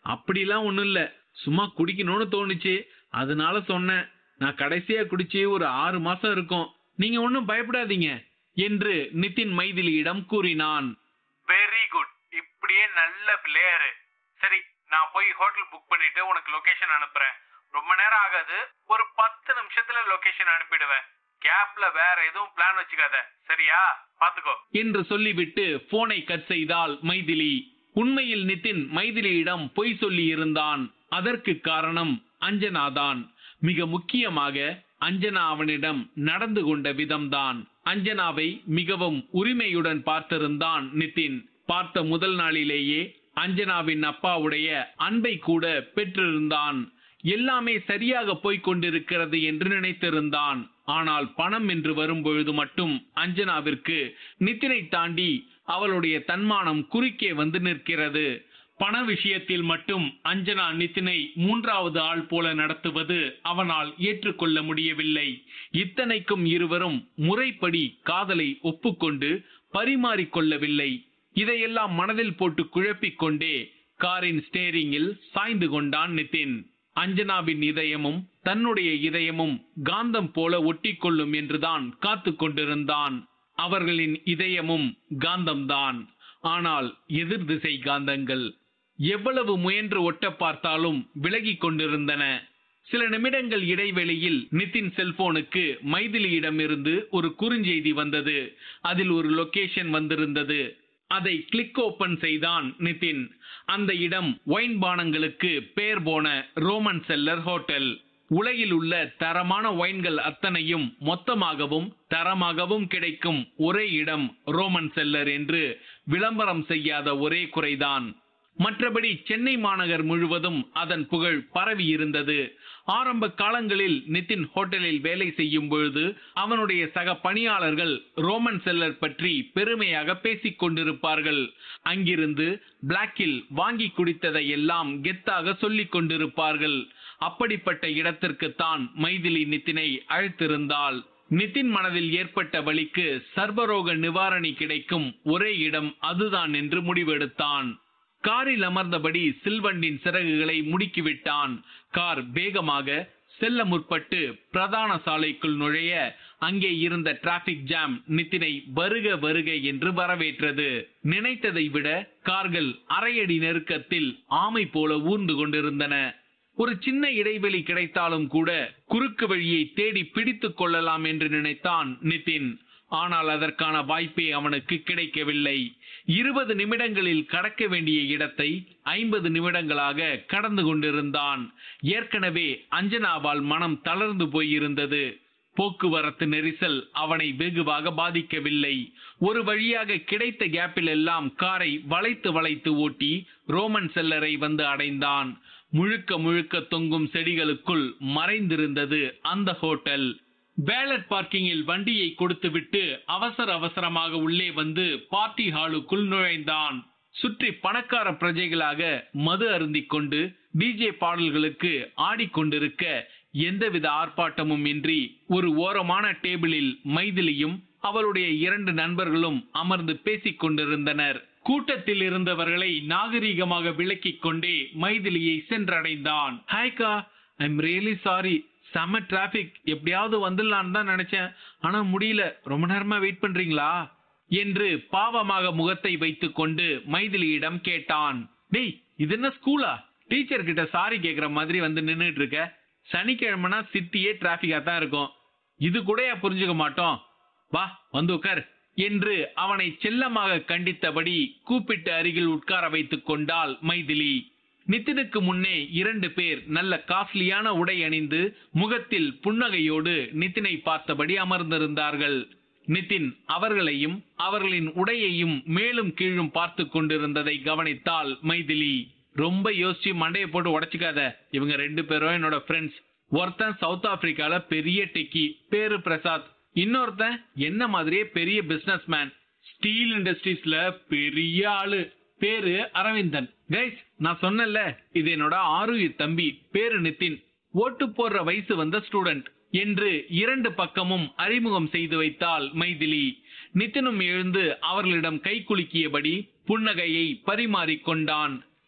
அப்படிலாம் ஒண்ணும் இல்ல சும்மா குடிக்கணும்னு தோணுச்சு அதனால சொன்னேன் நான் கடைசியா குடிச்சு ஒரு ஆறு மாசம் இருக்கும் நீங்க ஒன்றும் பயப்படாதீங்க என்று நிதின் மைதிலியிடம் கூறினான் வெரி குட் இப்படியே நல்ல பிளேயரு சரி நான் போய் ஹோட்டல் புக் பண்ணிட்டு உனக்கு லொகேஷன் அனுப்புறேன் ரொம்ப நேரம் ஆகாது ஒரு பத்து நிமிஷத்துல லொகேஷன் அனுப்பிடுவேன் கேப்ல வேற எதுவும் பிளான் வச்சுக்காத சரியா பாத்துக்கோ என்று சொல்லிவிட்டு போனை கட் செய்தால் மைதிலி உண்மையில் நிதின் மைதிலியிடம் பொய் சொல்லி இருந்தான் அதற்கு காரணம் அஞ்சனாதான் மிக முக்கியமாக அஞ்சனா அவனிடம் நடந்து கொண்ட விதம்தான் அஞ்சனாவை மிகவும் உரிமையுடன் பார்த்திருந்தான் நிதின் பார்த்த முதல் நாளிலேயே அஞ்சனாவின் அப்பாவுடைய அன்பை கூட பெற்றிருந்தான் எல்லாமே சரியாக போய்க் கொண்டிருக்கிறது என்று நினைத்திருந்தான் ஆனால் பணம் என்று வரும்பொழுது மட்டும் அஞ்சனாவிற்கு நித்தினை தாண்டி அவளுடைய தன்மானம் குறுக்கே வந்து நிற்கிறது பண விஷயத்தில் மட்டும் அஞ்சனா நித்தினை மூன்றாவது ஆள் போல நடத்துவது அவனால் ஏற்றுக்கொள்ள முடியவில்லை இத்தனைக்கும் இருவரும் முறைப்படி காதலை ஒப்புக்கொண்டு பரிமாறிக்கொள்ளவில்லை இதையெல்லாம் மனதில் போட்டு குழப்பிக் கொண்டே காரின் ஸ்டேரிங்கில் சாய்ந்து கொண்டான் நிதின் அஞ்சனாவின் இதயமும் தன்னுடைய இதயமும் காந்தம் போல ஒட்டிக்கொள்ளும் என்றுதான் காத்து கொண்டிருந்தான் அவர்களின் இதயமும் காந்தம்தான் ஆனால் எதிர் திசை காந்தங்கள் எவ்வளவு முயன்று ஒட்ட பார்த்தாலும் விலகிக் கொண்டிருந்தன சில நிமிடங்கள் இடைவெளியில் நிதின் செல்போனுக்கு மைதிலியிடமிருந்து ஒரு குறுஞ்செய்தி வந்தது அதில் ஒரு லொகேஷன் வந்திருந்தது அதை கிளிக் ஓபன் செய்தான் நிதின் அந்த இடம் ஒயின் பானங்களுக்கு பேர் போன ரோமன் செல்லர் ஹோட்டல் உலகில் உள்ள தரமான ஒயின்கள் அத்தனையும் மொத்தமாகவும் தரமாகவும் கிடைக்கும் ஒரே இடம் ரோமன் செல்லர் என்று விளம்பரம் செய்யாத ஒரே குறைதான் மற்றபடி சென்னை மாநகர் முழுவதும் அதன் புகழ் பரவி இருந்தது ஆரம்ப காலங்களில் நிதின் ஹோட்டலில் வேலை செய்யும் பொழுது அவனுடைய சக பணியாளர்கள் ரோமன் செல்லர் பற்றி பெருமையாக பேசிக் கொண்டிருப்பார்கள் அங்கிருந்து பிளாக்கில் வாங்கி குடித்ததை எல்லாம் கெத்தாக சொல்லிக் கொண்டிருப்பார்கள் அப்படிப்பட்ட இடத்திற்கு தான் மைதிலி நிதினை அழைத்திருந்தாள் நிதின் மனதில் ஏற்பட்ட வழிக்கு சர்வரோக நிவாரணி கிடைக்கும் ஒரே இடம் அதுதான் என்று முடிவெடுத்தான் காரில் அமர்ந்தபடி சில்வண்டின் சிறகுகளை முடுக்கிவிட்டான் கார் வேகமாக செல்ல முற்பட்டு பிரதான சாலைக்குள் நுழைய அங்கே இருந்த டிராபிக் ஜாம் நிதினை வருக வருக என்று வரவேற்றது நினைத்ததை விட கார்கள் அரையடி நெருக்கத்தில் ஆமை போல ஊர்ந்து கொண்டிருந்தன ஒரு சின்ன இடைவெளி கிடைத்தாலும் கூட குறுக்கு வழியை தேடி பிடித்துக் கொள்ளலாம் என்று நினைத்தான் நிதின் ஆனால் அதற்கான வாய்ப்பே அவனுக்கு கிடைக்கவில்லை இருபது நிமிடங்களில் கடக்க வேண்டிய இடத்தை ஐம்பது நிமிடங்களாக கடந்து கொண்டிருந்தான் ஏற்கனவே அஞ்சனாவால் மனம் தளர்ந்து போயிருந்தது போக்குவரத்து நெரிசல் அவனை வெகுவாக பாதிக்கவில்லை ஒரு வழியாக கிடைத்த கேப்பில் எல்லாம் காரை வளைத்து வளைத்து ஓட்டி ரோமன் செல்லரை வந்து அடைந்தான் முழுக்க முழுக்க தொங்கும் செடிகளுக்குள் மறைந்திருந்தது அந்த ஹோட்டல் பேலட் பார்க்கிங்கில் வண்டியை கொடுத்துவிட்டு அவசர அவசரமாக உள்ளே வந்து பார்ட்டி ஹாலுக்குள் நுழைந்தான் சுற்றி பணக்கார பிரஜைகளாக மது அருந்திக் கொண்டு டிஜே பாடல்களுக்கு ஆடிக்கொண்டிருக்க எந்தவித ஆர்ப்பாட்டமும் இன்றி ஒரு ஓரமான டேபிளில் மைதிலியும் அவளுடைய இரண்டு நண்பர்களும் அமர்ந்து பேசிக் கொண்டிருந்தனர் கூட்டத்தில் இருந்தவர்களை நாகரீகமாக விலக்கிக் கொண்டே மைதிலியை சென்றடைந்தான் ஹாய்கா ஐ எம் ரியலி சாரி செம டிராபிக் எப்படியாவது வந்துடலான்னு தான் நினைச்சேன் ஆனா முடியல ரொம்ப நேரமா வெயிட் பண்றீங்களா என்று பாவமாக முகத்தை வைத்துக் கொண்டு மைதிலியிடம் கேட்டான் டேய் இது என்ன ஸ்கூலா டீச்சர் கிட்ட சாரி கேக்குற மாதிரி வந்து நின்னுட்டு இருக்க சனிக்கிழமைனா சிட்டியே டிராபிக்கா தான் இருக்கும் இது கூட புரிஞ்சுக்க மாட்டோம் வா வந்து உட்கார் என்று அவனை செல்லமாக கண்டித்தபடி கூப்பிட்டு அருகில் உட்கார வைத்துக் கொண்டாள் மைதிலி நிதினுக்கு முன்னே இரண்டு பேர் நல்ல காஸ்ட்லியான உடை அணிந்து முகத்தில் புன்னகையோடு நிதினை பார்த்தபடி அமர்ந்திருந்தார்கள் நிதின் அவர்களையும் அவர்களின் உடையையும் மேலும் கீழும் பார்த்து கொண்டிருந்ததை கவனித்தாள் மைதிலி ரொம்ப யோசிச்சு மண்டையை போட்டு உடைச்சுக்காத இவங்க ரெண்டு பேரும் என்னோட ஃப்ரெண்ட்ஸ் ஒருத்தன் சவுத் ஆப்பிரிக்கால பெரிய டெக்கி பேரு பிரசாத் இன்னொருத்தன் என்ன மாதிரியே பெரிய பிசினஸ் மேன் ஸ்டீல் இண்டஸ்ட்ரீஸ்ல பெரிய ஆளு பேரு அரவிந்தன் கைஸ் நான் சொன்னேன்ல இது என்னோட ஆருயிர் தம்பி பேரு நிதின் ஓட்டு போடுற வயசு வந்த ஸ்டூடெண்ட் என்று இரண்டு பக்கமும் அறிமுகம் செய்து வைத்தாள் மைதிலி நிதினும் எழுந்து அவர்களிடம் கை குலுக்கியபடி புன்னகையை பரிமாறிக் கொண்டான்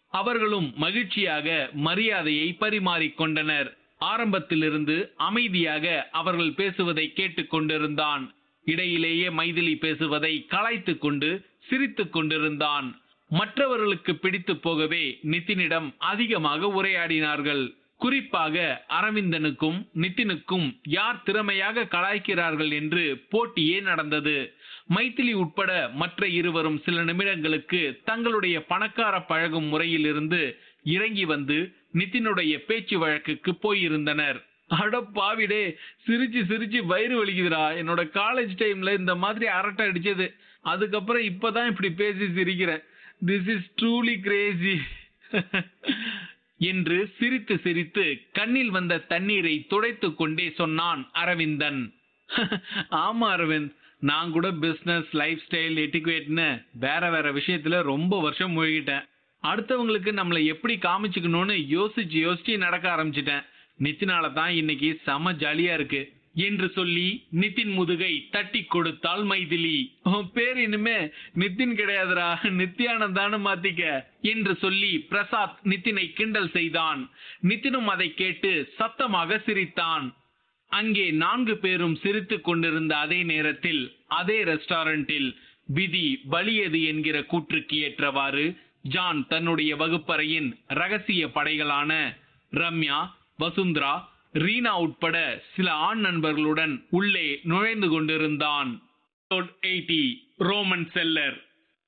அவர்களும் மகிழ்ச்சியாக மரியாதையை பரிமாறிக்கொண்டனர் ஆரம்பத்திலிருந்து அமைதியாக அவர்கள் பேசுவதை கேட்டுக் கொண்டிருந்தான் இடையிலேயே மைதிலி பேசுவதை கலாய்த்துக் கொண்டு சிரித்துக் கொண்டிருந்தான் மற்றவர்களுக்கு பிடித்து போகவே நிதினிடம் அதிகமாக உரையாடினார்கள் குறிப்பாக அரவிந்தனுக்கும் நிதினுக்கும் யார் திறமையாக கலாய்க்கிறார்கள் என்று போட்டியே நடந்தது மைத்திலி உட்பட மற்ற இருவரும் சில நிமிடங்களுக்கு தங்களுடைய பணக்கார பழகும் முறையிலிருந்து இறங்கி வந்து நிதினுடைய பேச்சு வழக்குக்கு போயிருந்தனர் அட பாவிடே சிரிச்சு சிரிச்சு வயிறு வலிக்குதுடா என்னோட காலேஜ் டைம்ல இந்த மாதிரி அரட்டை அடிச்சது அதுக்கப்புறம் இப்பதான் இப்படி பேசி சிரிக்கிறேன் திஸ் இஸ் ட்ரூலி கிரேசி என்று சிரித்து சிரித்து கண்ணில் வந்த தண்ணீரை துடைத்துக் கொண்டே சொன்னான் அரவிந்தன் ஆமா அரவிந்த் நான் கூட பிசினஸ் லைஃப் ஸ்டைல் எட்டிகுவேட்னு வேற வேற விஷயத்துல ரொம்ப வருஷம் மூழ்கிட்டேன் அடுத்தவங்களுக்கு நம்மளை எப்படி காமிச்சுக்கணும்னு யோசிச்சு யோசிச்சு நடக்க ஆரம்பிச்சிட்டேன் நித்தினால தான் இன்னைக்கு செம ஜாலியா இருக்கு என்று சொல்லி நிதின் முதுகை தட்டி கொடுத்தாள் மைதிலி உன் பேர் இனிமே நிதின் கிடையாதுடா நித்யானந்தான்னு மாத்திக்க என்று சொல்லி பிரசாத் நிதினை கிண்டல் செய்தான் நிதினும் அதை கேட்டு சத்தமாக சிரித்தான் அங்கே நான்கு பேரும் சிரித்துக் கொண்டிருந்த அதே நேரத்தில் அதே ரெஸ்டாரண்டில் விதி பலியது என்கிற கூற்றுக்கு ஏற்றவாறு ஜான் தன்னுடைய வகுப்பறையின் ரகசிய படைகளான ரம்யா வசுந்தரா ரீனா உட்பட சில ஆண் நண்பர்களுடன் உள்ளே நுழைந்து கொண்டிருந்தான் ரோமன் செல்லர்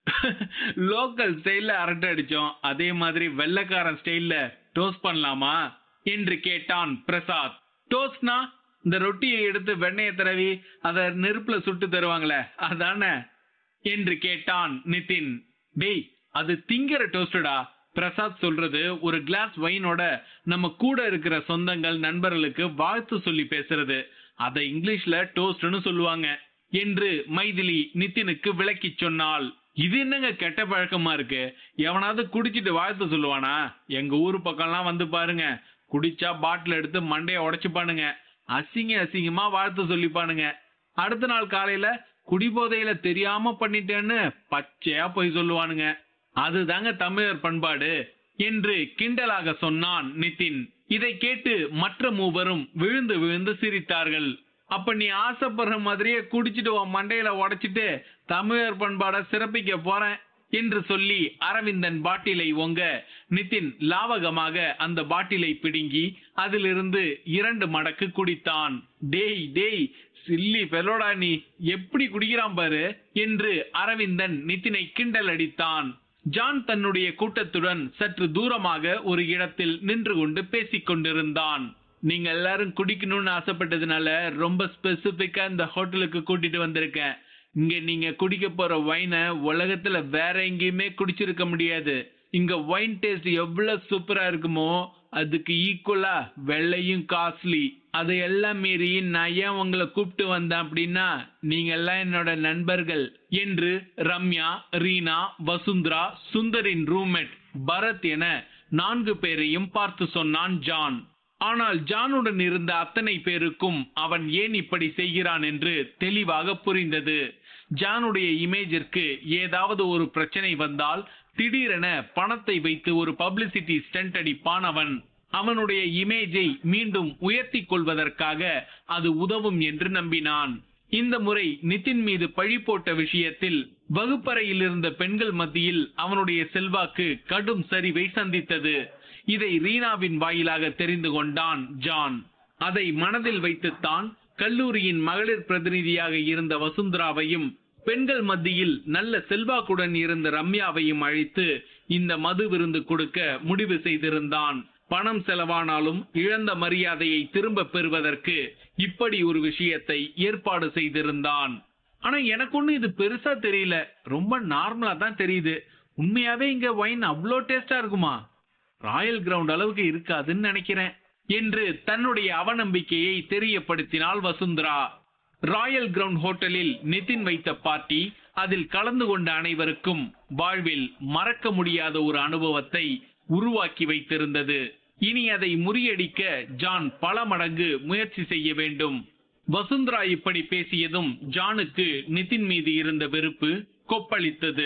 லோக்கல் ஸ்டைல்ல அரட்டை அடிச்சோம் அதே மாதிரி வெள்ளக்காரன் ஸ்டைல்ல டோஸ்ட் பண்ணலாமா என்று கேட்டான் பிரசாத் டோஸ்ட்னா இந்த ரொட்டியை எடுத்து வெண்ணெயை தடவி அத நெருப்புல சுட்டு தருவாங்களே அதானே என்று கேட்டான் நிதின் டேய் அது திங்கிற டோஸ்டடா பிரசாத் சொல்றது ஒரு கிளாஸ் வைனோட நம்ம கூட இருக்கிற சொந்தங்கள் நண்பர்களுக்கு வாழ்த்து சொல்லி பேசுறது அதை இங்கிலீஷ்ல டோஸ்ட்னு சொல்லுவாங்க என்று மைதிலி நிதினுக்கு விளக்கி சொன்னாள் இது என்னங்க கெட்ட பழக்கமா இருக்கு எவனாவது குடிச்சிட்டு வாழ்த்து சொல்லுவானா எங்க ஊர் பக்கம்லாம் வந்து பாருங்க குடிச்சா பாட்டில் எடுத்து மண்டைய உடைச்சுப்பானுங்க அசிங்க அசிங்கமா வாழ்த்து சொல்லிப்பானுங்க அடுத்த நாள் காலையில குடிபோதையில தெரியாம பண்ணிட்டேன்னு பச்சையா போய் சொல்லுவானுங்க அதுதாங்க தமிழர் பண்பாடு என்று கிண்டலாக சொன்னான் நிதின் இதை கேட்டு மற்ற மூவரும் விழுந்து விழுந்து சிரித்தார்கள் அப்ப நீ ஆசைப்படுற மாதிரியே குடிச்சிட்டு உன் மண்டையில உடைச்சிட்டு தமிழர் பண்பாட சிறப்பிக்க போறேன் என்று சொல்லி அரவிந்தன் பாட்டிலை ஒங்க நிதின் லாவகமாக அந்த பாட்டிலை பிடுங்கி அதிலிருந்து இரண்டு மடக்கு குடித்தான் டேய் டேய் சில்லி பெலோடா நீ எப்படி குடிக்கிறான் பாரு என்று அரவிந்தன் நிதினை கிண்டல் அடித்தான் ஜான் தன்னுடைய கூட்டத்துடன் சற்று தூரமாக ஒரு இடத்தில் நின்று கொண்டு பேசிக் கொண்டிருந்தான் நீங்க எல்லாரும் குடிக்கணும்னு ஆசைப்பட்டதுனால ரொம்ப ஸ்பெசிபிக்கா இந்த ஹோட்டலுக்கு கூட்டிட்டு வந்திருக்கேன் இங்க நீங்க குடிக்க போற வைனை உலகத்துல வேற எங்கேயுமே குடிச்சிருக்க முடியாது இங்க வைன் டேஸ்ட் எவ்வளவு சூப்பரா இருக்குமோ அதுக்கு ஈக்குவலா வெள்ளையும் காஸ்ட்லி அதையெல்லாம் மீறி நான் ஏன் உங்களை கூப்பிட்டு வந்தேன் அப்படின்னா நீங்க எல்லாம் என்னோட நண்பர்கள் என்று ரம்யா ரீனா வசுந்தரா சுந்தரின் ரூம்மேட் பரத் என நான்கு பேரையும் பார்த்து சொன்னான் ஜான் ஆனால் ஜானுடன் இருந்த அத்தனை பேருக்கும் அவன் ஏன் இப்படி செய்கிறான் என்று தெளிவாக புரிந்தது ஜானுடைய இமேஜிற்கு ஏதாவது ஒரு பிரச்சனை வந்தால் திடீரென பணத்தை வைத்து ஒரு பப்ளிசிட்டி ஸ்டண்ட் அடிப்பான் அவன் அவனுடைய இமேஜை மீண்டும் உயர்த்தி கொள்வதற்காக அது உதவும் என்று நம்பினான் இந்த முறை நிதின் மீது பழி போட்ட விஷயத்தில் வகுப்பறையில் இருந்த பெண்கள் மத்தியில் அவனுடைய செல்வாக்கு கடும் சரிவை சந்தித்தது இதை ரீனாவின் வாயிலாக தெரிந்து கொண்டான் ஜான் அதை மனதில் வைத்துத்தான் கல்லூரியின் மகளிர் பிரதிநிதியாக இருந்த வசுந்தராவையும் பெண்கள் மத்தியில் நல்ல செல்வாக்குடன் இருந்த ரம்யாவையும் அழைத்து இந்த மது விருந்து கொடுக்க முடிவு செய்திருந்தான் பணம் செலவானாலும் இழந்த மரியாதையை திரும்ப பெறுவதற்கு இப்படி ஒரு விஷயத்தை ஏற்பாடு செய்திருந்தான் ஆனா எனக்கு ஒண்ணு இது பெருசா தெரியல ரொம்ப நார்மலா தான் தெரியுது உண்மையாவே இங்க வைன் அவ்வளோ டேஸ்டா இருக்குமா ராயல் கிரவுண்ட் அளவுக்கு இருக்காதுன்னு நினைக்கிறேன் என்று தன்னுடைய அவநம்பிக்கையை தெரியப்படுத்தினாள் வசுந்தரா ராயல் கிரவுண்ட் ஹோட்டலில் நிதின் வைத்த பார்ட்டி அதில் கலந்து கொண்ட அனைவருக்கும் வாழ்வில் மறக்க முடியாத ஒரு அனுபவத்தை உருவாக்கி வைத்திருந்தது இனி அதை முறியடிக்க ஜான் பல மடங்கு முயற்சி செய்ய வேண்டும் வசுந்தரா இப்படி பேசியதும் ஜானுக்கு நிதின் மீது இருந்த வெறுப்பு கொப்பளித்தது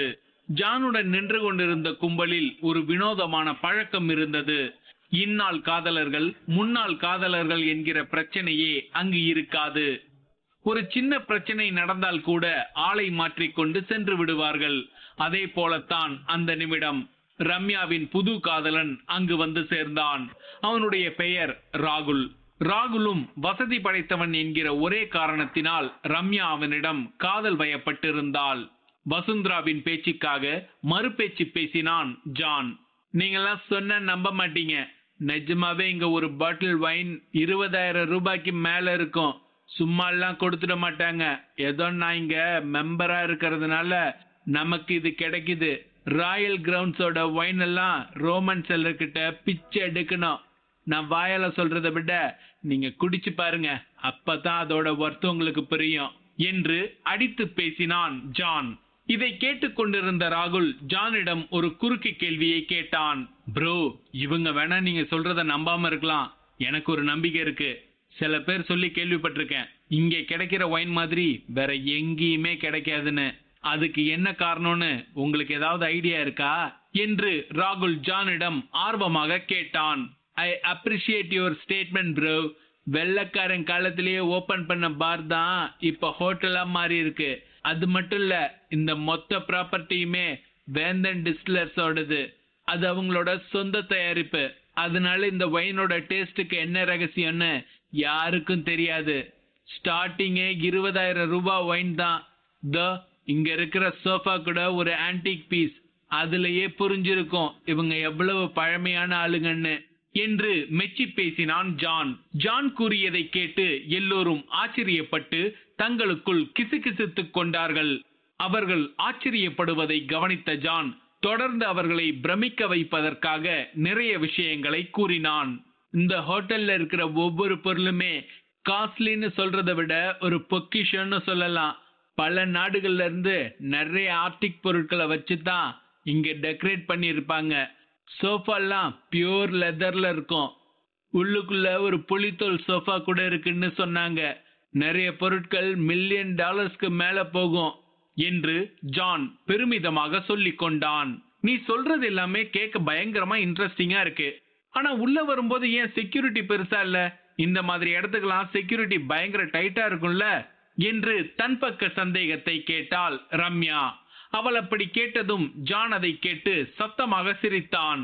ஜானுடன் நின்று கொண்டிருந்த கும்பலில் ஒரு வினோதமான பழக்கம் இருந்தது இந்நாள் காதலர்கள் முன்னாள் காதலர்கள் என்கிற பிரச்சனையே அங்கு இருக்காது ஒரு சின்ன பிரச்சனை நடந்தால் கூட ஆளை மாற்றிக்கொண்டு சென்று விடுவார்கள் அதே போலத்தான் அந்த நிமிடம் ரம்யாவின் புது காதலன் அங்கு வந்து சேர்ந்தான் அவனுடைய பெயர் ராகுல் ராகுலும் வசதி படைத்தவன் என்கிற ஒரே காரணத்தினால் ரம்யா அவனிடம் காதல் வயப்பட்டிருந்தாள் வசுந்தராவின் பேச்சுக்காக மறுபேச்சு பேசினான் ஜான் நீங்கெல்லாம் சொன்ன நம்ப மாட்டீங்க நிஜமாவே இங்க ஒரு பாட்டில் வைன் இருபதாயிரம் ரூபாய்க்கு மேல இருக்கும் சும்மா எல்லாம் கொடுத்துட மாட்டாங்க ஏதோ நான் இங்க மெம்பரா இருக்கிறதுனால நமக்கு இது கிடைக்குது ராயல் கிரவுண்ட்ஸோட ஒயின் எல்லாம் ரோமன் செல்லர் கிட்ட பிச்சை எடுக்கணும் நான் வாயால சொல்றதை விட நீங்க குடிச்சு பாருங்க அப்பதான் அதோட ஒர்த்து உங்களுக்கு புரியும் என்று அடித்து பேசினான் ஜான் இதை கேட்டுக்கொண்டிருந்த ராகுல் ஜானிடம் ஒரு குறுக்கு கேள்வியை கேட்டான் ப்ரோ இவங்க வேணா நீங்க சொல்றத நம்பாம இருக்கலாம் எனக்கு ஒரு நம்பிக்கை இருக்கு சில பேர் சொல்லி கேள்விப்பட்டிருக்கேன் இங்க கிடைக்கிற ஒயின் மாதிரி வேற எங்கேயுமே கிடைக்காதுன்னு அதுக்கு என்ன காரணம்னு உங்களுக்கு ஏதாவது ஐடியா இருக்கா என்று ராகுல் ஜானிடம் ஆர்வமாக கேட்டான் I appreciate your statement bro வெள்ளக்காரன் காலத்திலேயே ஓபன் பண்ண பார் தான் இப்ப ஹோட்டலா மாறி இருக்கு அது மட்டும் இல்ல இந்த மொத்த ப்ராப்பர்ட்டியுமே வேந்தன் டிஸ்டிலர்ஸோடது அது அவங்களோட சொந்த தயாரிப்பு அதனால இந்த ஒயினோட டேஸ்டுக்கு என்ன ரகசியம்னு யாருக்கும் தெரியாது ஸ்டார்டிங்கே இருபதாயிரம் ரூபாய் ஒயின் தான் த இங்க இருக்கிற சோஃபா கூட ஒரு ஆன்டிக் பீஸ் அதுலயே புரிஞ்சிருக்கும் இவங்க எவ்வளவு பழமையான ஆளுங்கன்னு என்று மெச்சி பேசினான் ஜான் ஜான் கூறியதை கேட்டு எல்லோரும் ஆச்சரியப்பட்டு தங்களுக்குள் கிசுகிசுத்துக் கொண்டார்கள் அவர்கள் ஆச்சரியப்படுவதை கவனித்த ஜான் தொடர்ந்து அவர்களை பிரமிக்க வைப்பதற்காக நிறைய விஷயங்களை கூறினான் இந்த ஹோட்டல்ல இருக்கிற ஒவ்வொரு பொருளுமே காஸ்ட்லின்னு சொல்றதை விட ஒரு பொக்கிஷன்னு சொல்லலாம் பல நாடுகள்ல இருந்து நிறைய ஆர்டிக் பொருட்களை வச்சு தான் இங்க டெக்கரேட் பண்ணியிருப்பாங்க சோஃபாலாம் பியூர் லெதர்ல இருக்கும் உள்ளுக்குள்ள ஒரு புலித்தோல் சோஃபா கூட இருக்குன்னு சொன்னாங்க நிறைய பொருட்கள் மில்லியன் டாலர்ஸ்க்கு மேல போகும் என்று ஜான் பெருமிதமாக சொல்லிக் கொண்டான் நீ சொல்றது எல்லாமே கேட்க பயங்கரமா இன்ட்ரெஸ்டிங்கா இருக்கு ஆனா உள்ள வரும்போது ஏன் செக்யூரிட்டி பெருசா இல்ல இந்த மாதிரி இடத்துக்கெல்லாம் செக்யூரிட்டி பயங்கர டைட்டா இருக்கும்ல என்று தன் பக்க சந்தேகத்தை கேட்டாள் ரம்யா அவள் அப்படி கேட்டதும் ஜான் அதை கேட்டு சத்தமாக சிரித்தான்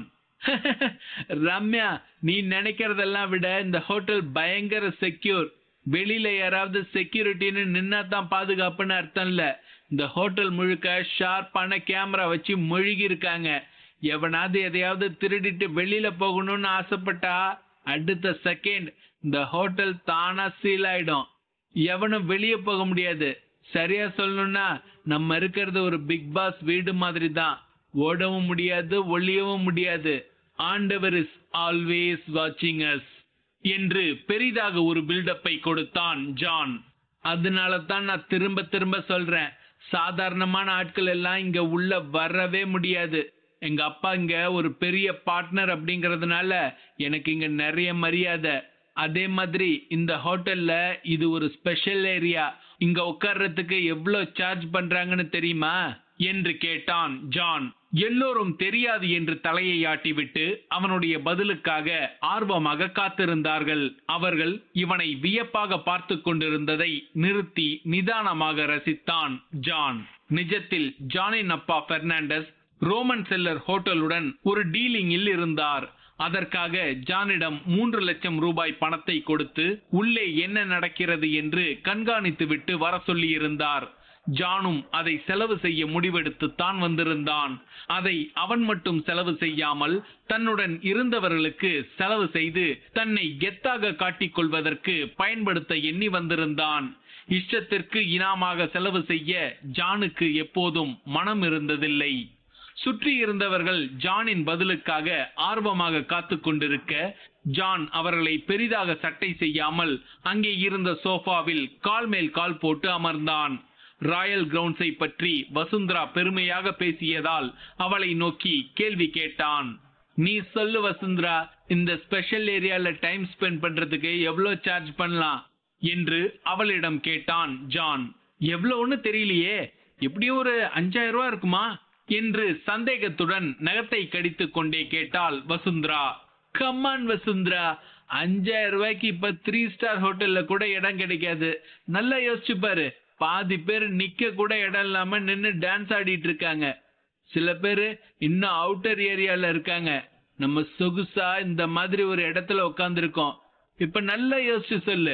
ரம்யா நீ நினைக்கிறதெல்லாம் விட இந்த ஹோட்டல் பயங்கர செக்யூர் வெளியில யாராவது செக்யூரிட்டின்னு நின்னா தான் பாதுகாப்புன்னு அர்த்தம் இல்ல இந்த ஹோட்டல் முழுக்க ஷார்ப்பான கேமரா வச்சு மொழிகி இருக்காங்க எவனாவது எதையாவது திருடிட்டு வெளியில போகணும்னு ஆசைப்பட்டா அடுத்த செகண்ட் இந்த ஹோட்டல் தானா சீல் ஆயிடும் எவனும் வெளியே போக முடியாது சரியா சொல்லணும்னா நம்ம இருக்கிறது ஒரு பிக் பாஸ் வீடு மாதிரி தான் ஓடவும் முடியாது ஒளியவும் முடியாது ஆண்டவர் இஸ் ஆல்வேஸ் வாட்சிங் அஸ் என்று பெரிதாக ஒரு பில்டப்பை கொடுத்தான் ஜான் அதனால தான் நான் திரும்ப திரும்ப சொல்றேன் சாதாரணமான ஆட்கள் எல்லாம் இங்க உள்ள வரவே முடியாது எங்க அப்பா இங்க ஒரு பெரிய பார்ட்னர் அப்படிங்கறதுனால எனக்கு இங்க நிறைய மரியாதை அதே மாதிரி இந்த ஹோட்டல்ல இது ஒரு ஸ்பெஷல் ஏரியா இங்க உட்கார்றதுக்கு எவ்வளவு சார்ஜ் பண்றாங்கன்னு தெரியுமா என்று கேட்டான் ஜான் எல்லோரும் தெரியாது என்று தலையை ஆட்டிவிட்டு அவனுடைய பதிலுக்காக ஆர்வமாக காத்திருந்தார்கள் அவர்கள் இவனை வியப்பாக பார்த்து கொண்டிருந்ததை நிறுத்தி நிதானமாக ரசித்தான் ஜான் நிஜத்தில் ஜானின் அப்பா பெர்னாண்டஸ் ரோமன் செல்லர் ஹோட்டலுடன் ஒரு டீலிங்கில் இருந்தார் அதற்காக ஜானிடம் மூன்று லட்சம் ரூபாய் பணத்தை கொடுத்து உள்ளே என்ன நடக்கிறது என்று கண்காணித்து விட்டு வர சொல்லியிருந்தார் ஜானும் அதை செலவு செய்ய முடிவெடுத்து தான் வந்திருந்தான் அதை அவன் மட்டும் செலவு செய்யாமல் தன்னுடன் இருந்தவர்களுக்கு செலவு செய்து தன்னை கெத்தாக காட்டிக் கொள்வதற்கு பயன்படுத்த எண்ணி வந்திருந்தான் இஷ்டத்திற்கு இனாமாக செலவு செய்ய ஜானுக்கு எப்போதும் மனம் இருந்ததில்லை சுற்றி இருந்தவர்கள் ஜானின் பதிலுக்காக ஆர்வமாக காத்து கொண்டிருக்க ஜான் அவர்களை பெரிதாக சட்டை செய்யாமல் அங்கே இருந்த சோஃபாவில் கால் மேல் கால் போட்டு அமர்ந்தான் ராயல் கிரவுண்ட்ஸை பற்றி வசுந்தரா பெருமையாக பேசியதால் அவளை நோக்கி கேள்வி கேட்டான் நீ சொல்லு வசுந்தரா இந்த ஸ்பெஷல் ஏரியால டைம் ஸ்பெண்ட் பண்றதுக்கு எவ்வளவு சார்ஜ் பண்ணலாம் என்று அவளிடம் கேட்டான் ஜான் எவ்வளவுன்னு தெரியலையே எப்படியும் ஒரு அஞ்சாயிரம் ரூபாய் இருக்குமா என்று சந்தேகத்துடன் நகத்தை கடித்துக் கொண்டே கேட்டாள் வசுந்தரா கம்மான் வசுந்தரா அஞ்சாயிரம் ரூபாய்க்கு இப்ப த்ரீ ஸ்டார் ஹோட்டல்ல கூட இடம் கிடைக்காது நல்லா யோசிச்சு பாரு பாதி பேர் நிக்க கூட இடம் இல்லாம நின்னு டான்ஸ் ஆடிட்டு இருக்காங்க சில பேர் இன்னும் அவுட்டர் ஏரியால இருக்காங்க நம்ம சொகுசா இந்த மாதிரி ஒரு இடத்துல உட்காந்துருக்கோம் இப்ப நல்லா யோசிச்சு சொல்லு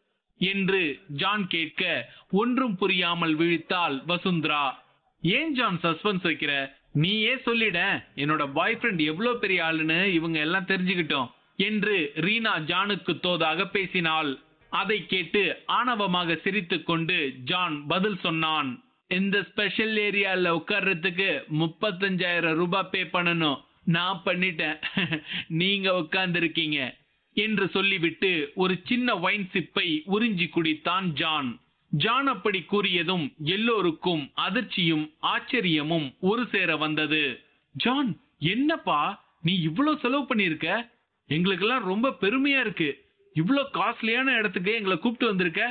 என்று ஜான் கேட்க ஒன்றும் புரியாமல் விழித்தாள் வசுந்தரா ஏன் ஜான் சஸ்பென்ஸ் வைக்கிற நீயே சொல்லிட என்னோட பாய் ஃப்ரெண்ட் எவ்வளவு பெரிய ஆளுன்னு இவங்க எல்லாம் தெரிஞ்சுக்கிட்டோம் என்று ரீனா ஜானுக்கு தோதாக பேசினாள் அதை கேட்டு ஆணவமாக சிரித்துக் கொண்டு ஜான் பதில் சொன்னான் இந்த ஸ்பெஷல் ஏரியால உட்கார்றதுக்கு முப்பத்தஞ்சாயிரம் ரூபாய் பே பண்ணணும் நான் பண்ணிட்டேன் நீங்க உட்கார்ந்திருக்கீங்க என்று சொல்லிவிட்டு ஒரு சின்ன வைன் சிப்பை உறிஞ்சி குடித்தான் ஜான் ஜான் அப்படி கூறியதும் எல்லோருக்கும் அதிர்ச்சியும் ஆச்சரியமும் ஒரு சேர வந்தது ஜான் என்னப்பா நீ இவ்ளோ செலவு பண்ணிருக்க எங்களுக்கெல்லாம் ரொம்ப பெருமையா இருக்கு இவ்ளோ காஸ்ட்லியான இடத்துக்கு எங்களை கூப்பிட்டு வந்திருக்க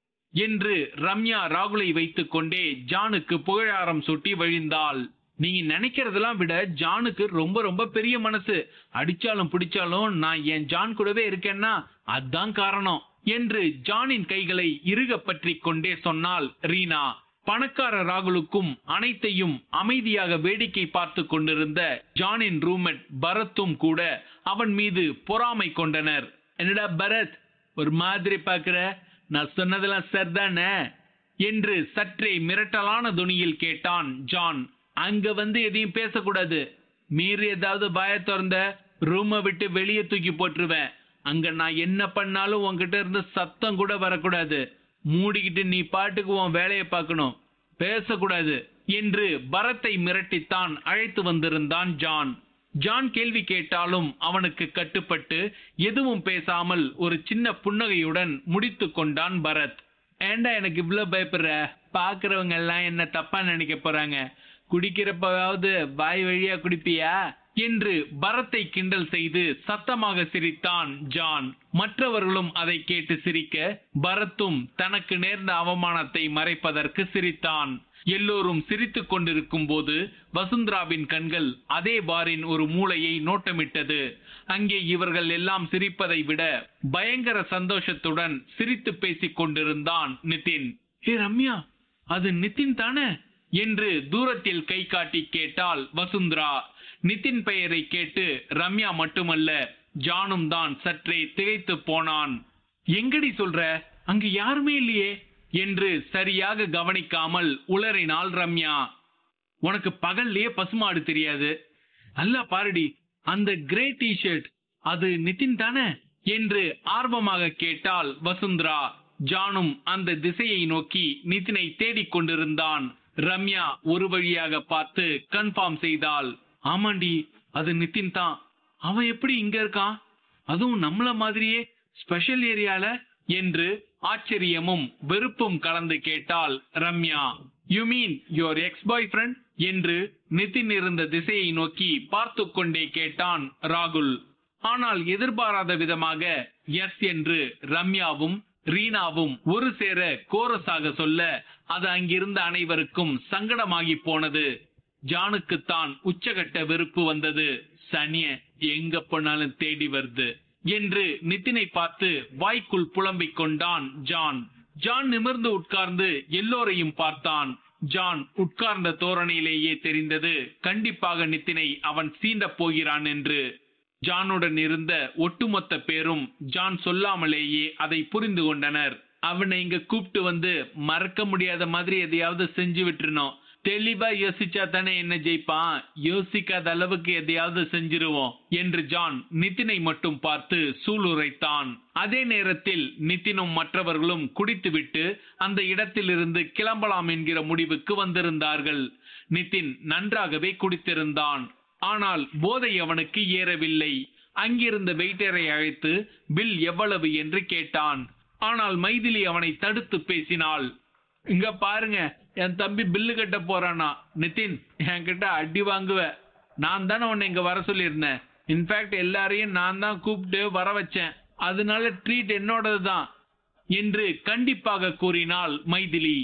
என்று ரம்யா ராகுலை வைத்துக் கொண்டே ஜானுக்கு புகழாரம் சூட்டி வழிந்தாள் நீங்க நினைக்கிறதெல்லாம் விட ஜானுக்கு ரொம்ப ரொம்ப பெரிய மனசு அடிச்சாலும் பிடிச்சாலும் நான் என் ஜான் கூடவே இருக்கேன்னா அதான் காரணம் என்று ஜானின் கைகளை இறுக பற்றி கொண்டே சொன்னாள் ரீனா பணக்கார ராகுலுக்கும் அனைத்தையும் அமைதியாக வேடிக்கை பார்த்து கொண்டிருந்த ஜானின் ரூமெட் பரத்தும் கூட அவன் மீது பொறாமை கொண்டனர் என்னடா பரத் ஒரு மாதிரி பாக்குற நான் சொன்னதெல்லாம் சரிதானே என்று சற்றே மிரட்டலான துணியில் கேட்டான் ஜான் அங்க வந்து எதையும் பேசக்கூடாது மீறி ஏதாவது பாய திறந்த ரூமை விட்டு வெளியே தூக்கி போட்டுருவேன் அங்க நான் என்ன பண்ணாலும் உன்கிட்ட இருந்து சத்தம் கூட வரக்கூடாது மூடிக்கிட்டு நீ பாட்டுக்கு உன் வேலையை பார்க்கணும் பேசக்கூடாது என்று பரத்தை மிரட்டித்தான் அழைத்து வந்திருந்தான் ஜான் ஜான் கேள்வி கேட்டாலும் அவனுக்கு கட்டுப்பட்டு எதுவும் பேசாமல் ஒரு சின்ன புன்னகையுடன் முடித்து கொண்டான் பரத் ஏண்டா எனக்கு இவ்வளவு பயப்படுற பாக்குறவங்க எல்லாம் என்ன தப்பா நினைக்க போறாங்க குடிக்கிறப்பவாவது வாய் வழியா குடிப்பியா என்று பரத்தை கிண்டல் செய்து சத்தமாக சிரித்தான் ஜான் மற்றவர்களும் அதை கேட்டு சிரிக்க பரத்தும் தனக்கு நேர்ந்த அவமானத்தை மறைப்பதற்கு சிரித்தான் எல்லோரும் சிரித்துக் கொண்டிருக்கும் போது வசுந்தராவின் கண்கள் அதே பாரின் ஒரு மூலையை நோட்டமிட்டது அங்கே இவர்கள் எல்லாம் சிரிப்பதை விட பயங்கர சந்தோஷத்துடன் சிரித்து பேசிக் கொண்டிருந்தான் நிதின் ஏ ரம்யா அது நிதின் தானே என்று தூரத்தில் கை காட்டி கேட்டாள் வசுந்தரா நிதின் பெயரை கேட்டு ரம்யா மட்டுமல்ல ஜானும் தான் சற்றே திகைத்து போனான் எங்கடி சொல்ற அங்க யாருமே இல்லையே என்று சரியாக கவனிக்காமல் உளறினாள் ரம்யா உனக்கு பகல்லையே பசுமாடு தெரியாது அல்ல பாருடி அந்த கிரே டிஷர்ட் அது நிதின் தானே என்று ஆர்வமாக கேட்டாள் வசுந்தரா ஜானும் அந்த திசையை நோக்கி நிதினை தேடிக் கொண்டிருந்தான் ரம்யா ஒரு வழியாக பார்த்து கன்ஃபார்ம் செய்தாள் ஆமாண்டி அது நிதின் தான் அவன் எப்படி இங்க இருக்கான் அதுவும் நம்மள மாதிரியே ஸ்பெஷல் ஏரியால என்று ஆச்சரியமும் வெறுப்பும் கலந்து கேட்டாள் Ramya you mean your ex boyfriend என்று நிதின் இருந்த திசையை நோக்கி பார்த்து கொண்டே கேட்டான் ராகுல் ஆனால் எதிர்பாராத விதமாக எஸ் என்று ரம்யாவும் ரீனாவும் ஒரு சேர கோரஸாக சொல்ல அது அங்கிருந்த அனைவருக்கும் சங்கடமாகி போனது ஜானுக்குத்தான் உச்சகட்ட வெறுப்பு வந்தது சனிய எங்க போனாலும் தேடி வருது என்று நிதினை பார்த்து வாய்க்குள் புலம்பிக் கொண்டான் ஜான் ஜான் நிமிர்ந்து உட்கார்ந்து எல்லோரையும் பார்த்தான் ஜான் உட்கார்ந்த தோரணையிலேயே தெரிந்தது கண்டிப்பாக நித்தினை அவன் சீண்டப் போகிறான் என்று ஜானுடன் இருந்த ஒட்டுமொத்த பேரும் ஜான் சொல்லாமலேயே அதை புரிந்து கொண்டனர் அவனை இங்க கூப்பிட்டு வந்து மறக்க முடியாத மாதிரி எதையாவது செஞ்சு விட்டுருனோம் தெளிவா யோசிச்சா தானே என்ன ஜெயிப்பான் யோசிக்காத அளவுக்கு எதையாவது செஞ்சிருவோம் என்று ஜான் நிதினை மட்டும் பார்த்து சூளுரைத்தான் அதே நேரத்தில் நிதினும் மற்றவர்களும் குடித்துவிட்டு அந்த இடத்திலிருந்து கிளம்பலாம் என்கிற முடிவுக்கு வந்திருந்தார்கள் நிதின் நன்றாகவே குடித்திருந்தான் ஆனால் போதை அவனுக்கு ஏறவில்லை அங்கிருந்த வெயிட்டரை அழைத்து பில் எவ்வளவு என்று கேட்டான் ஆனால் மைதிலி அவனை தடுத்து பேசினாள் இங்க பாருங்க என் தம்பி பில்லு கட்ட போறானா நிதின் என்கிட்ட அடி வாங்குவ நான் தானே உன்னை இங்க வர சொல்லியிருந்தேன் இன்ஃபேக்ட் எல்லாரையும் நான் தான் கூப்பிட்டு வர வச்சேன் அதனால ட்ரீட் என்னோடது தான் என்று கண்டிப்பாக கூறினாள் மைதிலி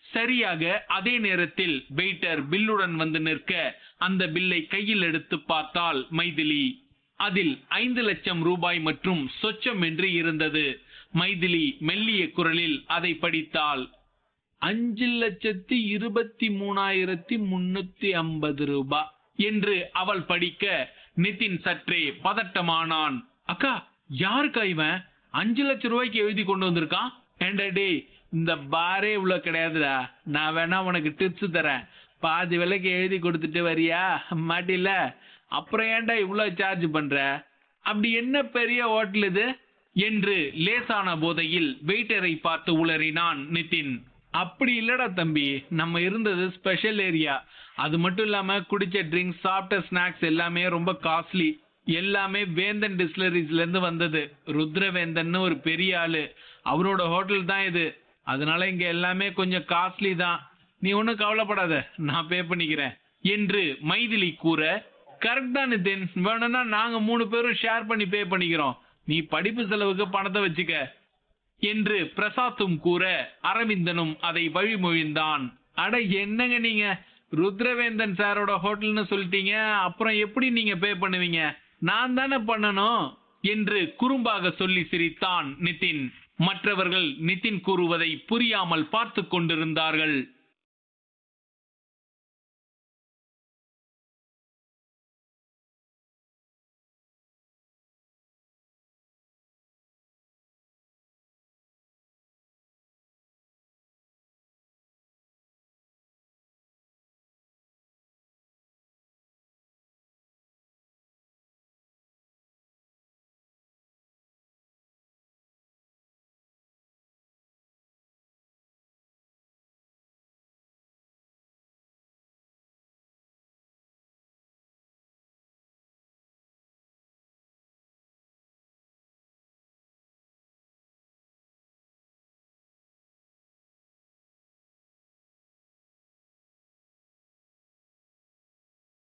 சரியாக அதே நேரத்தில் வெயிட்டர் பில்லுடன் வந்து நிற்க அந்த பில்லை கையில் எடுத்து பார்த்தால் மைதிலி அதில் ஐந்து லட்சம் ரூபாய் மற்றும் சொச்சம் என்று இருந்தது மைதிலி மெல்லிய குரலில் அதை படித்தாள் அஞ்சு லட்சத்தி இருபத்தி மூணாயிரத்தி முன்னூத்தி ஐம்பது ரூபாய் என்று அவள் படிக்க நிதின் சற்றே பதட்டமானான் அக்கா யாருக்கா இவன் அஞ்சு லட்சம் ரூபாய்க்கு எழுதி கொண்டு வந்திருக்கான் ஏண்டா டேய் இந்த பாரே இவ்வளவு கிடையாதுடா நான் வேணா உனக்கு டிப்ஸ் தரேன் பாதி விலைக்கு எழுதி கொடுத்துட்டு வரியா மாட்டில அப்புறம் ஏன்டா இவ்வளவு சார்ஜ் பண்ற அப்படி என்ன பெரிய ஹோட்டல் இது என்று லேசான போதையில் வெயிட்டரை பார்த்து உளறினான் நிதின் அப்படி இல்லடா தம்பி நம்ம இருந்தது ஸ்பெஷல் ஏரியா அது மட்டும் இல்லாம குடிச்ச ட்ரிங்க்ஸ் சாப்பிட்ட ஸ்நாக்ஸ் எல்லாமே ரொம்ப காஸ்ட்லி எல்லாமே வேந்தன் டிஸ்லரிஸ்ல இருந்து வந்தது ருத்ரவேந்தன் ஒரு பெரிய ஆளு அவரோட ஹோட்டல் தான் இது அதனால இங்க எல்லாமே கொஞ்சம் காஸ்ட்லி தான் நீ ஒன்றும் கவலைப்படாத நான் பே பண்ணிக்கிறேன் என்று மைதிலி கூற கரெக்ட் தான் நிதின் வேணும்னா நாங்க மூணு பேரும் ஷேர் பண்ணி பே பண்ணிக்கிறோம் நீ படிப்பு செலவுக்கு பணத்தை வச்சுக்க என்று பிரசாத்தும் கூற அரவிந்தனும் அதை வழிமொழிந்தான் அட என்னங்க நீங்க ருத்ரவேந்தன் சாரோட ஹோட்டல்னு சொல்லிட்டீங்க அப்புறம் எப்படி நீங்க பே பண்ணுவீங்க நான் தானே பண்ணணும் என்று குறும்பாக சொல்லி சிரித்தான் நிதின் மற்றவர்கள் நிதின் கூறுவதை புரியாமல் பார்த்து கொண்டிருந்தார்கள்